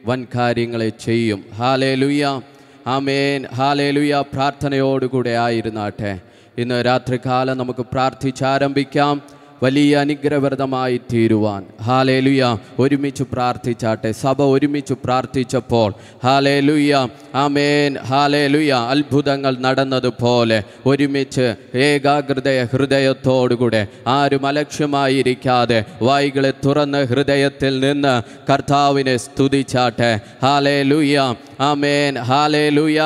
വൻ കാര്യങ്ങളെ ചെയ്യും ഹാലേ ലുയ്യ ആമേൻ ഹാലേ ലുയ്യ പ്രാർത്ഥനയോടുകൂടെ ആയിരുന്നാട്ടെ ഇന്ന് രാത്രികാലം നമുക്ക് പ്രാർത്ഥിച്ചാരംഭിക്കാം വലിയ അനുഗ്രഹവ്രതമായി തീരുവാൻ ഹാലേലുയ ഒരുമിച്ച് പ്രാർത്ഥിച്ചാട്ടെ സഭ ഒരുമിച്ച് പ്രാർത്ഥിച്ചപ്പോൾ ഹാലേലുയ ആമേൻ ഹാലേലുയ അത്ഭുതങ്ങൾ നടന്നതുപോലെ ഒരുമിച്ച് ഏകാഗ്രത ഹൃദയത്തോടുകൂടെ ആരും അലക്ഷ്യമായിരിക്കാതെ വായികളെ തുറന്ന് ഹൃദയത്തിൽ നിന്ന് കർത്താവിനെ സ്തുതിച്ചാട്ടെ ഹാലേലുയ ആമേൻ ഹാലേലുയ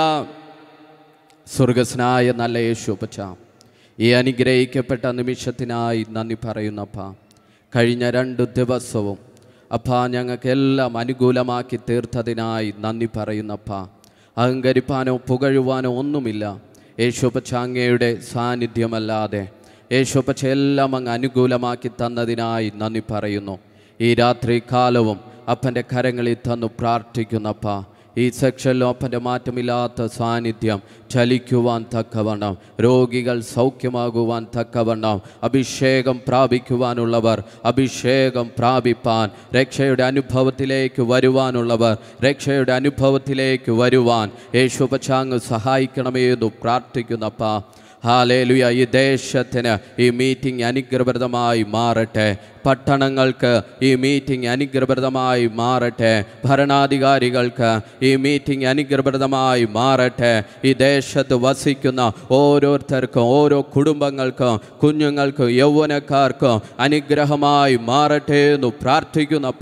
സ്വർഗസ്നായ നല്ല യേശു പച്ചാം ഈ അനുഗ്രഹിക്കപ്പെട്ട നിമിഷത്തിനായി നന്ദി പറയുന്നപ്പ കഴിഞ്ഞ രണ്ട് ദിവസവും അപ്പ ഞങ്ങൾക്കെല്ലാം അനുകൂലമാക്കി തീർത്തതിനായി നന്ദി പറയുന്നപ്പ അഹങ്കരിപ്പാനോ പുകഴുവാനോ ഒന്നുമില്ല യേശുപ്പച്ച അങ്ങയുടെ സാന്നിധ്യമല്ലാതെ യേശുപ്പച്ച എല്ലാം അങ്ങ് അനുകൂലമാക്കി തന്നതിനായി നന്ദി പറയുന്നു ഈ രാത്രി കാലവും അപ്പൻ്റെ കരങ്ങളിൽ തന്നു പ്രാർത്ഥിക്കുന്നപ്പ ഈ സെക്ഷനിലും അപ്പൻ്റെ മാറ്റമില്ലാത്ത സാന്നിധ്യം ചലിക്കുവാൻ തക്കവണ്ണം രോഗികൾ സൗഖ്യമാകുവാൻ തക്കവണ്ണം അഭിഷേകം പ്രാപിക്കുവാനുള്ളവർ അഭിഷേകം പ്രാപിപ്പാൻ രക്ഷയുടെ അനുഭവത്തിലേക്ക് വരുവാനുള്ളവർ രക്ഷയുടെ അനുഭവത്തിലേക്ക് വരുവാൻ യേശുപച്ചാങ് സഹായിക്കണമേ എന്ന് പ്രാർത്ഥിക്കുന്നപ്പ ഹാലേലുയ ഈ ദേശത്തിന് ഈ മീറ്റിംഗ് അനുഗ്രഹപ്രദമായി മാറട്ടെ പട്ടണങ്ങൾക്ക് ഈ മീറ്റിംഗ് അനുഗ്രഹപ്രദമായി മാറട്ടെ ഭരണാധികാരികൾക്ക് ഈ മീറ്റിംഗ് അനുഗ്രഹപ്രദമായി മാറട്ടെ ഈ ദേശത്ത് വസിക്കുന്ന ഓരോരുത്തർക്കും ഓരോ കുടുംബങ്ങൾക്കും കുഞ്ഞുങ്ങൾക്കും യൗവനക്കാർക്കും അനുഗ്രഹമായി മാറട്ടെ എന്ന് പ്രാർത്ഥിക്കുന്നപ്പ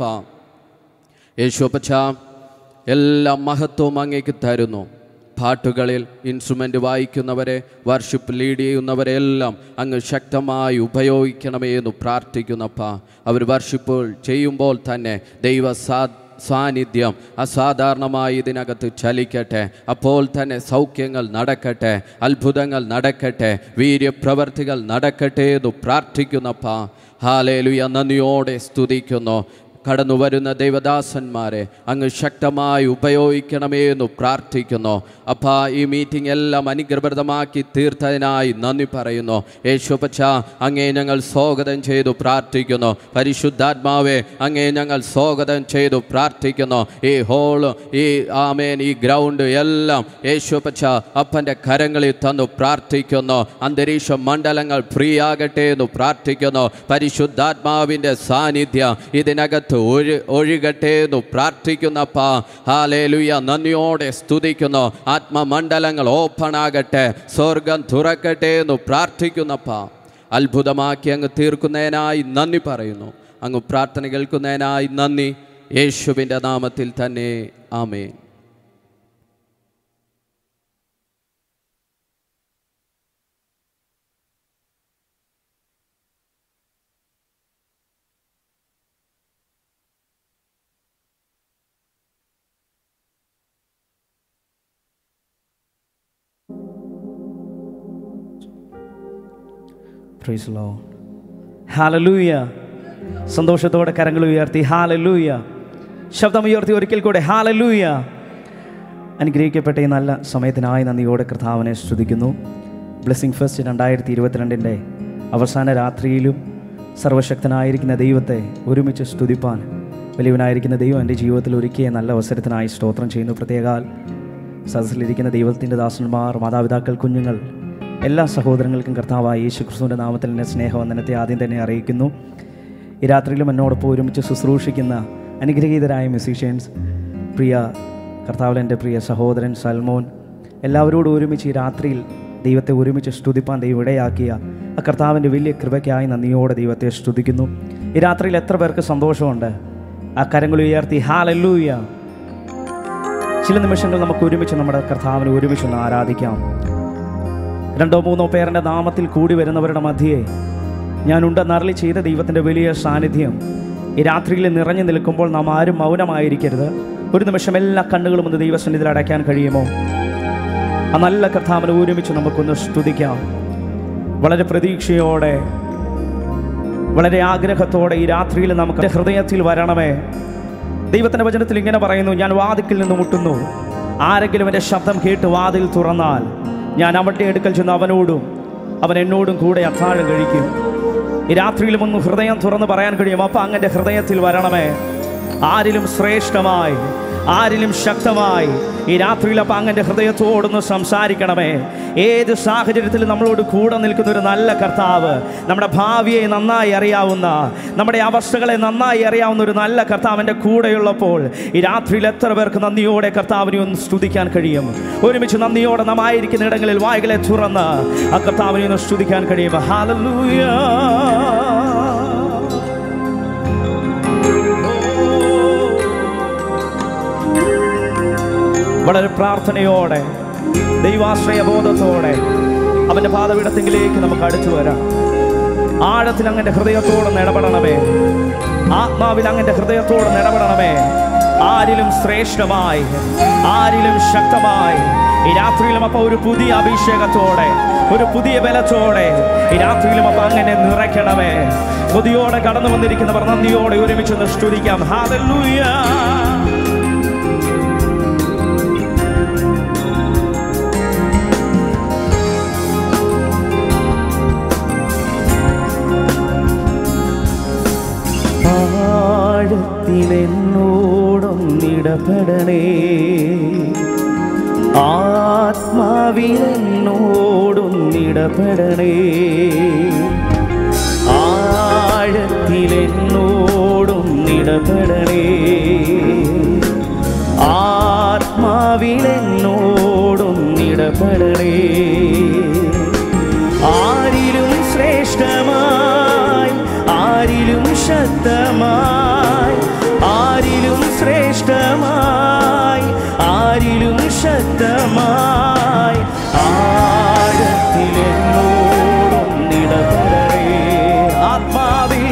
യേശുപ്പച്ച എല്ലാ മഹത്വവും അങ്ങേക്ക് തരുന്നു പാട്ടുകളിൽ ഇൻസ്ട്രുമെൻ്റ് വായിക്കുന്നവരെ വർഷിപ്പ് ലീഡ് ചെയ്യുന്നവരെ എല്ലാം അങ്ങ് ശക്തമായി ഉപയോഗിക്കണമേ എന്ന് പ്രാർത്ഥിക്കുന്നപ്പ അവർ വർഷിപ്പ് ചെയ്യുമ്പോൾ തന്നെ ദൈവ സാ സാന്നിധ്യം അസാധാരണമായി ഇതിനകത്ത് ചലിക്കട്ടെ അപ്പോൾ തന്നെ സൗഖ്യങ്ങൾ നടക്കട്ടെ അത്ഭുതങ്ങൾ നടക്കട്ടെ വീര്യപ്രവർത്തികൾ നടക്കട്ടെ എന്ന് പ്രാർത്ഥിക്കുന്നപ്പ ഹാലേലുയ നന്ദിയോടെ സ്തുതിക്കുന്നു കടന്നു വരുന്ന ദൈവദാസന്മാരെ അങ്ങ് ശക്തമായി ഉപയോഗിക്കണമേ എന്ന് പ്രാർത്ഥിക്കുന്നു അപ്പാ ഈ മീറ്റിംഗ് എല്ലാം അനുഗ്രഹപ്രദമാക്കി തീർത്തതിനായി നന്ദി പറയുന്നു യേശുപ്പച്ച അങ്ങേ ഞങ്ങൾ സ്വാഗതം ചെയ്തു പ്രാർത്ഥിക്കുന്നു പരിശുദ്ധാത്മാവെ അങ്ങേ ഞങ്ങൾ സ്വാഗതം ചെയ്തു പ്രാർത്ഥിക്കുന്നു ഈ ഹോള് ഈ ആമേൻ ഈ ഗ്രൗണ്ട് എല്ലാം യേശുപ്പച്ച അപ്പൻ്റെ കരങ്ങളിൽ തന്നു പ്രാർത്ഥിക്കുന്നു അന്തരീക്ഷ മണ്ഡലങ്ങൾ ഫ്രീ ആകട്ടെ എന്ന് പ്രാർത്ഥിക്കുന്നു പരിശുദ്ധാത്മാവിൻ്റെ സാന്നിധ്യം ഇതിനകത്ത് ഒഴു ഒഴുകട്ടെ എന്ന് പ്രാർത്ഥിക്കുന്നപ്പ ഹാലേലുയ നന്ദിയോടെ സ്തുതിക്കുന്നു ആത്മമണ്ഡലങ്ങൾ ഓപ്പൺ ആകട്ടെ സ്വർഗം തുറക്കട്ടെ എന്ന് പ്രാർത്ഥിക്കുന്നപ്പ അത്ഭുതമാക്കി അങ്ങ് തീർക്കുന്നതിനായി നന്ദി പറയുന്നു അങ്ങ് പ്രാർത്ഥന കേൾക്കുന്നതിനായി നന്ദി യേശുവിൻ്റെ നാമത്തിൽ തന്നെ ആമേൻ പ്രൈസ് ലോ ഹാലലൂയ സന്തോഷത്തോടെ കരങ്ങൾ ഉയർത്തി ഹാലലൂയ ശബ്ദം ഉയർത്തി ഒരിക്കൽ കൂടെ ഹാലലൂയ അനുഗ്രഹിക്കപ്പെട്ട ഈ നല്ല സമയത്തിനായി നന്ദിയോടെ കർത്താവിനെ സ്തുതിക്കുന്നു ബ്ലെസ്സിങ് ഫസ്റ്റ് രണ്ടായിരത്തി ഇരുപത്തിരണ്ടിൻ്റെ അവസാന രാത്രിയിലും സർവശക്തനായിരിക്കുന്ന ദൈവത്തെ ഒരുമിച്ച് സ്തുതിപ്പാൻ വലിയവനായിരിക്കുന്ന ദൈവം എൻ്റെ ജീവിതത്തിൽ ഒരുക്കിയ നല്ല അവസരത്തിനായി സ്തോത്രം ചെയ്യുന്നു പ്രത്യേകാൽ സദസ്സിലിരിക്കുന്ന ദൈവത്തിൻ്റെ ദാസന്മാർ മാതാപിതാക്കൾ കുഞ്ഞുങ്ങൾ എല്ലാ സഹോദരങ്ങൾക്കും കർത്താവായ യേശു ക്രിസ്തുവിൻ്റെ നാമത്തിൽ എൻ്റെ സ്നേഹവന്ദനത്തെ ആദ്യം തന്നെ അറിയിക്കുന്നു ഈ രാത്രിയിലും എന്നോടൊപ്പം ഒരുമിച്ച് ശുശ്രൂഷിക്കുന്ന അനുഗ്രഹീതരായ മ്യൂസീഷ്യൻസ് പ്രിയ കർത്താവിൽ എൻ്റെ പ്രിയ സഹോദരൻ സൽമോൻ എല്ലാവരോടും ഒരുമിച്ച് ഈ രാത്രിയിൽ ദൈവത്തെ ഒരുമിച്ച് സ്തുതിപ്പാൻ ദൈവം ഇടയാക്കിയ ആ കർത്താവിൻ്റെ വലിയ കൃപയ്ക്കായി നന്ദിയോടെ ദൈവത്തെ സ്തുതിക്കുന്നു ഈ രാത്രിയിൽ എത്ര പേർക്ക് സന്തോഷമുണ്ട് ആ കരങ്ങൾ ഉയർത്തി ഹാലല്ലൂയ ചില നിമിഷങ്ങൾ നമുക്ക് ഒരുമിച്ച് നമ്മുടെ കർത്താവിനെ ഒരുമിച്ച് ഒന്ന് ആരാധിക്കാം രണ്ടോ മൂന്നോ പേരുടെ നാമത്തിൽ കൂടി വരുന്നവരുടെ മധ്യേ ഞാൻ ഉണ്ടെന്നറളി ചെയ്ത ദൈവത്തിൻ്റെ വലിയ സാന്നിധ്യം ഈ രാത്രിയിൽ നിറഞ്ഞു നിൽക്കുമ്പോൾ നാം ആരും മൗനമായിരിക്കരുത് ഒരു നിമിഷം എല്ലാ കണ്ണുകളും ഒന്ന് ദൈവസന്നിധിയിൽ അടയ്ക്കാൻ കഴിയുമോ ആ നല്ല കർത്താവിനെ ഒരുമിച്ച് നമുക്കൊന്ന് സ്തുതിക്കാം വളരെ പ്രതീക്ഷയോടെ വളരെ ആഗ്രഹത്തോടെ ഈ രാത്രിയിൽ നമുക്ക് ഹൃദയത്തിൽ വരണമേ ദൈവത്തിൻ്റെ വചനത്തിൽ ഇങ്ങനെ പറയുന്നു ഞാൻ വാതിക്കിൽ നിന്ന് മുട്ടുന്നു ആരെങ്കിലും എൻ്റെ ശബ്ദം കേട്ട് വാതിൽ തുറന്നാൽ ഞാൻ അവൻ്റെ അടുക്കൽ ചെന്ന് അവനോടും അവൻ എന്നോടും കൂടെ അത്താഴം കഴിക്കും ഈ രാത്രിയിലും ഒന്ന് ഹൃദയം തുറന്ന് പറയാൻ കഴിയും അപ്പം അങ്ങൻ്റെ ഹൃദയത്തിൽ വരണമേ ആരിലും ശ്രേഷ്ഠമായി ആരിലും ശക്തമായി ഈ രാത്രിയിൽ അപ്പം അങ്ങൻ്റെ ഹൃദയത്തോടൊന്ന് സംസാരിക്കണമേ ഏത് സാഹചര്യത്തിലും നമ്മളോട് കൂടെ നിൽക്കുന്ന ഒരു നല്ല കർത്താവ് നമ്മുടെ ഭാവിയെ നന്നായി അറിയാവുന്ന നമ്മുടെ അവസ്ഥകളെ നന്നായി അറിയാവുന്ന ഒരു നല്ല കർത്താവിൻ്റെ കൂടെയുള്ളപ്പോൾ ഈ രാത്രിയിൽ എത്ര പേർക്ക് നന്ദിയോടെ കർത്താവിനെ ഒന്ന് സ്തുതിക്കാൻ കഴിയും ഒരുമിച്ച് നന്ദിയോടെ നാം ആയിരിക്കുന്ന ഇടങ്ങളിൽ വായ്കളെ തുറന്ന് ആ കർത്താവിനെ ഒന്ന് സ്തുതിക്കാൻ കഴിയും ഹാലൂയ വളരെ പ്രാർത്ഥനയോടെ ദൈവാശ്രയ ബോധത്തോടെ അവൻ്റെ പാതപീഠത്തിങ്കിലേക്ക് നമുക്ക് അടുത്തു വരാം ആഴത്തിൽ അങ്ങൻ്റെ ഹൃദയത്തോടെ ഇടപെടണമേ ആത്മാവിൽ അങ്ങൻ്റെ ഹൃദയത്തോടെ ഇടപെടണമേ ആരിലും ശ്രേഷ്ഠമായി ആരിലും ശക്തമായി ഈ രാത്രിയിലും അപ്പൊ ഒരു പുതിയ അഭിഷേകത്തോടെ ഒരു പുതിയ ബലത്തോടെ ഈ രാത്രിയിലും അപ്പൊ അങ്ങനെ നിറയ്ക്കണമേ കൊതിയോടെ കടന്നു വന്നിരിക്കുന്നവർ നന്ദിയോടെ ഒരുമിച്ച് സ്തുതിക്കാം ഹാലൂയ ആഴത്തിലെന്നോടൊന്നിടപെടണേ ആത്മാവിലെന്നോടൊന്നിടപെടണേ ആഴത്തിലെന്നോടൊന്നിടപെടണേ ആത്മാവിലെന്നോടൊന്നിടപെടണേ ആരിലും ശ്രേഷ്ഠമായി ആരിലും ശക്തമായി ആരിലും ശ്രേഷ്ഠമായി ആരിലും ശക്തമായി ആഴത്തിലെന്നോടൊന്നിടപെടേ ആത്മാവിൽ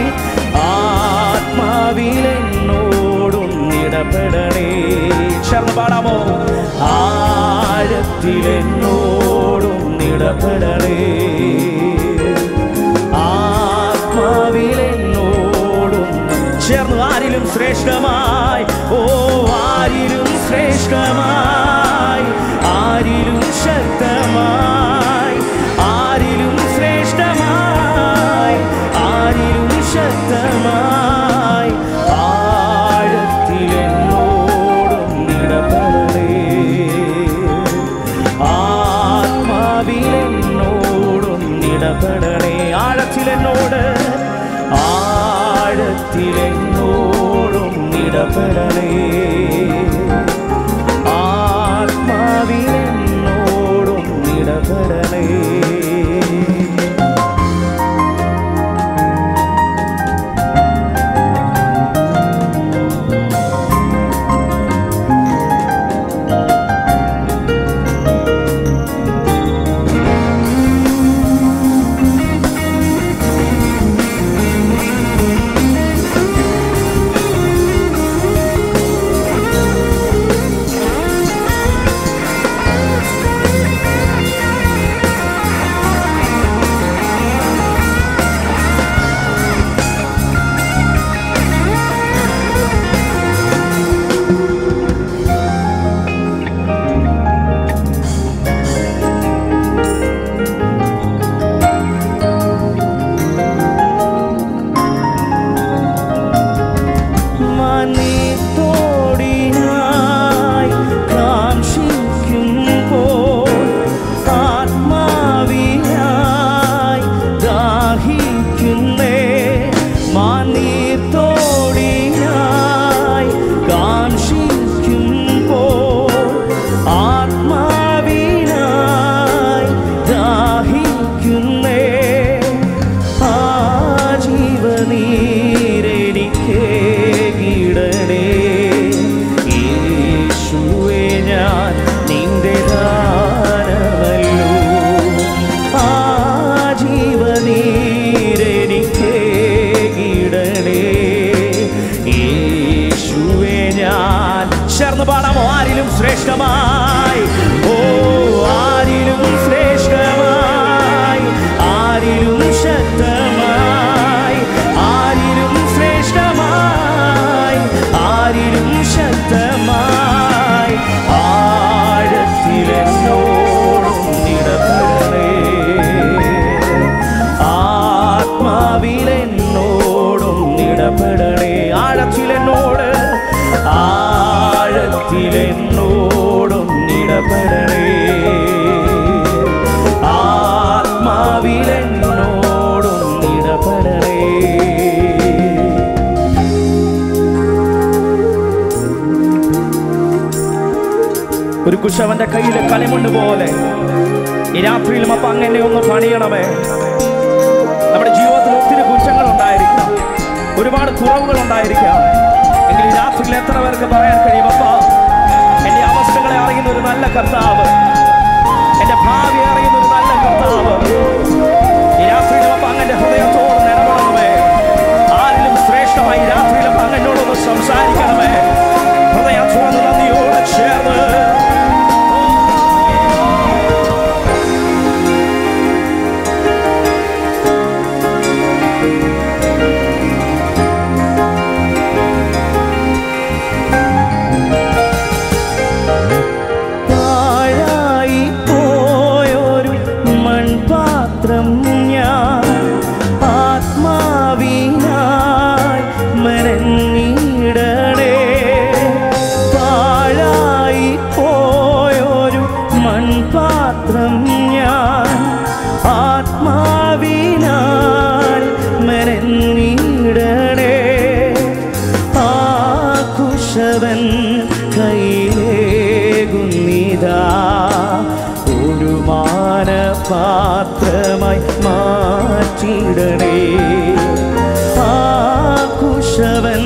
ആത്മാവിലെന്നോടൊന്നിടപെടണേ ചേർന്ന് പാടാമോ ആഴത്തിലെന്നോടൊന്നിടപെടണേ ആത്മാവിലെന്നോടും ചേർന്ന് ആരിലും ശ്രേഷ്ഠമായി ഓ ആരിലും ശ്രേഷ്ഠമായി ആരിലും ശക്തമായി ആരിലും ശ്രേഷ്ഠമായി ആരിലും ശക്തമായി ആഴത്തിലെന്നോടും ഇടപെടലേ ആത്മാവിലെന്നോടും ഇടപെടണേ ആഴത്തിലെന്നോട് ആഴത്തിലെന്നോടും ഇടപെടണേ ആത്മാവിലെന്നോടും ഇടപെടണേ മനീത്തോടിനായി കാക്ഷിക്കുമ്പോൾ ആത്മാവിനായി ദാഹിക്കുന്നേ മനീത്തോടിനായി കാക്ഷിക്കുമ്പോൾ ആത്മാവിനായി ദാഹിക്കുന്നേ ആ ജീവനീരെനിക്കേകിടണേ യേശുവേ ഞാൻ നിന്റെ ദാനമല്ലോ ആ ജീവനീരെനിക്കേകിടണേ യേശുവേ ഞാൻ ചേർന്ന് പാടാമോ ആരിലും ശ്രേഷ്ഠമായി ഓ ആരിലും ശ്രേഷ്ഠമായി ആരിലും ശക്തമായി ആരിലും ശ്രേഷ്ഠമായി ആരിലും ശക്തമായി ആഴത്തിലെന്നോടും ഇടപെടണേ ആത്മാവിലെന്നോടും ഇടപെടണേ ആഴത്തിലെന്നോട് കുശവന്റെ കയ്യിലെ കളിമണ്ണ് പോലെ ഈ രാത്രിയിലും അപ്പൊ അങ്ങനെ ഒന്ന് പണിയണമേ നമ്മുടെ ജീവിതത്തിൽ ഒത്തിരി കുറ്റങ്ങൾ ഉണ്ടായിരിക്കാം ഒരുപാട് കുറവുകൾ ഉണ്ടായിരിക്കാം എങ്കിൽ ഈ രാത്രിയിൽ എത്ര പേർക്ക് പറയാൻ കഴിയും അപ്പ എന്റെ അവസ്ഥകളെ അറിയുന്ന ഒരു നല്ല കർത്താവ് എന്റെ ഭാവി അറിയുന്ന ഒരു നല്ല കർത്താവ് ഈ രാത്രിയിലും അപ്പ അങ്ങനെ ഹൃദയത്തോട് നിലകൊള്ളണമേ ആരിലും ശ്രേഷ്ഠമായി ഈ രാത്രിയിലും അങ്ങനോടൊന്ന് സംസാരിക്കണമേ ഹൃദയം തുറന്ന് നന്ദിയോടെ ചേർന്ന് പാഴായി പോയൊരു മൺപാത്രം ഞാൻ ആത്മാവിനായി മരങ്ങിടണേ പാഴായി പോയൊരു മൺപാത്രം ഞാൻ ആത്മാവിനാൽ മരങ്ങിടണേ ആ കുശവൻ കയ്യിലേകുന്നിതാ ഒരു മാനപാത്രമായി മാറ്റിടണേ ആ കുശവൻ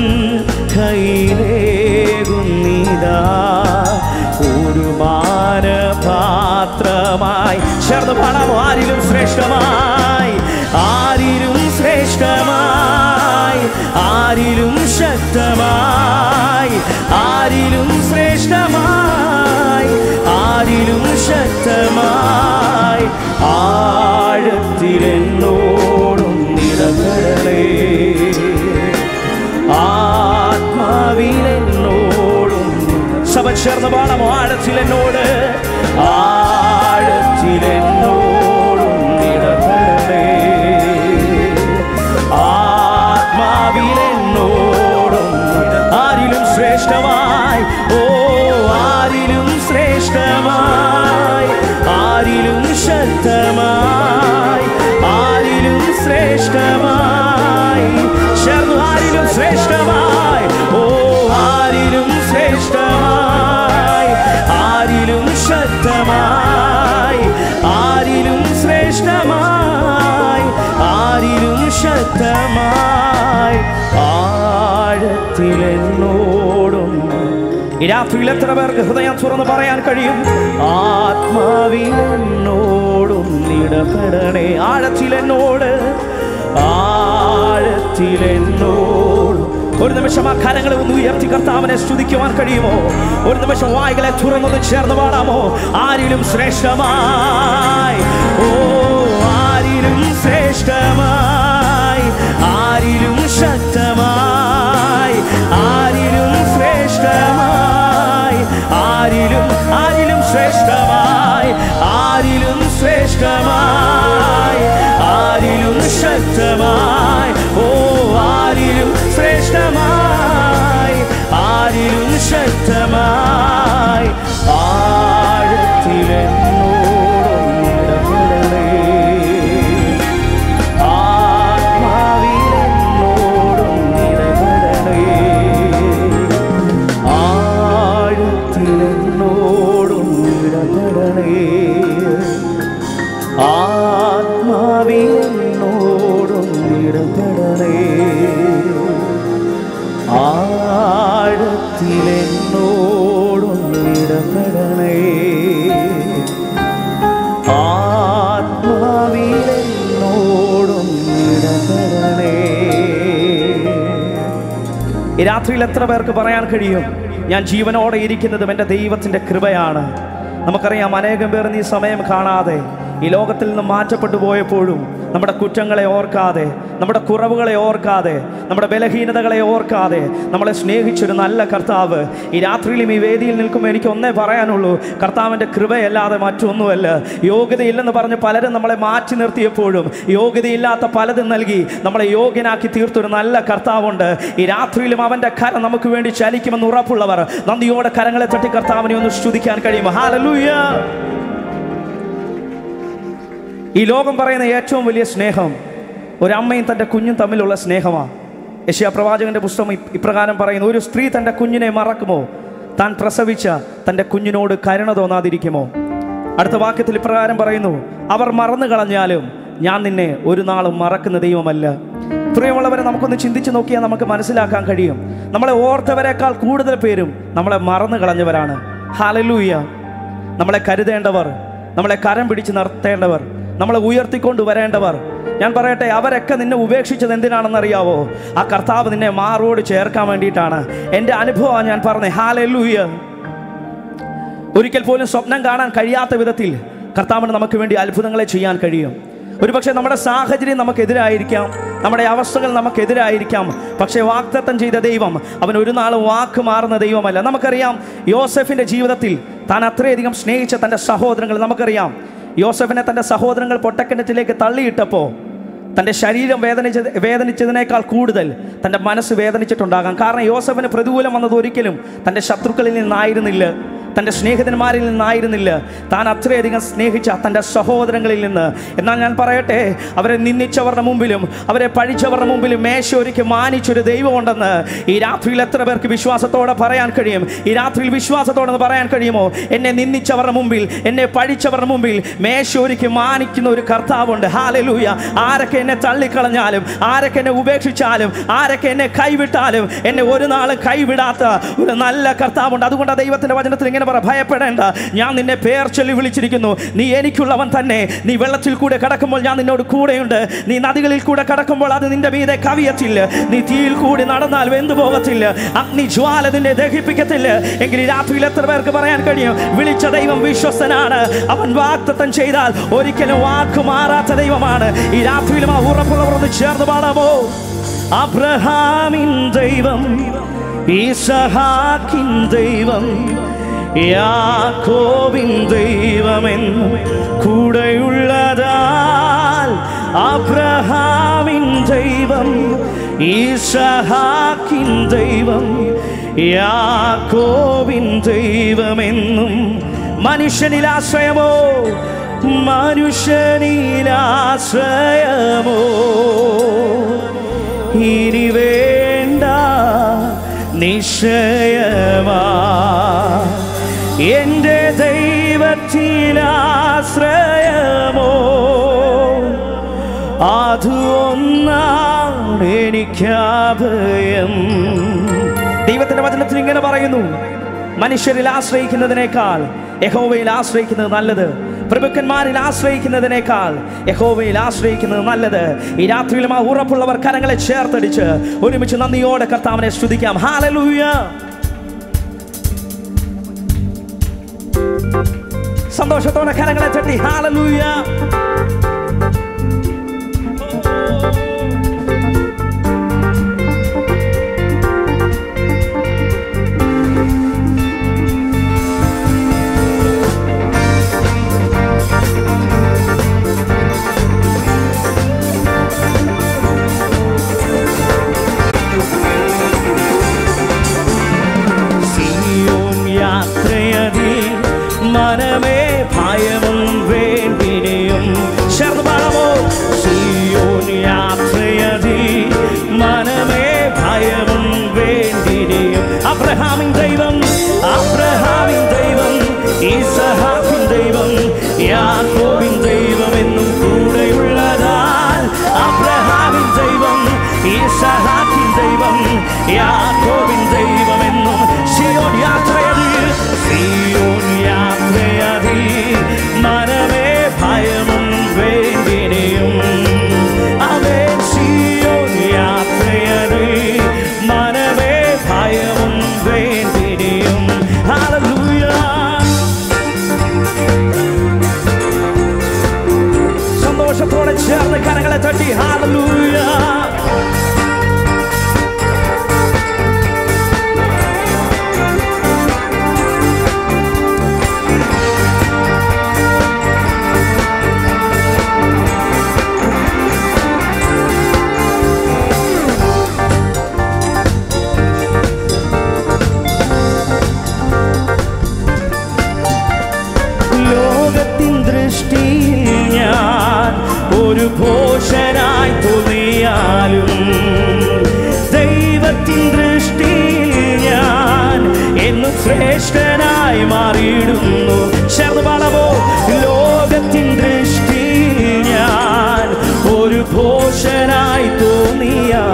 കയ്യിലേകുന്നിതാ ഒരു മാനപാത്രമായി ചേർന്ന് പാടാമോ ആരിലും ശ്രേഷ്ഠമായി ആരിലും ശ്രേഷ്ഠമായി ആരിലും ശക്തമായി ആരിലും ശ്രേഷ്ഠമായി ആരിലും ശക്തമായി ആഴത്തിലെന്നോടും നിറകടലേ ആത്മാവിലെന്നോടും സഭ ചേർന്ന് പാടാമോ ആഴത്തിലെന്നോട് ആഴത്തിലെന്നോടും നിറകടലേ ആത്മാവിലെന്നോടും ആരിലും ശ്രേഷ്ഠമായി ഓ ആരിലും ശ്രേഷ്ഠമായി ആരിലും ശക്തമായി ആരിലും ശ്രേഷ്ഠമായി ചേർന്നു ആരിലും ശ്രേഷ്ഠമായി ഓ ആരിലും ശ്രേഷ്ഠമായി ആരിലും ശക്തമായി ആരിലും ശ്രേഷ്ഠമായി ആരിലും ശക്തമായി ആഴത്തിലെന്നോടും ഈ രാത്രിയിൽ എത്ര പേർക്ക് ഹൃദയം തുറന്ന് പറയാൻ കഴിയും ആത്മാവിലെന്നോടും ഇടപെടണേ ആഴത്തിലെന്നോട് ആഴത്തിലെന്നോടും ഒരു നിമിഷം ആ കരങ്ങളെ ഒന്ന് ഉയർത്തി കർത്താവിനെ സ്തുതിക്കുവാൻ കഴിയുമോ ഒരു നിമിഷം വായികളെ തുറന്നത് ചേർന്ന് പാടാമോ ആരിലും ശ്രേഷ്ഠമായി ഓ ആരിലും ശ്രേഷ്ഠമായി ആരിലും ശക്തമായി ആരിലും ശ്രേഷ്ഠമായി ആരിലും ആരിലും ശ്രേഷ്ഠമായി ആരിലും ശ്രേഷ്ഠമായി ആരിലും ശക്തമായി ഓ ആരിലും ശ്രേഷ്ഠമായി ആരിലും ശക്തമായി ആഴത്തിലെന്നോടും ഇടപെടലേ ആത്മാവിലെന്നോടും ഇടപെടലേ ആഴത്തിലെന്നോടും ഇടപെടലേ ആത്മാവിലെന്നോടും ഇടപെടലേ ആഴത്തിലെന്നോടും ഇടപെടണേ ആത്മാവിലെന്നോടും ഇടപെടണേ ഈ രാത്രിയിൽ എത്ര പേർക്ക് പറയാൻ കഴിയും ഞാൻ ജീവനോടെ ഇരിക്കുന്നതും എൻ്റെ ദൈവത്തിൻ്റെ കൃപയാണ് നമുക്കറിയാം അനേകം പേർ ഈ സമയം കാണാതെ ഈ ലോകത്തിൽ നിന്ന് മാറ്റപ്പെട്ടു പോയപ്പോഴും നമ്മുടെ കുറ്റങ്ങളെ ഓർക്കാതെ നമ്മുടെ കുറവുകളെ ഓർക്കാതെ നമ്മുടെ ബലഹീനതകളെ ഓർക്കാതെ നമ്മളെ സ്നേഹിച്ചൊരു നല്ല കർത്താവ് ഈ രാത്രിയിലും ഈ വേദിയിൽ നിൽക്കുമ്പോൾ എനിക്ക് ഒന്നേ പറയാനുള്ളൂ കർത്താവിൻ്റെ കൃപയല്ലാതെ മറ്റൊന്നുമല്ല യോഗ്യതയില്ലെന്ന് പറഞ്ഞ് പലരും നമ്മളെ മാറ്റി നിർത്തിയപ്പോഴും യോഗ്യതയില്ലാത്ത പലതും നൽകി നമ്മളെ യോഗ്യനാക്കി തീർത്തൊരു നല്ല കർത്താവുണ്ട് ഈ രാത്രിയിലും അവൻ്റെ കരം നമുക്ക് വേണ്ടി ചലിക്കുമെന്ന് ഉറപ്പുള്ളവർ നന്ദിയോടെ കരങ്ങളെ തട്ടി കർത്താവിനെ ഒന്ന് സ്തുതിക്കാൻ കഴിയും ഹാലലൂയ ഈ ലോകം പറയുന്ന ഏറ്റവും വലിയ സ്നേഹം ഒരമ്മയും തൻ്റെ കുഞ്ഞും തമ്മിലുള്ള സ്നേഹമാണ് യശയ പ്രവാചകന്റെ പുസ്തകം ഇ- ഇപ്രകാരം പറയുന്നു ഒരു സ്ത്രീ തൻ്റെ കുഞ്ഞിനെ മറക്കുമോ താൻ പ്രസവിച്ച തൻ്റെ കുഞ്ഞിനോട് കരുണ തോന്നാതിരിക്കുമോ അടുത്ത വാക്യത്തിൽ ഇപ്രകാരം പറയുന്നു അവർ മറന്നു കളഞ്ഞാലും ഞാൻ നിന്നെ ഒരു നാളും മറക്കുന്ന ദൈവമല്ല പ്രിയമുള്ളവരെ നമുക്കൊന്ന് ചിന്തിച്ച് നോക്കിയാൽ നമുക്ക് മനസ്സിലാക്കാൻ കഴിയും നമ്മളെ ഓർത്തവരെക്കാൾ കൂടുതൽ പേരും നമ്മളെ മറന്നു കളഞ്ഞവരാണ് ഹാലലൂയ നമ്മളെ കരുതേണ്ടവർ നമ്മളെ കരം പിടിച്ച് നിർത്തേണ്ടവർ നമ്മളെ ഉയർത്തിക്കൊണ്ട് വരേണ്ടവർ ഞാൻ പറയട്ടെ അവരൊക്കെ നിന്നെ ഉപേക്ഷിച്ചത് എന്തിനാണെന്ന് അറിയാവോ ആ കർത്താവ് നിന്നെ മാറോട് ചേർക്കാൻ വേണ്ടിയിട്ടാണ് എൻ്റെ അനുഭവമാണ് ഞാൻ പറഞ്ഞത് ഹാലലൂയ ഒരിക്കൽ പോലും സ്വപ്നം കാണാൻ കഴിയാത്ത വിധത്തിൽ കർത്താവിന് നമുക്ക് വേണ്ടി അത്ഭുതങ്ങളെ ചെയ്യാൻ കഴിയും ഒരുപക്ഷെ നമ്മുടെ സാഹചര്യം നമുക്കെതിരായിരിക്കാം നമ്മുടെ അവസ്ഥകൾ നമുക്കെതിരായിരിക്കാം പക്ഷേ വാക്തത്വം ചെയ്ത ദൈവം അവൻ ഒരു നാളും വാക്ക് മാറുന്ന ദൈവമല്ല നമുക്കറിയാം യോസഫിൻ്റെ ജീവിതത്തിൽ താൻ അത്രയധികം സ്നേഹിച്ച തൻ്റെ സഹോദരങ്ങൾ നമുക്കറിയാം യോസഫിനെ തൻ്റെ സഹോദരങ്ങൾ പൊട്ടക്കിണറ്റിലേക്ക് തള്ളിയിട്ടപ്പോൾ തൻ്റെ ശരീരം വേദനിച്ച വേദനിച്ചതിനേക്കാൾ കൂടുതൽ തൻ്റെ മനസ്സ് വേദനിച്ചിട്ടുണ്ടാകാം കാരണം യോസഫിന് പ്രതികൂലം വന്നത് ഒരിക്കലും തൻ്റെ ശത്രുക്കളിൽ നിന്നായിരുന്നില്ല തൻ്റെ സ്നേഹിതന്മാരിൽ നിന്നായിരുന്നില്ല താൻ അത്രയധികം സ്നേഹിച്ച തൻ്റെ സഹോദരങ്ങളിൽ നിന്ന് എന്നാൽ ഞാൻ പറയട്ടെ അവരെ നിന്ദിച്ചവരുടെ മുമ്പിലും അവരെ പഴിച്ചവരുടെ മുമ്പിലും മേശ ഒരുക്കി മാനിച്ചൊരു ദൈവമുണ്ടെന്ന് ഈ രാത്രിയിൽ എത്ര പേർക്ക് വിശ്വാസത്തോടെ പറയാൻ കഴിയും ഈ രാത്രിയിൽ വിശ്വാസത്തോടെ ഒന്ന് പറയാൻ കഴിയുമോ എന്നെ നിന്ദിച്ചവരുടെ മുമ്പിൽ എന്നെ പഴിച്ചവരുടെ മുമ്പിൽ മേശ ഒരുക്കി മാനിക്കുന്ന ഒരു കർത്താവുണ്ട് ഹാലലൂയ ആരൊക്കെ എന്നെ തള്ളിക്കളഞ്ഞാലും ആരൊക്കെ എന്നെ ഉപേക്ഷിച്ചാലും ആരൊക്കെ എന്നെ കൈവിട്ടാലും എന്നെ ഒരു നാളും കൈവിടാത്ത ഒരു നല്ല കർത്താവുണ്ട് അതുകൊണ്ട് ആ ദൈവത്തിന്റെ വചനത്തിൽ ഇങ്ങനെ പറ ഭയപ്പെടേണ്ട ഞാൻ നിന്നെ പേർ ചൊല്ലി വിളിച്ചിരിക്കുന്നു നീ എനിക്കുള്ളവൻ തന്നെ നീ വെള്ളത്തിൽ കൂടെ കടക്കുമ്പോൾ ഞാൻ നിന്നോട് കൂടെയുണ്ട് നീ നദികളിൽ കൂടെ കടക്കുമ്പോൾ അത് നിന്റെ മീതെ കവിയത്തില്ല നീ തീയിൽ കൂടി നടന്നാൽ വെന്തു പോകത്തില്ല അഗ്നി ജ്വാല നിന്നെ ദഹിപ്പിക്കത്തില്ല എങ്കിൽ ഈ രാത്രിയിൽ എത്ര പേർക്ക് പറയാൻ കഴിയും വിളിച്ച ദൈവം വിശ്വസ്തനാണ് അവൻ വാക്തത്വം ചെയ്താൽ ഒരിക്കലും വാക്ക് മാറാത്ത ദൈവമാണ് ഈ രാത്രിയിലും ആ ഉറപ്പുള്ളവർ ഒന്ന് ചേർന്ന് പാടാമോ അബ്രഹാമിൻ ദൈവം ഈസഹാക്കിൻ ദൈവം യാക്കോബിൻ ദൈവമെന്നും കൂടെയുള്ളതാൽ അബ്രഹാമിൻ ദൈവം ഈസഹാക്കിൻ ദൈവം യാക്കോബിൻ ദൈവമെന്നും മനുഷ്യനിൽ ആശ്രയമോ മനുഷ്യനിലാശ്രയമോ ഇനി വേണ്ട നിശ്ചയമാ എൻ്റെ ദൈവത്തിലാശ്രയമോ അത് ഒന്നാണ് എനിക്കഭയം ദൈവത്തിന്റെ വചനത്തിൽ ഇങ്ങനെ പറയുന്നു മനുഷ്യരിൽ ആശ്രയിക്കുന്നതിനേക്കാൾ യഹോവയിൽ ആശ്രയിക്കുന്നത് നല്ലത് പ്രഭുക്കന്മാരിൽ ആശ്രയിക്കുന്നതിനേക്കാൾ യഹോവയിൽ ആശ്രയിക്കുന്നത് നല്ലത് ഈ രാത്രിയിലും ആ ഉറപ്പുള്ളവർ കരങ്ങളെ ചേർത്തടിച്ച് ഒരുമിച്ച് നന്ദിയോടെ കർത്താവിനെ സ്തുതിക്കാം ഹാലലൂയ സന്തോഷത്തോടെ കരങ്ങളെ തട്ടി ഹാലലൂയ സിയോൻ യാത്രയതിൽ മനമേ ഭയമം വേണ്ടിനെയും ചേർന്ന് പാടാമോ സിയോൻ യാത്രയതിൽ മനമേ ഭയമം വേണ്ടിനെയും അബ്രഹാമിൻ ദൈവം അബ്രഹാമിൻ ദൈവം ഈസഹാക്കിൻ ദൈവം യാക്കോബിൻ ദൈവം എന്നും കൂടെയുള്ളതാൽ അബ്രഹാമിൻ ദൈവം ഈസഹാക്കിൻ ദൈവം യാക്കോബിൻ ദൈവം എന്നും സിയോൻ യാത്രയതിൽ സിയോൻ യാത്രയതിൽ മനമേ ഭയമം വേണ്ടിനെയും അവേ സിയോൻ യാത്രയതിൽ മനമേ ഭയമം വേണ്ടിനെയും ഹല്ലേലൂയ സന്തോഷത്തോടെ ചേർന്ന് കരങ്ങളെ തട്ടി ഹാലലൂയ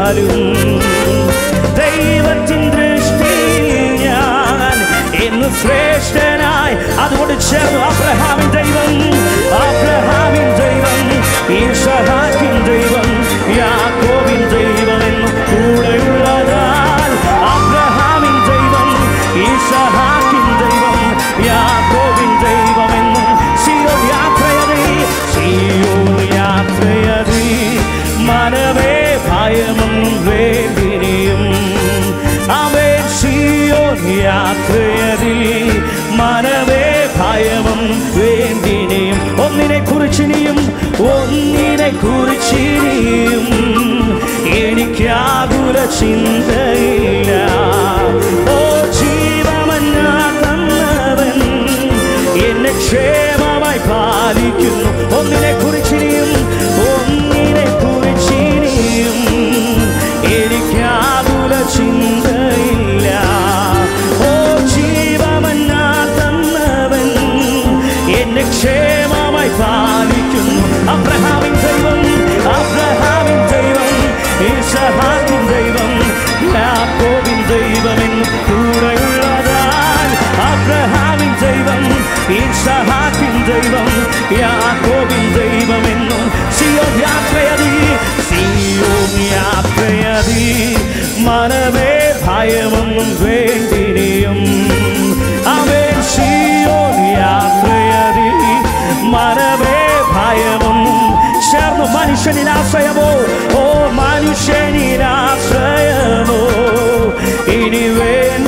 ചെയ്താലും ദൈവത്തിൻ ദൃഷ്ടിയിൽ ഞാൻ എന്ന് ശ്രേഷ്ഠനായി അതുകൊണ്ട് ചേർന്നു അബ്രഹാമിൻ ദൈവം അബ്രഹാമിൻ ദൈവം ഈശഹാക്കിൻ ദൈവം യാക്കോബിൻ ദൈവം എന്ന് കൂടെയുള്ളതാൽ അബ്രഹാമിൻ ദൈവം ഈശഹാക്കിൻ ദൈവം യാക്കോബിൻ ദൈവം എന്നും സിയോൻ യാത്രയതി സിയോൻ യാത്രയതി മനവേ ഭയമൊന്നും വേണ്ടിനിയും അവൻ സിയോൻ യാത്രയതി മനവേ ഭയമം വേണ്ടിനിയും ഒന്നിനെ കുറിച്ചിനിയും ഒന്നിനെ കുറിച്ചിനിയും എനിക്കാകുല ചിന്തയില്ല ഓ ജീവമന്നാ തന്നവൻ എന്നെ ക്ഷേമമായി പാലിക്കുന്നു ഒന്നിനെ കുറിച്ചിനിയും ഒന്നിനെ കുറിച്ചിനിയും എനിക്കാകുല ചിന്തയില്ല ഓ ജീവമന്നാ തന്നവൻ എന്നെ ക്ഷേമമായി പാലിക്കുന്നു അബ്രഹാമിൻ ദൈവം അബ്രഹാമിൻ ദൈവം ഈശഹാക്കിൻ ദൈവം യാക്കോബിൻ ദൈവം എന്ന് കൂടെയുള്ളതാൽ അബ്രഹാമിൻ ദൈവം ഈശഹാക്കിൻ ദൈവം യാക്കോബിൻ ദൈവം എന്നും സിയോ യാത്രയതി സിയോ യാത്രയതി മനവേ ഭയമൊന്നും വേണ്ടിനിയും അവൻ സിയോ യാത്രയതി മനവേ ഭയമൊന്നും ചേർന്നു മനുഷ്യനിലാശ്രയമോ ഓ മനുഷ്യനിലാശ്രയമോ ഇനി വേണ്ട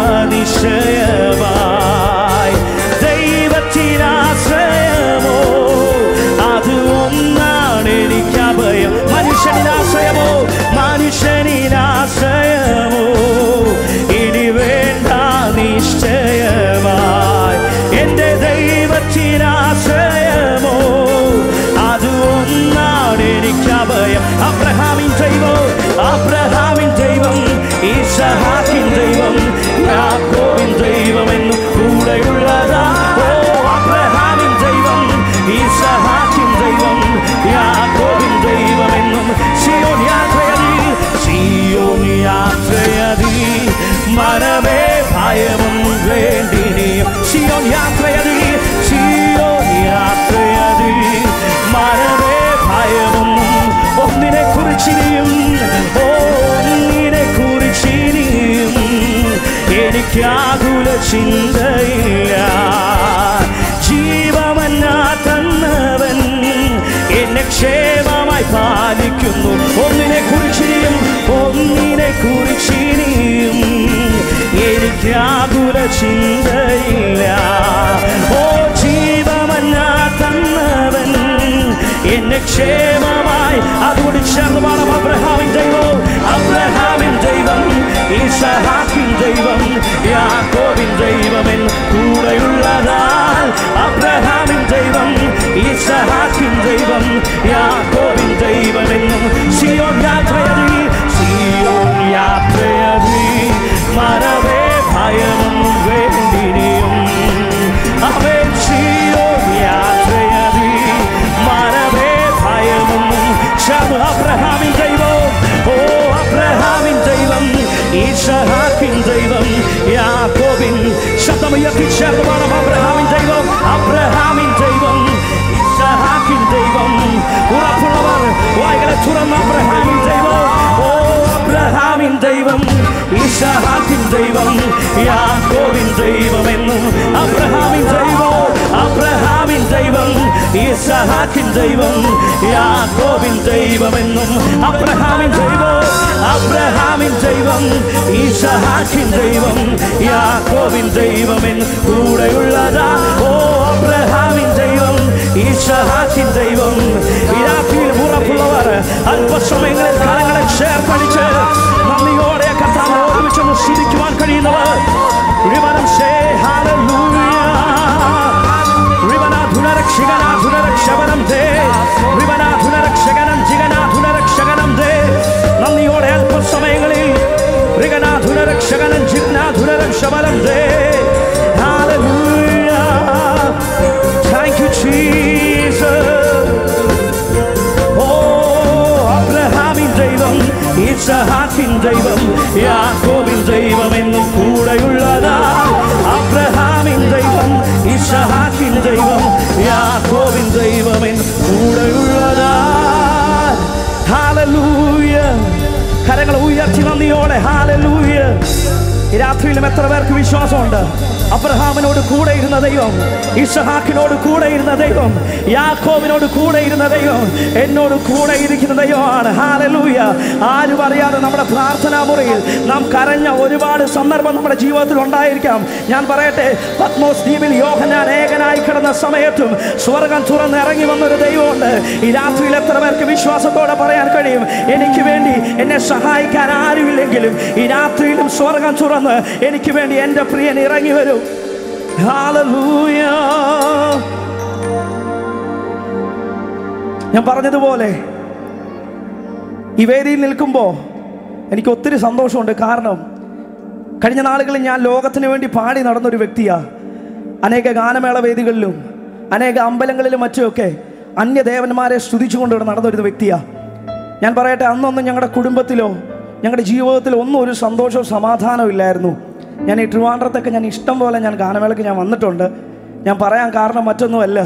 നിശ്ചയമായി ദൈവത്തിനാശ്രയമോ അത് ഒന്നാണ് എനിക്ക് അഭയം മനുഷ്യനിലാശ്രയമോ മനുഷ്യനിലാശ്രയമോ ഇനി വേണ്ട നിശ്ചയമായി എൻ്റെ ദൈവത്തിനാശ്രയമോ അത് ഒന്നാണ് എനിക്ക് അഭയം അബ്രഹാമിൻ ദൈവം അബ്രഹാമിൻ ദൈവം ഈശഹാക്കിൻ ദൈവം യാക്കോബിൻ ദൈവം എന്ന് കൂടെയുള്ളതാ ഓ അബ്രഹാമിൻ ദൈവം ഈശഹാക്കിൻ ദൈവം യാക്കോബിൻ ദൈവം എന്നും സിയോൻ യാത്രയതി സിയോൻ യാത്രയതി മനവേ ഭയമം വേണ്ടിനിയും സിയോൻ യാത്രയതി സിയോൻ യാത്രയതി മനവേ ഭയമൊന്നും ഒന്നിനെ കുറിച്ചിനിയും ഓ ഒന്നിനെ കുറിച്ചിനിയും എനിക്കാകുല ചിന്തയില്ല ജീവമന്നാ തന്നവൻ എന്നെ ക്ഷേമമായി പാലിക്കുന്നു ഒന്നിനെ കുറിച്ചിനിയും ഒന്നിനെ കുറിച്ചിനിയും എനിക്കാകുല ചിന്തയില്ല ഓ ജീവമന്നാ തന്നവൻ എന്നെ ക്ഷേമമായി അതുകൊണ്ട് ചേർന്ന് പാടാം അബ്രഹാമിൻ ദൈവം അബ്രഹാമിൻ ദൈവം ഈശഹാക്കിൻ ദൈവം യാക്കോബിൻ ദൈവമെൻ കൂടെയുള്ളതാൽ അബ്രഹാമിൻ ദൈവം ഈശഹാക്കിൻ ദൈവം യാക്കോബിൻ ദൈവമെന്നും സിയോൻ യാത്രയതി സിയോൻ യാത്രയതി മരവേ ഭയമൊന്നും വേണ്ടിനിയും അവൻ സിയോൻ യാത്രയതി മരവേ ഭയമൊന്നും ചേർന്ന് അബ്രഹാമിൻ ദൈവം ഓ അബ്രഹാമിൻ ദൈവം ഈശഹാക്കിൻ ദൈവം യാക്കോബിൻ ശബ്ദമുയർത്തി ചേർന്ന് പാടാം അബ്രഹാമിൻ ദൈവം അബ്രഹാമിൻ ദൈവം ഈശഹാക്കിൻ ദൈവം ഉറപ്പുള്ളവർ വായികളെ തുറന്ന അബ്രഹാമിൻ ദൈവം ഓ അബ്രഹാമിൻ ദൈവം ഈശഹാക്കിൻ ദൈവം യാക്കോബിൻ ദൈവം എന്നും അബ്രഹാമിൻ ദൈവം അബ്രഹാമിൻ ദൈവം ഈശഹാക്കിൻ ദൈവം യാക്കോബിൻ ദൈവമെന്നും അബ്രഹാമിൻ ദൈവം അബ്രഹാമിൻ ദൈവം ഈശഹാക്കിൻ ദൈവം യാക്കോബിൻ ദൈവമെന്ന് കൂടെയുള്ളതാ ഓ അബ്രഹാമിൻ ദൈവം ഈശഹാക്കിൻ ദൈവം ഈ രാത്രിയിൽ ഉറപ്പുള്ളവർ അല്പസമയങ്ങളിൽ കരങ്ങളെ ചേർപ്പടിച്ച് നന്ദിയോടെ കർത്താവ് ഒരുമിച്ചൊന്ന് സ്തുതിക്കുവാൻ കഴിയുന്നവർ വിവരം ശേ ധുനരക്ഷകനം ദേ ധുനരക്ഷകനം ജിഗനാധുനരക്ഷകനം ദേ നന്ദിയോടെ അല്പസമയങ്ങളിൽ ഋഗനാധുനരക്ഷകനം ജിഗ്നാധുനരക്ഷബലം ദേ Hallelujah. Thank you, Jesus. ഓ അബ്രഹാമിൻ ദൈവം ഈശ ഇസഹാക്കിൻ ദൈവം യാക്കോബിൻ ദൈവം എന്നും കൂടെയുള്ളതാ അബ്രഹാമിൻ ദൈവം ഇസഹാക്കിൻ ദൈവം യാക്കോബിൻ ദൈവം എന്നും കൂടെയുള്ളതാ ഹാലലൂയ കരങ്ങൾ ഉയർത്തി നന്ദിയോടെ ഹാലലൂയ ഈ രാത്രിയിലും എത്ര പേർക്ക് വിശ്വാസമുണ്ട് അബ്രഹാമിനോട് കൂടെ ഇരുന്ന ദൈവം ഇസഹാക്കിനോട് കൂടെ ഇരുന്ന ദൈവം യാക്കോബിനോട് കൂടെ ഇരുന്ന ദൈവം എന്നോട് കൂടെ ഇരിക്കുന്ന ദൈവമാണ് ഹാലലൂയ ആരും അറിയാതെ നമ്മുടെ പ്രാർത്ഥനാ മുറിയിൽ നാം കരഞ്ഞ ഒരുപാട് സന്ദർഭം നമ്മുടെ ജീവിതത്തിൽ ഉണ്ടായിരിക്കാം ഞാൻ പറയട്ടെ പത്മോസ് ദ്വീപിൽ യോഹനാൻ ഏകനായി കിടന്ന സമയത്തും സ്വർഗം തുറന്ന് ഇറങ്ങി വന്നൊരു ദൈവമുണ്ട് ഈ രാത്രിയിൽ എത്ര പേർക്ക് വിശ്വാസത്തോടെ പറയാൻ കഴിയും എനിക്ക് വേണ്ടി എന്നെ സഹായിക്കാൻ ആരുമില്ലെങ്കിലും ഈ രാത്രിയിലും സ്വർഗം തുറന്ന് എനിക്ക് വേണ്ടി എൻ്റെ പ്രിയൻ ഇറങ്ങി വരും Hallelujah. ഞാൻ പറഞ്ഞതുപോലെ ഈ വേദിയിൽ നിൽക്കുമ്പോൾ എനിക്ക് ഒത്തിരി സന്തോഷമുണ്ട് കാരണം കഴിഞ്ഞ നാളുകളിൽ ഞാൻ ലോകത്തിന് വേണ്ടി പാടി നടന്നൊരു വ്യക്തിയാണ് അനേക ഗാനമേള വേദികളിലും അനേക അമ്പലങ്ങളിലും മറ്റുമൊക്കെ അന്യദേവന്മാരെ സ്തുതിച്ചുകൊണ്ട് ഇവിടെ നടന്നൊരു വ്യക്തിയാണ് ഞാൻ പറയട്ടെ അന്നൊന്നും ഞങ്ങളുടെ കുടുംബത്തിലോ ഞങ്ങളുടെ ജീവിതത്തിലോ ഒന്നും ഒരു സന്തോഷവും സമാധാനവും ഇല്ലായിരുന്നു ഞാൻ ഈ ട്രിവാൻഡ്രത്തൊക്കെ ഞാൻ ഇഷ്ടം പോലെ ഞാൻ ഗാനമേളയ്ക്ക് ഞാൻ വന്നിട്ടുണ്ട് ഞാൻ പറയാൻ കാരണം മറ്റൊന്നുമല്ല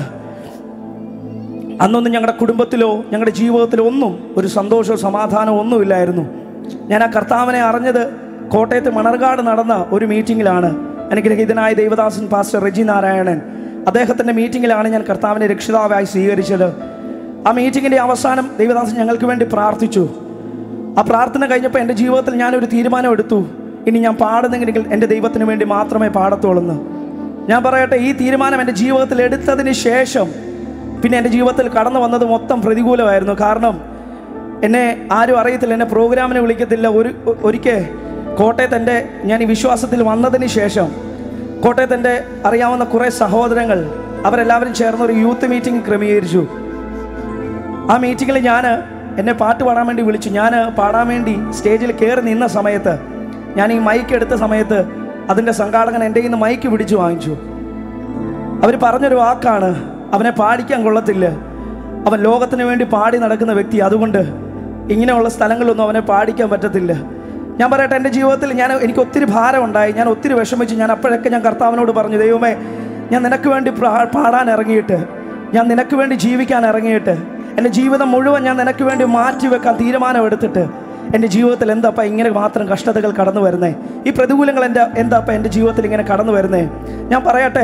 അന്നൊന്നും ഞങ്ങളുടെ കുടുംബത്തിലോ ഞങ്ങളുടെ ജീവിതത്തിലോ ഒന്നും ഒരു സന്തോഷവും സമാധാനവും ഒന്നുമില്ലായിരുന്നു ഞാൻ ആ കർത്താവിനെ അറിഞ്ഞത് കോട്ടയത്ത് മണർകാട് നടന്ന ഒരു മീറ്റിങ്ങിലാണ് അനുഗ്രഹീതനായ ദേവദാസൻ പാസ്റ്റർ റെജി നാരായണൻ അദ്ദേഹത്തിൻ്റെ മീറ്റിങ്ങിലാണ് ഞാൻ കർത്താവിനെ രക്ഷിതാവായി സ്വീകരിച്ചത് ആ മീറ്റിങ്ങിൻ്റെ അവസാനം ദേവദാസൻ ഞങ്ങൾക്ക് വേണ്ടി പ്രാർത്ഥിച്ചു ആ പ്രാർത്ഥന കഴിഞ്ഞപ്പോൾ എൻ്റെ ജീവിതത്തിൽ ഞാനൊരു തീരുമാനം എടുത്തു ഇനി ഞാൻ പാടുന്നെങ്കിൽ എൻ്റെ ദൈവത്തിന് വേണ്ടി മാത്രമേ പാടത്തുള്ളൂ ഞാൻ പറയട്ടെ ഈ തീരുമാനം എൻ്റെ ജീവിതത്തിൽ എടുത്തതിന് ശേഷം പിന്നെ എൻ്റെ ജീവിതത്തിൽ കടന്നു വന്നത് മൊത്തം പ്രതികൂലമായിരുന്നു കാരണം എന്നെ ആരും അറിയത്തില്ല എന്നെ പ്രോഗ്രാമിന് വിളിക്കത്തില്ല ഒരു ഒരിക്കൽ കോട്ടയത്ത് എൻ്റെ ഞാൻ ഈ വിശ്വാസത്തിൽ വന്നതിന് ശേഷം കോട്ടയത്ത് എൻ്റെ അറിയാവുന്ന കുറേ സഹോദരങ്ങൾ അവരെല്ലാവരും ചേർന്ന് ഒരു യൂത്ത് മീറ്റിംഗ് ക്രമീകരിച്ചു ആ മീറ്റിങ്ങിൽ ഞാൻ എന്നെ പാട്ട് പാടാൻ വേണ്ടി വിളിച്ചു ഞാൻ പാടാൻ വേണ്ടി സ്റ്റേജിൽ കയറി നിന്ന സമയത്ത് ഞാൻ ഈ മൈക്ക് എടുത്ത സമയത്ത് അതിൻ്റെ സംഘാടകൻ എൻ്റെ കയ്യിൽ നിന്ന് മൈക്ക് പിടിച്ചു വാങ്ങിച്ചു അവർ പറഞ്ഞൊരു വാക്കാണ് അവനെ പാടിക്കാൻ കൊള്ളത്തില്ല അവൻ ലോകത്തിന് വേണ്ടി പാടി നടക്കുന്ന വ്യക്തി അതുകൊണ്ട് ഇങ്ങനെയുള്ള സ്ഥലങ്ങളിലൊന്നും അവനെ പാടിക്കാൻ പറ്റത്തില്ല ഞാൻ പറയട്ടെ എൻ്റെ ജീവിതത്തിൽ ഞാൻ എനിക്ക് ഒത്തിരി ഭാരമുണ്ടായി ഞാൻ ഒത്തിരി വിഷമിച്ചു ഞാൻ അപ്പോഴൊക്കെ ഞാൻ കർത്താവിനോട് പറഞ്ഞു ദൈവമേ ഞാൻ നിനക്ക് വേണ്ടി പ്രാ- പാടാൻ ഇറങ്ങിയിട്ട് ഞാൻ നിനക്ക് വേണ്ടി ജീവിക്കാൻ ഇറങ്ങിയിട്ട് എൻ്റെ ജീവിതം മുഴുവൻ ഞാൻ നിനക്ക് വേണ്ടി മാറ്റിവെക്കാൻ തീരുമാനമെടുത്തിട്ട് എൻ്റെ ജീവിതത്തിൽ എന്താപ്പ ഇങ്ങനെ മാത്രം കഷ്ടതകൾ കടന്നു വരുന്നേ ഈ പ്രതികൂലങ്ങൾ എൻ്റെ എന്താപ്പ എൻ്റെ ജീവിതത്തിൽ ഇങ്ങനെ കടന്നു വരുന്നേ ഞാൻ പറയട്ടെ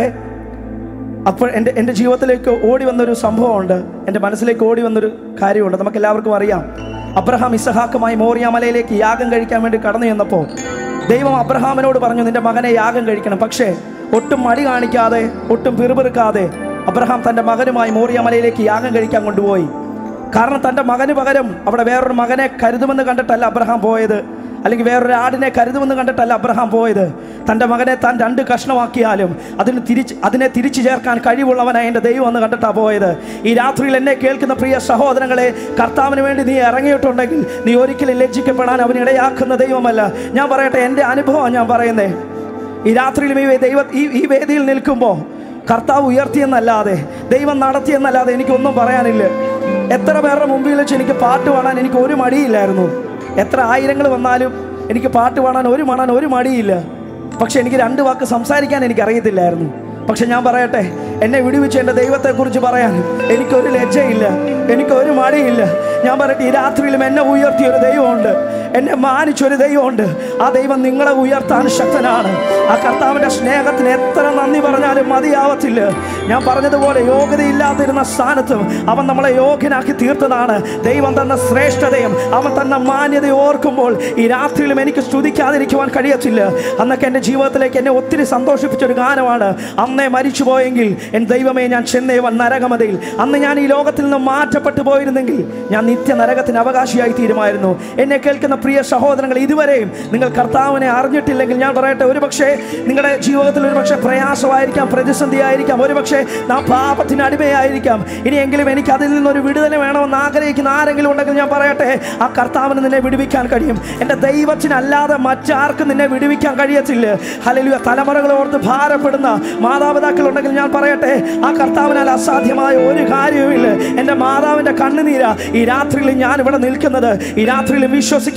അപ്പോൾ എൻ്റെ എൻ്റെ ജീവിതത്തിലേക്ക് ഓടി വന്നൊരു സംഭവമുണ്ട് എൻ്റെ മനസ്സിലേക്ക് ഓടി വന്നൊരു കാര്യമുണ്ട് നമുക്ക് എല്ലാവർക്കും അറിയാം അബ്രഹാം ഇസഹാക്കുമായി മോറിയ മലയിലേക്ക് യാഗം കഴിക്കാൻ വേണ്ടി കടന്നു ചെന്നപ്പോൾ ദൈവം അബ്രഹാമിനോട് പറഞ്ഞു നിന്റെ മകനെ യാഗം കഴിക്കണം പക്ഷേ ഒട്ടും മടി കാണിക്കാതെ ഒട്ടും പിറുപിറുക്കാതെ അബ്രഹാം തൻ്റെ മകനുമായി മോറിയ മലയിലേക്ക് യാഗം കഴിക്കാൻ കൊണ്ടുപോയി കാരണം തൻ്റെ മകന് പകരം അവിടെ വേറൊരു മകനെ കരുതുമെന്ന് കണ്ടിട്ടല്ല അബ്രഹാം പോയത് അല്ലെങ്കിൽ വേറൊരു ആടിനെ കരുതുമെന്ന് കണ്ടിട്ടല്ല അബ്രഹാം പോയത് തൻ്റെ മകനെ താൻ രണ്ട് കഷ്ണമാക്കിയാലും അതിന് തിരിച്ച് അതിനെ തിരിച്ചു ചേർക്കാൻ കഴിവുള്ളവനായി എൻ്റെ ദൈവം എന്ന് കണ്ടിട്ടാണ് പോയത് ഈ രാത്രിയിൽ എന്നെ കേൾക്കുന്ന പ്രിയ സഹോദരങ്ങളെ കർത്താവിന് വേണ്ടി നീ ഇറങ്ങിയിട്ടുണ്ടെങ്കിൽ നീ ഒരിക്കലും ലജ്ജിക്കപ്പെടാൻ അവൻ ഇടയാക്കുന്ന ദൈവമല്ല ഞാൻ പറയട്ടെ എൻ്റെ അനുഭവം ഞാൻ പറയുന്നേ ഈ രാത്രിയിലും ഈ ദൈവ ഈ ഈ വേദിയിൽ നിൽക്കുമ്പോൾ കർത്താവ് ഉയർത്തിയെന്നല്ലാതെ ദൈവം നടത്തിയെന്നല്ലാതെ എനിക്കൊന്നും പറയാനില്ല എത്ര പേരുടെ മുമ്പിൽ വെച്ച് എനിക്ക് പാട്ട് പാടാൻ എനിക്ക് ഒരു മടിയില്ലായിരുന്നു എത്ര ആയിരങ്ങൾ വന്നാലും എനിക്ക് പാട്ട് പാടാൻ ഒരു മണാൻ ഒരു മടിയില്ല പക്ഷെ എനിക്ക് രണ്ട് വാക്ക് സംസാരിക്കാൻ എനിക്ക് അറിയത്തില്ലായിരുന്നു പക്ഷെ ഞാൻ പറയട്ടെ എന്നെ വിടുവിച്ച് എൻ്റെ ദൈവത്തെക്കുറിച്ച് പറയാൻ എനിക്കൊരു ലജ്ജയില്ല എനിക്കൊരു മടിയില്ല ഞാൻ പറയട്ടെ ഈ രാത്രിയിലും എന്നെ ഉയർത്തിയ ഒരു ദൈവമുണ്ട് എന്നെ മാനിച്ചൊരു ദൈവമുണ്ട് ആ ദൈവം നിങ്ങളെ ഉയർത്താൻ ശക്തനാണ് ആ കർത്താവിൻ്റെ സ്നേഹത്തിന് എത്ര നന്ദി പറഞ്ഞാലും മതിയാവത്തില്ല ഞാൻ പറഞ്ഞതുപോലെ യോഗ്യതയില്ലാതിരുന്ന സ്ഥാനത്തും അവൻ നമ്മളെ യോഗ്യനാക്കി തീർത്തതാണ് ദൈവം തന്ന ശ്രേഷ്ഠതയും അവൻ തന്ന മാന്യത ഓർക്കുമ്പോൾ ഈ രാത്രിയിലും എനിക്ക് സ്തുതിക്കാതിരിക്കുവാൻ കഴിയത്തില്ല അന്നൊക്കെ എൻ്റെ ജീവിതത്തിലേക്ക് എന്നെ ഒത്തിരി സന്തോഷിപ്പിച്ച ഒരു ഗാനമാണ് അന്നേ മരിച്ചു പോയെങ്കിൽ എൻ ദൈവമേ ഞാൻ ചെന്നൈ വൻ നരകമതയിൽ അന്ന് ഞാൻ ഈ ലോകത്തിൽ നിന്ന് മാറ്റപ്പെട്ടു പോയിരുന്നെങ്കിൽ ഞാൻ നിത്യ നരകത്തിന് അവകാശിയായി തീരുമായിരുന്നു എന്നെ കേൾക്കുന്ന പ്രിയ സഹോദരങ്ങൾ ഇതുവരെയും നിങ്ങൾ കർത്താവിനെ അറിഞ്ഞിട്ടില്ലെങ്കിൽ ഞാൻ പറയട്ടെ ഒരുപക്ഷെ നിങ്ങളുടെ ജീവിതത്തിൽ ഒരുപക്ഷെ പ്രയാസമായിരിക്കാം പ്രതിസന്ധിയായിരിക്കാം ഒരുപക്ഷെ നാം പാപത്തിന് അടിമയായിരിക്കാം ഇനിയെങ്കിലും എനിക്ക് അതിൽ നിന്നൊരു വിടുതൽ വേണമെന്ന് ആഗ്രഹിക്കുന്ന ആരെങ്കിലും ഉണ്ടെങ്കിൽ ഞാൻ പറയട്ടെ ആ കർത്താവിന് നിന്നെ വിടുവിക്കാൻ കഴിയും എൻ്റെ ദൈവത്തിനല്ലാതെ മറ്റാർക്കും നിന്നെ വിടുവിക്കാൻ കഴിയത്തില്ല ഹലലുയ തലമുറകൾ ഓർത്ത് ഭാരപ്പെടുന്ന മാതാപിതാക്കൾ ഉണ്ടെങ്കിൽ ഞാൻ പറയട്ടെ ആ കർത്താവിനാൽ അസാധ്യമായ ഒരു കാര്യവുമില്ല എൻ്റെ മാതാവിൻ്റെ കണ്ണുനീര ഈ രാത്രിയിൽ ഞാൻ ഇവിടെ നിൽക്കുന്നത് ഈ രാത്രിയിൽ വിശ്വസിക്കാൻ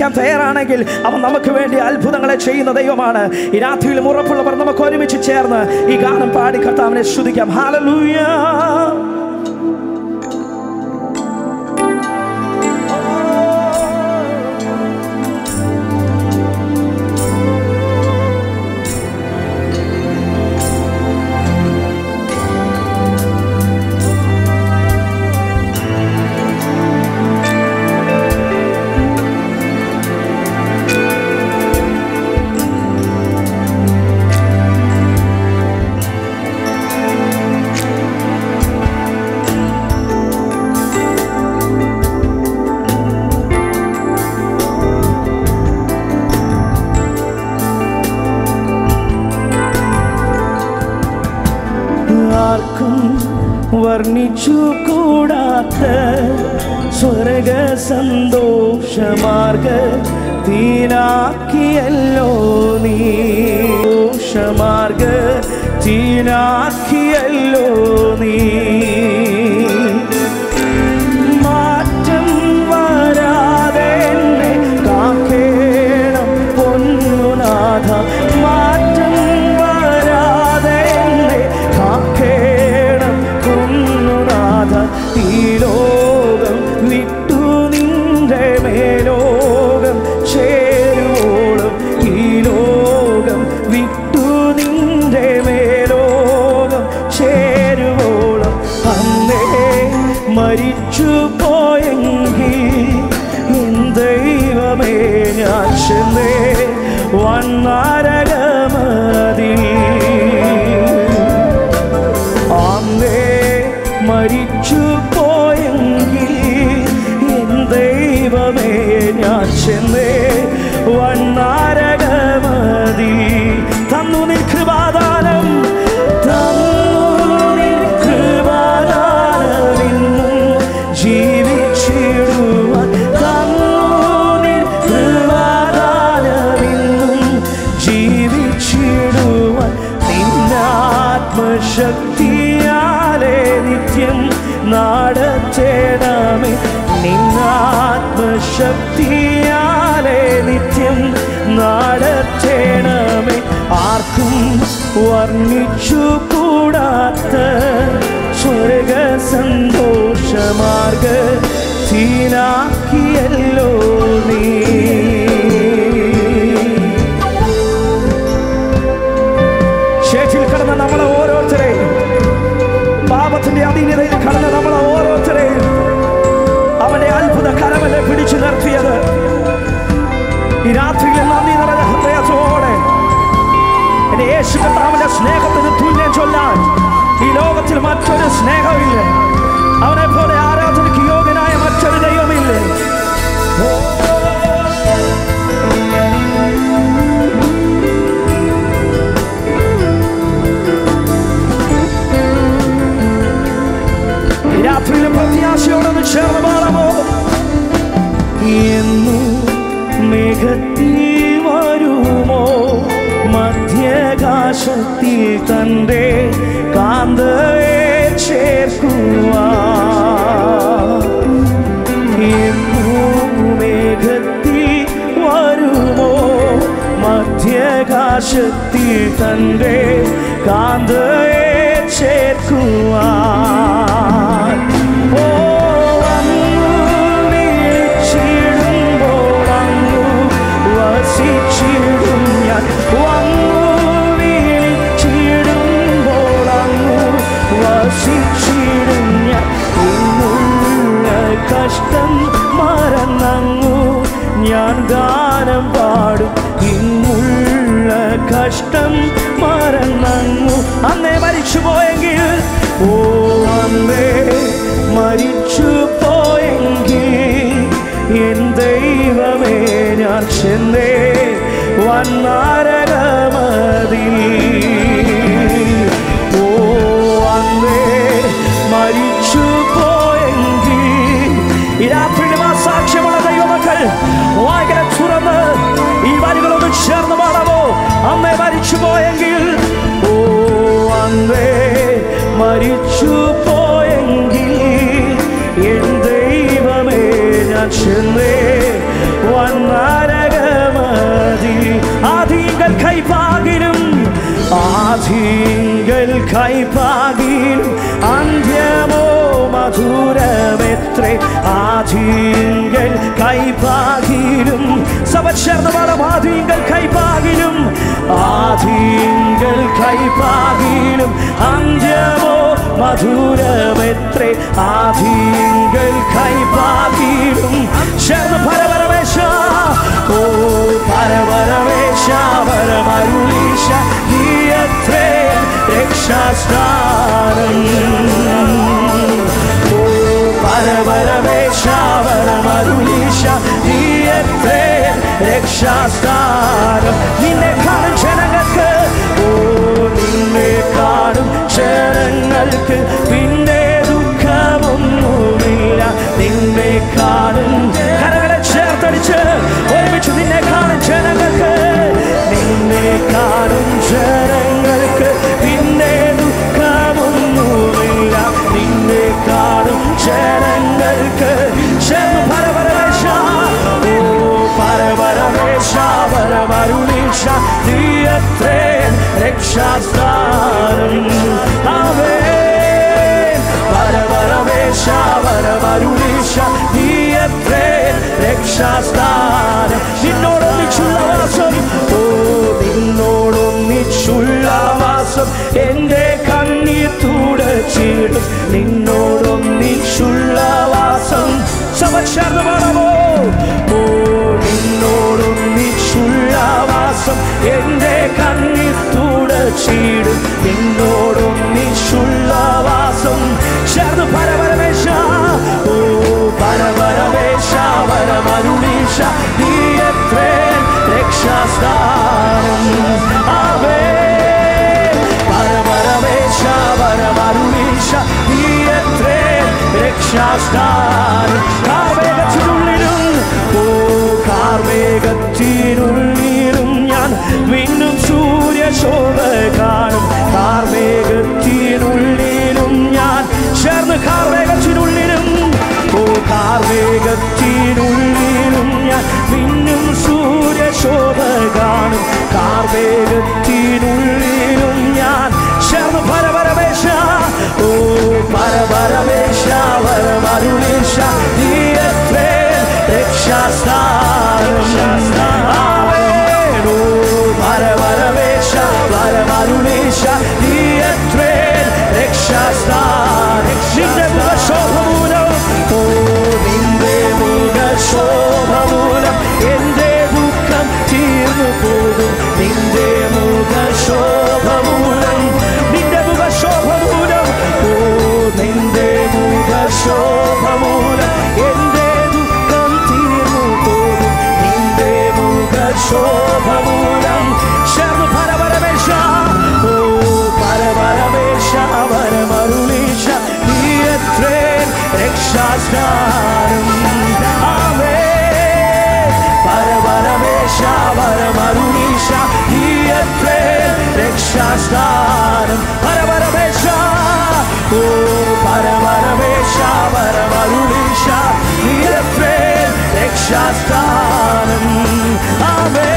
ചെയ്യാൻ തയ്യാറാണെങ്കിൽ അവൻ നമുക്ക് വേണ്ടി അത്ഭുതങ്ങളെ ചെയ്യുന്ന ദൈവമാണ് ഈ രാത്രിയിലും ഉറപ്പുള്ളവർ നമുക്ക് ഒരുമിച്ച് ചേർന്ന് ഈ ഗാനം പാടി കർത്താവിനെ സ്തുതിക്കാം ഹാലലൂയ ആർക്കും വർണ്ണിച്ചു കൂടാത്ത സ്വർഗ സന്തോഷമാർഗ തീനാക്കിയല്ലോ നീ ദോഷമാർഗ തീനാക്കിയല്ലോ നീ മാറ്റം വരാതെ എന്നെ കാക്കേണം പൊന്നുനാഥ മാറ്റം വരാതെ എന്നെ കാക്കേണം പൊന്നുനാഥ ഈ ലോകം വിട്ടു നിന്റെ മേലോകം ചേരുവോളം ഈ ലോകം വിട്ടു നിന്റെ മേലോകം ചേരുവോളം അന്നേ മരിച്ചു പോയെങ്കിൽ എൻ ദൈവമേ ഞാൻ ചെന്നേ വന്നാരകമതി അന്നേ മരിച്ചു പോയെങ്കിൽ എൻ ദൈവമേ ഞാൻ ചെന്നേ വന്നാരകമതി തന്നു നിൻ കൃപാദാനം തന്നു നിൻ കൃപാദാനമിന്നും ജീവിച്ചിടുവാൻ തന്നു നിൻ കൃപാദാനമിന്നും ജീവിച്ചിടുവാൻ നിന്നാത്മശക്തിയാലെ നിത്യം നാടത്തേണമേ നിന്നാത്മശക്തിയാലെ നിത്യം നാടത്തേണമേ ആർക്കും വർണ്ണിച്ചു കൂടാത്ത സ്വർഗ സന്തോഷമാർഗ തീനാക്കിയല്ലോ നീ ശേഷിൽ കടന്ന നമ്മളെ ഓരോരുത്തരെയും പാപത്തിന്റെ അധീനതയിൽ കടന്ന നമ്മളെ ഓരോരുത്തരെയും അവന്റെ അത്ഭുത കരമല്ലേ പിടിച്ചു നിർത്തിയത് ഈ രാത്രിയിൽ നന്ദി നിറഞ്ഞ ഹൃദയത്തോടെ എന്റെ യേശു കർത്താവിന്റെ സ്നേഹത്തിന് തുല്യം ചൊല്ലാൻ ഈ ലോകത്തിൽ മറ്റൊരു സ്നേഹമില്ല അവനെ പോലെ ആരാധനയ്ക്ക് യോഗ്യനായ മറ്റൊരു ദൈവമില്ല ഓ ഈ രാത്രിയിലും പ്രത്യാശയോടൊന്ന് ചേർന്ന് പാടാമോ എന്നു മേഘത്തിൽ വരുമോ മധ്യകാശത്തിൽ തൻ്റെ കാന്തയെ ചേർക്കുവാ എന്നു മേഘത്തിൽ വരുമോ മധ്യകാശത്തിൽ തൻ്റെ കാന്തയെ ചേർക്കുവാൻ ഓ അങ്ങു വിളിച്ചിടുമ്പോൾ അങ്ങു വസിച്ചിടും ഞാൻ അങ്ങു വിളിച്ചിടുമ്പോൾ അങ്ങു വസിച്ചിടും ഞാൻ ഇന്നുള്ള കഷ്ടം മറന്നങ്ങു ഞാൻ ഗാനം പാടും ഇന്നുള്ള കഷ്ടം മറന്നങ്ങു അന്നേ മരിച്ചു പോയെങ്കിൽ ഓ അന്നേ മരിച്ചു പോയെങ്കിൽ എൻ ദൈവമേ ഞാൻ ചെന്നേ വന്നാരകമതി ഓ അന്നേ മരിച്ചു പോയെങ്കിൽ ഈ രാത്രിയിലും ആ സാക്ഷ്യമുള്ള ദൈവമക്കൾ വായകരെ തുറന്ന് ഈ വരികളൊന്ന് ചേർന്ന് പാടാമോ അമ്മേ മരിച്ചു പോയെങ്കിൽ ഓ അന്നേ മരിച്ചു പോയെങ്കിൽ എൻ ദൈവമേ ഞാൻ ചെന്നേ വന്നാൽ കൈപ്പാകിലും അന്ത്യമോ മധുരമെത്രേ ആധിങ്കൽ കൈപ്പാകിലും സഭ ചേർന്ന പാടം ആധിങ്കൽ കൈപ്പാകിലും ആധിങ്കൽ കൈപ്പാകിലും അന്ത്യമോ മധുരമെത്രേ ആധിങ്കൽ കൈപ്പാകിലും ചേർന്ന് പരപരമേശ ഓ പരപരമേശ പരമരുളീശ നീ എത്രേ രക്ഷാസ്ഥാനം ഓ പരപരമേശ പരമരുളീശ നീ എത്രേ രക്ഷാസ്ഥാനം നിന്നെ കാണും ജനങ്ങൾക്ക് ഓ നിന്നെ കാണും ജനങ്ങൾക്ക് പിന്നെ ദുഃഖമൊന്നുമില്ല നിന്നെ കാണും കരകളെ ചേർത്തടിച്ച് ഒരുമിച്ച് നിന്നെ കാണും ജനങ്ങൾക്ക് നിന്നെ കാണും ജനങ്ങൾക്ക് പിന്നെ ദുഃഖമൊന്നുമില്ല നിന്നെ കാണും ജനങ്ങൾക്ക് ചേർന്ന് പരപരമേശ ഓ പരപരമേശ പരമരുളീശ നീ എത്രേ രക്ഷാസ്ഥാനം ആവേ പരപരമേശ പരമരുളീശ നീ എത്രേ രക്ഷാസ്ഥാനം നിന്നോടൊന്നിച്ചുള്ള വാസം ഓ നിന്നോടൊന്നിച്ചുള്ള വാസം എന്റെ കണ്ണീർ തുടച്ചിടും നിന്നോടൊന്നിച്ചുള്ള വാസം സമക്ഷാർദ്ധമാണമോ ഓ നിന്നോടൊന്നിച്ചുള്ള വാസം എന്റെ കണ്ണീർ തുടച്ചിടും നിന്നോടൊന്നിച്ചുള്ള വാസം ചേർന്ന് പരപരമേശ ഓ പരപരമേശ പരമരുളീശ നീ എത്രേ രക്ഷാസ്ഥാനം ആവേ പരപരമേശ പരമരുളീശ നീ എത്രേ രക്ഷാസ്ഥാനം കാർമേഘത്തിനുള്ളിലും ഓ കാർമേഘത്തിനുള്ളിലും ഞാൻ വീണ്ടും സൂര്യശോഭ കാണും കാർമേഘത്തിനുള്ളിലും ഞാൻ ചേർന്ന് കാർമേഘത്തിനുള്ളിലും ഓ കാർമേഘത്തിനുള്ളിലും ഞാൻ വീണ്ടും സൂര്യശോഭ കാണും കാർമേഘത്തിനുള്ളിലും ഞാൻ ചേർന്ന് പരപരമേശ ഓ പരപരമേശ പരമരുളേശ നീ എത്രേ രക്ഷാസ്ഥാനം ആമേൻ. ഓ പരപരമേശ പരമരുളേശ നീ എത്രേ രക്ഷാസ്ഥാനം നിന്റെ മുഖശോഭമൂലം ഓ നിന്റെ മുഖശോഭമൂലം എന്റെ ദുഃഖം തീർന്നു പോകും നിന്റെ മുഖശോഭമൂലം നിന്റെ മുഖശോഭമൂലം ഓ നിന്റെ മുഖശോഭമൂലം എന്റെ ദുഃഖം തീർന്നു പോകും നിന്റെ മുഖശോഭമൂലം ചേർന്ന് പരപരമേശ ഓ പരപരമേശ പരമരുളീശ നീ എത്രേ രക്ഷാസ്ഥാനം ആമേ പരപരമേശ പരമരുളീശ നീ എത്രേ രക്ഷാസ്ഥാനം പരപരമേശ ഓ പരപരമേശ പരമരുളീശ നീ എത്രേ രക്ഷാസ്ഥാനം ആമേ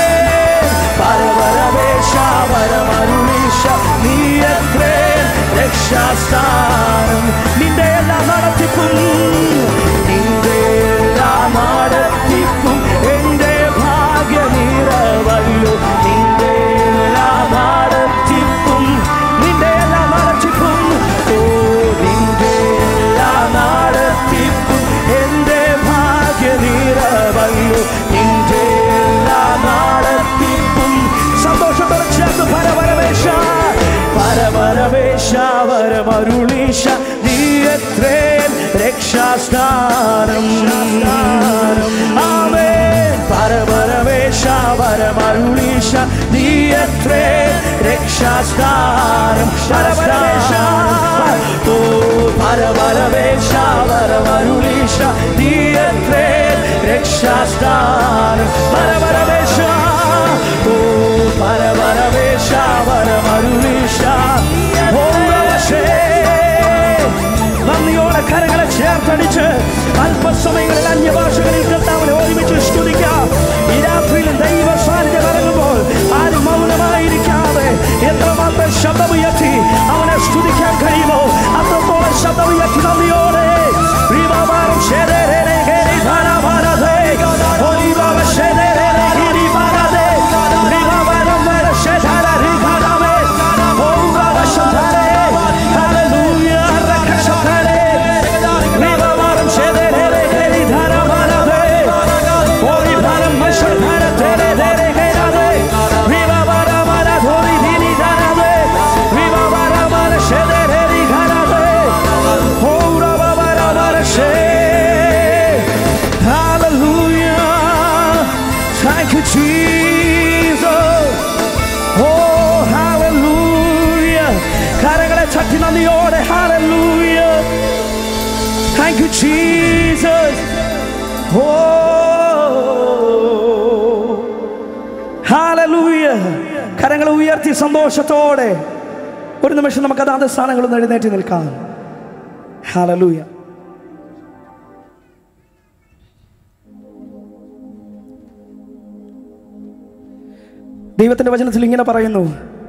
പരപരമേശ പരമരുളീശ നീ എത്രേ രക്ഷാസ്ഥാനം നിന്റെ എല്ലാ നടത്തിപ്പും നിന്റെ എല്ലാ നടത്തിപ്പും എന്റെ ഭാഗ്യനിറവല്ലോ നിന്റെ എല്ലാ നടത്തിപ്പും നിന്റെ എല്ലാ നടത്തിപ്പും ഓ നിന്റെ എല്ലാ നടത്തിപ്പും എന്റെ ഭാഗ്യനിറവല്ലോ നിന്റെ എല്ലാ നടത്തിപ്പും സന്തോഷത്തോടെ ചേർന്ന് പരപരമേശ പരപരമേശ പരമരുളീശ നീ എത്രേ രക്ഷാസ്ഥാനം ആമേൻ പരപരമേശ പരമരുളീശ നീ എത്രേ രക്ഷാസ്ഥാനം പരപരമേശ ഓ പരപരമേശ പരമരുളീശ നീ എത്രേ രക്ഷാസ്ഥാനം പരപരമേശ ഓ പരപരമേശ പരമരുളീശ ഓരവശേ നന്ദിയോടെ കരങ്ങളെ ചേർത്തടിച്ച് അല്പസമയങ്ങളിൽ അന്യഭാഷകളിൽ കർത്താവിനെ ഒരുമിച്ച് സ്തുതിക്കാം ഈ രാത്രിയിൽ ദൈവ സാന്നിധ്യം ഇറങ്ങുമ്പോൾ ആരും മൗനമായിരിക്കാതെ എത്രമാത്രം ശബ്ദമുയർത്തി സന്തോഷത്തോടെ hallelujah thank you Jesus oh hallelujah കരങ്ങൾ ഉയർത്തി സന്തോഷത്തോടെ ഒരു നിമിഷം നമുക്ക് അതാത് സ്ഥാനങ്ങളിൽ നിന്ന് എഴുന്നേറ്റ് നിൽക്കാം ഹാലലൂയ ദൈവത്തിന്റെ വചനത്തിൽ ഇങ്ങനെ പറയുന്നു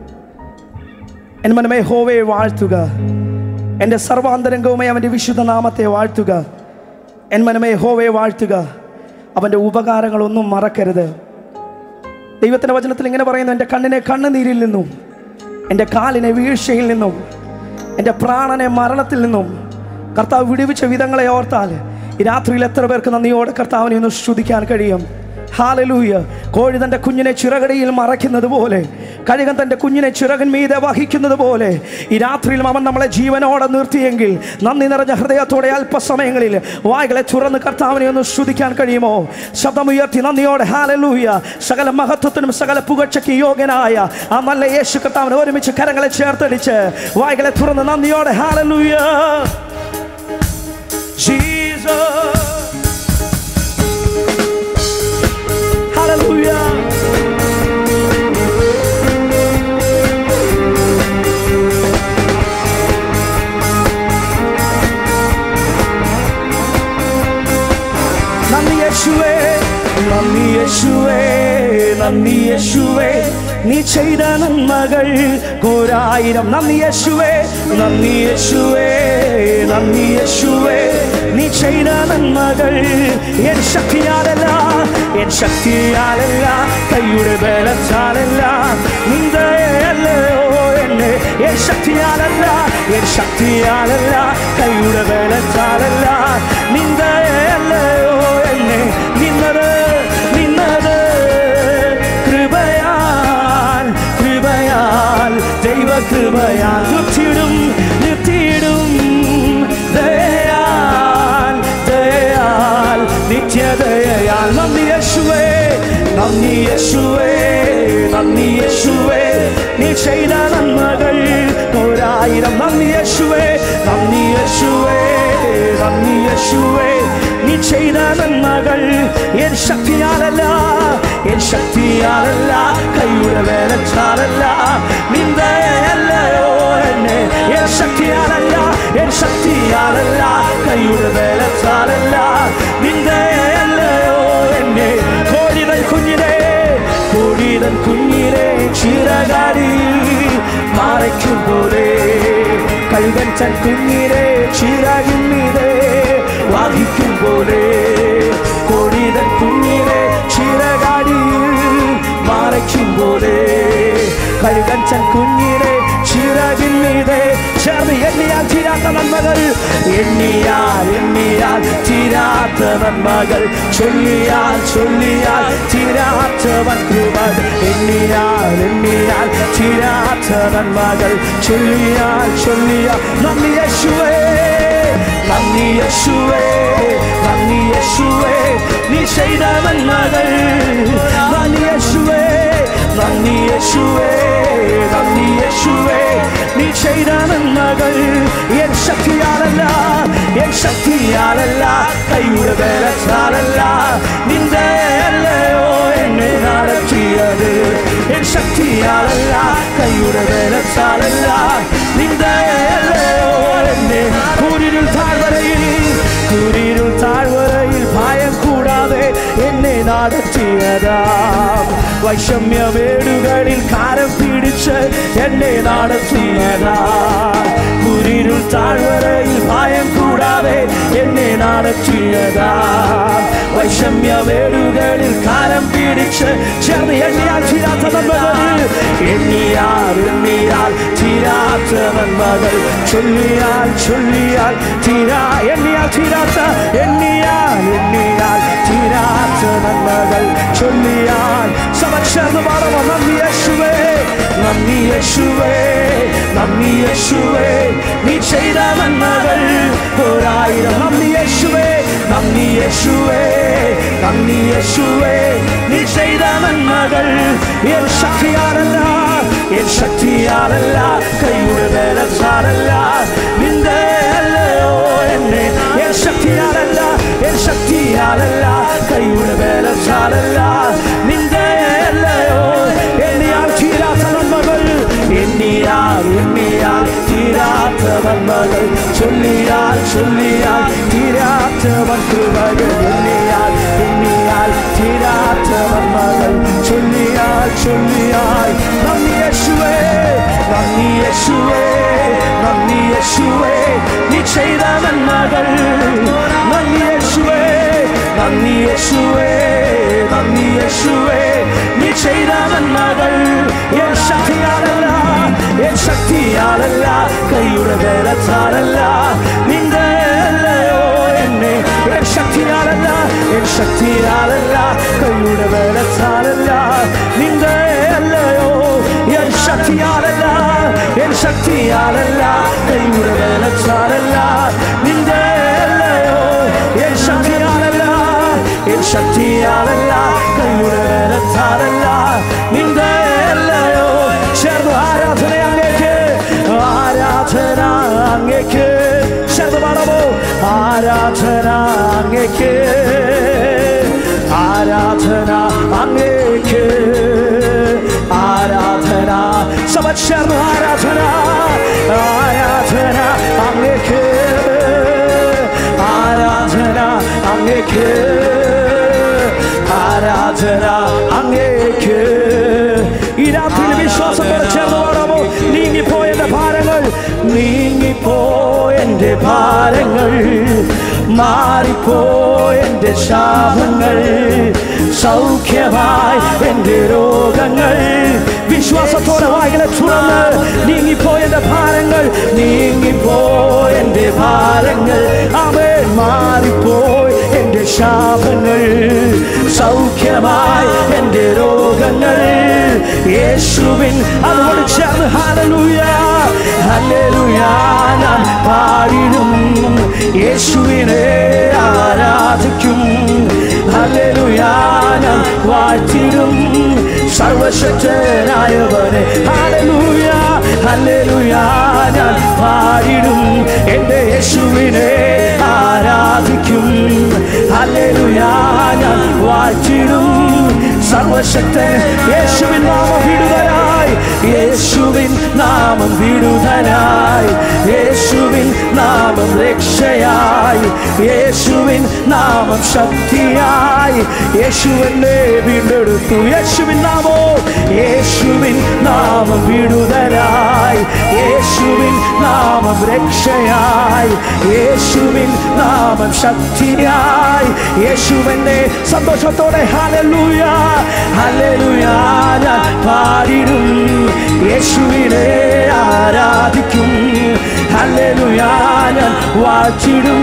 എൻ മനമേ ഹോവയെ വാഴ്ത്തുക എൻ്റെ സർവാന്തരംഗവുമേ അവൻ്റെ വിശുദ്ധ നാമത്തെ വാഴ്ത്തുക എൻ മനമേ ഹോവയെ വാഴ്ത്തുക അവൻ്റെ ഉപകാരങ്ങളൊന്നും മറക്കരുത് ദൈവത്തിൻ്റെ വചനത്തിൽ ഇങ്ങനെ പറയുന്നു എൻ്റെ കണ്ണിനെ കണ്ണുനീരിൽ നിന്നും എൻ്റെ കാലിനെ വീഴ്ചയിൽ നിന്നും എൻ്റെ പ്രാണനെ മരണത്തിൽ നിന്നും കർത്താവ് വിടുവിച്ച വിധങ്ങളെ ഓർത്താൽ ഈ രാത്രിയിൽ എത്ര പേർക്ക് നന്ദിയോടെ കർത്താവിനെ ഒന്ന് സ്തുതിക്കാൻ കഴിയും ഹാലലൂയ കോഴി തൻ്റെ കുഞ്ഞിനെ ചിറകടിയിൽ മറയ്ക്കുന്നത് പോലെ കഴുകൻ തൻ്റെ കുഞ്ഞിനെ ചിറകൻ മീതെ വഹിക്കുന്നത് പോലെ ഈ രാത്രിയിലും അവൻ നമ്മളെ ജീവനോടെ നിർത്തിയെങ്കിൽ നന്ദി നിറഞ്ഞ ഹൃദയത്തോടെ അല്പസമയങ്ങളിൽ വായ്കളെ തുറന്ന് കർത്താവിനെ ഒന്ന് സ്തുതിക്കാൻ കഴിയുമോ ശബ്ദമുയർത്തി നന്ദിയോടെ ഹാലലൂയ സകല മഹത്വത്തിനും സകല പുകഴ്ചയ്ക്ക് യോഗ്യനായ ആ നല്ല യേശു കർത്താവിനെ ഒരുമിച്ച് കരങ്ങളെ ചേർത്തടിച്ച് വായ്കളെ തുറന്ന് നന്ദിയോടെ ഹാലലൂയ Jesus Hallelujah. നന്ദി യേശുവേ നന്ദി യേശുവേ നന്ദി യേശുവേ നീ ചെയ്ത നന്മകൾ കോരായിരം നന്ദി യേശുവേ നന്ദി യേശുവേ നന്ദി യേശുവേ നീ ചെയ്ത നന്മകൾ എൻ ശക്തിയാലല്ല എൻ ശക്തിയാലല്ല കൈയുടെ ബലത്താലല്ല നിന്ദയല്ലയോ എന്നെ എൻ ശക്തിയാലല്ല എൻ ശക്തിയാലല്ല കൈയുടെ ബലത്താലല്ല നിന്ദയല്ലയോ എന്നെ നിന്നത് നിന്നത് കൃപയാൽ കൃപയാൽ ദൈവ കൃപയാൽ നിർത്തിയിടും നിർത്തിയിടും ദയാൽ ദയാൽ നിത്യദയാൽ നന്ദി യേശുവേ നന്ദി യേശുവേ നന്ദി യേശുവേ നീ ചെയ്ത നന്മകൾ ഒരായിരം നന്ദി യേശുവേ നന്ദി യേശുവേ നന്ദി യേശുവേ നീ ചെയ്ത നന്മകൾ എൻ ശക്തിയാലല്ല എൻ ശക്തിയാലല്ല കൈയുടെ വേലച്ചാലല്ല നിന്ദയല്ലയോ എന്നെ എൻ ശക്തിയാലല്ല എൻ ശക്തിയാലല്ല കൈയുടെ വേലച്ചാലല്ല നിന്ദയല്ലയോ എന്നെ കോഴിതൻ കുഞ്ഞിനെ കോഴിതൻ കുഞ്ഞിനെ ചിറകാടി മറയ്ക്കും പോലെ കഴുകൻ തൻ കുഞ്ഞിനെ ചിറകിൻ മീതെ വാഹിക്കും പോലെ കോഴിതൻ കുഞ്ഞിനെ ചിറകാടി മറയ്ക്കും പോലെ കഴുകൻ തൻ കുഞ്ഞിനെ ചിറകിൻ മീതെ ചേർന്ന് എണ്ണിയാൽ തീരാത്ത നന്മകൾ എണ്ണിയാൽ എണ്ണിയാൽ തീരാത്ത നന്മകൾ ചൊല്ലിയാൽ ചൊല്ലിയാൽ തീരാത്തവൻ കൃപകൾ എണ്ണിയാൽ എണ്ണിയാൽ തീരാത്ത നന്മകൾ ചൊല്ലിയാൽ ചൊല്ലിയാൽ നന്ദി യേശുവേ നന്ദി യേശുവേ നന്ദി യേശുവേ നീ ചെയ്ത നന്മകൾ നന്ദി യേശുവേ നന്ദി യേശുവേ നന്ദി യേശുവേ നീ ചെയ്ത നന്മകൾ എൻ ശക്തിയാലല്ല എൻ ശക്തിയാലല്ല കൈയുടെ വേലച്ചാലല്ല നിന്റെ അല്ലയോ എന്നെ നടത്തിയത് എൻ ശക്തിയാലല്ല കൈയുടെ വേലച്ചാലല്ല നിന്റെ അല്ലയോ എന്നെ കൂരിരുൾ താഴ്വരയിൽ കൂരിരുൾ താഴ്വരയിൽ ഭയം കൂടാതെ എന്നെ നടത്തിയതാം വൈഷമ്യവേടുകളിൽ കാരം പിടിച്ച് എന്നെ നടത്തിയതാ കുരിരുൾ താഴ്വരയിൽ ഭയം കൂടാതെ എന്നെ നടത്തിയതാ വൈഷമ്യവേടുകളിൽ കാരം പിടിച്ച് ചേർന്ന് എണ്ണിയാൽ തീരാത്ത നന്മകൾ എണ്ണിയാൽ എണ്ണിയാൽ തീരാത്ത നന്മകൾ ചൊല്ലിയാൽ ചൊല്ലിയാൽ തീരാ എണ്ണിയാൽ തീരാത്ത എണ്ണിയാൽ എണ്ണിയാൽ തീരാത്ത നന്മകൾ ചൊല്ലിയാൽ സഭ ചേർന്ന് പാടണം നന്ദി യേശുവേ നന്ദി യേശുവേ നന്ദി യേശുവേ നീ ചെയ്ത നന്മകൾ ഒരായിരം നന്ദി യേശുവേ നന്ദി യേശുവേ നന്ദി യേശുവേ നീ ചെയ്ത നന്മകൾ എൻ ശക്തിയാലല്ല എൻ ശക്തിയാലല്ല കൈയുടെ വേലച്ചാലല്ല ശക്തിയാലല്ല കൈയുടെ ബലത്താലല്ല നിന്റെ അല്ലയോ എണ്ണിയാൽ തീരാത്ത നന്മകൾ എണ്ണിയാൽ എണ്ണിയാൽ തീരാത്ത നന്മകൾ ചൊല്ലിയാൽ ചൊല്ലിയാൽ തീരാത്ത വൻകൃപകൾ എണ്ണിയാൽ എണ്ണിയാൽ തീരാത്ത നന്മകൾ ചൊല്ലിയാൽ ചൊല്ലിയാൽ നന്ദി യേശുവേ നന്ദി യേശുവേ നന്ദി യേശുവേ നീ ചെയ്ത നന്മകൾ നന്ദി യേശുവേ നന്ദി യേശുവേ നന്ദി യേശുവേ നീ ചെയ്ത നന്മകൾ എൻ ശക്തിയാലല്ല എൻ ശക്തിയാലല്ല കൈയുടെ ബലത്താലല്ല നിന്റെ അല്ലയോ എന്നെ എൻ ശക്തിയാലല്ല എൻ ശക്തിയാലല്ല കൈയുടെ ബലത്താലല്ല നിന്റെ അല്ലയോ എൻ ശക്തിയാലല്ല എൻ ശക്തിയാലല്ല കൈയുടെ ബലത്താലല്ല നിന്റെ അല്ലയോ എൻ ശക്തിയാലല്ല എൻ ശക്തിയാലല്ല കൈയുടെ ബലത്താലല്ല നിന്റെ അല്ലയോ ചേർന്ന് ആരാധന അങ്ങേക്ക് ആരാധന അങ്ങേക്ക് ചേർന്ന് പാടാമോ ആരാധന അങ്ങേക്ക് ആരാധന അങ്ങേക്ക് ആരാധന സഭ ചേർന്ന് ആരാധന ആരാധന അങ്ങേക്ക് ആരാധന അങ്ങേക്ക് ആരാധന അങ്ങേക്ക് ഈ രാത്രി വിശ്വാസത്തോടെ ചേർന്ന് പാടാമോ നീങ്ങിപ്പോയെന്റെ ഭാരങ്ങൾ നീങ്ങിപ്പോയെന്റെ ഭാരങ്ങൾ മാറിപ്പോയെന്റെ ശാപങ്ങൾ സൗഖ്യമായി എന്റെ രോഗങ്ങൾ വിശ്വാസത്തോടെ വായിലെ തുറന്ന് നീങ്ങിപ്പോയെന്റെ ഭാരങ്ങൾ നീങ്ങിപ്പോയെന്റെ ഭാരങ്ങൾ അവൻ മാറിപ്പോയി എന്റെ ശാപങ്ങൾ സൗഖ്യമായി എന്റെ രോഗങ്ങൾ യേശുവിൻ അതുകൊണ്ട് ചേർന്ന് ഹല്ലേലൂയ ഹല്ലേലൂയ ഞാൻ പാടിടും യേശുവിനെ ആരാധിക്കും ഹല്ലേലൂയ ഞാൻ വാഴ്ത്തിടും സർവശക്തനായവനെ ഹല്ലേലൂയ ഹല്ലേലൂയ ഞാൻ പാടിടും എൻ്റെ യേശുവിനെ ആരാധിക്കും ഹല്ലേലൂയ ഞാൻ വാഴ്ത്തിടും സർവശക്തൻ യേശുവിൻ നാമം വിടുതലായി യേശുവിൻ നാമം വിടുതലായി യേശുവിൻ നാമം രക്ഷയായി യേശുവിൻ നാമം ശക്തിയായി യേശുവിനെ വീണ്ടെടുത്തു യേശുവിൻ നാമോ യേശുവിൻ നാമം വിടുതലായി യേശുവിൻ നാമം രക്ഷയായി യേശുവിൻ നാമം ശക്തിയായി യേശുവിനെ സന്തോഷത്തോടെ ഹല്ലേലൂയ ഹല്ലേലൂയ ഞാൻ പാടിടും യേശുവിനെ ആരാധിക്കും ഹല്ലേലൂയ ഞാൻ വാഴ്ത്തിടും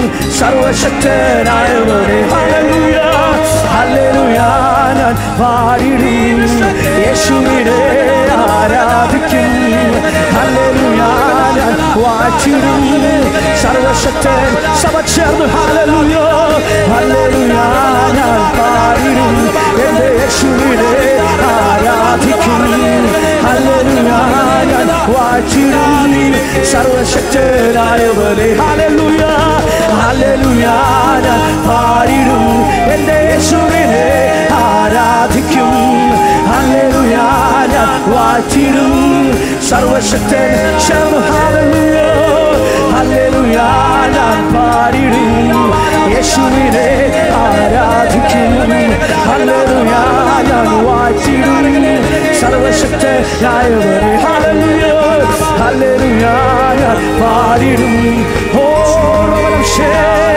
സർവശക്തനായവനെ ഹല്ലേലൂയ ഹല്ലേലൂയ ഞാൻ പാടിടും യേശുവിനെ ആരാധിക്കും ഹല്ലേലൂയ ഞാൻ വാഴ്ത്തിടും സർവശക്തൻ സഭ ചേർന്ന് ഹല്ലേലൂയ ഹല്ലേലൂയ ഞാൻ പാടിടും എൻ്റെ യേശുവിനെ ആരാധിക്കും ഹല്ലേലൂയ ഞാൻ വാഴ്ത്തിടും സർവശക്തനായവനെ ഹല്ലേലൂയ ഹല്ലേലൂയ ഞാൻ പാടിടും എൻ്റെ യേശുവിനെ ആരാധിക്കും ഹല്ലേലൂയ ഞാൻ വാഴ്ത്തിടും സർവശക്തൻ ശർമ്മ ഹല്ലേലൂയ ഹല്ലേലൂയ ഞാൻ പാടിടും യേശുവിനെ ആരാധിക്കും ഹല്ലേലൂയ ഞാൻ വാഴ്ത്തിടും സർവശക്തനായവനെ ഹല്ലേലൂയ ഹല്ലേലൂയ ഞാൻ പാടിടും ഓ രക്ഷേ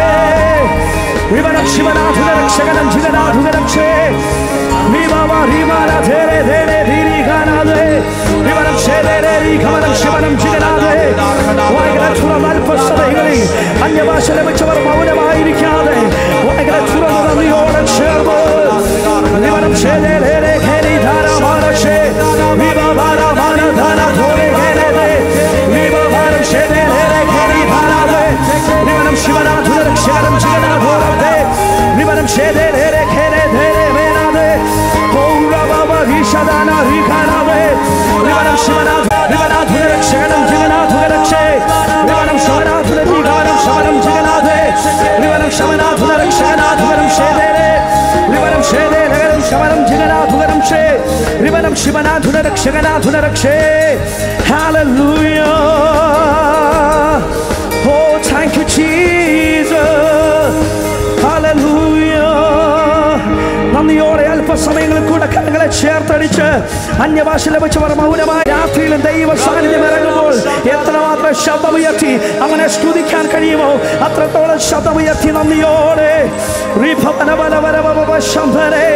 വിവരം ശിവനാഥുന രക്ഷകനം ജിഗനാഥുന രക്ഷേ വിവാവ ഹിമാന ധേരെ ധേരെ ധീരി ഗാനാഥേ വിവരം ശേരേ ഖമനം ശിവനം ജിഗനാഥേ വായകര തുറന്ന അല്പസഭകളിൽ അന്യഭാഷ ലഭിച്ചവർ മൗനമായിരിക്കാതെ വായകര തുറന്ന നന്ദിയോടെ ചേർന്ന് വിവരം ശേരേ ധേരെ ഖേരി ധാര മാനക്ഷേ വിവാവാര മാനധാന ധോരെ ഖേരേ വിവാവാരം ശേരേ ധേരെ ഖേരി ധാരാവേ വിവരം ശിവനാഥുന രക്ഷകനം ജിഗനാഥോരേ വിവരം ശേരേ ധേരെ ഖേരേ ധേരെ മേനാഥേ പൗരവ ഹീഷദാന ഹീഖാനാവേ വിവരം ശിവനാഥ വിവനാഥുന രക്ഷകനം ജിഗനാഥുന രക്ഷേ വിവരം ശിവനാഥുന വികാരം ശമനം ജിഗനാഥേ വിവരം ശമനാഥുന രക്ഷകനാഥുന ശിവനാഥുന രക്ഷകനാഥുന രക്ഷേ Hallelujah. Oh, thank you, Jesus. Hallelujah. നന്ദിയോടെ അല്പസമയങ്ങളിൽ കൂടെ കരങ്ങളെ ചേർത്തടിച്ച് അന്യഭാഷ ലഭിച്ചവർ മൗനമായ രാത്രിയിലും ദൈവ സാന്നിധ്യം ഇറങ്ങുമ്പോൾ എത്രമാത്രം ശബ്ദമുയർത്തി അങ്ങനെ സ്തുതിക്കാൻ കഴിയുമോ അത്രത്തോളം ശബ്ദമുയർത്തി നന്ദിയോടെ ശംഭരെ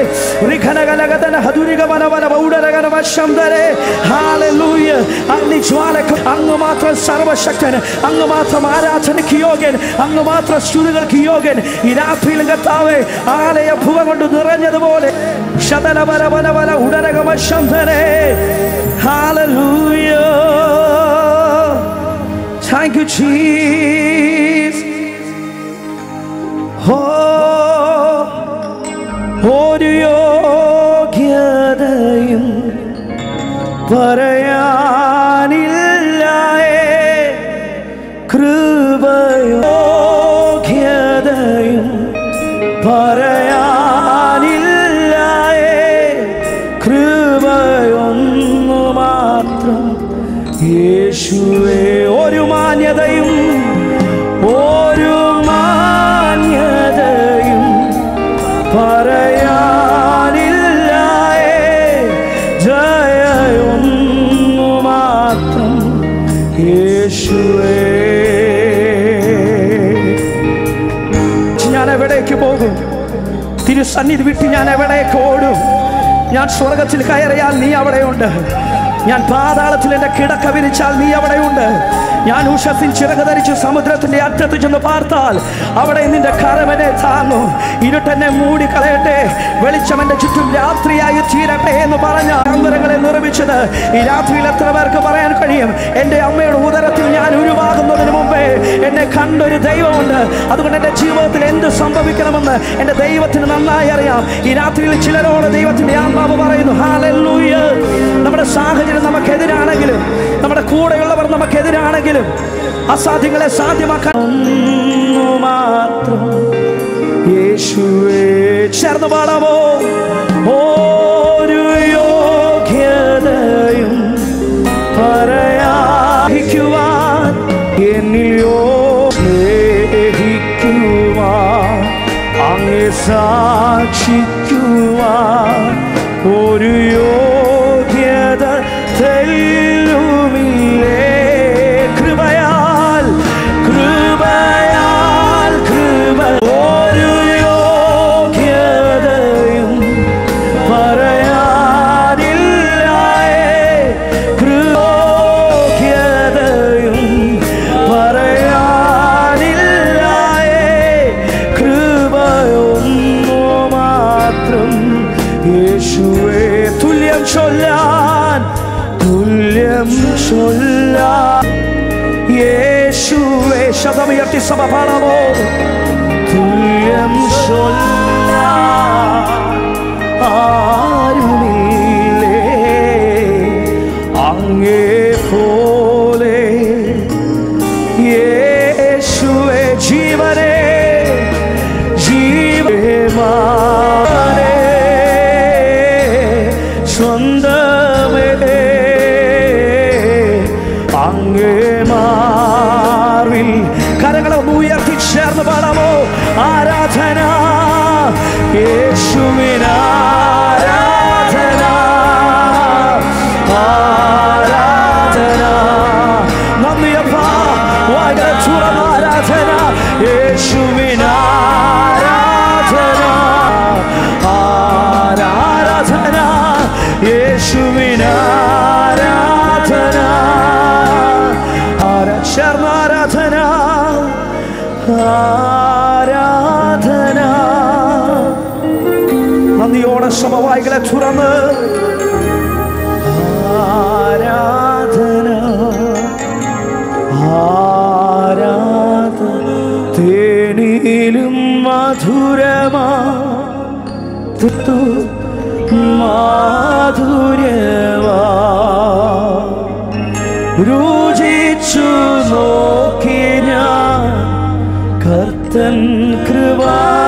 അങ്ങ് മാത്രം സർവശക്തൻ അങ്ങ് മാത്രം ആരാധനയ്ക്ക് യോഗ്യൻ അങ്ങ് മാത്രം സ്തുതികൾക്ക് യോഗ്യൻ ഈ രാത്രിയിലും കത്താവേ ആലയ ഭുവ കൊണ്ട് നിറഞ്ഞതുപോലെ ശതലവരവനവന ഉടരകമ ശംഭരെ Hallelujah. Thank you, Jesus. Oh, ഒരു യോഗ്യതയും പറയാനില്ലായേ കൃപയോഗ്യതയും പറയാനില്ലായേ കൃപയൊന്നു മാത്രം യേശുവേ ഒരു മാന്യതയും ഒരു മാന്യതയും പറയാനില്ലായേ ജയൊന്നു മാത്രം യേശുവേ ഞാൻ എവിടേക്ക് പോകും തിരുസന്നിധി വിട്ട് ഞാൻ എവിടേക്ക് ഓടും ഞാൻ സ്വർഗത്തിൽ കയറിയാൽ നീ അവിടെയുണ്ട് ഞാൻ പാതാളത്തിൽ എൻ്റെ കിടക്ക വിരിച്ചാൽ നീ അവിടെയുണ്ട് ഞാൻ ഉഷസിൽ ചിറക് ധരിച്ച് സമുദ്രത്തിന്റെ അറ്റത്ത് ചെന്ന് പാർത്താൽ അവിടെ നിന്റെ കരവനെ താങ്ങും ഇരുട്ടെന്നെ മൂടിക്കളയട്ടെ വെളിച്ചം എൻ്റെ ചുറ്റും രാത്രിയായി തീരട്ടെ എന്ന് പറഞ്ഞ അന്തരങ്ങളെ നിർമ്മിച്ചത് ഈ രാത്രിയിൽ എത്ര പേർക്ക് പറയാൻ കഴിയും എൻ്റെ അമ്മയുടെ ഉദരത്തിൽ ഞാൻ ഉരുവാകുന്നതിന് മുമ്പേ എന്നെ കണ്ടൊരു ദൈവമുണ്ട് അതുകൊണ്ട് എൻ്റെ ജീവിതത്തിൽ എന്ത് സംഭവിക്കണമെന്ന് എൻ്റെ ദൈവത്തിന് നന്നായി അറിയാം ഈ രാത്രിയിൽ ചിലരോട് ദൈവത്തിന്റെ ആത്മാവ് പറയുന്നു ഹാലൂയ നമ്മുടെ സാഹചര്യം നമുക്കെതിരാണെങ്കിലും നമ്മുടെ കൂടെയുള്ളവർ നമുക്കെതിരാണെങ്കിലും അസാധ്യങ്ങളെ സാധ്യമാക്കാൻ ഒന്നു മാത്രം യേശുവേ ചേർന്ന് പാടാമോ ഒരു യോഗ്യതയും പറയാഹിക്കുവാൻ എന്നിലോ സ്നേഹിക്കുവാൻ അങ്ങേ സാക്ഷിക്കുവാൻ ഒരു യോഗ്യത തെല്ലുമില്ലേ കൃപയാൽ കൃപയാൽ കൃപ ഒരു യോഗ്യതയും പറയാനില്ലായേ കൃയോഗ്യതയും പറയാനില്ലായേ കൃപയൊന്നു മാത്രം യേശുവേ തുല്യം ചൊല്ലാൻ തുല്യം ചൊല്ലാൻ യേശുവേ ശതമുയർത്തി സഭ പാടാമോ തുല്യം ചൊല്ലാൻ ആരുമില്ലേ അങ്ങേ പോലെ യേശുവേ ജീവനെ ജീവമാനെ സ്വന്തമേ അങ്ങേ മാറിൽ കരങ്ങളെ ഒന്ന് ഉയർത്തി ചേർന്ന് പാടാമോ ആരാധന യേശുവിന ആരാധന ആരാധന നന്ദിയപ്പ വയല തുറന്ന ആരാധന യേശുവിന ആരാധന ആരാധന യേശുവിന ആരാധന ആരാ ചേർന്ന ആരാധന ആരാധന നന്ദിയോടെ സമവായികളെ തുറന്ന് ആരാധന ആരാധന തേനിലും മധുരമാ തുത്തു മാധുര്യമാ രുചിച്ചു നോക്കി ഞാൻ കർത്തൻ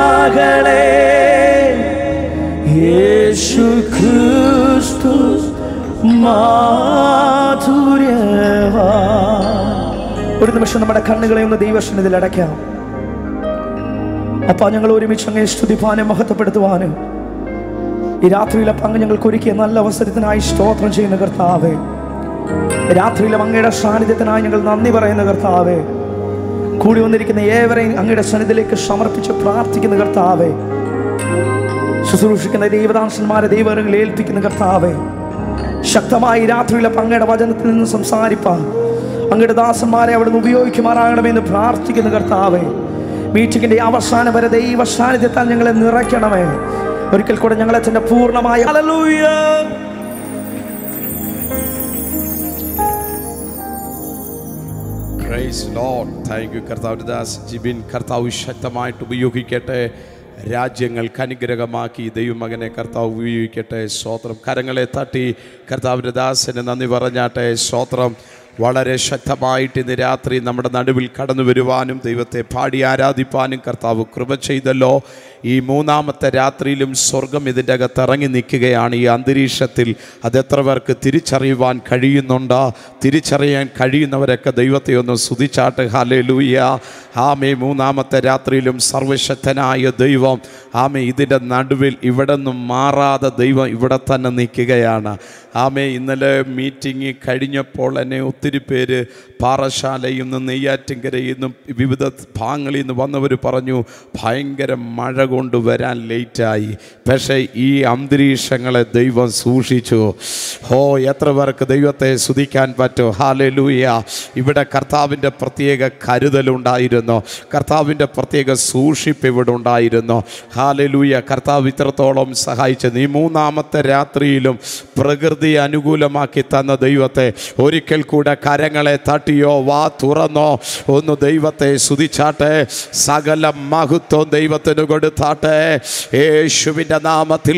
കൃപാകളെ യേശു ക്രിസ്തു മാധുര്യവാ ഒരു നിമിഷം നമ്മുടെ കണ്ണുകളെ ഒന്ന് ദൈവസന്നിധിയിൽ അടയ്ക്കാം അപ്പ ഞങ്ങൾ ഒരുമിച്ച് അങ്ങേ സ്തുതിപ്പാനും മഹത്വപ്പെടുത്തുവാനും ഈ രാത്രിയിലെ പങ്ക് ഞങ്ങൾക്ക് ഒരുക്കിയ നല്ല അവസരത്തിനായി സ്തോത്രം ചെയ്യുന്ന കർത്താവേ രാത്രിയിലെ അങ്ങയുടെ സാന്നിധ്യത്തിനായി ഞങ്ങൾ നന്ദി പറയുന്ന കർത്താവേ കൂടി വന്നിരിക്കുന്ന ഏവരെയും അങ്ങയുടെ സന്നിധിയിലേക്ക് സമർപ്പിച്ച് പ്രാർത്ഥിക്കുന്ന കർത്താവേ ശുശ്രൂഷിക്കുന്ന ദൈവദാസന്മാരെ ദൈവങ്ങളിൽ ഏൽപ്പിക്കുന്ന കർത്താവേ ശക്തമായി രാത്രിയിലെ അങ്ങയുടെ വചനത്തിൽ നിന്ന് സംസാരിപ്പാൻ അങ്ങയുടെ ദാസന്മാരെ അവിടുന്ന് ഉപയോഗിക്കുമാറാകണമെന്ന് പ്രാർത്ഥിക്കുന്ന കർത്താവേ മീറ്റിങ്ങിന്റെ അവസാനം വരെ ദൈവ സാന്നിധ്യത്താൽ ഞങ്ങളെ നിറയ്ക്കണമേ ഒരിക്കൽ കൂടെ ഞങ്ങളെ തന്നെ പൂർണ്ണമായി hallelujah praise Lord thank you കർത്താവ് ദാസ് ജിബിൻ കർത്താവ് ശക്തമായിട്ട് ഉപയോഗിക്കട്ടെ രാജ്യങ്ങൾക്ക് അനുഗ്രഹമാക്കി ദൈവമകനെ കർത്താവ് ഉപയോഗിക്കട്ടെ സ്തോത്രം കരങ്ങളെ തട്ടി കർത്താവിൻ്റെ ദാസന് നന്ദി പറഞ്ഞാട്ടെ സ്തോത്രം വളരെ ശക്തമായിട്ട് ഇന്ന് രാത്രി നമ്മുടെ നടുവിൽ കടന്നു വരുവാനും ദൈവത്തെ പാടി ആരാധിപ്പാനും കർത്താവ് കൃപ ചെയ്തല്ലോ ഈ മൂന്നാമത്തെ രാത്രിയിലും സ്വർഗം ഇതിൻ്റെ അകത്ത് ഇറങ്ങി നിൽക്കുകയാണ് ഈ അന്തരീക്ഷത്തിൽ അതെത്ര പേർക്ക് തിരിച്ചറിയുവാൻ കഴിയുന്നുണ്ട് തിരിച്ചറിയാൻ കഴിയുന്നവരൊക്കെ ദൈവത്തെ ഒന്ന് സ്തുതിച്ചാട്ട് ഹാലേ ലൂയ ആമേ മൂന്നാമത്തെ രാത്രിയിലും സർവശക്തനായ ദൈവം ആമേ ഇതിൻ്റെ നടുവിൽ ഇവിടെ നിന്നും മാറാതെ ദൈവം ഇവിടെ തന്നെ നിൽക്കുകയാണ് ആമേ ഇന്നലെ മീറ്റിംഗ് കഴിഞ്ഞപ്പോൾ എന്നെ ഒത്തിരി പേര് പാറശാലയിൽ നിന്ന് നെയ്യാറ്റിൻകരയിൽ നിന്നും വിവിധ ഭാഗങ്ങളിൽ നിന്ന് വന്നവർ പറഞ്ഞു ഭയങ്കര മഴ കൊണ്ട് വരാൻ ലേറ്റായി പക്ഷേ ഈ അന്തരീക്ഷങ്ങളെ ദൈവം സൂക്ഷിച്ചു ഹോ എത്ര പേർക്ക് ദൈവത്തെ സ്തുതിക്കാൻ പറ്റും ഹാലലൂയ ഇവിടെ കർത്താവിൻ്റെ പ്രത്യേക കരുതലുണ്ടായിരുന്നു കർത്താവിൻ്റെ പ്രത്യേക സൂക്ഷിപ്പ് ഇവിടെ ഉണ്ടായിരുന്നു ഹാലലൂയ കർത്താവ് ഇത്രത്തോളം സഹായിച്ചത് ഈ മൂന്നാമത്തെ രാത്രിയിലും പ്രകൃതി അനുകൂലമാക്കി തന്ന ദൈവത്തെ ഒരിക്കൽ കൂടെ കരങ്ങളെ തട്ടിയോ വാ തുറന്നോ ഒന്ന് ദൈവത്തെ സ്തുതിച്ചാട്ടെ സകല മഹത്വം ദൈവത്തിന് കൊടുത്താട്ടെ യേശുവിൻ്റെ നാമത്തിൽ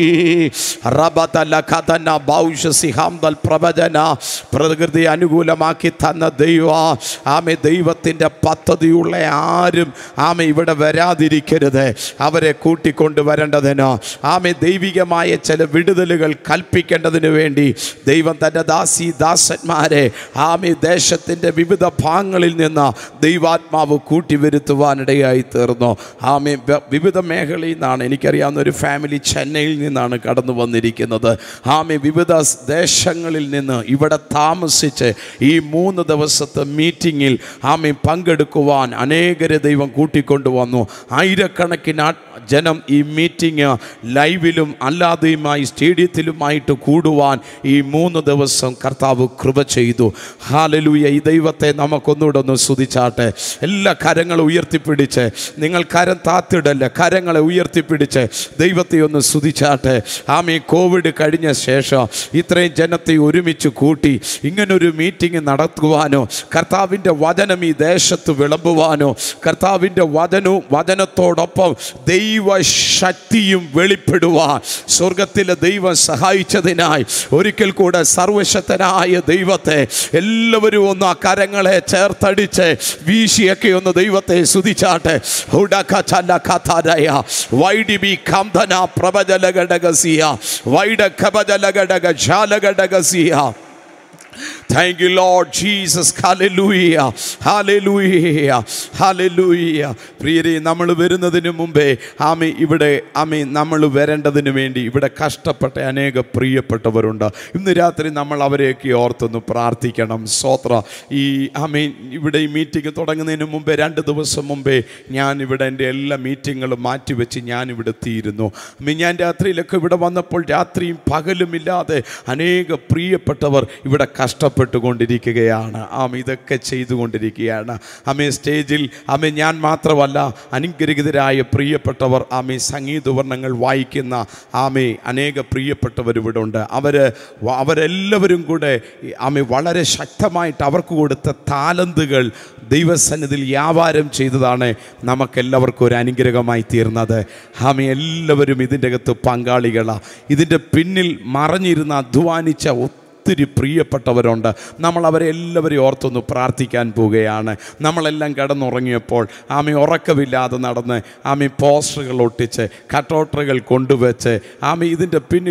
റബതല കഥന ബൗഷസിഹാംതൽ പ്രവചന പ്രകൃതി അനുകൂലമാക്കി തന്ന ദൈവ ആമെ ദൈവത്തിൻ്റെ പദ്ധതിയുള്ള ആരും ആമെ ഇവിടെ വരാതിരിക്കരുത് അവരെ കൂട്ടിക്കൊണ്ട് വരേണ്ടതിന് ആമെ ദൈവികമായ ചില വിടുതലുകൾ കൽപ്പിക്കേണ്ടതിന് വേണ്ടി ദൈവം തൻ്റെ ദാസി ദാസന്മാരെ ആമെ ദേശത്തിൻ്റെ വിവിധ ഭാഗങ്ങളിൽ നിന്ന് ദൈവാത്മാവ് കൂട്ടിവരുത്തുവാനിടയായി തീർന്നു ആമെ വ- വിവിധ മേഖലയിൽ നിന്നാണ് എനിക്കറിയാവുന്ന ഒരു ഫാമിലി ചെന്നൈയിൽ നിന്നാണ് കടന്നു വന്നിരിക്കുന്നത് ആമെ വിവിധ സ് ദേശങ്ങളിൽ നിന്ന് ഇവിടെ താമസിച്ച് ഈ മൂന്ന് ദിവസത്തെ മീറ്റിങ്ങിൽ ആമെ പങ്കെടുക്കുവാൻ അനേകരെ ദൈവം കൂട്ടിക്കൊണ്ടുവന്നു ആയിരക്കണക്കിന് ആ- ജനം ഈ മീറ്റിംഗ് ലൈവിലും അല്ലാതെയുമായി സ്റ്റേഡിയത്തിലുമായിട്ട് കൂടുവാൻ ഈ മൂന്ന് ദിവസം കർത്താവ് കൃപ ചെയ്തു ഹാലലൂയ ഈ ദൈവത്തെ നമുക്കൊന്നുകൂടെ ഒന്ന് സ്തുതിച്ചാട്ടെ എല്ലാ കരങ്ങളും ഉയർത്തിപ്പിടിച്ച് നിങ്ങൾ കരം താത്തിടല്ല കരങ്ങളെ ഉയർത്തിപ്പിടിച്ച് ദൈവത്തെ ഒന്ന് സ്തുതിച്ചാട്ടെ ആമീ കോവിഡ് കഴിഞ്ഞ ശേഷം ഇത്രയും ജനത്തെ ഒരുമിച്ച് കൂട്ടി ഇങ്ങനൊരു മീറ്റിംഗ് നടത്തുവാനോ കർത്താവിൻ്റെ വചനം ഈ ദേശത്ത് വിളമ്പുവാനോ കർത്താവിൻ്റെ വചനവും വചനത്തോടൊപ്പം ദൈവശക്തിയും വെളിപ്പെടുവാൻ സ്വർഗത്തിലെ ദൈവം സഹായിച്ചതിനായി ഒരിക്കൽ കൂടെ സർവശക്തനായ ദൈവത്തെ എല്ലാവരും ഒന്ന് ആ കരങ്ങളെ ചേർത്തടിച്ച് വീശിയൊക്കെ ഒന്ന് ദൈവത്തെ സ്തുതിച്ചാട്ടെ ഹുഡകചലകഥരയ വൈഡിബി കംധന പ്രഭജലഘടകസിയ വൈഡ കപജലഘടക ജാലഘടകസിയ Thank you, Lord Jesus. Hallelujah. Hallelujah. Hallelujah. പ്രിയരെ നമ്മൾ വരുന്നതിന് മുമ്പേ ആമി ഇവിടെ ആമി നമ്മൾ വരേണ്ടതിന് വേണ്ടി ഇവിടെ കഷ്ടപ്പെട്ട അനേക പ്രിയപ്പെട്ടവരുണ്ട് ഇന്ന് രാത്രി നമ്മൾ അവരെയൊക്കെ ഓർത്തൊന്ന് പ്രാർത്ഥിക്കണം സ്വോത്ര ഈ ആമി ഇവിടെ ഈ മീറ്റിംഗ് തുടങ്ങുന്നതിന് മുമ്പേ രണ്ട് ദിവസം മുമ്പേ ഞാൻ ഇവിടെ എൻ്റെ എല്ലാ മീറ്റിങ്ങുകളും മാറ്റിവെച്ച് ഞാൻ ഇവിടെ എത്തിയിരുന്നു ആമി ഞാൻ രാത്രിയിലൊക്കെ ഇവിടെ വന്നപ്പോൾ രാത്രിയും പകലുമില്ലാതെ അനേക പ്രിയപ്പെട്ടവർ ഇവിടെ കഷ്ടപ്പെട്ടുകൊണ്ടിരിക്കുകയാണ് ആമ ഇതൊക്കെ ചെയ്തുകൊണ്ടിരിക്കുകയാണ് ആമേ സ്റ്റേജിൽ ആമേ ഞാൻ മാത്രമല്ല അനുഗ്രഹിതരായ പ്രിയപ്പെട്ടവർ ആമേ സംഗീതവർണ്ണങ്ങൾ വായിക്കുന്ന ആമേ അനേക പ്രിയപ്പെട്ടവർ ഇവിടെ ഉണ്ട് അവർ അവരെല്ലാവരും കൂടെ ആമേ വളരെ ശക്തമായിട്ട് അവർക്ക് കൊടുത്ത താലന്തുകൾ ദൈവസന്നിധിയിൽ വ്യാപാരം ചെയ്തതാണ് നമുക്കെല്ലാവർക്കും ഒരു അനുഗ്രഹമായി തീർന്നത് ആമേ എല്ലാവരും ഇതിൻ്റെ അകത്ത് പങ്കാളികളാണ് ഇതിൻ്റെ പിന്നിൽ മറഞ്ഞിരുന്ന് അധ്വാനിച്ച ഒത്തിരി പ്രിയപ്പെട്ടവരുണ്ട് നമ്മൾ അവരെ എല്ലാവരെയും ഓർത്തൊന്ന് പ്രാർത്ഥിക്കാൻ പോവുകയാണ് നമ്മളെല്ലാം കിടന്നുറങ്ങിയപ്പോൾ ആമി ഉറക്കമില്ലാതെ നടന്ന് ആമി പോസ്റ്ററുകൾ ഒട്ടിച്ച് കട്ടൗട്ടറുകൾ കൊണ്ടുവച്ച് ആമി ഇതിൻ്റെ പിന്നിൽ ഒത്തിരി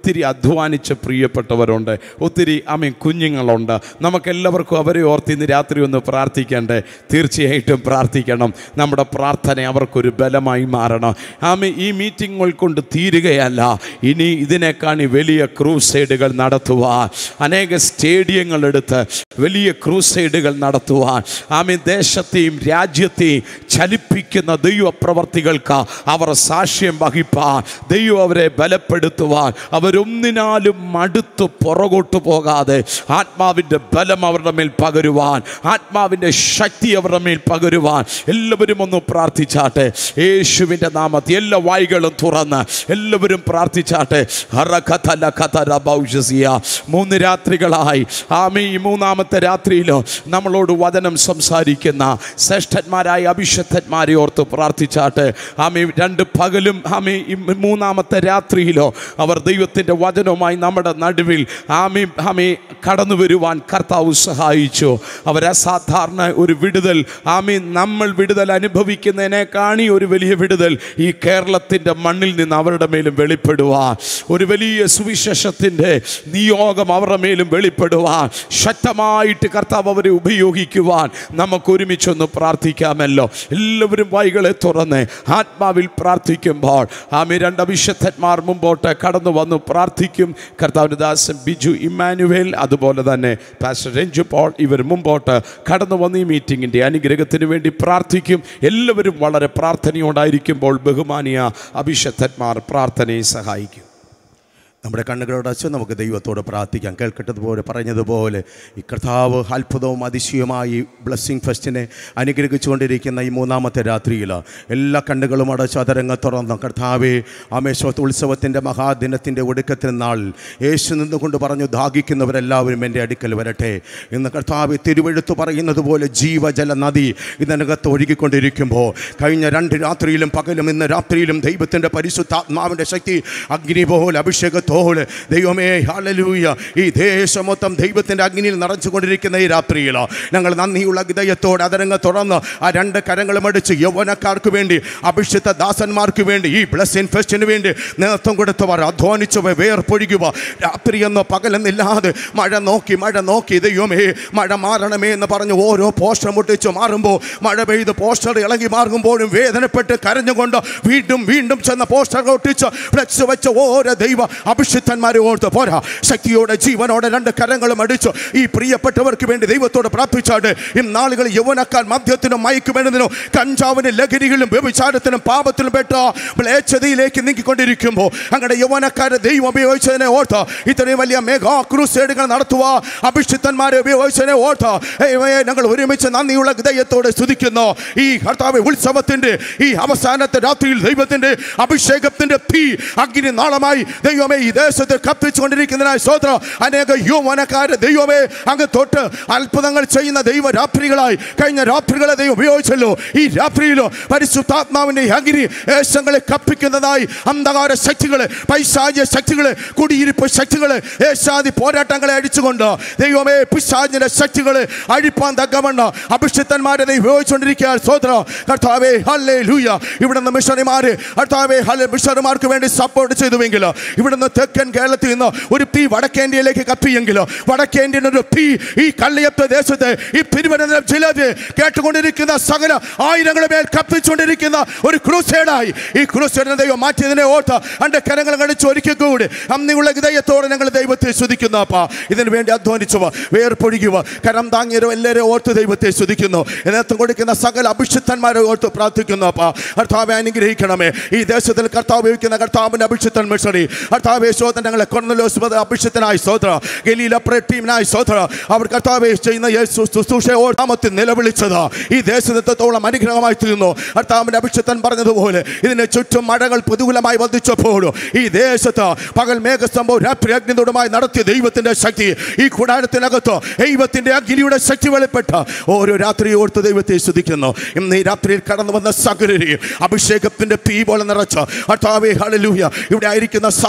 ഒത്തിരി അധ്വാനിച്ച പ്രിയപ്പെട്ടവരുണ്ട് ഒത്തിരി ആമീൻ കുഞ്ഞുങ്ങളുണ്ട് നമുക്കെല്ലാവർക്കും അവരെ ഓർത്ത് ഇന്ന് രാത്രി ഒന്ന് പ്രാർത്ഥിക്കണ്ടേ തീർച്ചയായിട്ടും പ്രാർത്ഥിക്കണം നമ്മുടെ പ്രാർത്ഥന അവർക്കൊരു ബലമായി മാറണം ആമീൻ ഈ മീറ്റിങ്ങുകൾ കൊണ്ട് തീരുകയല്ല ഇനി ഇതിനേക്കാണി വലിയ ക്രൂസൈഡുകൾ നടത്തുവാൻ അനേക സ്റ്റേഡിയങ്ങൾ എടുത്ത് വലിയ ക്രൂസൈഡുകൾ നടത്തുവാൻ ആമീൻ ദേശത്തെയും രാജ്യത്തെയും ചലിപ്പിക്കുന്ന ദൈവപ്രവർത്തികൾക്ക് അവർ സാക്ഷ്യം വഹിപ്പാൻ ദൈവം അവരെ ബലപ്പെടുത്തുവാൻ അവരൊന്നിനാലും മടുത്തു പുറകോട്ട് പോകാതെ ആത്മാവിൻ്റെ ബലം അവരുടെ മേൽ പകരുവാൻ ആത്മാവിൻ്റെ ശക്തി അവരുടെ മേൽ പകരുവാൻ എല്ലാവരും ഒന്ന് പ്രാർത്ഥിച്ചാട്ടെ യേശുവിൻ്റെ നാമത്തിൽ എല്ലാ വായികളും തുറന്ന് എല്ലാവരും പ്രാർത്ഥിച്ചാട്ടെ ഹറകഥല കഥര ബൗഷസിയ. മൂന്ന് രാത്രികളായി ആമി ഈ മൂന്നാമത്തെ രാത്രിയിലോ നമ്മളോട് വചനം സംസാരിക്കുന്ന ശ്രേഷ്ഠന്മാരായ അഭിഷക്തന്മാരെ ഓർത്ത് പ്രാർത്ഥിച്ചാട്ടെ ആമി രണ്ട് പകലും ആമി ഈ മൂന്നാമത്തെ രാത്രിയിലോ അവർ ദൈവത്തിൻ്റെ വചനവുമായി നമ്മുടെ നടുവിൽ ആമി ആമി കടന്നു വരുവാൻ കർത്താവ് സഹായിച്ചു അവർ അസാധാരണ ഒരു വിടുതൽ ആമി നമ്മൾ വിടുതൽ അനുഭവിക്കുന്നതിനേക്കാണി ഒരു വലിയ വിടുതൽ ഈ കേരളത്തിൻ്റെ മണ്ണിൽ നിന്ന് അവരുടെ മേലും വെളിപ്പെടുവാൻ ഒരു വലിയ സുവിശേഷത്തിൻ്റെ നിയോഗം അവരുടെ മേലും വെളിപ്പെടുവാൻ ശക്തമായിട്ട് കർത്താവ് അവരെ ഉപയോഗിക്കുവാൻ നമുക്ക് ഒരുമിച്ചൊന്ന് പ്രാർത്ഥിക്കാമല്ലോ എല്ലാവരും വൈകളെ തുറന്ന് ആത്മാവിൽ പ്രാർത്ഥിക്കുമ്പോൾ ആമി രണ്ട് അഭിഷക്തന്മാർ മുമ്പോട്ട് കടന്നു വന്നു പ്രാർത്ഥിക്കും കർത്താവിൻ്റെ ദാസൻ ബിജു ഇമ്മാനുവേൽ അതുപോലെ തന്നെ പാസ്റ്റർ രഞ്ജു പോൾ ഇവർ മുമ്പോട്ട് കടന്നു വന്ന് ഈ മീറ്റിങ്ങിൻ്റെ അനുഗ്രഹത്തിന് വേണ്ടി പ്രാർത്ഥിക്കും എല്ലാവരും വളരെ പ്രാർത്ഥനയോടായിരിക്കുമ്പോൾ ബഹുമാനിയ അഭിഷക്തന്മാർ പ്രാർത്ഥനയെ സഹായിക്കും നമ്മുടെ കണ്ണുകളോടച്ച് നമുക്ക് ദൈവത്തോട് പ്രാർത്ഥിക്കാം കേൾക്കട്ടതുപോലെ പറഞ്ഞതുപോലെ ഈ കർത്താവ് അത്ഭുതവും അതിശയമായി ബ്ലെസ്സിങ് ഫെസ്റ്റിനെ അനുഗ്രഹിച്ചുകൊണ്ടിരിക്കുന്ന ഈ മൂന്നാമത്തെ രാത്രിയിൽ എല്ലാ കണ്ണുകളും അടച്ച് അതരങ്ങ തുറന്ന കർത്താവെ ആമേശ്വത്ത് ഉത്സവത്തിൻ്റെ മഹാദിനത്തിൻ്റെ ഒടുക്കത്തിൽ നാളിൽ യേശു നിന്നുകൊണ്ട് പറഞ്ഞു ദാഹിക്കുന്നവരെല്ലാവരും എൻ്റെ അടുക്കൽ വരട്ടെ ഇന്ന് കർത്താവ് തിരുവെഴുത്ത് പറയുന്നത് പോലെ ജീവജല നദി ഇതിനകത്ത് ഒഴുകിക്കൊണ്ടിരിക്കുമ്പോൾ കഴിഞ്ഞ രണ്ട് രാത്രിയിലും പകലും ഇന്ന് രാത്രിയിലും ദൈവത്തിൻ്റെ പരിശുദ്ധാത്മാവിൻ്റെ ശക്തി അഗ്നി പോലെ അഭിഷേകത്തോടെ ദൈവമേ ഹല്ലേലൂയ ഈ ദേശം മൊത്തം ദൈവത്തിൻ്റെ അഗ്നിയിൽ നിറച്ചുകൊണ്ടിരിക്കുന്ന ഈ രാത്രിയിൽ ഞങ്ങൾ നന്ദിയുള്ള ഹൃദയത്തോടെ അതരങ്ങ തുറന്ന് ആ രണ്ട് കരങ്ങളും അടിച്ച് യൗവനക്കാർക്ക് വേണ്ടി അഭിഷിക്ത ദാസന്മാർക്ക് വേണ്ടി ഈ ബ്ലസ്സിൻ ഫെസ്റ്റിന് വേണ്ടി നേതൃത്വം കൊടുത്തവർ അധ്വാനിച്ചവ വേർപ്പൊഴിക്കുക രാത്രിയെന്നോ പകലെന്നില്ലാതെ മഴ നോക്കി മഴ നോക്കി ദൈവമേ മഴ മാറണമേ എന്ന് പറഞ്ഞ് ഓരോ പോസ്റ്റർ മുട്ടിച്ച് മാറുമ്പോൾ മഴ പെയ്ത് പോസ്റ്റർ ഇളകി മാറുമ്പോഴും വേദനപ്പെട്ട് കരഞ്ഞുകൊണ്ട് വീണ്ടും വീണ്ടും ചെന്ന പോസ്റ്റർ ഒട്ടിച്ച് ഫ്ലെക്സ് വെച്ച ഓരോ ദൈവ അഭിഷിക്തന്മാരെ ഓർത്ത് പോരാ ശക്തിയോടെ ജീവനോടെ രണ്ട് കരങ്ങളും അടിച്ചു ഈ പ്രിയപ്പെട്ടവർക്ക് വേണ്ടി ദൈവത്തോട് പ്രാർത്ഥിച്ചാട്ട് ഈ നാളുകൾ യൗവനക്കാർ മദ്യത്തിനും മയക്കുമരുന്നിനും കഞ്ചാവിനും ലഹരികളിലും വ്യഭിചാരത്തിനും പാപത്തിലും പെട്ട മ്ലേച്ഛതയിലേക്ക് നീങ്ങിക്കൊണ്ടിരിക്കുമ്പോൾ അങ്ങനെ യൗവനക്കാരെ ദൈവം ഉപയോഗിച്ചതിനെ ഓർത്ത് ഇത്രയും വലിയ മെഗാ ക്രൂസേഡുകൾ നടത്തുക അഭിഷിക്തന്മാരെ ഉപയോഗിച്ചതിനെ ഓർത്ത് ദൈവമേ, ഞങ്ങൾ ഒരുമിച്ച് നന്ദിയുള്ള ഹൃദയത്തോടെ സ്തുതിക്കുന്നു ഈ കർത്താവ് ഉത്സവത്തിന്റെ ഈ അവസാനത്തെ രാത്രിയിൽ ദൈവത്തിന്റെ അഭിഷേകത്തിന്റെ തീ അഗ്നി നാളമായി ദൈവമേ ഈ ദേശത്ത് കത്തിച്ചുകൊണ്ടിരിക്കുന്നതിനായി സ്വോത്ര അനേക യുവനക്കാരെ ദൈവമേ അങ്ങ് തൊട്ട് അത്ഭുതങ്ങൾ ചെയ്യുന്ന ദൈവ രാത്രികളായി കഴിഞ്ഞ രാത്രികളെ ദൈവം ഉപയോഗിച്ചല്ലോ ഈ രാത്രിയിലോ പരിശുദ്ധാത്മാവിന്റെ അഗ്നി ദേശങ്ങളെ കപ്പിക്കുന്നതായി അന്ധകാര ശക്തികളെ പൈശാചിക ശക്തികളെ കുടിയിരിപ്പ് ശക്തികളെ യേശാദി പോരാട്ടങ്ങളെ അടിച്ചുകൊണ്ട് ദൈവമേ പിശാചിന്റെ ശക്തികളെ അഴിപ്പാൻ തക്കവണ്ണ അഭിഷിക്തന്മാരെ ദൈവം ഉപയോഗിച്ചുകൊണ്ടിരിക്കുക സ്വോത്ര കർത്താവേ ഹല്ലേ ലൂയ ഇവിടുന്ന് മിഷണറിമാര് കർത്താവേ ഹല്ലേ മിഷണറിമാർക്ക് വേണ്ടി സപ്പോർട്ട് ചെയ്തുവെങ്കിൽ ഇവിടുന്ന് തെക്കൻ കേരളത്തിൽ നിന്ന് ഒരു തീ വടക്കേന്ത്യയിലേക്ക് കത്തിയെങ്കിൽ വടക്കേന്ത്യൻ ഒരു തീ ഈ കള്ളിയത്ത് ദേശത്ത് ഈ തിരുവനന്തപുരം ജില്ലയിൽ കേട്ടുകൊണ്ടിരിക്കുന്ന സകല ആയിരങ്ങളുടെ മേൽ കത്തിച്ചുകൊണ്ടിരിക്കുന്ന ഒരു ക്രൂസേഡായി ഈ ക്രൂസേഡിനെ ദൈവം മാറ്റിയതിനെ ഓർത്ത് എൻ്റെ കരങ്ങൾ കണിച്ച് ഒരിക്കൽ കൂടി അന്നിയുള്ള ഹൃദയത്തോടെ ഞങ്ങൾ ദൈവത്തെ സ്തുതിക്കുന്നു അപ്പാ ഇതിനു വേണ്ടി അധ്വാനിച്ചുവ വേർപ്പൊഴിക്കുക കരം താങ്ങിയവരും എല്ലാവരും ഓർത്ത് ദൈവത്തെ സ്തുതിക്കുന്നു നേതൃത്വം കൊടുക്കുന്ന സകല അഭിഷിക്തന്മാരെ ഓർത്ത് പ്രാർത്ഥിക്കുന്നു അപ്പാ കർത്താവെ അനുഗ്രഹിക്കണമേ ഈ ദേശത്തിൽ കർത്താവ് ഉപയോഗിക്കുന്ന കർത്താവിൻ്റെ അഭിഷിക്തൻ മിഷണറി കർത്താവെ ശോധന ഞങ്ങളെ കൊർന്നലോസ് അഭിഷിക്തനായി സ്തോത്ര ഗലീല പ്രേ ടീമിനായി സ്തോത്ര അവർ കർത്താവെ ചെയ്യുന്ന യേശു ശുശ്രൂഷയെ നാമത്തിൽ നിലവിളിച്ചത് ഈ ദേശത്തോളം അനുഗ്രഹമായി തീർന്നു കർത്താവിൻ്റെ അഭിഷിക്തൻ പറഞ്ഞതുപോലെ ഇതിന് ചുറ്റും മഴകൾ പ്രതികൂലമായി വർദ്ധിച്ചപ്പോഴും ഈ ദേശത്ത് പകൽ മേഘസ്തംഭവും രാത്രി അഗ്നിതുടമായി നടത്തിയ ദൈവത്തിൻ്റെ ശക്തി ഈ കൂടാരത്തിനകത്ത് ദൈവത്തിൻ്റെ അഗ്നിയുടെ ശക്തി വെളിപ്പെട്ട ഓരോ രാത്രി ഓർത്ത് ദൈവത്തെ സ്തുതിക്കുന്നു ഇന്ന് ഈ രാത്രിയിൽ കടന്നു വന്ന സകലരെയും അഭിഷേകത്തിൻ്റെ തീ പോലെ നിറച്ച് കർത്താവേ ഹല്ലേലൂയ ഇവിടെ ആയിരിക്കുന്ന സകല മിഷ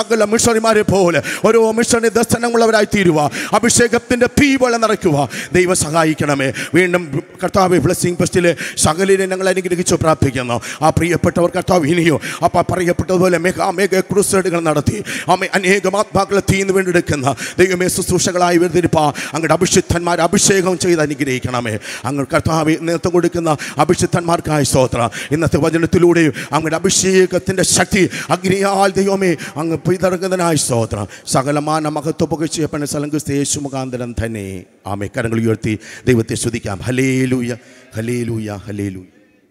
മിഷണറിമാരെ പോലെ ഓരോ മിഷണറി ദർശനമുള്ളവരായി തീരുക അഭിഷേകത്തിൻ്റെ തീ പോലെ നിറയ്ക്കുക ദൈവം സഹായിക്കണമേ വീണ്ടും കർത്താവ് ബ്ലെസ്സിങ് ഫെസ്റ്റിലെ സകലിനെ ഞങ്ങൾ അനുഗ്രഹിച്ചു പ്രാർത്ഥിക്കുന്നു ആ പ്രിയപ്പെട്ടവർ കർത്താവ് ഇനിയോ അപ്പം പറയപ്പെട്ടതുപോലെ മെഗാ മെഗാ ക്രൂസേഡുകൾ നടത്തി അമ്മ അനേകം ആത്മാക്കളെ തീന്ന് വീണ്ടെടുക്കുന്ന ദൈവമേ ശുശ്രൂഷകളായി വരുന്നിരിപ്പാ അങ്ങയുടെ അഭിഷിദ്ധന്മാർ അഭിഷേകം ചെയ്ത് അനുഗ്രഹിക്കണമേ അങ്ങ് കർത്താവ് നേതൃത്വം കൊടുക്കുന്ന അഭിഷിദ്ധന്മാർക്കായ സ്തോത്ര ഇന്നത്തെ വചനത്തിലൂടെയും അങ്ങയുടെ അഭിഷേകത്തിൻ്റെ ശക്തി അഗ്നിയാൽ ദൈവമേ അങ്ങ് പിതറങ്ങുന്നതിനായ സ്തോത്രം സകലമാന മഹത്വ പുകഴ്ചയപ്പന സലങ്കുസ്ത യേശു മുഖാന്തരം തന്നെ ആമേ കരങ്ങൾ ഉയർത്തി ദൈവത്തെ സ്തുതിക്കാം ഹലേലൂയ ഹലേലൂയ ഹലേലൂയ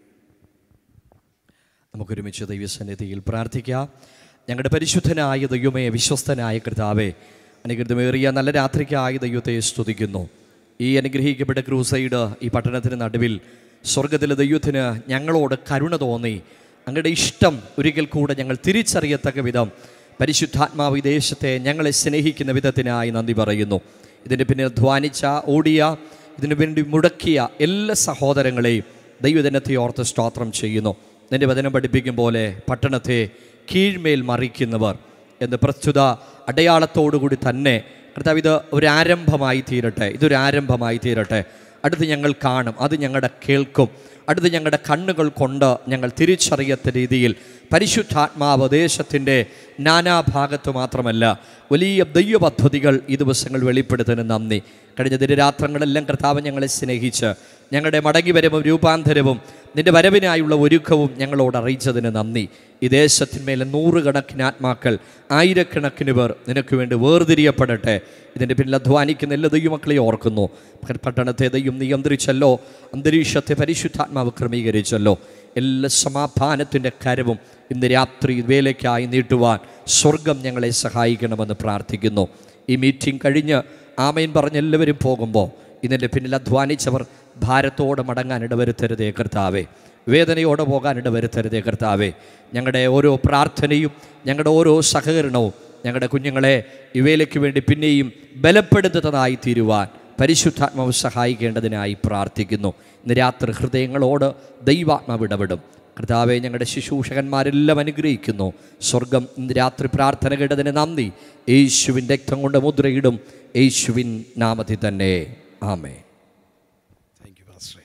നമുക്കൊരുമിച്ച് ദൈവസന്നിധിയിൽ പ്രാർത്ഥിക്കാം ഞങ്ങളുടെ പരിശുദ്ധനായ ദൈവമേ വിശ്വസ്തനായ കർത്താവേ അനുഗ്രഹമേറിയ നല്ല രാത്രിക്കായ ദൈവത്തെ സ്തുതിക്കുന്നു ഈ അനുഗ്രഹിക്കപ്പെട്ട ക്രൂസൈഡ് ഈ പട്ടണത്തിന് നടുവിൽ സ്വർഗത്തിലെ ദൈവത്തിന് ഞങ്ങളോട് കരുണ തോന്നി അങ്ങയുടെ ഇഷ്ടം ഒരിക്കൽ കൂടെ ഞങ്ങൾ തിരിച്ചറിയത്തക്ക വിധം പരിശുദ്ധാത്മാവ് ഈ ദേശത്തെ ഞങ്ങളെ സ്നേഹിക്കുന്ന വിധത്തിനായി നന്ദി പറയുന്നു ഇതിന് പിന്നിൽ ധ്വാനിച്ച ഓടിയ ഇതിനു വേണ്ടി മുടക്കിയ എല്ലാ സഹോദരങ്ങളെയും ദൈവദിനത്തെ ഓർത്ത് സ്തോത്രം ചെയ്യുന്നു നിന്റെ വചനം പഠിപ്പിക്കും പോലെ പട്ടണത്തെ കീഴ്മേൽ മറിക്കുന്നവർ എന്ന് പ്രസ്തുത അടയാളത്തോടുകൂടി തന്നെ കർത്താവ് ഇത് ഒരു ആരംഭമായി തീരട്ടെ ഇതൊരു ആരംഭമായി തീരട്ടെ അടുത്ത് ഞങ്ങൾ കാണും അത് ഞങ്ങളുടെ കേൾക്കും അടുത്ത് ഞങ്ങളുടെ കണ്ണുകൾ കൊണ്ട് ഞങ്ങൾ തിരിച്ചറിയത്ത രീതിയിൽ പരിശുദ്ധാത്മാവ് ദേശത്തിൻ്റെ നാനാഭാഗത്ത് മാത്രമല്ല വലിയ ദൈവ പദ്ധതികൾ ഈ ദിവസങ്ങൾ വെളിപ്പെടുത്തുന്ന നന്ദി കഴിഞ്ഞ ദിനരാത്രങ്ങളെല്ലാം കർത്താവ് ഞങ്ങളെ സ്നേഹിച്ച് ഞങ്ങളുടെ മടങ്ങിവരവും രൂപാന്തരവും നിന്റെ വരവിനായുള്ള ഒരുക്കവും ഞങ്ങളോട് അറിയിച്ചതിന് നന്ദി ഈ ദേശത്തിന്മേലെ നൂറുകണക്കിന് ആത്മാക്കൾ ആയിരക്കണക്കിന് പേർ നിനക്ക് വേണ്ടി വേർതിരിയപ്പെടട്ടെ ഇതിൻ്റെ പിന്നിൽ അധ്വാനിക്കുന്ന എല്ലാ ദൈവമക്കളെയും ഓർക്കുന്നു പട്ടണത്തെ ദൈവം നിയന്ത്രിച്ചല്ലോ അന്തരീക്ഷത്തെ പരിശുദ്ധാത്മാവ് ക്രമീകരിച്ചല്ലോ എല്ലാ സമാധാനത്തിൻ്റെ കരവും ഇന്ന് രാത്രി വേലയ്ക്കായി നീട്ടുവാൻ സ്വർഗം ഞങ്ങളെ സഹായിക്കണമെന്ന് പ്രാർത്ഥിക്കുന്നു ഈ മീറ്റിംഗ് കഴിഞ്ഞ് ആമയൻ പറഞ്ഞ് എല്ലാവരും പോകുമ്പോൾ ഇതിൻ്റെ പിന്നിൽ അധ്വാനിച്ചവർ ഭാരത്തോടെ മടങ്ങാൻ ഇടവരുത്തരുതേ കർത്താവേ വേദനയോടെ പോകാൻ ഇടവരുത്തരുതേ കർത്താവേ ഞങ്ങളുടെ ഓരോ പ്രാർത്ഥനയും ഞങ്ങളുടെ ഓരോ സഹകരണവും ഞങ്ങളുടെ കുഞ്ഞുങ്ങളെ ഇവയിലേക്ക് വേണ്ടി പിന്നെയും ബലപ്പെടുത്തുന്നതായി തീരുവാൻ പരിശുദ്ധാത്മാവ് സഹായിക്കേണ്ടതിനായി പ്രാർത്ഥിക്കുന്നു ഇന്ന് രാത്രി ഹൃദയങ്ങളോട് ദൈവാത്മാവ് ഇടപെടും കർത്താവെ ഞങ്ങളുടെ ശുശ്രൂഷകന്മാരെല്ലാം അനുഗ്രഹിക്കുന്നു സ്വർഗം ഇന്ന് രാത്രി പ്രാർത്ഥന കേട്ടതിന് നന്ദി യേശുവിൻ രക്തം കൊണ്ട് മുദ്രയിടും യേശുവിൻ നാമത്തിൽ തന്നെ ആമേ താങ്ക് യു പാസ്റ്ററെ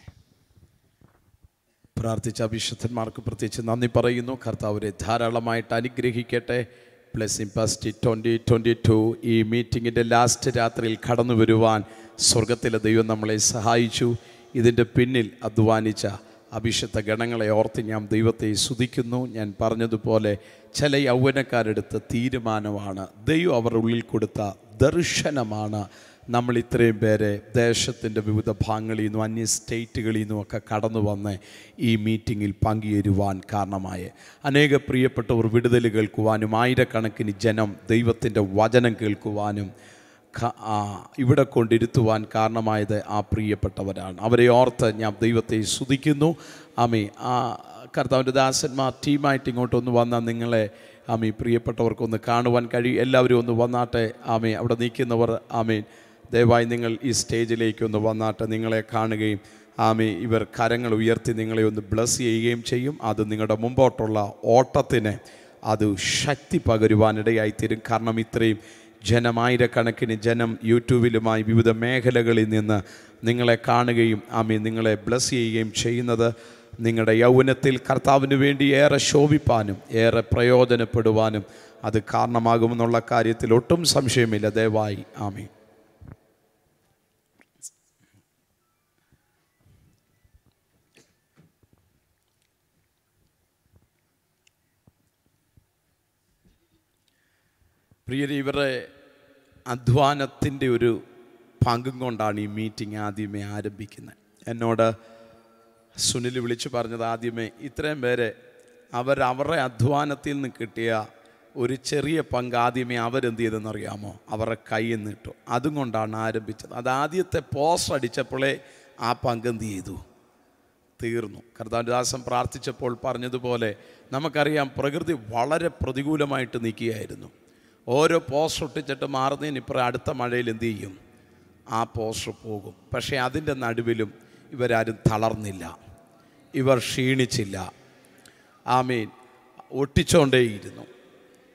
പ്രാർത്ഥിച്ച അഭിഷുദ്ധന്മാർക്ക് പ്രത്യേകിച്ച് നന്ദി പറയുന്നു കർത്താവരെ ധാരാളമായിട്ട് അനുഗ്രഹിക്കട്ടെ blessing first twenty twenty two ഈ മീറ്റിങ്ങിൻ്റെ ലാസ്റ്റ് രാത്രിയിൽ കടന്നു വരുവാൻ സ്വർഗത്തിലെ ദൈവം നമ്മളെ സഹായിച്ചു ഇതിൻ്റെ പിന്നിൽ അധ്വാനിച്ച അഭിഷത്ത ഗണങ്ങളെ ഓർത്ത് ഞാൻ ദൈവത്തെ സ്തുതിക്കുന്നു ഞാൻ പറഞ്ഞതുപോലെ ചില യൗവനക്കാരെടുത്ത തീരുമാനമാണ് ദൈവം അവരുടെ ഉള്ളിൽ കൊടുത്ത ദർശനമാണ് നമ്മൾ ഇത്രയും പേരെ ദേശത്തിൻ്റെ വിവിധ ഭാഗങ്ങളിൽ നിന്നും അന്യ സ്റ്റേറ്റുകളിൽ നിന്നും ഒക്കെ കടന്നു വന്ന് ഈ മീറ്റിങ്ങിൽ പങ്കുചേരുവാൻ കാരണമായ അനേക പ്രിയപ്പെട്ടവർ വിടുതൽ കേൾക്കുവാനും ആയിരക്കണക്കിന് ജനം ദൈവത്തിൻ്റെ വചനം കേൾക്കുവാനും ക- ആ, ഇവിടെ കൊണ്ടിരുത്തുവാൻ കാരണമായത് ആ പ്രിയപ്പെട്ടവരാണ് അവരെ ഓർത്ത് ഞാൻ ദൈവത്തെ സ്തുതിക്കുന്നു ആമി ആ കർത്താവിൻ്റെ ദാസന്മാർ ടീമായിട്ട് ഇങ്ങോട്ടൊന്ന് വന്നാൽ നിങ്ങളെ ആമി പ്രിയപ്പെട്ടവർക്കൊന്ന് കാണുവാൻ കഴിയും എല്ലാവരും ഒന്ന് വന്നാട്ടെ ആമി അവിടെ നിൽക്കുന്നവർ ആമീൻ ദയവായി നിങ്ങൾ ഈ സ്റ്റേജിലേക്ക് ഒന്ന് വന്നാട്ടെ നിങ്ങളെ കാണുകയും ആമി ഇവർ കരങ്ങൾ ഉയർത്തി നിങ്ങളെ ഒന്ന് ബ്ലസ് ചെയ്യുകയും ചെയ്യും അത് നിങ്ങളുടെ മുമ്പോട്ടുള്ള ഓട്ടത്തിന് അത് ശക്തി പകരുവാനിടയായി തീരും കാരണം ഇത്രയും ജനമായിരക്കണക്കിന് ജനം യൂട്യൂബിലുമായി വിവിധ മേഖലകളിൽ നിന്ന് നിങ്ങളെ കാണുകയും ആമി നിങ്ങളെ ബ്ലസ് ചെയ്യുകയും ചെയ്യുന്നത് നിങ്ങളുടെ യൗവനത്തിൽ കർത്താവിന് വേണ്ടി ഏറെ ശോഭിപ്പാനും ഏറെ പ്രയോജനപ്പെടുവാനും അത് കാരണമാകുമെന്നുള്ള കാര്യത്തിൽ ഒട്ടും സംശയമില്ല ദയവായി ആമി പ്രിയരെ ഇവരുടെ അധ്വാനത്തിൻ്റെ ഒരു പങ്കും കൊണ്ടാണ് ഈ മീറ്റിംഗ് ആദ്യമേ ആരംഭിക്കുന്നത് എന്നോട് സുനിൽ വിളിച്ചു പറഞ്ഞത് ആദ്യമേ ഇത്രയും പേരെ അവർ അവരുടെ അധ്വാനത്തിൽ നിന്ന് കിട്ടിയ ഒരു ചെറിയ പങ്ക് ആദ്യമേ അവരെന്ത് ചെയ്തെന്നറിയാമോ അവരുടെ കയ്യിൽ നിന്ന് ഇട്ടു അതും കൊണ്ടാണ് ആരംഭിച്ചത് അത് ആദ്യത്തെ പോസ്റ്റ് അടിച്ചപ്പോഴേ ആ പങ്ക് എന്ത് ചെയ്തു തീർന്നു കർത്താവിൻ്റെ ദാസൻ പ്രാർത്ഥിച്ചപ്പോൾ പറഞ്ഞതുപോലെ നമുക്കറിയാം പ്രകൃതി വളരെ പ്രതികൂലമായിട്ട് നിൽക്കുകയായിരുന്നു ഓരോ പോസ്റ്റർ ഒട്ടിച്ചിട്ട് മാറുന്നതിന് ഇപ്പുറം അടുത്ത മഴയിൽ എന്ത് ചെയ്യും ആ പോസ്റ്റർ പോകും പക്ഷേ അതിൻ്റെ നടുവിലും ഇവരാരും തളർന്നില്ല ഇവർ ക്ഷീണിച്ചില്ല ആമീൻ ഒട്ടിച്ചുകൊണ്ടേയിരുന്നു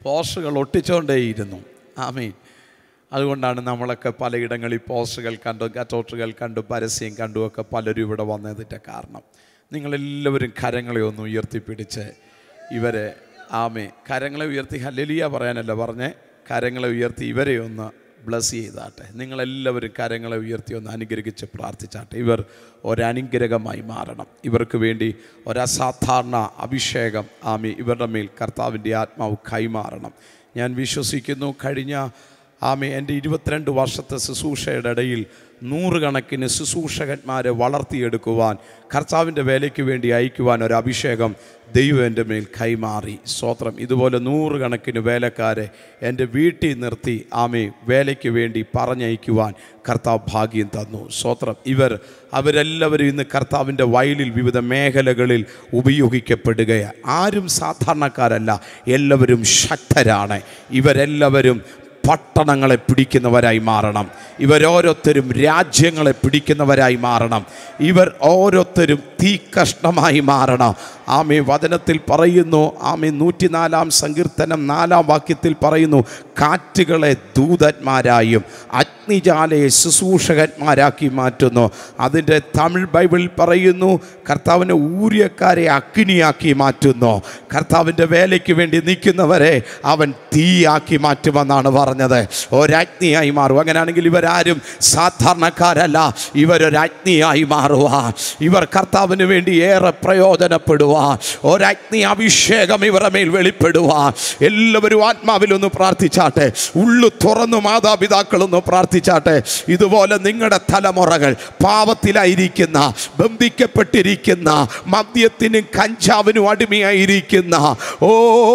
പോസ്റ്ററുകൾ ഒട്ടിച്ചുകൊണ്ടേയിരുന്നു ആമീൻ അതുകൊണ്ടാണ് നമ്മളൊക്കെ പലയിടങ്ങളിൽ പോസ്റ്ററുകൾ കണ്ടും കറ്റോട്ടുകൾ കണ്ടും പരസ്യം കണ്ടും ഒക്കെ പലരും ഇവിടെ വന്നതിൻ്റെ കാരണം നിങ്ങളെല്ലാവരും കരങ്ങളെ ഒന്ന് ഉയർത്തിപ്പിടിച്ച് ഇവരെ ആമേ കരങ്ങളെ ഉയർത്തി ഹല്ലലിയ പറയാനല്ല പറഞ്ഞേ കരങ്ങളെ ഉയർത്തി ഇവരെ ഒന്ന് ബ്ലസ് ചെയ്താട്ടെ നിങ്ങളെല്ലാവരും കരങ്ങളെ ഉയർത്തി ഒന്ന് അനുഗ്രഹിച്ച് പ്രാർത്ഥിച്ചാട്ടെ ഇവർ ഒരനുഗ്രഹമായി മാറണം ഇവർക്ക് വേണ്ടി ഒരസാധാരണ അഭിഷേകം ആമി ഇവരുടെ മേൽ കർത്താവിൻ്റെ ആത്മാവ് കൈമാറണം ഞാൻ വിശ്വസിക്കുന്നു കഴിഞ്ഞ ആമി എൻ്റെ ഇരുപത്തിരണ്ട് വർഷത്തെ ശുശ്രൂഷയുടെ ഇടയിൽ നൂറുകണക്കിന് ശുശ്രൂഷകന്മാരെ വളർത്തിയെടുക്കുവാൻ കർത്താവിൻ്റെ വേലയ്ക്ക് വേണ്ടി അയക്കുവാൻ ഒരു അഭിഷേകം ദൈവം എൻ്റെ മേൽ കൈമാറി സ്തോത്രം ഇതുപോലെ നൂറുകണക്കിന് വേലക്കാരെ എൻ്റെ വീട്ടിൽ നിർത്തി ആമേ വേലയ്ക്ക് വേണ്ടി പറഞ്ഞയക്കുവാൻ കർത്താവ് ഭാഗ്യം തന്നു സ്തോത്രം ഇവർ അവരെല്ലാവരും ഇന്ന് കർത്താവിൻ്റെ വയലിൽ വിവിധ മേഖലകളിൽ ഉപയോഗിക്കപ്പെടുകയാണ് ആരും സാധാരണക്കാരല്ല എല്ലാവരും ശക്തരാണ് ഇവരെല്ലാവരും പട്ടണങ്ങളെ പിടിക്കുന്നവരായി മാറണം ഇവരോരോരുത്തരും രാജ്യങ്ങളെ പിടിക്കുന്നവരായി മാറണം ഇവർ ഓരോരുത്തരും തീ കഷ്ണമായി മാറണം ആമേ വചനത്തിൽ പറയുന്നു ആമേ നൂറ്റിനാലാം സങ്കീർത്തനം നാലാം വാക്യത്തിൽ പറയുന്നു കാറ്റുകളെ ദൂതന്മാരായും അഗ്നിജാലയെ ശുശ്രൂഷകന്മാരാക്കി മാറ്റുന്നു അതിൻ്റെ തമിഴ് ബൈബിളിൽ പറയുന്നു കർത്താവിനെ ഊര്യക്കാരെ അഗ്നിയാക്കി മാറ്റുന്നു കർത്താവിൻ്റെ വേലയ്ക്ക് വേണ്ടി നിൽക്കുന്നവരെ അവൻ തീയാക്കി മാറ്റുമെന്നാണ് പറഞ്ഞത് ഒരഗ്നിയായി മാറും അങ്ങനെയാണെങ്കിൽ ഇവരാരും സാധാരണക്കാരല്ല ഇവരൊരഗ്നിയായി മാറുവാൻ ഇവർ കർത്താവിന് വേണ്ടി ഏറെ പ്രയോജനപ്പെടുവാൻ ഒരഗ്നി അഭിഷേകം ഇവരുടെ മേൽ വെളിപ്പെടുവാൻ എല്ലാവരും ആത്മാവിലൊന്ന് പ്രാർത്ഥിച്ചാട്ടെ ഉള്ളു തുറന്നു മാതാപിതാക്കളൊന്ന് പ്രാർത്ഥിച്ചാട്ടെ ഇതുപോലെ നിങ്ങളുടെ തലമുറകൾ പാവത്തിലായിരിക്കുന്ന ബന്ധിക്കപ്പെട്ടിരിക്കുന്ന മദ്യത്തിനും കഞ്ചാവിനും അടിമയായിരിക്കുന്ന ഓ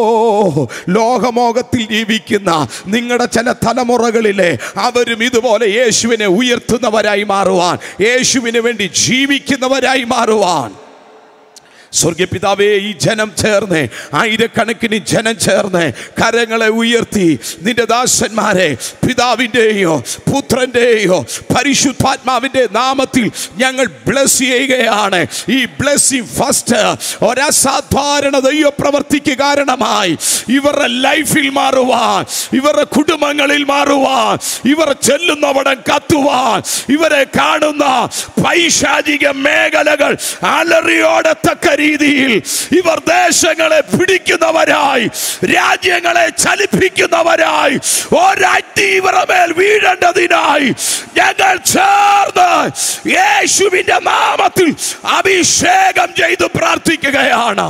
ലോകമോകത്തിൽ ജീവിക്കുന്ന നിങ്ങളുടെ ചില തലമുറകളിലെ അവരും ഇതുപോലെ യേശുവിനെ ഉയർത്തുന്നവരായി മാറുവാൻ യേശുവിന് വേണ്ടി ജീവിക്കുന്നവരായി മാറുവാൻ സ്വർഗപിതാവേ ഈ ജനം ചേർന്ന് ആയിരക്കണക്കിന് ജനം ചേർന്ന് കരങ്ങളെ ഉയർത്തി നിന്റെ ദാസന്മാരെ പിതാവിൻ്റെയോ പുത്രൻ്റെയോ പരിശുദ്ധാത്മാവിൻ്റെ നാമത്തിൽ ഞങ്ങൾ ബ്ലസ് ചെയ്യുകയാണ് ഈ ബ്ലെസ്സിങ് ഫസ്റ്റ് ഒരസാധാരണ ദൈവപ്രവർത്തിക്ക് കാരണമായി ഇവരുടെ ലൈഫിൽ മാറുവാൻ ഇവരുടെ കുടുംബങ്ങളിൽ മാറുവാൻ ഇവർ ചെല്ലുന്നവിടം കത്തുവാൻ ഇവരെ കാണുന്ന പൈശാചിക മേഖലകൾ അലറിയോടത്തക്ക രീതിയിൽ ഇവർ ദേശങ്ങളെ പിടിക്കുന്നവരായി രാജ്യങ്ങളെ ചലിപ്പിക്കുന്നവരായി ഒരടി ഇവരുടെ മേൽ വീഴേണ്ടതിനായി ഞങ്ങൾ ചേർന്ന് യേശുവിന്റെ നാമത്തിൽ അഭിഷേകം ചെയ്ത് പ്രാർത്ഥിക്കുകയാണ്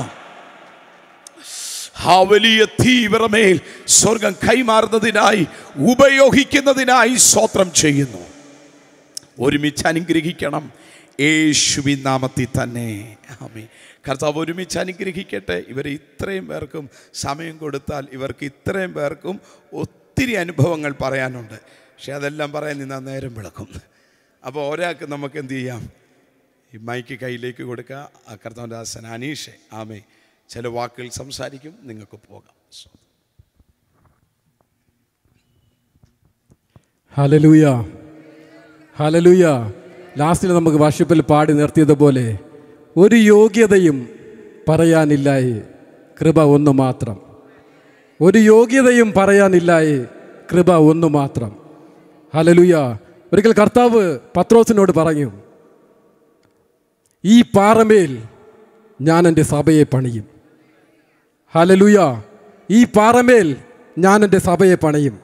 ആ വലിയ തീവ്രമേൽ സ്വർഗം കൈമാറുന്നതിനായി ഉപയോഗിക്കുന്നതിനായി സ്തോത്രം ചെയ്യുന്നു ഒരുമിച്ച് അനുഗ്രഹിക്കണം യേശുവിൻ നാമത്തിൽ തന്നെ ആമേ കർത്താവ് ഒരുമിച്ച് അനുഗ്രഹിക്കട്ടെ ഇവർ ഇത്രയും പേർക്കും സമയം കൊടുത്താൽ ഇവർക്ക് ഇത്രയും പേർക്കും ഒത്തിരി അനുഭവങ്ങൾ പറയാനുണ്ട് പക്ഷെ അതെല്ലാം പറയാൻ നിന്നാൽ നേരം വിളക്കും അപ്പോൾ ഒരാൾക്ക് നമുക്ക് എന്ത് ചെയ്യാം ഈ മൈക്ക് കയ്യിലേക്ക് കൊടുക്കുക ആ കർത്താവിൻ്റെ ദാസൻ അനീഷ് ആമേ ചില വാക്കുകൾ സംസാരിക്കും നിങ്ങൾക്ക് പോകാം ഹലലൂയ ഹലലൂയ ലാസ്റ്റിൽ നമുക്ക് വർഷിപ്പിൽ പാടി നിർത്തിയതുപോലെ ഒരു യോഗ്യതയും പറയാനില്ലായി കൃപ ഒന്ന് മാത്രം ഒരു യോഗ്യതയും പറയാനില്ലായി കൃപ ഒന്ന് മാത്രം ഹലലുയ ഒരിക്കൽ കർത്താവ് പത്രോസിനോട് പറഞ്ഞു ഈ പാറമേൽ ഞാൻ എൻ്റെ സഭയെ പണിയും ഹലലുയ ഈ പാറമേൽ ഞാൻ എൻ്റെ സഭയെ പണിയും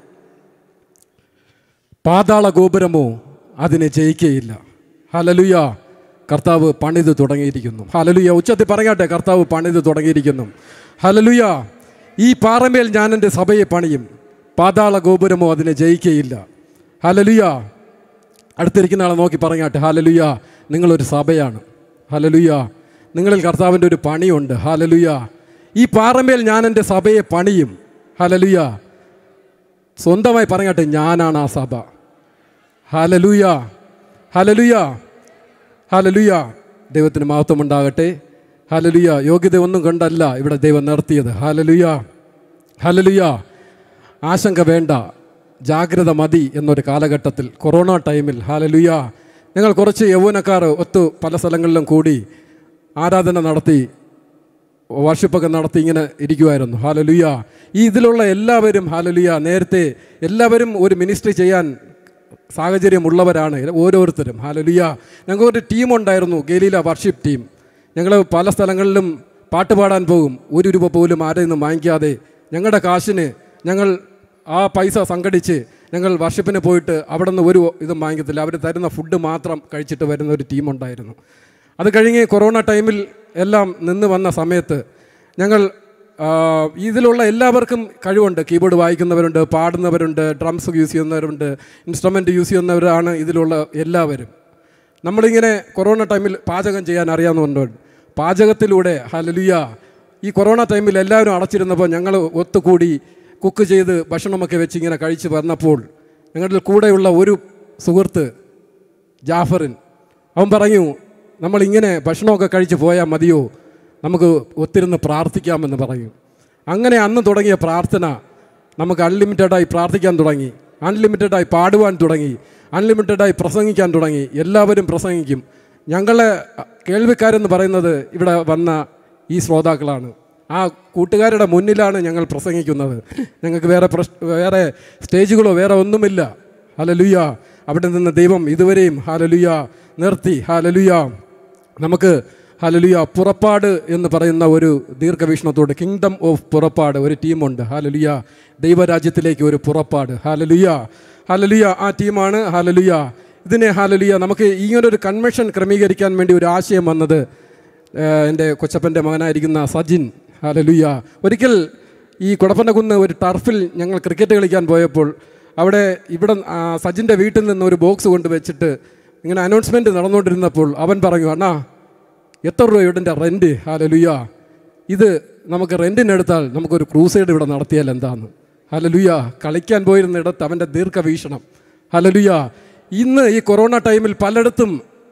പാതാള ഗോപുരമോ അതിനെ ജയിക്കുകയില്ല ഹലലുയ കർത്താവ് പണിത് തുടങ്ങിയിരിക്കുന്നു ഹലലുയ ഉച്ചത്തിൽ പറയട്ടെ കർത്താവ് പണിത് തുടങ്ങിയിരിക്കുന്നു ഹലലുയ ഈ പാറമേൽ ഞാൻ എൻ്റെ സഭയെ പണിയും പാതാള ഗോപുരമോ അതിനെ ജയിക്കുകയില്ല ഹലലുയ അടുത്തിരിക്കുന്ന ആളെ നോക്കി പറയട്ടെ ഹലലുയ നിങ്ങളൊരു സഭയാണ് ഹലലുയ നിങ്ങളിൽ കർത്താവിൻ്റെ ഒരു പണിയുണ്ട് ഹലലുയ ഈ പാറമേൽ ഞാൻ എൻ്റെ സഭയെ പണിയും ഹലലുയ സ്വന്തമായി പറയട്ടെ ഞാനാണ് ആ സഭ ഹലലുയ ഹലലുയ ഹലലുയ ദൈവത്തിന് മഹത്വം ഉണ്ടാകട്ടെ ഹലലുയ യോഗ്യത ഒന്നും കണ്ടല്ല ഇവിടെ ദൈവം നിർത്തിയത് ഹലലുയ ഹലലുയ ആശങ്ക വേണ്ട ജാഗ്രത മതി എന്നൊരു കാലഘട്ടത്തിൽ കൊറോണ ടൈമിൽ ഹാലലുയ നിങ്ങൾ കുറച്ച് യൗവനക്കാർ ഒത്തു പല സ്ഥലങ്ങളിലും കൂടി ആരാധന നടത്തി വർഷിപ്പൊക്കെ നടത്തി ഇങ്ങനെ ഇരിക്കുമായിരുന്നു ഹാലലുയ ഈ ഇതിലുള്ള എല്ലാവരും ഹാലലുയ നേരത്തെ എല്ലാവരും ഒരു മിനിസ്ട്രി ചെയ്യാൻ സാഹചര്യമുള്ളവരാണ് ഓരോരുത്തരും ഹാലലുയ ഞങ്ങൾക്കൊരു ടീമുണ്ടായിരുന്നു ഗലീല വർഷിപ്പ് ടീം ഞങ്ങൾ പല സ്ഥലങ്ങളിലും പാട്ട് പാടാൻ പോകും ഒരു രൂപ പോലും ആരിൽ നിന്നും വാങ്ങിക്കാതെ ഞങ്ങളുടെ കാശിന് ഞങ്ങൾ ആ പൈസ സംഘടിച്ച് ഞങ്ങൾ വർഷിപ്പിന് പോയിട്ട് അവിടെ നിന്ന് ഒരു ഇതും വാങ്ങിക്കത്തില്ല അവർ തരുന്ന ഫുഡ് മാത്രം കഴിച്ചിട്ട് വരുന്ന ഒരു ടീമുണ്ടായിരുന്നു അത് കഴിഞ്ഞ് കൊറോണ ടൈമിൽ എല്ലാം നിന്ന് വന്ന സമയത്ത് ഞങ്ങൾ ആ, ഇതിലുള്ള എല്ലാവർക്കും കഴിവുണ്ട് കീബോർഡ് വായിക്കുന്നവരുണ്ട് പാടുന്നവരുണ്ട് ഡ്രംസ് യൂസ് ചെയ്യുന്നവരുണ്ട് ഇൻസ്ട്രുമെൻ്റ് യൂസ് ചെയ്യുന്നവരാണ് ഇതിലുള്ള എല്ലാവരും നമ്മളിങ്ങനെ കൊറോണ ടൈമിൽ പാചകം ചെയ്യാൻ അറിയാവുന്നതുകൊണ്ട് പാചകത്തിലൂടെ ഹലലുയ ഈ കൊറോണ ടൈമിൽ എല്ലാവരും അടച്ചിരുന്നപ്പോൾ ഞങ്ങൾ ഒത്തുകൂടി കുക്ക് ചെയ്ത് ഭക്ഷണമൊക്കെ വെച്ച് ഇങ്ങനെ കഴിച്ച് വന്നപ്പോൾ ഞങ്ങളുടെ കൂടെയുള്ള ഒരു സുഹൃത്ത് ജാഫറിൻ അവൻ പറഞ്ഞു നമ്മളിങ്ങനെ ഭക്ഷണമൊക്കെ കഴിച്ച് പോയാൽ മതിയോ നമുക്ക് ഒത്തിരുന്ന് പ്രാർത്ഥിക്കാമെന്ന് പറഞ്ഞു അങ്ങനെ അന്ന് തുടങ്ങിയ പ്രാർത്ഥന നമുക്ക് അൺലിമിറ്റഡായി പ്രാർത്ഥിക്കാൻ തുടങ്ങി അൺലിമിറ്റഡായി പാടുവാൻ തുടങ്ങി അൺലിമിറ്റഡായി പ്രസംഗിക്കാൻ തുടങ്ങി എല്ലാവരും പ്രസംഗിക്കും ഞങ്ങളെ കേൾവിക്കാരെന്ന് പറയുന്നത് ഇവിടെ വന്ന ഈ ശ്രോതാക്കളാണ് ആ കൂട്ടുകാരുടെ മുന്നിലാണ് ഞങ്ങൾ പ്രസംഗിക്കുന്നത് ഞങ്ങൾക്ക് വേറെ പ്രശ് വേറെ സ്റ്റേജുകളോ വേറെ ഒന്നുമില്ല ഹലലുയ അവിടെ നിന്ന് ദൈവം ഇതുവരെയും ഹാലലുയ നിർത്തി ഹാലലുയ നമുക്ക് ഹലലുയ പുറപ്പാട് എന്ന് പറയുന്ന ഒരു ദീർഘവീക്ഷണത്തോട് കിങ്ഡം ഓഫ് പുറപ്പാട് ഒരു ടീമുണ്ട് ഹാലലുയ ദൈവരാജ്യത്തിലേക്ക് ഒരു പുറപ്പാട് ഹാലലുയ ഹാലലുയ ആ ടീമാണ് ഹാലലുയ ഇതിനെ ഹാലലുയ നമുക്ക് ഇങ്ങനൊരു കൺവെൻഷൻ ക്രമീകരിക്കാൻ വേണ്ടി ഒരു ആശയം വന്നത് ഏഹ് എൻ്റെ കൊച്ചപ്പൻ്റെ മകനായിരിക്കുന്ന സജിൻ ഹാലലുയ ഒരിക്കൽ ഈ കുടപ്പനക്കുന്ന് ഒരു ടർഫിൽ ഞങ്ങൾ ക്രിക്കറ്റ് കളിക്കാൻ പോയപ്പോൾ അവിടെ ഇവിടെ ആ, സജിൻ്റെ വീട്ടിൽ നിന്ന് ഒരു ബോക്സ് കൊണ്ട് വെച്ചിട്ട് ഇങ്ങനെ അനൗൺസ്മെൻറ്റ് നടന്നുകൊണ്ടിരുന്നപ്പോൾ അവൻ പറഞ്ഞു അണ്ണാ എത്ര രൂപയുടെ എൻ്റെ റെൻറ്റ് ഹാലലുയ ഇത് നമുക്ക് റെൻറ്റിനെടുത്താൽ നമുക്കൊരു ക്രൂസൈഡ് ഇവിടെ നടത്തിയാൽ എന്താന്ന് ഹലലുയ കളിക്കാൻ പോയിരുന്നിടത്ത് അവൻ്റെ ദീർഘവീക്ഷണം ഹലലുയ ഇന്ന് ഈ കൊറോണ ടൈമിൽ പലയിടത്തും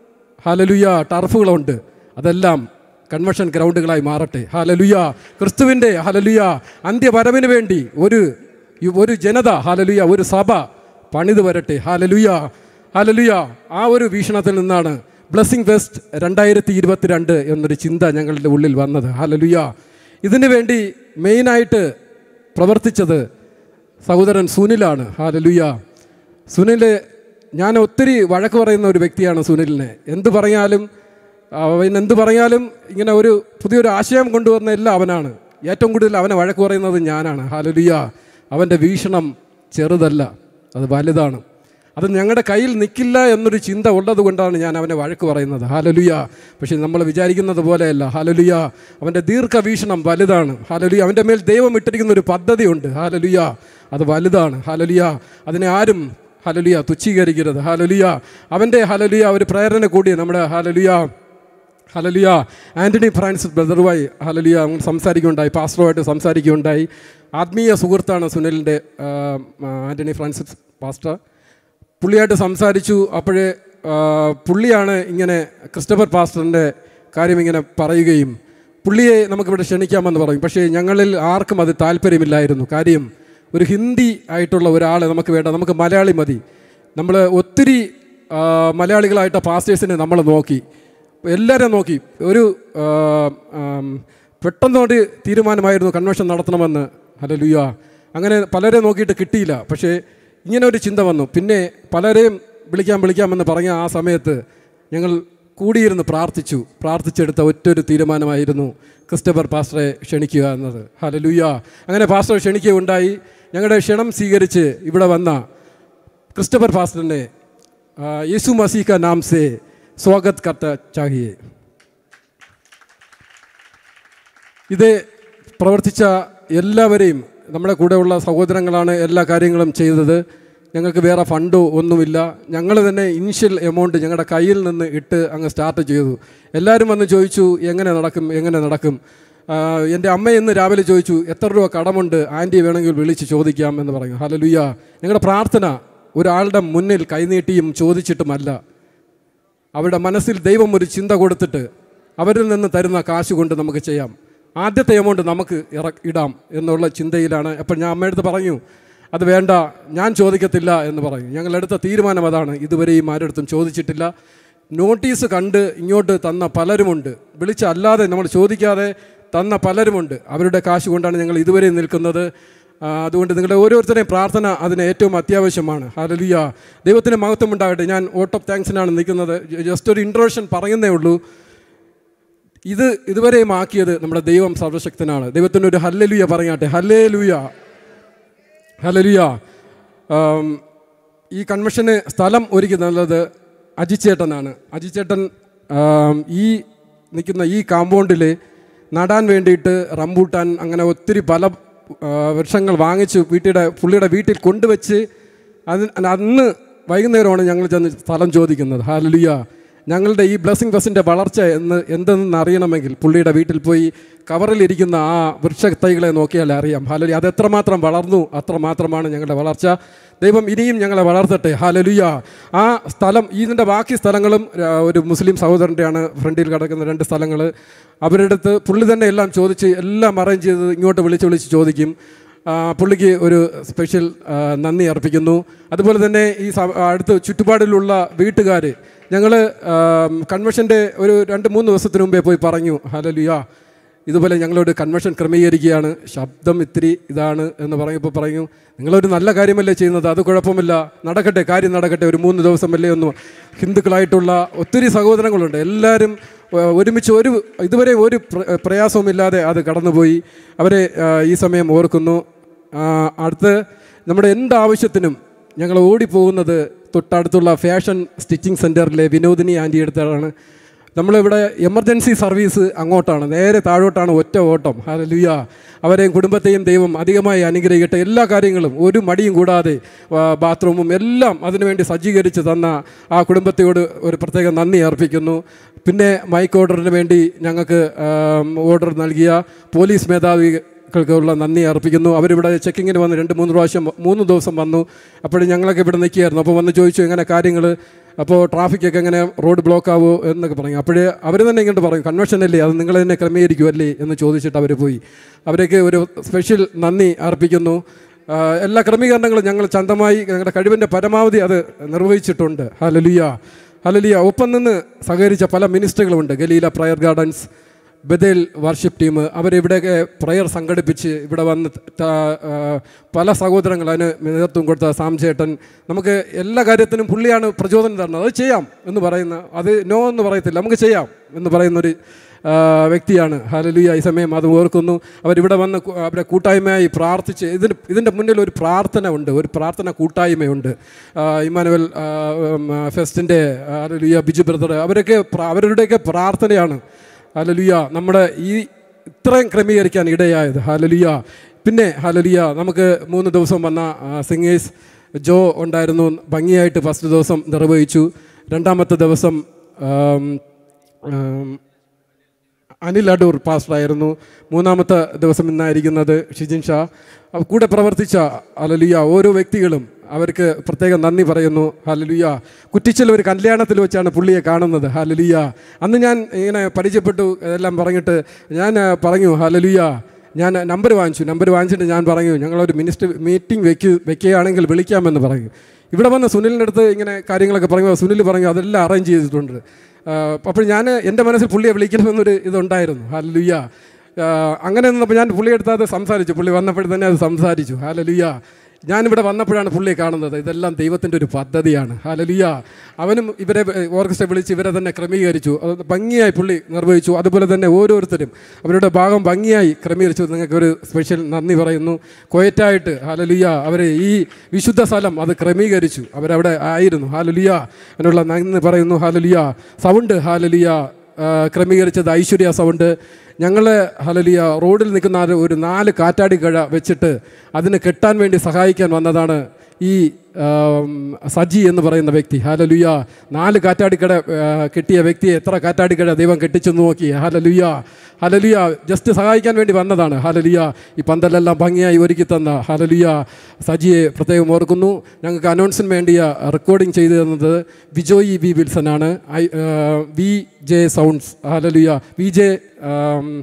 ഹലലുയ ടർഫുകളുണ്ട് അതെല്ലാം കൺവെൻഷൻ ഗ്രൗണ്ടുകളായി മാറട്ടെ ഹലലുയ ക്രിസ്തുവിൻ്റെ ഹലലുയ അന്ത്യവരവിന് വേണ്ടി ഒരു ഒരു ജനത ഹലലുയ ഒരു സഭ പണിത് വരട്ടെ ഹലലുയ ഹലലുയ ആ ഒരു വീക്ഷണത്തിൽ നിന്നാണ് ബ്ലെസ്സിങ് ഫെസ്റ്റ് രണ്ടായിരത്തി ഇരുപത്തിരണ്ട് എന്നൊരു ചിന്ത ഞങ്ങളുടെ ഉള്ളിൽ വന്നത് ഹലലുയ ഇതിനു വേണ്ടി മെയിനായിട്ട് പ്രവർത്തിച്ചത് സഹോദരൻ സുനിലാണ് ഹാലലുയ സുനിൽ ഞാൻ ഒത്തിരി വഴക്ക് പറയുന്ന ഒരു വ്യക്തിയാണ് സുനിലിനെ എന്ത് പറഞ്ഞാലും അവൻ എന്ത് പറഞ്ഞാലും ഇങ്ങനെ ഒരു പുതിയൊരു ആശയം കൊണ്ടുവന്ന എല്ലാം അവനാണ് ഏറ്റവും കൂടുതൽ അവനെ വഴക്ക് പറയുന്നത് ഞാനാണ് ഹാലലുയ അവൻ്റെ വീക്ഷണം ചെറുതല്ല അത് വലുതാണ് അത് ഞങ്ങളുടെ കയ്യിൽ നിൽക്കില്ല എന്നൊരു ചിന്ത ഉള്ളത് കൊണ്ടാണ് ഞാൻ അവനെ വഴക്ക് പറയുന്നത് ഹാലലുയ പക്ഷേ നമ്മൾ വിചാരിക്കുന്നത് പോലെയല്ല ഹാലലുയ അവൻ്റെ ദീർഘവീക്ഷണം വലുതാണ് ഹാലലുയ അവൻ്റെ മേൽ ദൈവം ഇട്ടിരിക്കുന്ന ഒരു പദ്ധതിയുണ്ട് ഹാലലുയ അത് വലുതാണ് ഹാലലുയ അതിനെ ആരും ഹലലുയ തുച്ഛീകരിക്കരുത് ഹാലലുയ അവൻ്റെ ഹലലുയ ഒരു പ്രേരണ കൂടി നമ്മുടെ ഹാലലുയ ഹലലിയ ആൻ്റണി ഫ്രാൻസിസ് ബ്രദറുമായി ഹലലിയ അങ്ങ് സംസാരിക്കുകയുണ്ടായി പാസ്റ്ററുമായിട്ട് സംസാരിക്കുകയുണ്ടായി ആത്മീയ സുഹൃത്താണ് സുനിലിൻ്റെ ആ, ആൻ്റണി ഫ്രാൻസിസ് പാസ്റ്റർ പുള്ളിയായിട്ട് സംസാരിച്ചു അപ്പോഴേ ആ, പുള്ളിയാണ് ഇങ്ങനെ ക്രിസ്റ്റഫർ പാസ്റ്ററിൻ്റെ കാര്യം ഇങ്ങനെ പറയുകയും പുള്ളിയെ നമുക്കിവിടെ ക്ഷണിക്കാമെന്ന് പറയും പക്ഷേ ഞങ്ങളിൽ ആർക്കും അത് താല്പര്യമില്ലായിരുന്നു കാര്യം ഒരു ഹിന്ദി ആയിട്ടുള്ള ഒരാളെ നമുക്ക് വേണ്ട നമുക്ക് മലയാളി മതി നമ്മൾ ഒത്തിരി ആ, മലയാളികളായിട്ട് പാസ്റ്റേഴ്സിനെ നമ്മൾ നോക്കി എല്ലാവരും നോക്കി ഒരു ആ, ആം, പെട്ടെന്ന് ഒരു തീരുമാനമായിരുന്നു കൺവെൻഷൻ നടത്തണമെന്ന് ഹലലുയ അങ്ങനെ പലരെ നോക്കിയിട്ട് കിട്ടിയില്ല പക്ഷേ ഇങ്ങനെ ഒരു ചിന്ത വന്നു പിന്നെ പലരെയും വിളിക്കാം വിളിക്കാമെന്ന് പറഞ്ഞ ആ സമയത്ത് ഞങ്ങൾ കൂടിയിരുന്ന് പ്രാർത്ഥിച്ചു പ്രാർത്ഥിച്ചെടുത്ത ഒറ്റൊരു തീരുമാനമായിരുന്നു ക്രിസ്റ്റഫർ പാസ്റ്ററെ ക്ഷണിക്കുക എന്നത് ഹലലുയ അങ്ങനെ പാസ്റ്റർ ക്ഷണിക്കുകയുണ്ടായി ഞങ്ങളുടെ ക്ഷണം സ്വീകരിച്ച് ഇവിടെ വന്ന क्रिस्टोफर फास्टर ने आ, यीशु मसीह का नाम से स्वागत करता चाहिए ഇത് പ്രവർത്തിച്ച എല്ലാവരെയും നമ്മുടെ കൂടെയുള്ള സഹോദരങ്ങളാണ് എല്ലാ കാര്യങ്ങളും ചെയ്തത് ഞങ്ങൾക്ക് വേറെ ഫണ്ടോ ഒന്നുമില്ല ഞങ്ങൾ തന്നെ ഇനിഷ്യൽ എമൗണ്ട് ഞങ്ങളുടെ കയ്യിൽ നിന്ന് ഇട്ട് അങ്ങ് സ്റ്റാർട്ട് ചെയ്തു എല്ലാവരും വന്ന് ചോദിച്ചു എങ്ങനെ നടക്കും എങ്ങനെ നടക്കും ആ, എൻ്റെ അമ്മ ഇന്ന് രാവിലെ ചോദിച്ചു എത്ര രൂപ കടമുണ്ട് ആൻറ്റി വേണമെങ്കിൽ വിളിച്ച് ചോദിക്കാം എന്ന് പറഞ്ഞു ഹലലുയ്യ ഞങ്ങളുടെ പ്രാർത്ഥന ഒരാളുടെ മുന്നിൽ കൈനീട്ടിയും ചോദിച്ചിട്ടുമല്ല അവരുടെ മനസ്സിൽ ദൈവം ഒരു ചിന്ത കൊടുത്തിട്ട് അവരിൽ നിന്ന് തരുന്ന കാശ് കൊണ്ട് നമുക്ക് ചെയ്യാം ആദ്യത്തെ എമൗണ്ട് നമുക്ക് ഇറ ഇടാം എന്നുള്ള ചിന്തയിലാണ് അപ്പം ഞാൻ അമ്മയടുത്ത് പറഞ്ഞു അത് വേണ്ട ഞാൻ ചോദിക്കത്തില്ല എന്ന് പറഞ്ഞു ഞങ്ങളെടുത്ത തീരുമാനം അതാണ് ഇതുവരെയും ആരുടെടുത്തും ചോദിച്ചിട്ടില്ല നോട്ടീസ് കണ്ട് ഇങ്ങോട്ട് തന്ന പലരുമുണ്ട് വിളിച്ചല്ലാതെ നമ്മൾ ചോദിക്കാതെ തന്ന പലരുമുണ്ട് അവരുടെ കാശ് കൊണ്ടാണ് ഞങ്ങൾ ഇതുവരെ നിൽക്കുന്നത് ആ, അതുകൊണ്ട് നിങ്ങളുടെ ഓരോരുത്തരെയും പ്രാർത്ഥന അതിന് ഏറ്റവും അത്യാവശ്യമാണ് ഹാലലിയ ദൈവത്തിന് മഹത്വം ഉണ്ടാകട്ടെ ഞാൻ വോട്ട് ഓഫ് താങ്ക്സിനാണ് നിൽക്കുന്നത് ജസ്റ്റ് ഒരു ഇൻട്രോഷൻ പറയുന്നേ ഉള്ളൂ ഇത് ഇതുവരെയും ആക്കിയത് നമ്മുടെ ദൈവം സർവശക്തനാണ് ദൈവത്തിന് ഒരു ഹല്ലലുയ പറഞ്ഞാട്ടെ ഹല്ലേ ലൂയ ഹലലുയ ആം, ഈ കൺവെൻഷന് സ്ഥലം ഒരുക്കി നല്ലത് അജിച്ചേട്ടനാണ് അജിച്ചേട്ടൻ ആം, ഈ നിൽക്കുന്ന ഈ കാമ്പൗണ്ടിൽ നടാൻ വേണ്ടിയിട്ട് റംബൂട്ടാൻ അങ്ങനെ ഒത്തിരി പല ആ, വൃക്ഷങ്ങൾ വാങ്ങിച്ച് വീട്ടിയുടെ പുള്ളിയുടെ വീട്ടിൽ കൊണ്ടുവച്ച് അത് അന്ന് വൈകുന്നേരമാണ് ഞങ്ങൾ ചെന്ന് സ്ഥലം ചോദിക്കുന്നത് ഹാലലുയ ഞങ്ങളുടെ ഈ ബ്ലെസ്സിങ് ബസ്സിൻ്റെ വളർച്ച എന്ന് എന്തെന്ന് അറിയണമെങ്കിൽ പുള്ളിയുടെ വീട്ടിൽ പോയി കവറിലിരിക്കുന്ന ആ വൃക്ഷത്തൈകളെ നോക്കിയാൽ അറിയാം ഹാലലി അത് എത്രമാത്രം വളർന്നു അത്രമാത്രമാണ് ഞങ്ങളുടെ വളർച്ച ദൈവം ഇനിയും ഞങ്ങളെ വളർത്തട്ടെ ഹാലലുയ ആ സ്ഥലം ഇതിൻ്റെ ബാക്കി സ്ഥലങ്ങളും ആ, ഒരു മുസ്ലിം സഹോദരൻ്റെയാണ് ഫ്രണ്ടിൽ കിടക്കുന്ന രണ്ട് സ്ഥലങ്ങൾ അവരുടെ അടുത്ത് പുള്ളി തന്നെ എല്ലാം ചോദിച്ച് എല്ലാം അറേഞ്ച് ചെയ്ത് ഇങ്ങോട്ട് വിളിച്ച് വിളിച്ച് ചോദിക്കും ആ, പുള്ളിക്ക് ഒരു സ്പെഷ്യൽ ആ, നന്ദി അർപ്പിക്കുന്നു അതുപോലെ തന്നെ ഈ സ- അടുത്ത് ചുറ്റുപാടിലുള്ള വീട്ടുകാർ ഞങ്ങൾ കൺവെൻഷൻ്റെ ഒരു രണ്ട് മൂന്ന് ദിവസത്തിന് മുമ്പേ പോയി പറഞ്ഞു ഹലലുയ ഇതുപോലെ ഞങ്ങളോട് കൺവെൻഷൻ ക്രമീകരിക്കുകയാണ് ശബ്ദം ഇത്തിരി ഇതാണ് എന്ന് പറഞ്ഞപ്പോൾ പറഞ്ഞു നിങ്ങളൊരു നല്ല കാര്യമല്ലേ ചെയ്യുന്നത് അത് കുഴപ്പമില്ല നടക്കട്ടെ കാര്യം നടക്കട്ടെ ഒരു മൂന്ന് ദിവസമല്ലേ ഒന്നും ഹിന്ദുക്കളായിട്ടുള്ള ഒത്തിരി സഹോദരങ്ങളുണ്ട് എല്ലാവരും ആ, ഒരുമിച്ച് ഒരു ഇതുവരെ ഒരു പ്ര- പ്രയാസവുമില്ലാതെ അത് കടന്നുപോയി അവരെ ആ, ഈ സമയം ഓർക്കുന്നു ആ, അടുത്ത് നമ്മുടെ എന്താവശ്യത്തിനും ഞങ്ങൾ ഓടിപ്പോകുന്നത് തൊട്ടടുത്തുള്ള ഫാഷൻ സ്റ്റിച്ചിങ് സെൻറ്ററിലെ വിനോദിനി ആൻറ്റി അടുത്താണ് നമ്മളിവിടെ എമർജൻസി സർവീസ് അങ്ങോട്ടാണ് നേരെ താഴോട്ടാണ് ഒറ്റ ഓട്ടം ഹല്ലേലൂയ അവരെയും കുടുംബത്തെയും ദൈവം അധികമായി അനുഗ്രഹിക്കട്ടെ എല്ലാ കാര്യങ്ങളും ഒരു മടിയും കൂടാതെ ആ, ബാത്റൂമും എല്ലാം അതിനുവേണ്ടി സജ്ജീകരിച്ച് തന്ന ആ കുടുംബത്തോട് ഒരു പ്രത്യേക നന്ദി അർപ്പിക്കുന്നു പിന്നെ മൈക്ക് ഓർഡറിന് വേണ്ടി ഞങ്ങൾക്ക് ഓർഡർ നൽകിയ പോലീസ് മേധാവി ൾക്കുള്ള നന്ദി അർപ്പിക്കുന്നു അവരിവിടെ ചെക്കിങ്ങിന് വന്ന് രണ്ട് മൂന്ന് പ്രാവശ്യം മൂന്ന് ദിവസം വന്നു അപ്പോഴും ഞങ്ങളൊക്കെ ഇവിടെ നിൽക്കുകയായിരുന്നു അപ്പോൾ വന്ന് ചോദിച്ചു എങ്ങനെ കാര്യങ്ങൾ അപ്പോൾ ട്രാഫിക്കൊക്കെ എങ്ങനെ റോഡ് ബ്ലോക്ക് ആവുമോ എന്നൊക്കെ പറഞ്ഞു അപ്പോഴേ അവർ തന്നെ ഇങ്ങോട്ട് പറയും കൺവെൻഷൻ അല്ലേ അത് നിങ്ങൾ തന്നെ ക്രമീകരിക്കുമല്ലേ എന്ന് ചോദിച്ചിട്ട് അവർ പോയി അവരൊക്കെ ഒരു സ്പെഷ്യൽ നന്ദി അർപ്പിക്കുന്നു ആ, എല്ലാ ക്രമീകരണങ്ങളും ഞങ്ങൾ ചന്തമായി ഞങ്ങളുടെ കഴിവിൻ്റെ പരമാവധി അത് നിർവഹിച്ചിട്ടുണ്ട് ഹലലിയ ഹലലിയ ഒപ്പം നിന്ന് സഹകരിച്ച പല മിനിസ്റ്ററുകളുമുണ്ട് Galilee prayer gardens Bethel worship team അവരിവിടെയൊക്കെ പ്രയർ സംഘടിപ്പിച്ച് ഇവിടെ വന്ന് ത- ആ, പല സഹോദരങ്ങൾ അതിന് നേതൃത്വം കൊടുത്ത സാംചേട്ടൻ നമുക്ക് എല്ലാ കാര്യത്തിനും പുള്ളിയാണ് പ്രചോദനം തരുന്നത് അത് ചെയ്യാം എന്ന് പറയുന്ന അത് നോ എന്ന് പറയത്തില്ല നമുക്ക് ചെയ്യാം എന്ന് പറയുന്നൊരു ആ, വ്യക്തിയാണ് ഹാലലുയ ഈ സമയം അത് ഓർക്കുന്നു അവരിവിടെ വന്ന് കു- അവരെ കൂട്ടായ്മയായി പ്രാർത്ഥിച്ച് ഇതിന് ഇതിൻ്റെ മുന്നിൽ ഒരു പ്രാർത്ഥന ഉണ്ട് ഒരു പ്രാർത്ഥന കൂട്ടായ്മയുണ്ട് ആ, ഇമ്മാനുവൽ ആ, ഉം, ആ, ഫെസ്റ്റിൻ്റെ ഹാലലുയ ബിജു ബ്രദർ അവരൊക്കെ പ്ര- അവരുടെയൊക്കെ പ്രാർത്ഥനയാണ് ഹാലലുയ നമ്മുടെ ഈ ഇത്രയും ക്രമീകരിക്കാൻ ഇടയായത് ഹാലലുയ പിന്നെ ഹാലലുയ നമുക്ക് മൂന്ന് ദിവസം വന്ന സിംഗേഴ്സ് ജോ ഉണ്ടായിരുന്നു ഭംഗിയായിട്ട് ഫസ്റ്റ് ദിവസം നിർവഹിച്ചു രണ്ടാമത്തെ ദിവസം ആം, ആം, അനിൽ അടൂർ പാസ്റ്ററായിരുന്നു മൂന്നാമത്തെ ദിവസം ഇന്നായിരിക്കുന്നത് ഷിജിൻ ഷാ അവ കൂടെ പ്രവർത്തിച്ച അലലുയ ഓരോ വ്യക്തികളും അവർക്ക് പ്രത്യേകം നന്ദി പറയുന്നു ഹലലുയ കുറ്റിച്ചൽ ഒരു കല്യാണത്തിൽ വെച്ചാണ് പുള്ളിയെ കാണുന്നത് ഹലലുയ അന്ന് ഞാൻ ഇങ്ങനെ പരിചയപ്പെട്ടു എല്ലാം പറഞ്ഞിട്ട് ഞാൻ ആ, പറഞ്ഞു ഹലലുയ ഞാൻ നമ്പർ വാങ്ങിച്ചു നമ്പർ വാങ്ങിച്ചിട്ട് ഞാൻ പറഞ്ഞു ഞങ്ങളൊരു മിനിസ്റ്റർ മീറ്റിംഗ് വെക്കു വെക്കുകയാണെങ്കിൽ വിളിക്കാമെന്ന് പറഞ്ഞു ഇവിടെ വന്ന് സുനിലിൻ്റെ അടുത്ത് ഇങ്ങനെ കാര്യങ്ങളൊക്കെ പറയുമ്പോൾ സുനിൽ പറഞ്ഞു അതെല്ലാം അറേഞ്ച് ചെയ്തിട്ടുണ്ട് അപ്പോൾ ഞാൻ എൻ്റെ മനസ്സിൽ പുള്ളിയെ വിളിക്കണമെന്നൊരു ഇതുണ്ടായിരുന്നു ഹല്ലുയ്യ അങ്ങനെ നിന്നപ്പോൾ ഞാൻ പുള്ളിയെ അടുത്ത് അത് സംസാരിച്ചു പുള്ളി വന്നപ്പോഴും തന്നെ അത് സംസാരിച്ചു ഹാലലുയ്യ ഞാനിവിടെ വന്നപ്പോഴാണ് പുള്ളിയെ കാണുന്നത് ഇതെല്ലാം ദൈവത്തിൻ്റെ ഒരു പദ്ധതിയാണ് ഹാലലുയ്യ അവനും ഇവരെ ഓർക്കസ്ട്ര വിളിച്ച് ഇവരെ തന്നെ ക്രമീകരിച്ചു അത് ഭംഗിയായി പുള്ളി നിർവഹിച്ചു അതുപോലെ തന്നെ ഓരോരുത്തരും അവരുടെ ഭാഗം ഭംഗിയായി ക്രമീകരിച്ചു നിങ്ങൾക്ക് ഒരു സ്പെഷ്യൽ നന്ദി പറയുന്നു കൊയറ്റായിട്ട് ഹാലലുയ്യ അവരെ ഈ വിശുദ്ധ സ്ഥലം അത് ക്രമീകരിച്ചു അവരവിടെ ആയിരുന്നു ഹാലലുയ്യ അതിനുള്ള നന്ദി പറയുന്നു ഹാലലുയ്യ സൗണ്ട് ഹാലലുയ്യ ആ, ക്രമീകരിച്ചത് ഐശ്വര്യ സൗണ്ട് ഞങ്ങൾ ഹലലിയ റോഡിൽ നിൽക്കുന്ന ആ ഒരു നാല് കാറ്റാടി കഴ വെച്ചിട്ട് അതിന് കെട്ടാൻ വേണ്ടി സഹായിക്കാൻ വന്നതാണ് ഈ ആം, സജി എന്ന് പറയുന്ന വ്യക്തി ഹാലലുയ നാല് കാറ്റാടിക്കട ആ, കെട്ടിയ വ്യക്തിയെ എത്ര കാറ്റാടിക്കട ദൈവം കെട്ടിച്ചെന്ന് നോക്കി ഹാലലുയ ഹലലിയ ജസ്റ്റ് സഹായിക്കാൻ വേണ്ടി വന്നതാണ് ഹാലലിയ ഈ പന്തലെല്ലാം ഭംഗിയായി ഒരുക്കി തന്ന ഹാലലിയ സജിയെ പ്രത്യേകം ഓർക്കുന്നു ഞങ്ങൾക്ക് അനൗൺസിന് വേണ്ടിയ റെക്കോർഡിംഗ് ചെയ്തു തന്നത് വിജോയി വി വിൽസൺ ആണ് ഐ ആ, V J sounds hallelujah V J um,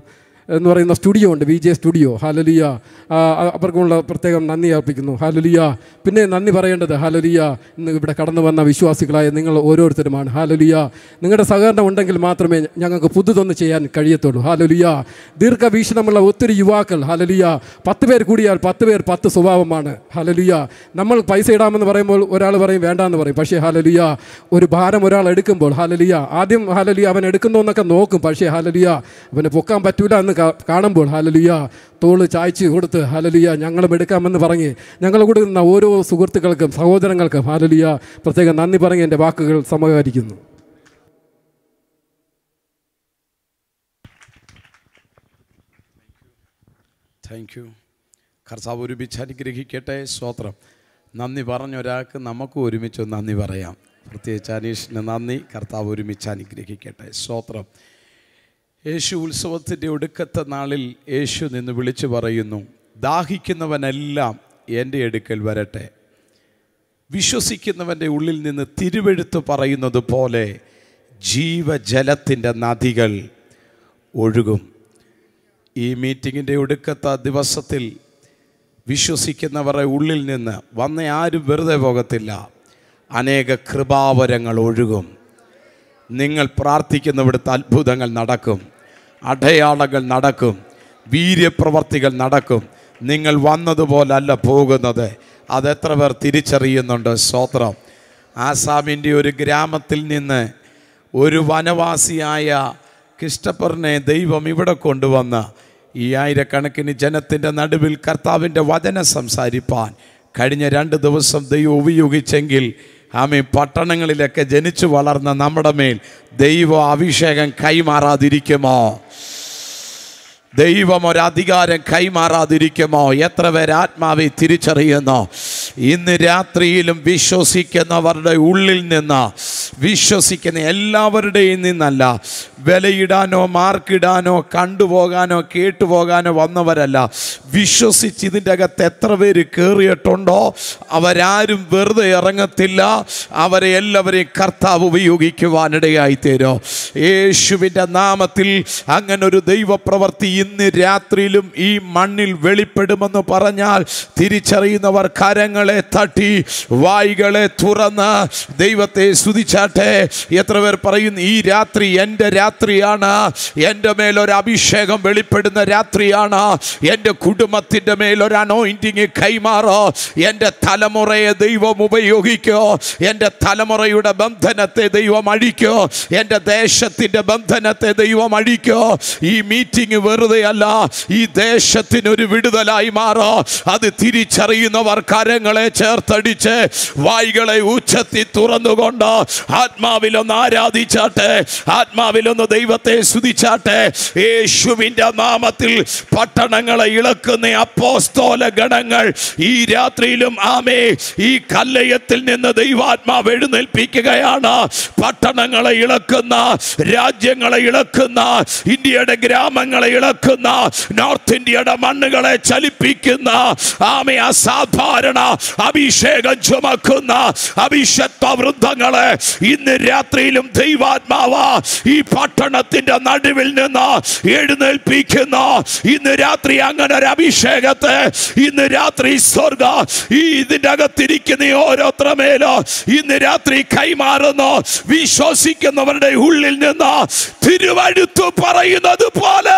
എന്ന് പറയുന്ന സ്റ്റുഡിയോ ഉണ്ട് വി ജെ സ്റ്റുഡിയോ ഹാലലിയ ആ, അവർക്കുള്ള പ്രത്യേകം നന്ദി അർപ്പിക്കുന്നു ഹാലലിയ പിന്നെ നന്ദി പറയേണ്ടത് ഹാലലിയ ഇന്ന് ഇവിടെ കടന്നു വന്ന വിശ്വാസികളായ നിങ്ങൾ ഓരോരുത്തരുമാണ് ഹാലലിയ നിങ്ങളുടെ സഹകരണം ഉണ്ടെങ്കിൽ മാത്രമേ ഞങ്ങൾക്ക് പുതുതൊന്ന് ചെയ്യാൻ കഴിയത്തുള്ളൂ ഹാലലിയ ദീർഘവീക്ഷണമുള്ള ഒത്തിരി യുവാക്കൾ ഹാലലിയ പത്ത് പേർ കൂടിയാൽ പത്ത് പേർ പത്ത് സ്വഭാവമാണ് ഹാലലിയ നമ്മൾ പൈസ ഇടാമെന്ന് പറയുമ്പോൾ ഒരാൾ പറയും വേണ്ടാന്ന് പറയും പക്ഷേ ഹാലലിയ ഒരു ഭാരം ഒരാൾ എടുക്കുമ്പോൾ ഹാലലിയ ആദ്യം ഹാലലിയ അവൻ എടുക്കുന്നു എന്നൊക്കെ നോക്കും പക്ഷേ ഹാലലിയ അവന് പൊക്കാൻ പറ്റൂല എന്ന് കാ- കാണുമ്പോൾ ഹാലലിയ തോള് ചായച്ച് കൊടുത്ത് ഹാലലിയ ഞങ്ങളും എടുക്കാമെന്ന് പറഞ്ഞ് ഞങ്ങൾ കൂടെ നിന്ന ഓരോ സുഹൃത്തുക്കൾക്കും സഹോദരങ്ങൾക്കും ഹാലലിയ പ്രത്യേകം നന്ദി പറഞ്ഞ് എൻ്റെ വാക്കുകൾ സമാഹരിക്കുന്നു താങ്ക് യു കർത്താവ് ഒരുമിച്ച് അനുഗ്രഹിക്കട്ടെ സ്തോത്രം നന്ദി പറഞ്ഞ ഒരാൾക്ക് നമുക്കും ഒരുമിച്ച് നന്ദി പറയാം പ്രത്യേകിച്ച് അനീഷിന് നന്ദി കർത്താവ് ഒരുമിച്ച് അനുഗ്രഹിക്കട്ടെ സ്തോത്രം യേശു ഉത്സവത്തിൻ്റെ ഒടുക്കത്തെ നാളിൽ യേശു നിന്ന് വിളിച്ചു പറയുന്നു ദാഹിക്കുന്നവനെല്ലാം എൻ്റെ അടുക്കൽ വരട്ടെ വിശ്വസിക്കുന്നവൻ്റെ ഉള്ളിൽ നിന്ന് തിരുവെഴുത്ത് പറയുന്നത് പോലെ ജീവജലത്തിൻ്റെ നദികൾ ഒഴുകും ഈ മീറ്റിങ്ങിൻ്റെ ഒടുക്കത്തെ ദിവസത്തിൽ വിശ്വസിക്കുന്നവരുടെ ഉള്ളിൽ നിന്ന് വന്ന ആരും വെറുതെ പോകത്തില്ല അനേക കൃപാവരങ്ങൾ ഒഴുകും നിങ്ങൾ പ്രാർത്ഥിക്കുന്നിവിടുത്തെ അത്ഭുതങ്ങൾ നടക്കും അടയാളങ്ങൾ നടക്കും വീര്യപ്രവർത്തികൾ നടക്കും നിങ്ങൾ വന്നതുപോലല്ല പോകുന്നത് അതെത്ര പേർ തിരിച്ചറിയുന്നുണ്ട് സ്തോത്രം ആസാമിൻ്റെ ഒരു ഗ്രാമത്തിൽ നിന്ന് ഒരു വനവാസിയായ ക്രിസ്റ്റപ്പറിനെ ദൈവം ഇവിടെ കൊണ്ടുവന്ന് ഈ ആയിരക്കണക്കിന് ജനത്തിൻ്റെ നടുവിൽ കർത്താവിൻ്റെ വചനം സംസാരിപ്പാൻ കഴിഞ്ഞ രണ്ട് ദിവസം ദൈവം ഉപയോഗിച്ചെങ്കിൽ ആമേ പട്ടണങ്ങളിലൊക്കെ ജനിച്ചു വളർന്ന നമ്മുടെ മേൽ ദൈവ അഭിഷേകം കൈമാറാതിരിക്കുമോ ദൈവം ഒരധികാരം കൈമാറാതിരിക്കുമോ എത്ര പേര് ആത്മാവെ തിരിച്ചറിയുന്നു ഇന്ന് രാത്രിയിലും വിശ്വസിക്കുന്നവരുടെ ഉള്ളിൽ നിന്ന് വിശ്വസിക്കുന്ന എല്ലാവരുടെയും നിന്നല്ല വിലയിടാനോ മാർക്കിടാനോ കണ്ടുപോകാനോ കേട്ടുപോകാനോ വന്നവരല്ല വിശ്വസിച്ച് ഇതിൻ്റെ അകത്ത് എത്ര പേര് കയറിയിട്ടുണ്ടോ അവരാരും വെറുതെ ഇറങ്ങത്തില്ല അവരെ എല്ലാവരെയും കർത്താവ് ഉപയോഗിക്കുവാനിടയായി തീരോ യേശുവിൻ്റെ നാമത്തിൽ അങ്ങനെ ഒരു ദൈവപ്രവൃത്തി ഇന്ന് രാത്രിയിലും ഈ മണ്ണിൽ വെളിപ്പെടുമെന്ന് പറഞ്ഞാൽ തിരിച്ചറിയുന്നവർ കരങ്ങളെ തട്ടി വായികളെ തുറന്ന് ദൈവത്തെ സ്തുതിച്ചാട്ടെ എത്ര പേർ പറയുന്നു ഈ രാത്രി എൻ്റെ രാത്രിയാണ് എൻ്റെ മേലൊരു അഭിഷേകം വെളിപ്പെടുന്ന രാത്രിയാണ് എൻ്റെ കുടുംബത്തിൻ്റെ മേലൊരു അനോയിൻറ്റിങ് കൈമാറോ എൻ്റെ തലമുറയെ ദൈവം ഉപയോഗിക്കോ എൻ്റെ തലമുറയുടെ ബന്ധനത്തെ ദൈവം അഴിക്കോ എൻ്റെ ദേശത്തിൻ്റെ ബന്ധനത്തെ ദൈവം അഴിക്കോ ഈ മീറ്റിംഗ് വെറുതെ അല്ല ഈ ദേശത്തിനൊരു വിടുതലായി മാറോ അത് തിരിച്ചറിയുന്നവർ കരങ്ങളെ ചേർത്തടിച്ച് വായികളെ ഉച്ചത്തി തുറന്നുകൊണ്ട് ആത്മാവിലൊന്ന് ആരാധിച്ചാട്ടെ ആത്മാവിലൊന്ന് ദൈവത്തെ സ്തുതിച്ചാട്ടെ യേശുവിൻ്റെ നാമത്തിൽ പട്ടണങ്ങളെ ഇളക്കുന്ന അപ്പോസ്തോല ഗണങ്ങൾ ഈ രാത്രിയിലും ആമേ ഈ കല്ലയത്തിൽ നിന്ന് ദൈവാത്മാവ് എഴുന്നേൽപ്പിക്കുകയാണ് പട്ടണങ്ങളെ ഇളക്കുന്ന രാജ്യങ്ങളെ ഇളക്കുന്ന ഇന്ത്യയുടെ ഗ്രാമങ്ങളെ ഇളക്കുന്ന നോർത്ത് ഇന്ത്യയുടെ മണ്ണുകളെ ചലിപ്പിക്കുന്ന ആമേ അസാധാരണ അഭിഷേകം ചുമക്കുന്ന അഭിഷത്വ വൃദ്ധങ്ങളെ ഇന്ന് രാത്രിയിലും ദൈവാത്മാവ ഈ പട്ടണത്തിന്റെ നടുവിൽ നിന്ന് എഴുന്നേൽപ്പിക്കുന്ന ഇന്ന് രാത്രി അങ്ങനെ ഒരു അഭിഷേകത്തെ ഇന്ന് രാത്രി സ്വർഗ ഈ ഇതിന്റെ അകത്തിരിക്കുന്ന ഈ ഓരോരുത്തര മേലോ ഇന്ന് രാത്രി കൈമാറുന്നു വിശ്വസിക്കുന്നവരുടെ ഉള്ളിൽ നിന്ന് തിരുവഴുത്തു പറയുന്നത് പോലെ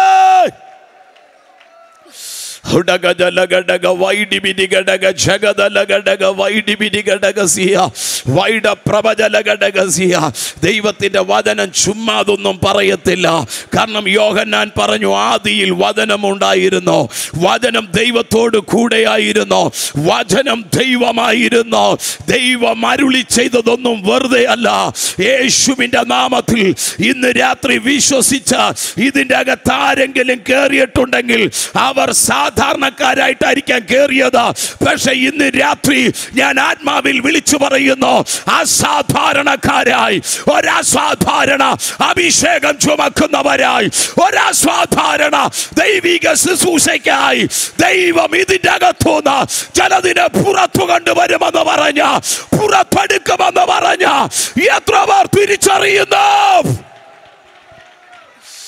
ഹുടഗജലഗടഗ വൈഡിബിനിഗടഗ ജഗദലഗടഗ വൈഡിബിനിഗടഗസിയ വൈഡ പ്രവചലഗടഗസിയ ദൈവത്തിന്റെ വചനം ചുമ്മാതൊന്നും പറയത്തില്ല കാരണം യോഹന്നാൻ പറഞ്ഞു ആദിയിൽ വചനമുണ്ടായിരുന്നു വചനം ദൈവത്തോട് കൂടെയായിരുന്നു വചനം ദൈവമായിരുന്നു ദൈവം അരുളി ചെയ്തതൊന്നും വെറുതെ അല്ല യേശുവിന്റെ നാമത്തിൽ ഇന്ന് രാത്രി വിശ്വസിച്ച ഇതിന്റെ അകത്ത് ആരെങ്കിലും കയറിയിട്ടുണ്ടെങ്കിൽ അവർ സാധാരണക്കാരായിട്ടായിരിക്കാം കയറിയത് പക്ഷെ ഇന്ന് രാത്രി ഞാൻ ആത്മാവിൽ വിളിച്ചു പറയുന്നു അസാധാരണക്കാരായി ഒരസാധാരണ അഭിഷേകം ചുമക്കുന്നവരായി ഒരസാധാരണ ദൈവിക ശുശ്രൂഷയ്ക്കായി ദൈവം ഇതിന്റെ അകത്തുനിന്ന് ചിലതിനെ പുറത്തു കൊണ്ടുവരുമെന്ന് പറഞ്ഞ പുറത്തെടുക്കുമെന്ന് പറഞ്ഞ എത്ര പേർ തിരിച്ചറിയുന്നു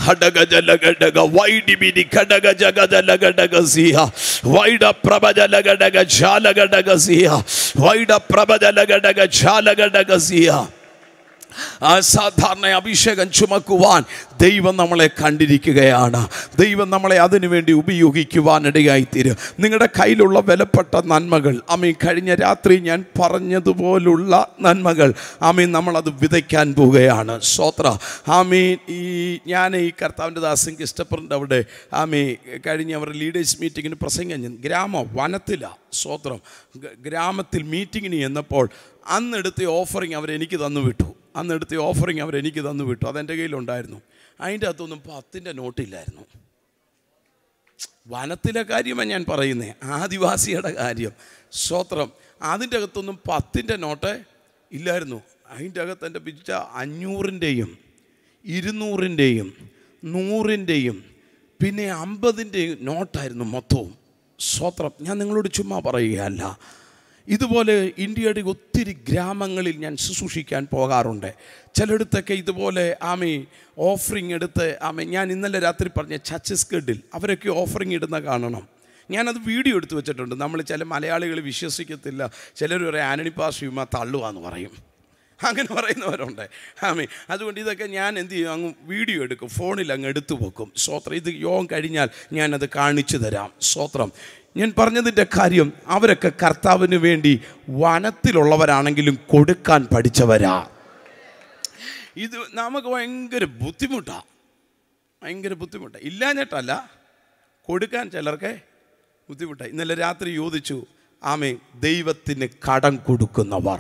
ഹടഗജലഗടഗ വൈഡിബിനി ഘടഗജഗജലഗടഗസിയ വൈഡ പ്രഭജലഗടഗ ജാലഗടഗസിയ വൈഡ പ്രഭജലഗടഗ ജാലഗടഗസിയ അസാധാരണ അഭിഷേകം ചുമക്കുവാൻ ദൈവം നമ്മളെ കണ്ടിരിക്കുകയാണ് ദൈവം നമ്മളെ അതിനുവേണ്ടി ഉപയോഗിക്കുവാനിടയായിത്തീരും നിങ്ങളുടെ കയ്യിലുള്ള വിലപ്പെട്ട നന്മകൾ അമ്മീ കഴിഞ്ഞ രാത്രി ഞാൻ പറഞ്ഞതുപോലുള്ള നന്മകൾ ആമീൻ നമ്മളത് വിതയ്ക്കാൻ പോവുകയാണ് സ്വത്ര ആമീൻ ഈ ഞാൻ ഈ കർത്താവിൻ്റെ ദാസിക്ക് ഇഷ്ടപ്പെടുന്നുണ്ട് അവിടെ ആമീ കഴിഞ്ഞ അവരുടെ ലീഡേഴ്സ് മീറ്റിങ്ങിന് പ്രസംഗം ഞാൻ ഗ്രാമം വനത്തിലാണ് സ്വത്രം ഗ്രാമത്തിൽ മീറ്റിങ്ങിന് ചെന്നപ്പോൾ അന്നെടുത്ത ഓഫറിങ് അവരെനിക്ക് തന്നു വിട്ടു അന്നെടുത്ത ഓഫറിങ് അവരെനിക്ക് തന്നു വിട്ടു അതെൻ്റെ കയ്യിലുണ്ടായിരുന്നു അതിൻ്റെ അകത്തൊന്നും പത്തിൻ്റെ നോട്ടില്ലായിരുന്നു വനത്തിലെ കാര്യമാണ് ഞാൻ പറയുന്നത് ആദിവാസിയുടെ കാര്യം സ്വത്രം അതിൻ്റെ അകത്തൊന്നും പത്തിൻ്റെ നോട്ട് ഇല്ലായിരുന്നു അതിൻ്റെ അകത്ത് എൻ്റെ പിച്ച അഞ്ഞൂറിൻ്റെയും ഇരുന്നൂറിൻ്റെയും നൂറിൻ്റെയും പിന്നെ അമ്പതിൻ്റെയും നോട്ടായിരുന്നു മൊത്തവും സ്വത്രം ഞാൻ നിങ്ങളോട് ചുമ്മാ പറയുകയല്ല ഇതുപോലെ ഇന്ത്യയുടെ ഒത്തിരി ഗ്രാമങ്ങളിൽ ഞാൻ ശുശ്രൂഷിക്കാൻ പോകാറുണ്ട് ചിലയിടത്തൊക്കെ ഇതുപോലെ ആമി ഓഫറിങ് എടുത്ത് ആമി ഞാൻ ഇന്നലെ രാത്രി പറഞ്ഞ ഛത്തീസ്ഗഡിൽ അവരൊക്കെ ഓഫറിങ് ഇടുന്ന കാണണം ഞാനത് വീഡിയോ എടുത്ത് വെച്ചിട്ടുണ്ട് നമ്മൾ ചില മലയാളികൾ വിശ്വസിക്കത്തില്ല ചിലർ പറയും ആനണി പാർശ്വമ തള്ളുവാന്ന് പറയും അങ്ങനെ പറയുന്നവരുണ്ട് ആമി അതുകൊണ്ട് ഇതൊക്കെ ഞാൻ എന്ത് ചെയ്യും അങ്ങ് വീഡിയോ എടുക്കും ഫോണിൽ അങ്ങ് എടുത്തു വെക്കും സ്വത്രം ഇത് യോഗം കഴിഞ്ഞാൽ ഞാനത് കാണിച്ചു തരാം സ്വത്രം ഞാൻ പറഞ്ഞതിൻ്റെ കാര്യം അവരൊക്കെ കർത്താവിന് വേണ്ടി വനത്തിലുള്ളവരാണെങ്കിലും കൊടുക്കാൻ പഠിച്ചവരാ ഇത് നമുക്ക് ഭയങ്കര ബുദ്ധിമുട്ടാണ് ഭയങ്കര ബുദ്ധിമുട്ടാണ് ഇല്ലാഞ്ഞിട്ടല്ല കൊടുക്കാൻ ചിലർക്ക് ബുദ്ധിമുട്ടാണ് ഇന്നലെ രാത്രി ചോദിച്ചു ആമേ ദൈവത്തിന് കടം കൊടുക്കുന്നവർ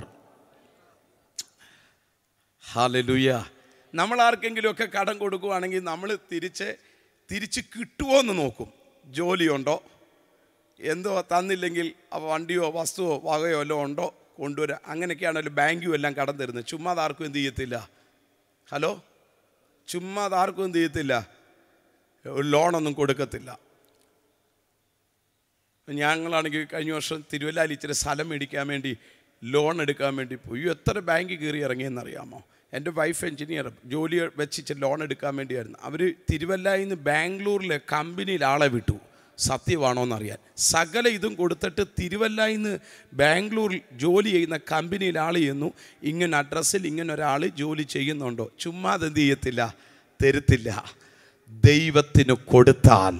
ഹാലലുയ നമ്മൾ ആർക്കെങ്കിലുമൊക്കെ കടം കൊടുക്കുകയാണെങ്കിൽ നമ്മൾ തിരിച്ച് തിരിച്ച് കിട്ടുമോ എന്ന് നോക്കും ജോലിയുണ്ടോ എന്തോ തന്നില്ലെങ്കിൽ ആ വണ്ടിയോ വസ്തുവോ വകയോ വല്ലതും ഉണ്ടോ കൊണ്ടുവരാം അങ്ങനെയൊക്കെയാണല്ലോ ബാങ്കും എല്ലാം കടം തരുന്നത് ചുമ്മാ അത് ആർക്കും എന്ത് ചെയ്യത്തില്ല ഹലോ ചുമ്മാ അത് ആർക്കും എന്ത് ചെയ്യത്തില്ല ഒരു ലോണൊന്നും കൊടുക്കത്തില്ല ഞങ്ങളാണെങ്കിൽ കഴിഞ്ഞ വർഷം തിരുവല്ലായിൽ ഇച്ചിരി സ്ഥലം മേടിക്കാൻ വേണ്ടി ലോൺ എടുക്കാൻ വേണ്ടി പോയി അയ്യോ, എത്ര ബാങ്ക് കയറി ഇറങ്ങിയെന്നറിയാമോ എൻ്റെ വൈഫ് എഞ്ചിനീയർ ജോലി വെച്ചിട്ട് ലോൺ എടുക്കാൻ വേണ്ടിയായിരുന്നു അവർ തിരുവല്ലയിൽ നിന്ന് ബാംഗ്ലൂരിലെ കമ്പനിയിൽ ആളെ വിട്ടു സത്യമാണോ എന്നറിയാൻ സകല ഇതും കൊടുത്തിട്ട് തിരുവല്ലയിൽ നിന്ന് ബാംഗ്ലൂരിൽ ജോലി ചെയ്യുന്ന കമ്പനിയിൽ ആൾ ചെയ്യുന്നു ഇങ്ങനെ അഡ്രസ്സിൽ ഇങ്ങനെ ഒരാൾ ജോലി ചെയ്യുന്നുണ്ടോ ചുമ്മാ അതെന്ത് ചെയ്യത്തില്ല തരുത്തില്ല ദൈവത്തിന് കൊടുത്താൽ